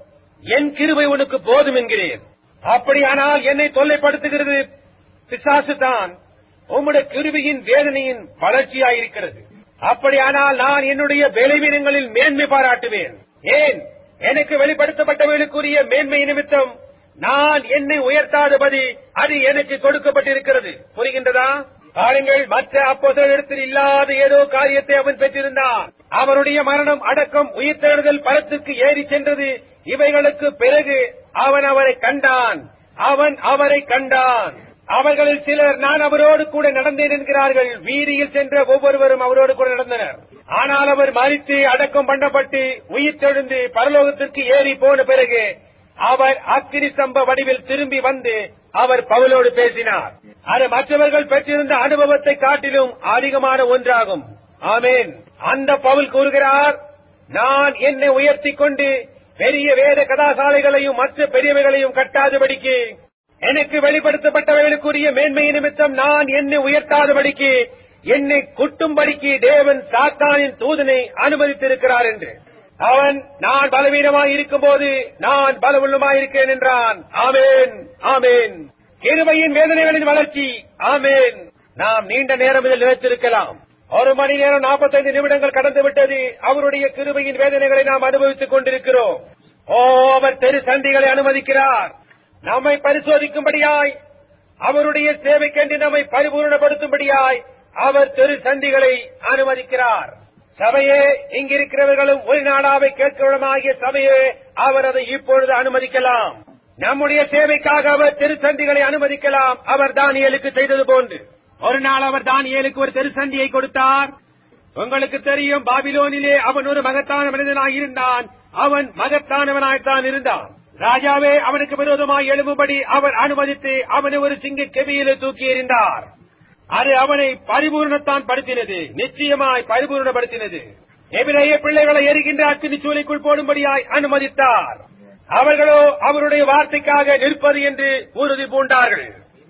என் கிருபை உனக்கு போதும் என்கிறேன் அப்படியானால் என்னை தொல்லைப்படுத்துகிறது பிசாசு தான் உம்முடைய கிருபையின் வேதனையின் வளர்ச்சியாயிருக்கிறது அப்படியானால் நான் என்னுடைய பலவீனங்களில் மேன்மை பாராட்டுவேன் ஏன் எனக்கு வெளிப்படுத்தப்பட்டவர்களுக்குரிய மேன்மை நிமித்தம் நான் என்னை உயர்த்தாதபடி அது எனக்கு கொடுக்கப்பட்டிருக்கிறது புரிகின்றதா பாருங்கள் மற்ற அப்போசரிடத்தில் இல்லாத ஏதோ காரியத்தை அவன் பெற்றிருந்தான் அவனுடைய மரணம் அடக்கம் உயிர்த்தெழுதல் பலத்துக்கு ஏறி சென்றது இவைகளுக்கு பிறகு அவன் அவரை கண்டான் அவன் அவரை கண்டான் அவர்களில் சிலர் நான் அவரோடு கூட நடந்தேன் என்கிறார்கள் வீதியில் சென்ற ஒவ்வொருவரும் அவரோடு கூட நடந்தனர் ஆனால் அவர் மறித்து அடக்கம் பண்ணப்பட்டு உயிர்த்தெழுந்து பரலோகத்திற்கு ஏறி போன பிறகு அவர் அக்கினி சம்ப வடிவில் திரும்பி வந்து அவர் பவுலோடு பேசினார் அது மற்றவர்கள் பெற்றிருந்த அனுபவத்தை காட்டிலும் அதிகமான ஒன்றாகும் ஆமேன் அந்த பவுல் கூறுகிறார் நான் என்னை உயர்த்திக் கொண்டு பெரிய வேத கதாசாலைகளையும் மற்ற பெரியவைகளையும் கட்டாதபடிக்கு எனக்கு வெளிப்படுத்தப்பட்டவர்களுக்குரிய மேன்மை நிமித்தம் நான் என்னை உயர்த்தாதபடிக்கு என்னை குட்டும்படிக்கு தேவன் சாத்தானின் தூதனை அனுமதித்திருக்கிறார் என்று அவன் நான் பலவீனமாய் இருக்கும்போது நான் பலவுள்ளமாயிருக்கிறேன் என்றான் ஆமேன் ஆமேன் கிருபையின் வேதனைகளின் வளர்ச்சி ஆமேன் நாம் நீண்ட நேரம் இதில் நிலைத்திருக்கலாம் ஒரு மணி நேரம் நாற்பத்தைந்து நிமிடங்கள் கடந்து விட்டது அவருடைய கிருபையின் வேதனைகளை நாம் அனுபவித்துக் கொண்டிருக்கிறோம் ஓ அவர் தெரு சண்டிகளை அனுமதிக்கிறார் நம்மை பரிசோதிக்கும்படியாய் அவருடைய சேவைக்கென்று நம்மை பரிபூர்ணப்படுத்தும்படியாய் அவர் தெரு சந்திகளை அனுமதிக்கிறார் சபையே இங்கிருக்கிறவர்களும் உள்நாடாவை கேட்கிறவருமாகிய சபையே அவர் அதை இப்பொழுது அனுமதிக்கலாம் நம்முடைய சேவைக்காக அவர் தெருசந்திகளை அனுமதிக்கலாம் அவர் தானியலுக்கு செய்தது போன்று ஒரு நாள் அவர் தானியலுக்கு ஒரு தெருசந்தியை கொடுத்தார் உங்களுக்கு தெரியும் பாபிலோனிலே அவன் ஒரு மகத்தான மனிதனாய் இருந்தான் அவன் மகத்தானவனாய்த்தான் இருந்தான் ராஜாவே அவனுக்கு விரோதமாய் எழும்பும்படி அவர் அனுமதித்து அவனை ஒரு சிங்க கெவியிலே தூக்கி எறிந்தார் அது அவனை பரிபூர்ணத்தான் படுத்தினது நிச்சயமாய் பரிபூர்ணப்படுத்தினது எபிரேய பிள்ளைகளை எரிகின்ற அக்கினி சூளைக்குள் போடும்படியாய் அனுமதித்தார் அவர்களோ அவருடைய வார்த்தைக்காக நிற்பது என்று உறுதி பூண்டார்கள்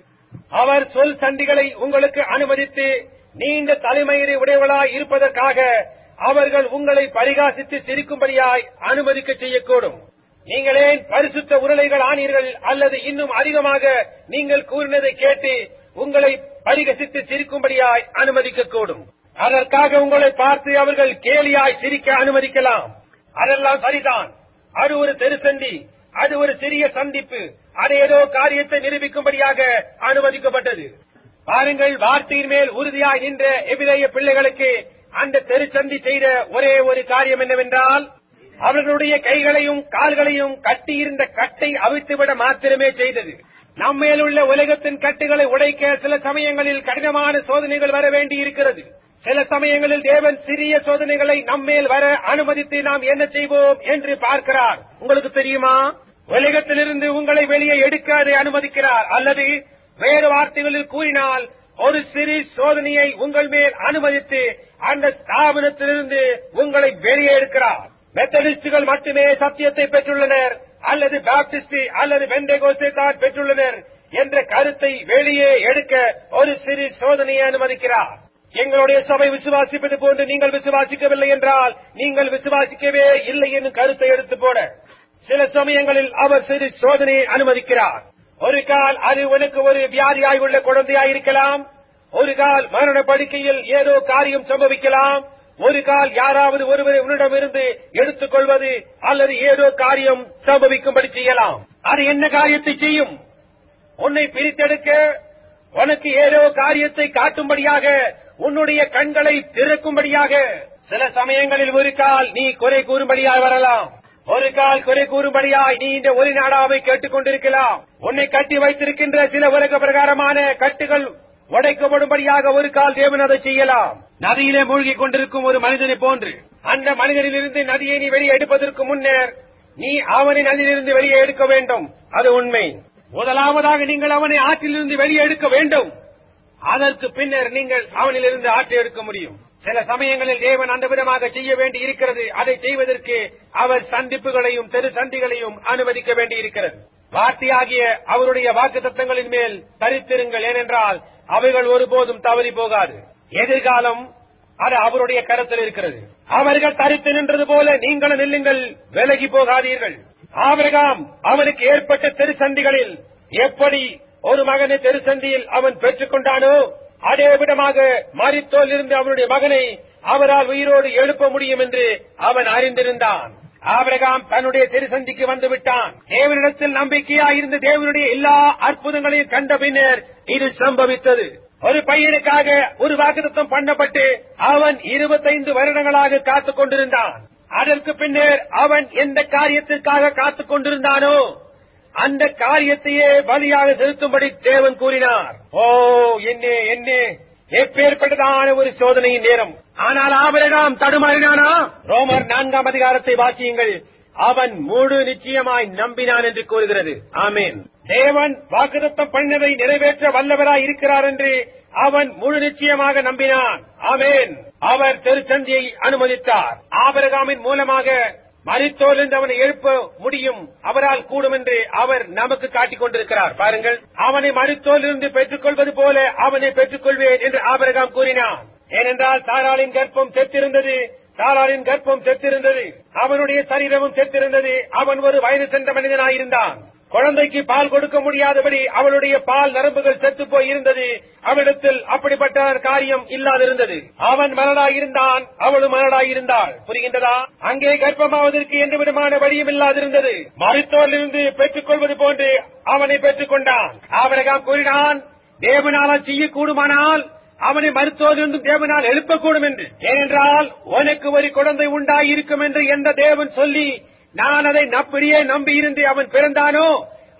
அவர் சொல் சண்டிகளை உங்களுக்கு அனுமதித்து நீண்ட தலைமயிரை உடையவளாய் இருப்பதற்காக அவர்கள் உங்களை பரிகாசித்து சிரிக்கும்படியாய் அனுமதிக்க செய்யக்கூடும் நீங்களே பரிசுத்த உருளைகள் ஆனீர்கள் அல்லது இன்னும் அதிகமாக நீங்கள் கூறினதை கேட்டு உங்களை பரிகசித்து சிரிக்கும்படியாய் அனுமதிக்கக்கூடும் அதற்காக உங்களை பார்த்து அவர்கள் கேலியாய் சிரிக்க அனுமதிக்கலாம் அதெல்லாம் சரிதான் அது ஒரு தெருசந்தி அது ஒரு சிறிய சந்திப்பு அது ஏதோ காரியத்தை நிரூபிக்கும்படியாக அனுமதிக்கப்பட்டது பாருங்கள் வார்த்தையின் மேல் உறுதியாய் நின்ற எபிரேய பிள்ளைகளுக்கு அந்த தெருச்சந்தி செய்த ஒரே ஒரு காரியம் என்னவென்றால் அவர்களுடைய கைகளையும் கால்களையும் கட்டியிருந்த கட்டை அவிழ்த்துவிட மாத்திரமே செய்தது நம்மேலுள்ள உலகத்தின் கட்டுகளை உடைக்க சில சமயங்களில் கடினமான சோதனைகள் வர வேண்டி இருக்கிறது சில சமயங்களில் தேவன் சிறிய சோதனைகளை நம்மேல் வர அனுமதித்து நாம் என்ன செய்வோம் என்று பார்க்கிறார் உங்களுக்கு தெரியுமா உலகத்திலிருந்து உங்களை வெளியே எடுக்க அதை அனுமதிக்கிறார் அல்லது வேறு வார்த்தைகளில் கூறினால் ஒரு சிறு சோதனையை உங்கள் மேல் அனுமதித்து அந்த ஸ்தாபனத்திலிருந்து உங்களை வெளியே எடுக்கிறார் மெத்தடிஸ்டுகள் மட்டுமே சத்தியத்தை பெற்றுள்ளனர் அல்லது பாப்டிஸ்ட் அல்லது வெண்டைகோஸ்தை தான் பெற்றுள்ளனர் என்ற கருத்தை வெளியே எடுக்க ஒரு சிறு சோதனையை அனுமதிக்கிறார் எங்களுடைய சபை விசுவாசிப்பது போன்று நீங்கள் விசுவாசிக்கவில்லை என்றால் நீங்கள் விசுவாசிக்கவே இல்லை என்னும் கருத்தை எடுத்து போட சில சமயங்களில் அவர் சிறு சோதனையை அனுமதிக்கிறார் ஒரு கால் அது உனக்கு ஒரு வியாதியாய் உள்ள குழந்தையாய் இருக்கலாம் ஒரு கால் மரண படுக்கையில் ஏதோ காரியம் சம்பவிக்கலாம் ஒரு கால் யாராவது ஒருவரை உன்னிடமிருந்து எடுத்துக் கொள்வது அல்லது ஏதோ காரியம் சம்பவிக்கும்படி செய்யலாம் அது என்ன காரியத்தை செய்யும் உன்னை பிரித்தெடுக்க உனக்கு ஏதோ காரியத்தை காட்டும்படியாக உன்னுடைய கண்களை திறக்கும்படியாக சில சமயங்களில் ஒரு கால் நீ குறை கூறும்படியாய் வரலாம் ஒரு கால் குறை கூறும்படியாய் நீ இந்த ஒரு நாடாவை கேட்டுக் கொண்டிருக்கலாம் உன்னை கட்டி வைத்திருக்கின்ற சில உலக பிரகாரமான கட்டுகள் உடைக்கப்படும்படியாக ஒரு கால் தேவன் அதை செய்யலாம் நதியிலே மூழ்கிக் கொண்டிருக்கும் ஒரு மனிதனை போன்று அந்த மனிதனிலிருந்து நதியை நீ வெளியே எடுப்பதற்கு முன்னர் நீ அவனை நதியிலிருந்து வெளியே எடுக்க வேண்டும் அது உண்மை முதலாவதாக நீங்கள் அவனை ஆற்றிலிருந்து வெளியே எடுக்க வேண்டும் அதற்கு பின்னர் நீங்கள் அவனிலிருந்து ஆற்றை எடுக்க முடியும் சில சமயங்களில் தேவன் அந்த விதமாக செய்ய வேண்டி இருக்கிறது அதை செய்வதற்கு அவர் சந்திப்புகளையும் தெரு சந்திகளையும் அனுமதிக்க வேண்டி இருக்கிறது வார்த்தையாகிய அவருடைய வாக்கு தத்தங்களின் மேல் தரித்திருங்கள் ஏனென்றால் அவைகள் ஒருபோதும் தவறி போகாது எதிர்காலம் அது அவருடைய கருத்தில் இருக்கிறது அவர்கள் தரித்து நின்றது போல நீங்களும் நில்லுங்கள் விலகி போகாதீர்கள் ஆபிரகாம் அவனுக்கு ஏற்பட்ட தெருசந்திகளில் எப்படி ஒரு மகனை தெருசந்தியில் அவன் பெற்றுக் கொண்டானோ அதே விதமாக மரித்தோல் இருந்து அவனுடைய மகனை அவரால் உயிரோடு எழுப்ப முடியும் என்று அவன் அறிந்திருந்தான் ஆபிரகாம் தன்னுடைய திருசந்திக்கு வந்து விட்டான் தேவனிடத்தில் நம்பிக்கையாயிருந்த தேவனுடைய எல்லா அற்புதங்களையும் கண்ட பின்னர் இது சம்பவித்தது ஒரு பையனுக்காக ஒரு வாக்குத்தம் பண்ணப்பட்டு அவன் இருபத்தைந்து வருடங்களாக காத்துக் கொண்டிருந்தான் அதற்கு பின்னர் அவன் எந்த காரியத்திற்காக காத்துக் கொண்டிருந்தானோ அந்த காரியத்தையே பலியாக செலுத்தும்படி தேவன் கூறினார் ஓ என்னே என்னே எப்பேற்பட்டதான ஒரு சோதனையின் நேரம் ஆனால் ஆபரகாம் தடுமாறினானா ரோமர் நான்காம் அதிகாரத்தை வாசியுங்கள் அவன் முழு நிச்சயமாய் நம்பினான் என்று கூறுகிறது ஆமேன் தேவன் வாக்குத்தம் பண்ணதை நிறைவேற்ற வல்லவராய் இருக்கிறார் என்று அவன் முழு நிச்சயமாக நம்பினான் ஆமேன் அவர் திருச்சந்தியை அனுமதித்தார் ஆபரகாமின் மூலமாக மரித்தோலிருந்து அவனை எழுப்ப முடியும் அவரால் கூடும் என்று அவர் நமக்கு காட்டிக் கொண்டிருக்கிறார் பாருங்கள் அவனை மரித்தோலிருந்து பெற்றுக் கொள்வது போல அவனை பெற்றுக் கொள்வேன் என்று ஆபரகாம் கூறினான் ஏனென்றால் தாராளின் கர்ப்பம் செத்திருந்தது தாராளின் கர்ப்பம் செத்திருந்தது அவனுடைய சரீரமும் செத்திருந்தது அவன் ஒரு வயது சென்ற மனிதனாயிருந்தான் குழந்தைக்கு பால் கொடுக்க முடியாதபடி அவளுடைய பால் நரம்புகள் செத்து போய் இருந்தது அவளிடத்தில் அப்படிப்பட்ட காரியம் இல்லாதிருந்தது அவன் மலடாயிருந்தான் அவளும் மலடாயிருந்தாள் புரிகின்றதா அங்கே கர்ப்பமாவதற்கு எந்த விதமான வழியும் இல்லாதிருந்தது மருத்துவரிலிருந்து பெற்றுக் கொள்வது போன்று அவனை பெற்றுக் கொண்டான் ஆபரகாம் கூறினான் தேவனால செய்யக்கூடுமானால் அவனை மருத்துவரிலிருந்தும் தேவனால் எழுப்பக்கூடும் என்று ஏனென்றால் உனக்கு ஒரு குழந்தை உண்டாயிருக்கும் என்று எந்த தேவன் சொல்லி நான் அதை நப்பிடியே நம்பி இருந்து அவன் பிறந்தானோ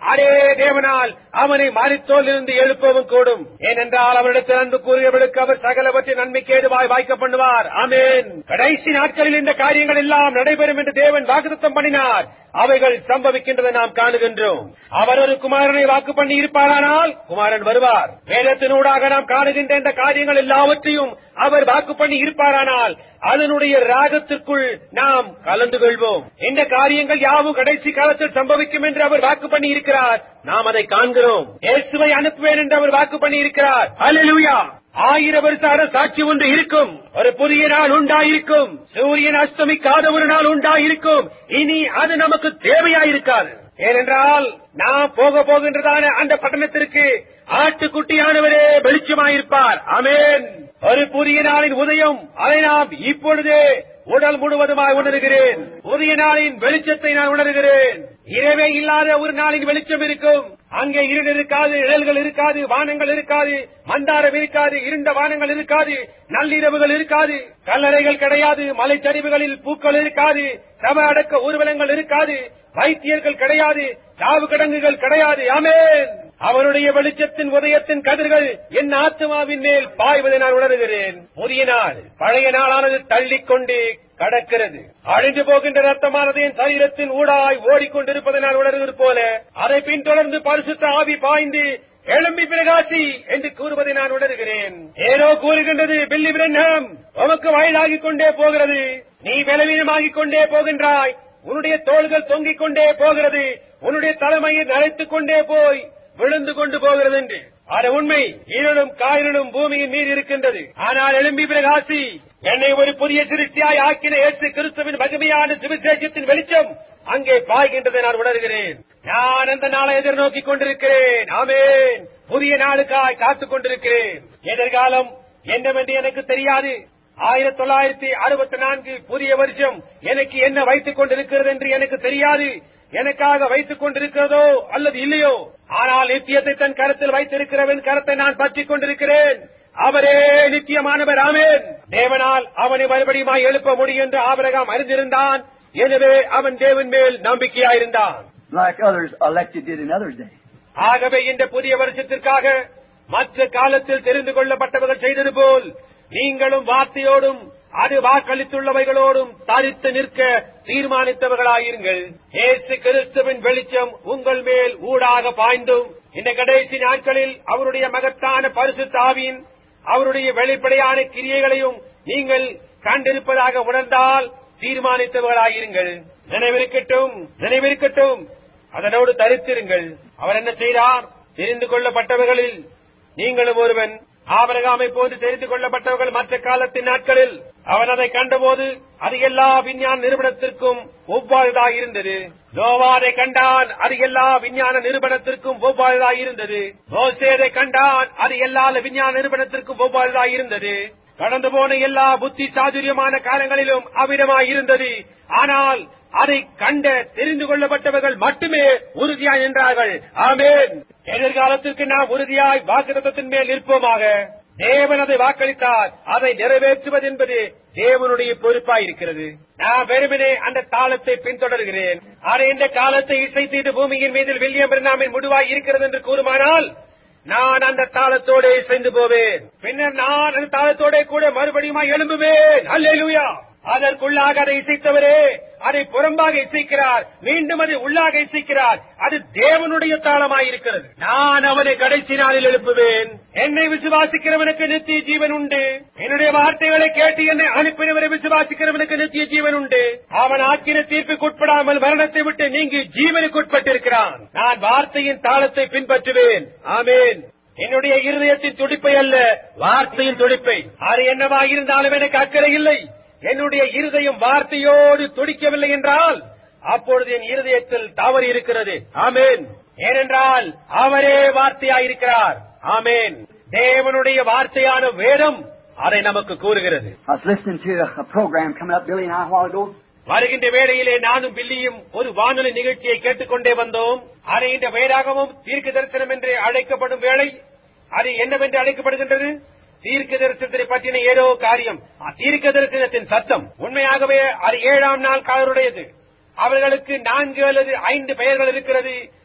அதே தேவனால் அவனை மறித்தோல் இருந்து எழுப்பவும் கூடும் ஏனென்றால் அவரிடத்தில் அன்பு கூறியவர்களுக்கு அவர் சகலவற்றின் நன்மைக்கு ஏதுவாய் வாய்க்க பண்ணுவார் ஆமென் கடைசி நாட்களில் இந்த காரியங்கள் எல்லாம் நடைபெறும் என்று தேவன் வாக்குத்தம் பண்ணினார் அவைகள் சம்பவிக்கின்றதை நாம் காணுகின்றோம் அவர் ஒரு குமாரனை வாக்கு பண்ணி இருப்பாரானால் குமாரன் வருவார் வேதத்தினூடாக நாம் காணுகின்ற இந்த காரியங்கள் எல்லாவற்றையும் அவர் வாக்கு பண்ணி இருப்பாரானால் அதனுடைய ராகத்திற்குள் நாம் கலந்து கொள்வோம் இந்த காரியங்கள் யாவும் கடைசி காலத்தில் சம்பவிக்கும் என்று அவர் வாக்கு பண்ணி இருக்கிறார் நாம் அதை காண்கிறோம் இயேசுவை அனுப்புவேன் என்று அவர் வாக்கு பண்ணி இருக்கிறார் அல்லேலூயா ஆயிரம் வருஷ சாட்சி ஒன்று இருக்கும் ஒரு புதிய நாள் உண்டாயிருக்கும் சூரியன் அஸ்தமிக்காத ஒரு நாள் உண்டாயிருக்கும் இனி அது நமக்கு தேவையாயிருக்காது ஏனென்றால் நாம் போக போகின்றதான அந்த பட்டணத்திற்கு ஆட்டுக்குட்டியானவரே வெளிச்சமாயிருப்பார் அமேன் ஒரு புதிய நாளின் உதயம் அதை நாம் இப்பொழுதே உடல் முழுவதுமாய் உணர்கிறேன் புதிய நாளின் வெளிச்சத்தை நான் உணர்கிறேன் இரவே இல்லாத ஒரு நாளின் வெளிச்சம் இருக்கும் அங்கே இருள் இருக்காது நிழல்கள் இருக்காது வானங்கள் இருக்காது மந்தாரம் இருக்காது இருண்ட வானங்கள் இருக்காது நள்ளிரவுகள் இருக்காது கல்லறைகள் கிடையாது மலைச்சரிவுகளில் பூக்கள் இருக்காது சம அடக்க ஊர்வலங்கள் இருக்காது வைத்தியர்கள் கிடையாது சாவு கிடங்குகள் கிடையாது ஆமென் அவருடைய வெளிச்சத்தின் உதயத்தின் கதிர்கள் என் ஆத்மாவின் மேல் பாய்வதை நான் உணர்கிறேன் புதிய நாள் பழைய நாளானது தள்ளிக்கொண்டு கடக்கிறது அழிந்து போகின்ற ரத்தமானது என் சரீரத்தின் ஊடாய் ஓடிக்கொண்டிருப்பதை நான் உணர்வது போல அதை பின்தொடர்ந்து பரிசுத்த ஆவி பாய்ந்து எழும்பி பிரகாசி என்று கூறுவதை நான் உணர்கிறேன் ஏதோ கூறுகின்றது பில்லி பிரண்ணம் உமக்கு வயதாகிக் கொண்டே போகிறது நீ பலவீனமாகிக் கொண்டே போகின்றாய் உன்னுடைய தோள்கள் தொங்கிக் கொண்டே போகிறது உன்னுடைய தலைமையை நரைத்துக் கொண்டே போய் விழுந்து கொண்டு போகிறது என்று அது உண்மை இருளும் காயிலும் பூமியின் மீது இருக்கின்றது ஆனால் எழும்பி பிரகாசி என்னை ஒரு புதிய சிருஷ்டியாய் ஆக்கின இயேசு கிறிஸ்துவின் மகிமையான சுவிசேஷத்தின் வெளிச்சம் அங்கே பாய்கின்றதை நான் உணர்கிறேன் நான் அந்த நாளை எதிர்நோக்கிக் கொண்டிருக்கிறேன் ஆமேன் புதிய நாளுக்காய் காத்துக் கொண்டிருக்கிறேன் எதிர்காலம் என்னவென்று எனக்கு தெரியாது ஆயிரத்தி தொள்ளாயிரத்தி அறுபத்தி நான்கு புதிய வருஷம் எனக்கு என்ன வைத்துக் கொண்டிருக்கிறது என்று எனக்கு தெரியாது எனக்காக வைத்துக் கொண்டிருக்கிறதோ அல்லது இல்லையோ ஆனால் நித்தியத்தை தன் கருத்தில் வைத்திருக்கிறவன் கருத்தை நான் பற்றிக் கொண்டிருக்கிறேன் அவரே நித்தியமானவர் ஆமேன் தேவனால் அவனை மறுபடியும் எழுப்ப முடியும் என்று ஆபரகாம் அறிந்திருந்தான் எனவே அவன் தேவன் மேல் நம்பிக்கையாயிருந்தான் like others elected did in others' days. ஆகவே இந்த புதிய வருஷத்திற்காக மற்ற காலத்தில் தெரிந்து கொள்ளப்பட்டவர்கள் செய்தது போல் நீங்களும் வார்த்தையோடும் அது வாக்களித்துள்ளவைகளோடும் தரித்து நிற்க தீர்மானித்தவர்களாயிருங்கள் இயேசு கிறிஸ்துவின் வெளிச்சம் உங்கள் மேல் ஊடாக பாய்ந்தும் இந்த கடைசி நாட்களில் அவருடைய மகத்தான பரிசுத்தாவின் அவருடைய வெளிப்படையான கிரியைகளையும் நீங்கள் கண்டிருப்பதாக உணர்ந்தால் தீர்மானித்தவர்களாயிருங்கள் நினைவிருக்கட்டும் நினைவிருக்கட்டும் அதனோடு தரித்திருங்கள் அவர் என்ன செய்தார் தெரிந்து கொள்ளப்பட்டவர்களில் நீங்களும் ஒருவன் ஆபரகாமை போன்று தெரிந்து கொள்ளப்பட்டவர்கள் மற்ற காலத்தின் நாட்களில் அவன் அதை கண்டபோது அது எல்லா விஞ்ஞான நிறுவனத்திற்கும் ஒவ்வாறுதாய் இருந்தது நோவாரை கண்டான் அது எல்லா விஞ்ஞான நிறுவனத்திற்கும் ஒவ்வாறுதாய் இருந்தது மோசேதை கண்டான் அது எல்லா விஞ்ஞான நிறுவனத்திற்கும் ஒவ்வாறுதாய் இருந்தது கடந்து போன எல்லா புத்தி சாதுரியமான காலங்களிலும் அவ்விதமாய் இருந்தது ஆனால் அதை கண்ட தெரிந்து கொள்ளப்பட்டவர்கள் மட்டுமே உறுதியாய் நின்றார்கள் ஆமேன் எதிர்காலத்திற்கு நாம் உறுதியாய் வாக்குத்தத்தின் மேல் நிற்போமாக தேவன் அதை வாக்களித்தார் அதை நிறைவேற்றுவது என்பது தேவனுடைய பொறுப்பாய் இருக்கிறது நான் வெறுமனே அந்த தாளத்தை பின்தொடர்கிறேன் ஆனால் இந்த காலத்தை இசைத்து இது பூமியின் மீது வில்லியம் பிரணாமின் முடிவாய் இருக்கிறது என்று கூறுமானால் நான் அந்த தாளத்தோட இசைந்து போவேன் பின்னர் நான் அந்த தாளத்தோட கூட மறுபடியும் எழும்புவேன் அல்லேலூயா அதற்குள்ளாக அதை இசைத்தவரே அதை புறம்பாக இசைக்கிறார் மீண்டும் அதை உள்ளாக இசைக்கிறார் அது தேவனுடைய தாளமாயிருக்கிறது நான் அவனை கடைசி நாளில் எழுப்புவேன் என்னை விசுவாசிக்கிறவனுக்கு நித்திய ஜீவன் உண்டு என்னுடைய வார்த்தைகளை கேட்டு என்னை அனுப்பினவரை விசுவாசிக்கிறவனுக்கு நித்திய ஜீவன் உண்டு அவன் ஆக்கின தீர்ப்புக்கு உட்படாமல் மரணத்தை விட்டு நீங்கி ஜீவனுக்கு உட்பட்டிருக்கிறான் நான் வார்த்தையின் தாளத்தை பின்பற்றுவேன் ஆமேன் என்னுடைய இருதயத்தின் துடிப்பை அல்ல வார்த்தையின் துடிப்பை அது என்னவா இருந்தாலும் எனக்கு அக்கறை இல்லை என்னுடைய இருதயம் வார்த்தையோடு துடிக்கவில்லை என்றால் அப்பொழுது என் இருதயத்தில் தவறு இருக்கிறது ஆமேன் ஏனென்றால் அவரே வார்த்தையாயிருக்கிறார் ஆமேன் தேவனுடைய வார்த்தையான வேதம் அதை நமக்கு கூறுகிறது I was listening to a program coming up, Billy and I, a while ago. வருகின்ற வேளையிலே நானும் பில்லியும் ஒரு வானொலி நிகழ்ச்சியை கேட்டுக்கொண்டே வந்தோம் அதை இந்த வேதாகமும் தீர்க்க தரிசனம் என்று அழைக்கப்படும் வேளை அது என்னவென்று அழைக்கப்படுகின்றது தீர்க்க தரிசனத்தை பற்றின ஏதோ காரியம் தீர்க்க தரிசனத்தின் சத்தம் உண்மையாகவே அது ஏழாம் நாள் காலருடையது அவர்களுக்கு நான்கு அல்லது ஐந்து பெயர்கள் இருக்கிறது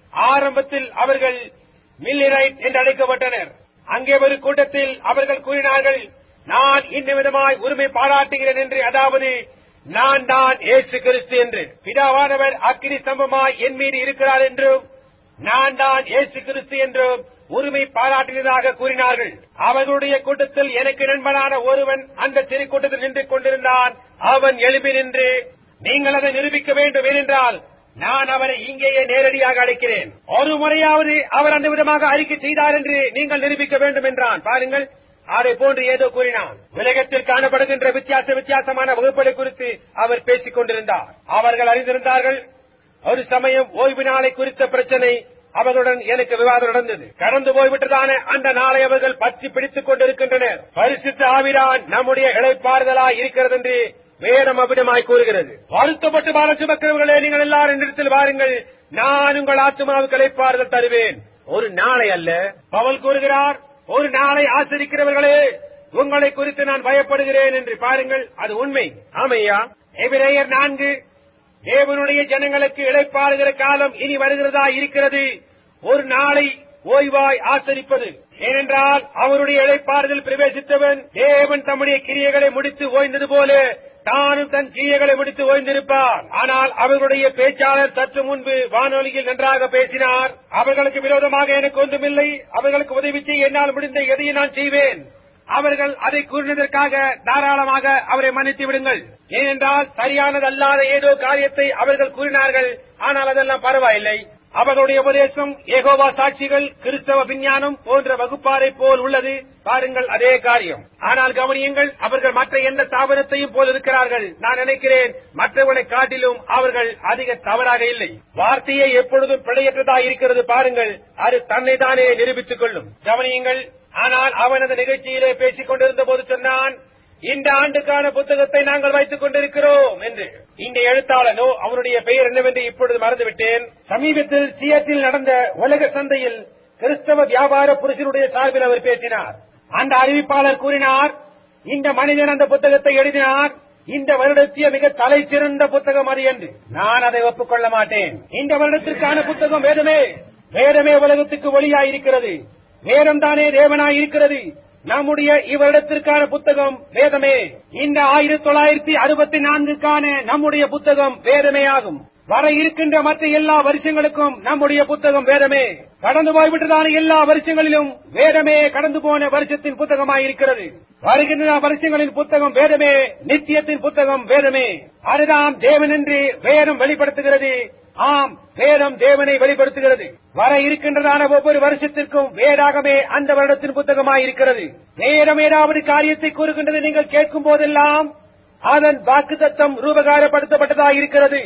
ஆரம்பத்தில் அவர்கள் மில்லிரைட் என்று அழைக்கப்பட்டனர் அங்கே ஒரு கூட்டத்தில் அவர்கள் கூறினார்கள் நான் இந்த விதமாய் உரிமை பாராட்டுகிறேன் என்று அதாவது நான் தான் இயேசு கிறிஸ்து என்று பிதாவானவர் அக்கினி ஸ்தம்பமாய் என் மீது இருக்கிறார் என்றும் நான் தான் இயேசு கிறிஸ்து என்றும் உரிமை பாராட்டினதாக கூறினார்கள் அவர்களுடைய கூட்டத்தில் எனக்கு நண்பனான ஒருவன் அந்த திருக்கூட்டத்தில் நின்று கொண்டிருந்தான் அவன் எழுப்பி நின்று நீங்கள் அதை நிரூபிக்க வேண்டும் ஏனென்றால் நான் அவரை இங்கேயே நேரடியாக அழைக்கிறேன் ஒரு முறையாவது அவர் அந்த விதமாக அறிக்கை செய்தார் என்று நீங்கள் நிரூபிக்க வேண்டும் என்றான் பாருங்கள் அதை போன்று ஏதோ கூறினான் உலகத்தில் காணப்படுகின்ற வித்தியாச வித்தியாசமான வகுப்புகளை குறித்து அவர் பேசிக் கொண்டிருந்தார் அவர்கள் அறிந்திருந்தார்கள் ஒரு சமயம் ஓய்வு நாளை குறித்த பிரச்சனை அவர்களுடன் எனக்கு விவாதம் நடந்தது கடந்து போய்விட்டதான அந்த நாளை அவர்கள் பற்றி பிடித்துக் கொண்டிருக்கின்றனர் பரிசுத்த ஆவிரான் நம்முடைய இழைப்பாறுதலாய் இருக்கிறது என்று வேதம் அபிடமாய் கூறுகிறது வருத்தப்பட்டு பால சுமக்கிறவர்களே நீங்கள் எல்லாரும் இடத்தில் வாருங்கள் நான் உங்கள் ஆத்மாவுக்கு இழைப்பாறுதல் தருவேன் ஒரு நாளை அல்ல பவல் கூறுகிறார் ஒரு நாளை ஆசிரிக்கிறவர்களே உங்களை குறித்து நான் பயப்படுகிறேன் என்று பாருங்கள் அது உண்மை ஆமையா எபிரேயர் நான்கு தேவனுடைய ஜனங்களுக்கு இழைப்பாறுகிற காலம் இனி வருகிறதா இருக்கிறது ஒரு நாளை ஓய்வாய் ஆசரிப்பது ஏனென்றால் அவருடைய இழைப்பாறுதல் பிரவேசித்தவன் தேவன் தம்முடைய கிரியைகளை முடித்து ஓய்ந்தது போல தானும் தன் கிரியைகளை முடித்து ஓய்ந்திருப்பார் ஆனால் அவர்களுடைய பேச்சாளர் சற்று முன்பு வானொலியில் நன்றாக பேசினார் அவர்களுக்கு விரோதமாக எனக்கு ஒன்றுமில்லை அவர்களுக்கு உதவி செய்ய என்னால் முடிந்த எதையும் நான் செய்வேன் அவர்கள் அதை கூறினதற்காக தாராளமாக அவரை மன்னித்து விடுங்கள் ஏனென்றால் சரியானதல்லாத ஏதோ காரியத்தை அவர்கள் கூறினார்கள் ஆனால் அதெல்லாம் பரவாயில்லை அவர்களுடைய உபதேசம் ஏகோவா சாட்சிகள் கிறிஸ்தவ விஞ்ஞானம் போன்ற வகுப்பாரை போல் உள்ளது பாருங்கள் அதே காரியம் ஆனால் கவனியுங்கள் அவர்கள் மற்ற எந்த ஸ்தாபனத்தையும் போல் இருக்கிறார்கள் நான் நினைக்கிறேன் மற்றவர்களை காட்டிலும் அவர்கள் அதிக தவறாக இல்லை வார்த்தையை எப்பொழுதும் பிழையற்றதாக இருக்கிறது பாருங்கள் அது தன்னை தானே நிரூபித்துக் கொள்ளும் கவனியுங்கள் ஆனால் அவன் அந்த நிகழ்ச்சியிலே பேசிக் கொண்டிருந்த போது சொன்னான் இந்த ஆண்டுக்கான புத்தகத்தை நாங்கள் வைத்துக் கொண்டிருக்கிறோம் என்று இந்த எழுத்தாளனோ அவனுடைய பெயர் என்னவென்று இப்பொழுது மறந்துவிட்டேன் சமீபத்தில் சியத்தில் நடந்த உலக சந்தையில் கிறிஸ்தவ வியாபார புருஷனுடைய சார்பில் அவர் பேசினார் அந்த அறிவிப்பாளர் கூறினார் இந்த மனிதன் அந்த புத்தகத்தை எழுதினார் இந்த வருடத்திய மிக தலை சிறந்த புத்தகம் அது என்று நான் அதை ஒப்புக்கொள்ள மாட்டேன் இந்த வருடத்திற்கான புத்தகம் வேதமே வேதமே உலகத்துக்கு ஒளியாயிருக்கிறது வேதம் தானே தேவனாய் இருக்கிறது நம்முடைய இவரிடத்திற்கான புத்தகம் வேதமே இந்த ஆயிரத்தி தொள்ளாயிரத்தி அறுபத்தி நான்குக்கான நம்முடைய புத்தகம் வேதமே ஆகும் வர இருக்கின்ற மற்ற எல்லா வருஷங்களுக்கும் நம்முடைய புத்தகம் வேதமே கடந்து போய்விட்டதான எல்லா வருஷங்களிலும் வேதமே கடந்து போன வருஷத்தின் புத்தகமாயிருக்கிறது வருகின்ற வருஷங்களின் புத்தகம் வேதமே நித்தியத்தின் புத்தகம் வேதமே அதுதான் தேவன் என்று வேதம் வெளிப்படுத்துகிறது ஆம் வேதம் தேவனை வெளிப்படுத்துகிறது வர இருக்கின்றதான ஒவ்வொரு வருஷத்திற்கும் வேதாகமே அந்த வருடத்தின் புத்தகமாயிருக்கிறது வேதம் ஏதாவது காரியத்தை கூறுகின்றது நீங்கள் கேட்கும் போதெல்லாம் அதன் வாக்கு தத்தம் ரூபகாரப்படுத்தப்பட்டதாக இருக்கிறது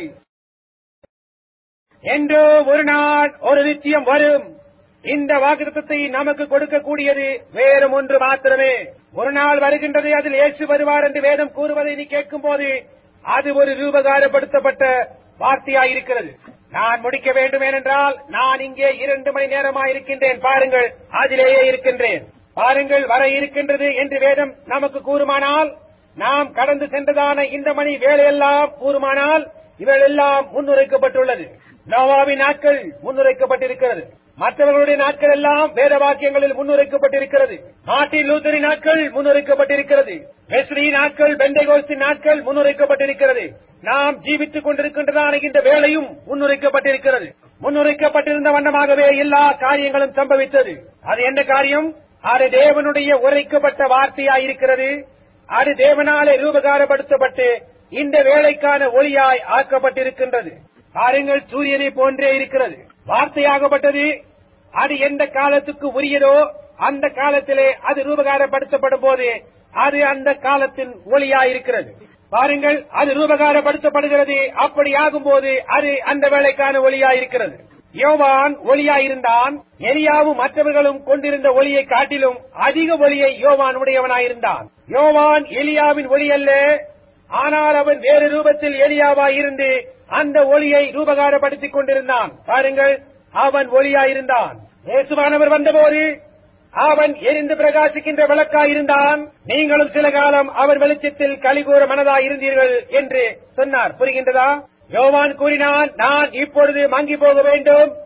என்றோ ஒரு நாள் ஒரு நித்தியம் வரும் இந்த வாக்குத்தத்தை நமக்கு கொடுக்கக்கூடியது வேறும் ஒன்று மாத்திரமே ஒரு நாள் வருகின்றது அதில் இயேசு வருவார் என்று வேதம் கூறுவதை நீ கேட்கும் போது அது ஒரு ரூபகாரப்படுத்தப்பட்ட வார்த்தையாயிருக்கிறது நான் முடிக்க வேண்டும் ஏனென்றால் நான் இங்கே இரண்டு மணி நேரமாக இருக்கின்றேன் பாருங்கள் அதிலேயே இருக்கின்றேன் பாருங்கள் வர இருக்கின்றது என்று வேதம் நமக்கு கூறுமானால் நாம் கடந்து சென்றதான இந்த மணி வேலையெல்லாம் கூறுமானால் இவையெல்லாம் முன்னுரைக்கப்பட்டுள்ளது நோவாவின் நாட்கள் முன்னுரைக்கப்பட்டிருக்கிறது மற்றவர்களுடைய நாட்கள் எல்லாம் வேத வாக்கியங்களில் முன்னுரைக்கப்பட்டிருக்கிறது மார்ட்டின் லூத்தரின் நாட்கள் முன்னுரைக்கப்பட்டிருக்கிறது வெஸ்லி நாட்கள் பெண்டைகோஸ்தின் நாட்கள் முன்னுரைக்கப்பட்டிருக்கிறது நாம் ஜீவித்துக் கொண்டிருக்கின்றதான இந்த வேலையும் முன்னுரைக்கப்பட்டிருக்கிறது முன்னுரைக்கப்பட்டிருந்த வண்ணமாகவே எல்லா காரியங்களும் சம்பவித்தது அது என்ன காரியம் அது தேவனுடைய உரைக்கப்பட்ட வார்த்தையாயிருக்கிறது அது தேவனாலே ரூபகாரப்படுத்தப்பட்டு இந்த வேலைக்கான ஒளியாய் ஆக்கப்பட்டிருக்கின்றது பாருங்கள் சூரியனை போன்றே இருக்கிறது வார்த்தையாகப்பட்டது அது எந்த காலத்துக்கு உரியதோ அந்த காலத்திலே அது ரூபகாரப்படுத்தப்படும் போது அது அந்த காலத்தின் ஒளியாயிருக்கிறது பாருங்கள் அது ரூபகாரப்படுத்தப்படுகிறது அப்படி ஆகும்போது அது அந்த வேலைக்கான ஒளியாயிருக்கிறது யோவான் ஒளியாயிருந்தான் எலியாவும் மற்றவர்களும் கொண்டிருந்த ஒளியை காட்டிலும் அதிக ஒளியை யோவான் உடையவனாயிருந்தான் யோவான் எலியாவின் ஒளி அல்ல ஆனால் அவன் வேறு ரூபத்தில் எலியாவாய் இருந்து அந்த ஒளியை ரூபகாரப்படுத்திக் கொண்டிருந்தான் பாருங்கள் அவன் ஒளியாயிருந்தான் இயேசுவானவர் வந்தபோது அவன் எரிந்து பிரகாசிக்கின்ற விளக்காயிருந்தான் நீங்களும் சில காலம் அவர் வெளிச்சத்தில் கலிகூற மனதாய் இருந்தீர்கள் என்று சொன்னார் புரிகின்றதா யோவான் கூறினான் நான் இப்பொழுது மங்கி போக வேண்டும்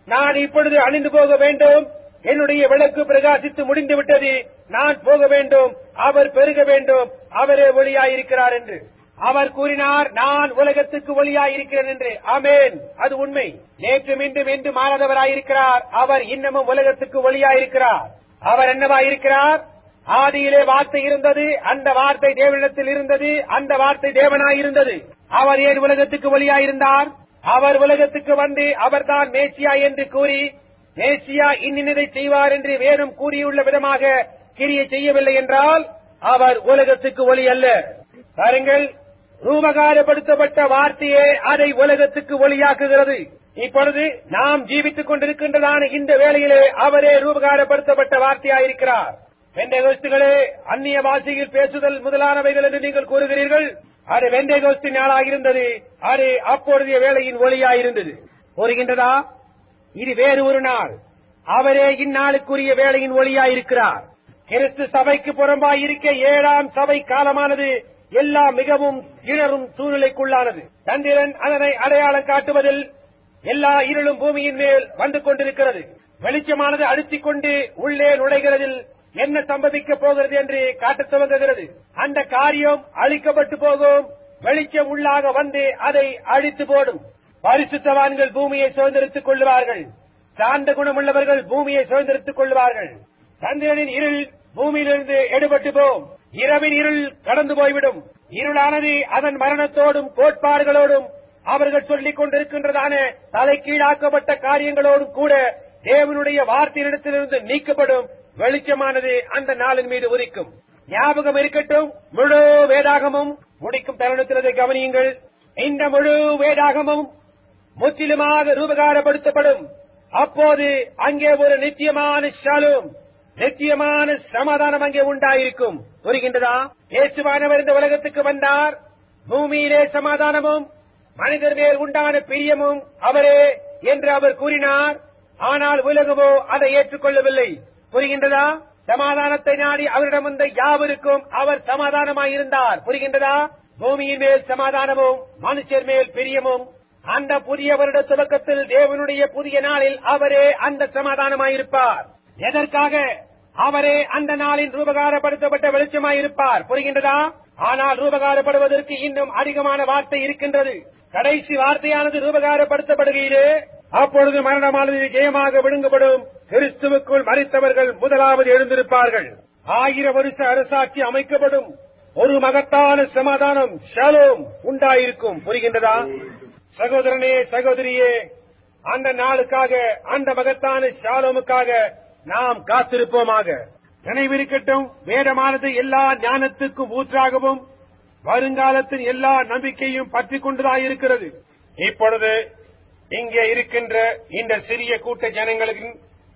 நான் இப்பொழுது அழிந்து போக வேண்டும் என்னுடைய விளக்கு பிரகாசித்து முடிந்து விட்டது நான் போக வேண்டும் அவர் பெருக வேண்டும் அவரே ஒளியாயிருக்கிறார் என்று அவர் கூறினார் நான் உலகத்துக்கு ஒளியாயிருக்கிறேன் என்று ஆமேன் அது உண்மை நேற்று மீண்டும் என்று மாறாதவராயிருக்கிறார் அவர் இன்னமும் உலகத்துக்கு ஒளியாயிருக்கிறார் அவர் என்னவாயிருக்கிறார் ஆதியிலே வார்த்தை இருந்தது அந்த வார்த்தை தேவனிடத்தில் இருந்தது அந்த வார்த்தை தேவனாயிருந்தது அவர் ஏன் உலகத்துக்கு ஒளியாயிருந்தார் அவர் உலகத்துக்கு வந்து அவர்தான் மேசியா என்று கூறி மேசியா இன்னினதை செய்வார் என்று வேறும் கூறியுள்ள விதமாக கிரியை செய்யவில்லை என்றால் அவர் உலகத்துக்கு ஒளி அல்ல பாருங்கள் ரூபகாரப்படுத்தப்பட்ட வார்த்தையே அதை உலகத்துக்கு ஒளியாக்குகிறது இப்பொழுது நாம் ஜீவித்துக் கொண்டிருக்கின்றதான இந்த வேளையிலே அவரே ரூபகாரப்படுத்தப்பட்ட வார்த்தையாயிருக்கிறார் வெண்டைகோஸ்துகளே அந்நிய பாஷையில் பேசுதல் முதலானவைகள் என்று நீங்கள் கூறுகிறீர்கள் அது வெண்டைகோஸ்து நாளாயிருந்தது அது அப்பொழுதைய வேளையின் ஒளியாயிருந்தது கூறுகின்றதா இது வேறு ஒரு நாள் அவரே இந்நாளுக்குரிய வேளையின் ஒளியாயிருக்கிறார் கிறிஸ்து சபைக்கு புறம்பாய் இருக்க ஏழாம் சபை காலமானது எல்லாம் மிகவும் இணரும் சூழ்நிலைக்குள்ளானது சந்திரன் அதனை அடையாளம் காட்டுவதில் எல்லா இருளும் பூமியின் மேல் வந்து கொண்டிருக்கிறது வெளிச்சமானது அழுத்திக் கொண்டு உள்ளே நுழைகிறதில் என்ன சம்பவிக்கப் போகிறது என்று காட்டத் துவங்குகிறது அந்த காரியம் அழிக்கப்பட்டு போகும் வெளிச்சம் உள்ளாக வந்து அதை அழித்து போடும் பரிசுத்தவான்கள் பூமியை சுதந்திரித்துக் கொள்வார்கள் சார்ந்த குணமுள்ளவர்கள் பூமியை சுதந்திரித்துக் கொள்வார்கள் சந்திரனின் இருள் பூமியிலிருந்து எடுபட்டு போம் இரவின் இருள் கடந்து போய்விடும் இருளானது அதன் மரணத்தோடும் கோட்பாடுகளோடும் அவர்கள் சொல்லிக் கொண்டிருக்கின்றதான தலை கீழாக்கப்பட்ட காரியங்களோடும் கூட தேவனுடைய வார்த்தையிடத்திலிருந்து நீக்கப்படும் வெளிச்சமானது அந்த நாளின் மீது உரிக்கும் ஞாபகம் இருக்கட்டும் முழு வேதாகமும் முடிக்கும் தருணத்தில் அதை கவனியுங்கள் இந்த முழு வேதாகமும் முற்றிலுமாக ரூபகாரப்படுத்தப்படும் அப்போது அங்கே ஒரு நித்தியமான ஷாலும் நித்தியமான சமாதானம் அங்கே உண்டாயிருக்கும் புரிகின்றதா இயேசுவானவர் இந்த உலகத்துக்கு வந்தார் பூமியிலே சமாதானமும் மனிதர் மேல் உண்டான பிரியமும் அவரே என்று அவர் கூறினார் ஆனால் உலகமோ அதை ஏற்றுக்கொள்ளவில்லை புரிகின்றதா சமாதானத்தை நாடி அவரிடம் வந்த யாவருக்கும் அவர் சமாதானமாயிருந்தார் புரிகின்றதா பூமியின் மேல் சமாதானமும் மனுஷர் மேல் பிரியமும் அந்த புதிய வருட துவக்கத்தில் தேவனுடைய புதிய நாளில் அவரே அந்த சமாதானமாயிருப்பார் எதற்காக அவரே அந்த நாளின் ரூபகாரப்படுத்தப்பட்ட வெளிச்சமாயிருப்பார் புரிகின்றதா ஆனால் ரூபகாரப்படுவதற்கு இன்னும் அதிகமான வார்த்தை இருக்கின்றது கடைசி வார்த்தையானது ரூபகாரப்படுத்தப்படுகையிலே அப்பொழுது மரணமானது ஜெயமாக விழுங்கப்படும் கிறிஸ்துவுக்குள் மறித்தவர்கள் முதலாவது எழுந்திருப்பார்கள் ஆயிரம் வருஷ அரசாட்சி அமைக்கப்படும் ஒரு மகத்தான சமாதானம் ஷாலோம் உண்டாயிருக்கும் புரிகின்றதா சகோதரனே சகோதரியே அந்த நாளுக்காக அந்த மகத்தான ஷாலோமுக்காக நாம் காத்திருப்போமாக நினைவிருக்கட்டும் வேதமானது எல்லா ஞானத்துக்கும் ஊற்றாகவும் வருங்காலத்தின் எல்லா நம்பிக்கையும் பற்றிக் கொண்டுதாயிருக்கிறது இப்பொழுது இங்கே இருக்கின்ற இந்த சிறிய கூட்ட ஜனங்களின்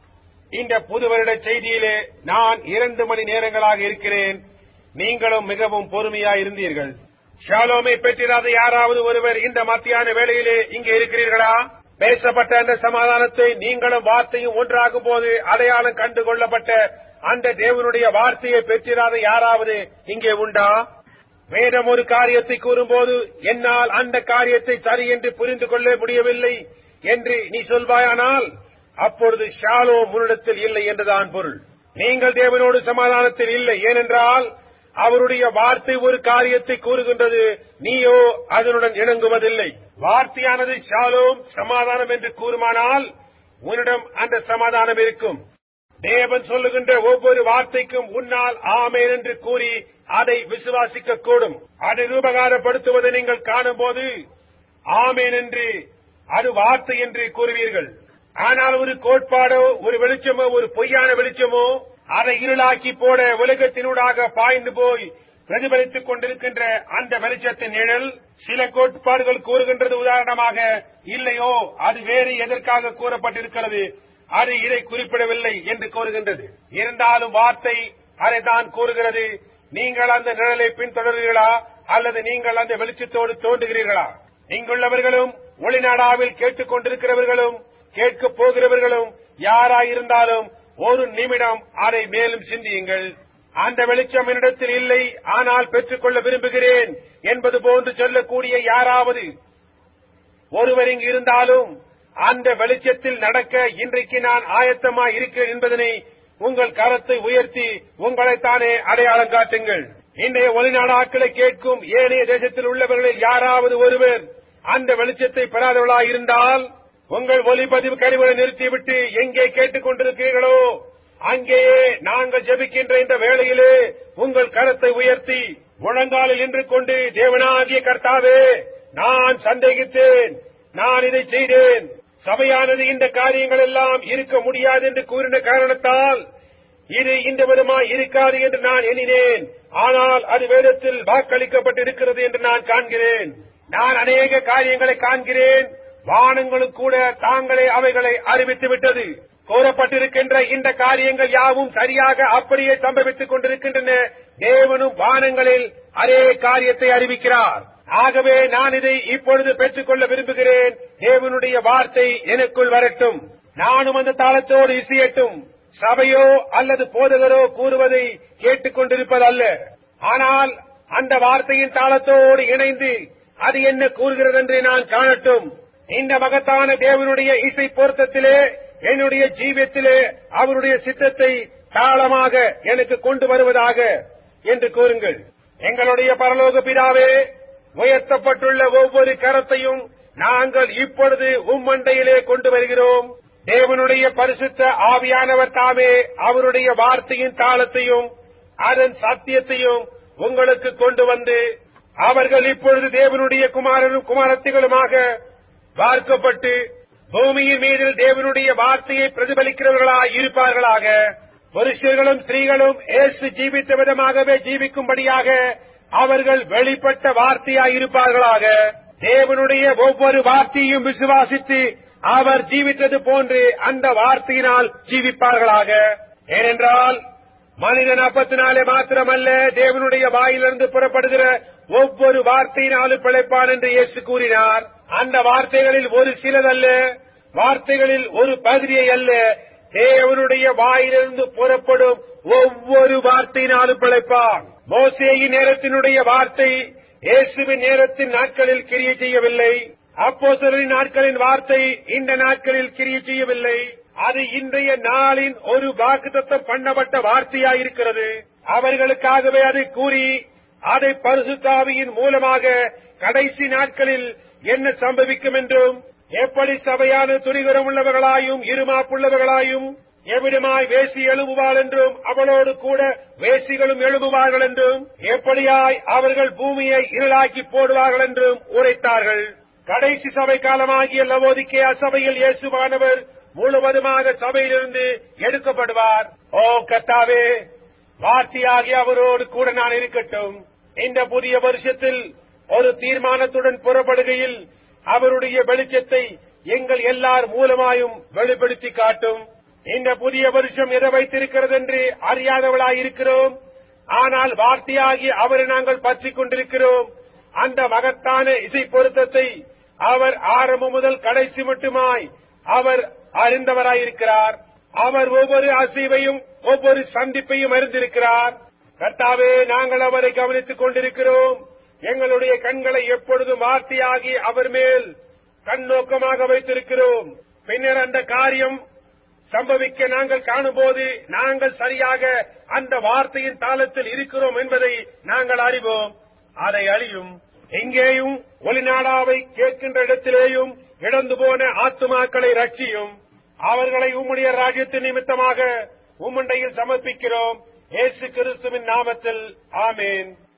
இந்த புது வருட செய்தியிலே நான் இரண்டு மணி நேரங்களாக இருக்கிறேன் நீங்களும் மிகவும் பொறுமையாயிருந்தீர்கள் ஷாலோமை பெற்றிராத யாராவது ஒருவர் இந்த மத்தியான வேளையிலே இங்கே இருக்கிறீர்களா பேசப்பட்ட அந்த சமாதானத்தை நீங்களும் வார்த்தையும் ஒன்றாகும் போது அடையாளம் கண்டு கொள்ளப்பட்ட அந்த தேவனுடைய வார்த்தையை பெற்றிராத யாராவது இங்கே உண்டா வேதம் ஒரு காரியத்தை கூறும்போது என்னால் அந்த காரியத்தை சரி என்று புரிந்து கொள்ள முடியவில்லை என்று நீ சொல்வாயானால் அப்பொழுது ஷாலோ முன்னிடத்தில் இல்லை என்றுதான் பொருள் நீங்கள் தேவனோடு சமாதானத்தில் இல்லை ஏனென்றால் அவருடைய வார்த்தை ஒரு காரியத்தை கூறுகின்றது நீயோ அதனுடன் இணங்குவதில்லை வார்த்தையானது ஷாலோம் சமாதானம் என்று கூறுமானால் உன்னிடம் அந்த சமாதானம் இருக்கும் தேவன் சொல்லுகின்ற ஒவ்வொரு வார்த்தைக்கும் உன்னால் ஆமேன் என்று கூறி அதை விசுவாசிக்க கூடும் அதை ரூபகாரப்படுத்துவதை நீங்கள் காணும்போது ஆமேன் என்று அது வார்த்தை என்று கூறுவீர்கள் ஆனால் ஒரு கோட்பாடோ ஒரு வெளிச்சமோ ஒரு பொய்யான வெளிச்சமோ அதை இருளாக்கி போட உலகத்தினூடாக பாய்ந்து போய் பிரதிபலித்துக் கொண்டிருக்கின்ற அந்த வெளிச்சத்தின் நிழல் சில கோட்பாடுகள் கூறுகின்றது உதாரணமாக இல்லையோ அது வேறு எதற்காக கூறப்பட்டிருக்கிறது அது இதை குறிப்பிடவில்லை என்று கூறுகின்றது இருந்தாலும் வார்த்தை அதை தான் கூறுகிறது நீங்கள் அந்த நிழலை பின்தொடர்கிறீர்களா அல்லது நீங்கள் அந்த வெளிச்சத்தோடு தோன்றுகிறீர்களா இங்குள்ளவர்களும் ஒளிநாடாவில் கேட்டுக் கொண்டிருக்கிறவர்களும் கேட்கப் போகிறவர்களும் யாராயிருந்தாலும் ஒரு நிமிடம் அதை மேலும் சிந்தியுங்கள் அந்த வெளிச்சம் என்னிடத்தில் இல்லை ஆனால் பெற்றுக்கொள்ள விரும்புகிறேன் என்பது போன்று சொல்லக்கூடிய யாராவது ஒருவர் இங்கு இருந்தாலும் அந்த வெளிச்சத்தில் நடக்க இன்றைக்கு நான் ஆயத்தமாய் இருக்கிறேன் என்பதனை உங்கள் கரத்தை உயர்த்தி உங்களைத்தானே அடையாளம் காட்டுங்கள் இன்றைய ஒளிநாடாக்களை கேட்கும் ஏனைய தேசத்தில் உள்ளவர்களில் யாராவது ஒருவர் அந்த வெளிச்சத்தை பெறாதவர்களாய் இருந்தால் உங்கள் ஒலிப்பதிவு கருவிகளை நிறுத்திவிட்டு எங்கே கேட்டுக் கொண்டிருக்கிறீர்களோ அங்கேயே நாங்கள் ஜெபிக்கின்ற இந்த வேளையிலே உங்கள் கரத்தை உயர்த்தி முழங்காலில் நின்று கொண்டு தேவனாகிய கர்த்தாவே நான் சந்தேகித்தேன் நான் இதை செய்தேன் சபையானது இந்த காரியங்கள் எல்லாம் இருக்க முடியாது என்று கூறின காரணத்தால் இது இந்த விதமாய் இருக்காது என்று நான் எண்ணினேன் ஆனால் அது வேதத்தில் வாக்களிக்கப்பட்டிருக்கிறது என்று நான் காண்கிறேன் நான் அநேக காரியங்களை காண்கிறேன் வானங்களும் கூட தாங்களே அவைகளை அறிவித்து விட்டது கூறப்பட்டிருக்கின்ற இந்த காரியங்கள் யாவும் சரியாக அப்படியே சம்பவித்துக் கொண்டிருக்கின்றன தேவனும் வானங்களில் அதே காரியத்தை அறிவிக்கிறார் ஆகவே நான் இதை இப்பொழுது பெற்றுக்கொள்ள விரும்புகிறேன் தேவனுடைய வார்த்தை எனக்குள் வரட்டும் நானும் அந்த தாளத்தோடு இசையட்டும் சபையோ அல்லது போதகரோ கூறுவதை கேட்டுக் கொண்டிருப்பதல்ல ஆனால் அந்த வார்த்தையின் தாளத்தோடு இணைந்து அது என்ன கூறுகிறது என்று நான் காணட்டும் இந்த மகத்தான தேவனுடைய இசை பொருத்தத்திலே என்னுடைய ஜீவியத்திலே அவருடைய சித்தத்தை தாளமாக எனக்கு கொண்டு வருவதாக என்று கூறுங்கள் எங்களுடைய பரலோக பிதாவே உயர்த்தப்பட்டுள்ள ஒவ்வொரு கரத்தையும் நாங்கள் இப்பொழுது உம்மண்டையிலே கொண்டு வருகிறோம் தேவனுடைய பரிசுத்த ஆவியானவர் தாமே அவருடைய வார்த்தையின் தாளத்தையும் அதன் சத்தியத்தையும் உங்களுக்கு கொண்டு வந்து அவர்கள் இப்பொழுது தேவனுடைய குமாரனும் குமாரத்திகளுமாக பார்க்கப்பட்டு பூமியின் மீதில் தேவனுடைய வார்த்தையை பிரதிபலிக்கிறவர்களாய் இருப்பார்களாக புருஷர்களும் ஸ்திரீகளும் ஏசு ஜீவித்த விதமாகவே ஜீவிக்கும்படியாக அவர்கள் வெளிப்பட்ட வார்த்தையாய் இருப்பார்களாக தேவனுடைய ஒவ்வொரு வார்த்தையும் விசுவாசித்து அவர் ஜீவித்தது போன்று அந்த வார்த்தையினால் ஜீவிப்பார்களாக ஏனென்றால் மனிதன் அப்பத்தினாலே மாத்திரமல்ல தேவனுடைய வாயிலிருந்து புறப்படுகிற ஒவ்வொரு வார்த்தையினாலும் பிழைப்பான் என்று இயேசு கூறினார் அந்த வார்த்தைகளில் ஒரு சிலதல்ல வார்த்தைகளில் ஒரு பகுதியை அல்ல தேவனுடைய வாயிலிருந்து புறப்படும் ஒவ்வொரு வார்த்தையினாலும் பிழைப்பான் மோசேயின் நேரத்தினுடைய வார்த்தை இயேசுவின் நேரத்தின் நாட்களில் கிரிய செய்யவில்லை அப்போஸ்தலரின் நாட்களின் வார்த்தை இந்த நாட்களில் கிரிய செய்யவில்லை அது இன்றைய நாளின் ஒரு வாக்குத்தத்தம் பண்ணப்பட்ட வார்த்தையாயிருக்கிறது அவர்களுக்காகவே அதை கூறி அதை பரிசுத்தாவியின் மூலமாக கடைசி நாட்களில் என்ன சம்பவிக்கும் என்றும் எப்படி சபையான துணிகரம் உள்ளவர்களாயும் இருமாப்புள்ளவர்களாயும் எவ்விடமாய் வேசி எழுபுவாள் என்றும் அவளோடு கூட வேசிகளும் எழுபுவார்கள் என்றும் எப்படியாய் அவர்கள் பூமியை இருளாக்கி போடுவார்கள் என்றும் உரைத்தார்கள் கடைசி சபை காலமாகிய லவோதிக்கே அசபையில் இயேசுவானவர் முழுவதுமாக சபையிலிருந்து எடுக்கப்படுவார் ஓ கத்தாவே வார்த்தையாகி அவரோடு கூட நான் இருக்கட்டும் இந்த புதிய வருஷத்தில் ஒரு தீர்மானத்துடன் புறப்படுகையில் அவருடைய வெளிச்சத்தை எங்கள் எல்லார் மூலமாயும் வெளிப்படுத்தி காட்டும் இந்த புதிய வருஷம் எதை வைத்திருக்கிறது என்று அறியாதவளாய் இருக்கிறோம் ஆனால் வார்த்தையாகி அவரை நாங்கள் பற்றிக் கொண்டிருக்கிறோம் அந்த மகத்தான இசை பொருத்தத்தை அவர் ஆரம்பம் முதல் கடைசி மட்டுமாய் அவர் அறிந்தவராயிருக்கிறார் அவர் ஒவ்வொரு அசைவையும் ஒவ்வொரு சந்திப்பையும் அறிந்திருக்கிறார் கர்த்தாவே நாங்கள் அவரை கவனித்துக் கொண்டிருக்கிறோம் எங்களுடைய கண்களை எப்பொழுதும் வார்த்தையாகி அவர் மேல் கண்ணோக்கமாக வைத்திருக்கிறோம் பின்னர் அந்த காரியம் சம்பவிக்க நாங்கள் காணும்போது நாங்கள் சரியாக அந்த வார்த்தையின் தாளத்தில் இருக்கிறோம் என்பதை நாங்கள் அறிவோம் அதை அழியும் எங்கேயும் ஒளிநாடாவை கேட்கின்ற இடத்திலேயும் இழந்து போன ஆத்துமாக்களை ரட்சியும் அவர்களை உம்முடைய ராஜ்யத்தின் நிமித்தமாக உம்முண்டையில் சமர்ப்பிக்கிறோம் இயேசு கிறிஸ்துவின் நாமத்தில் ஆமேன்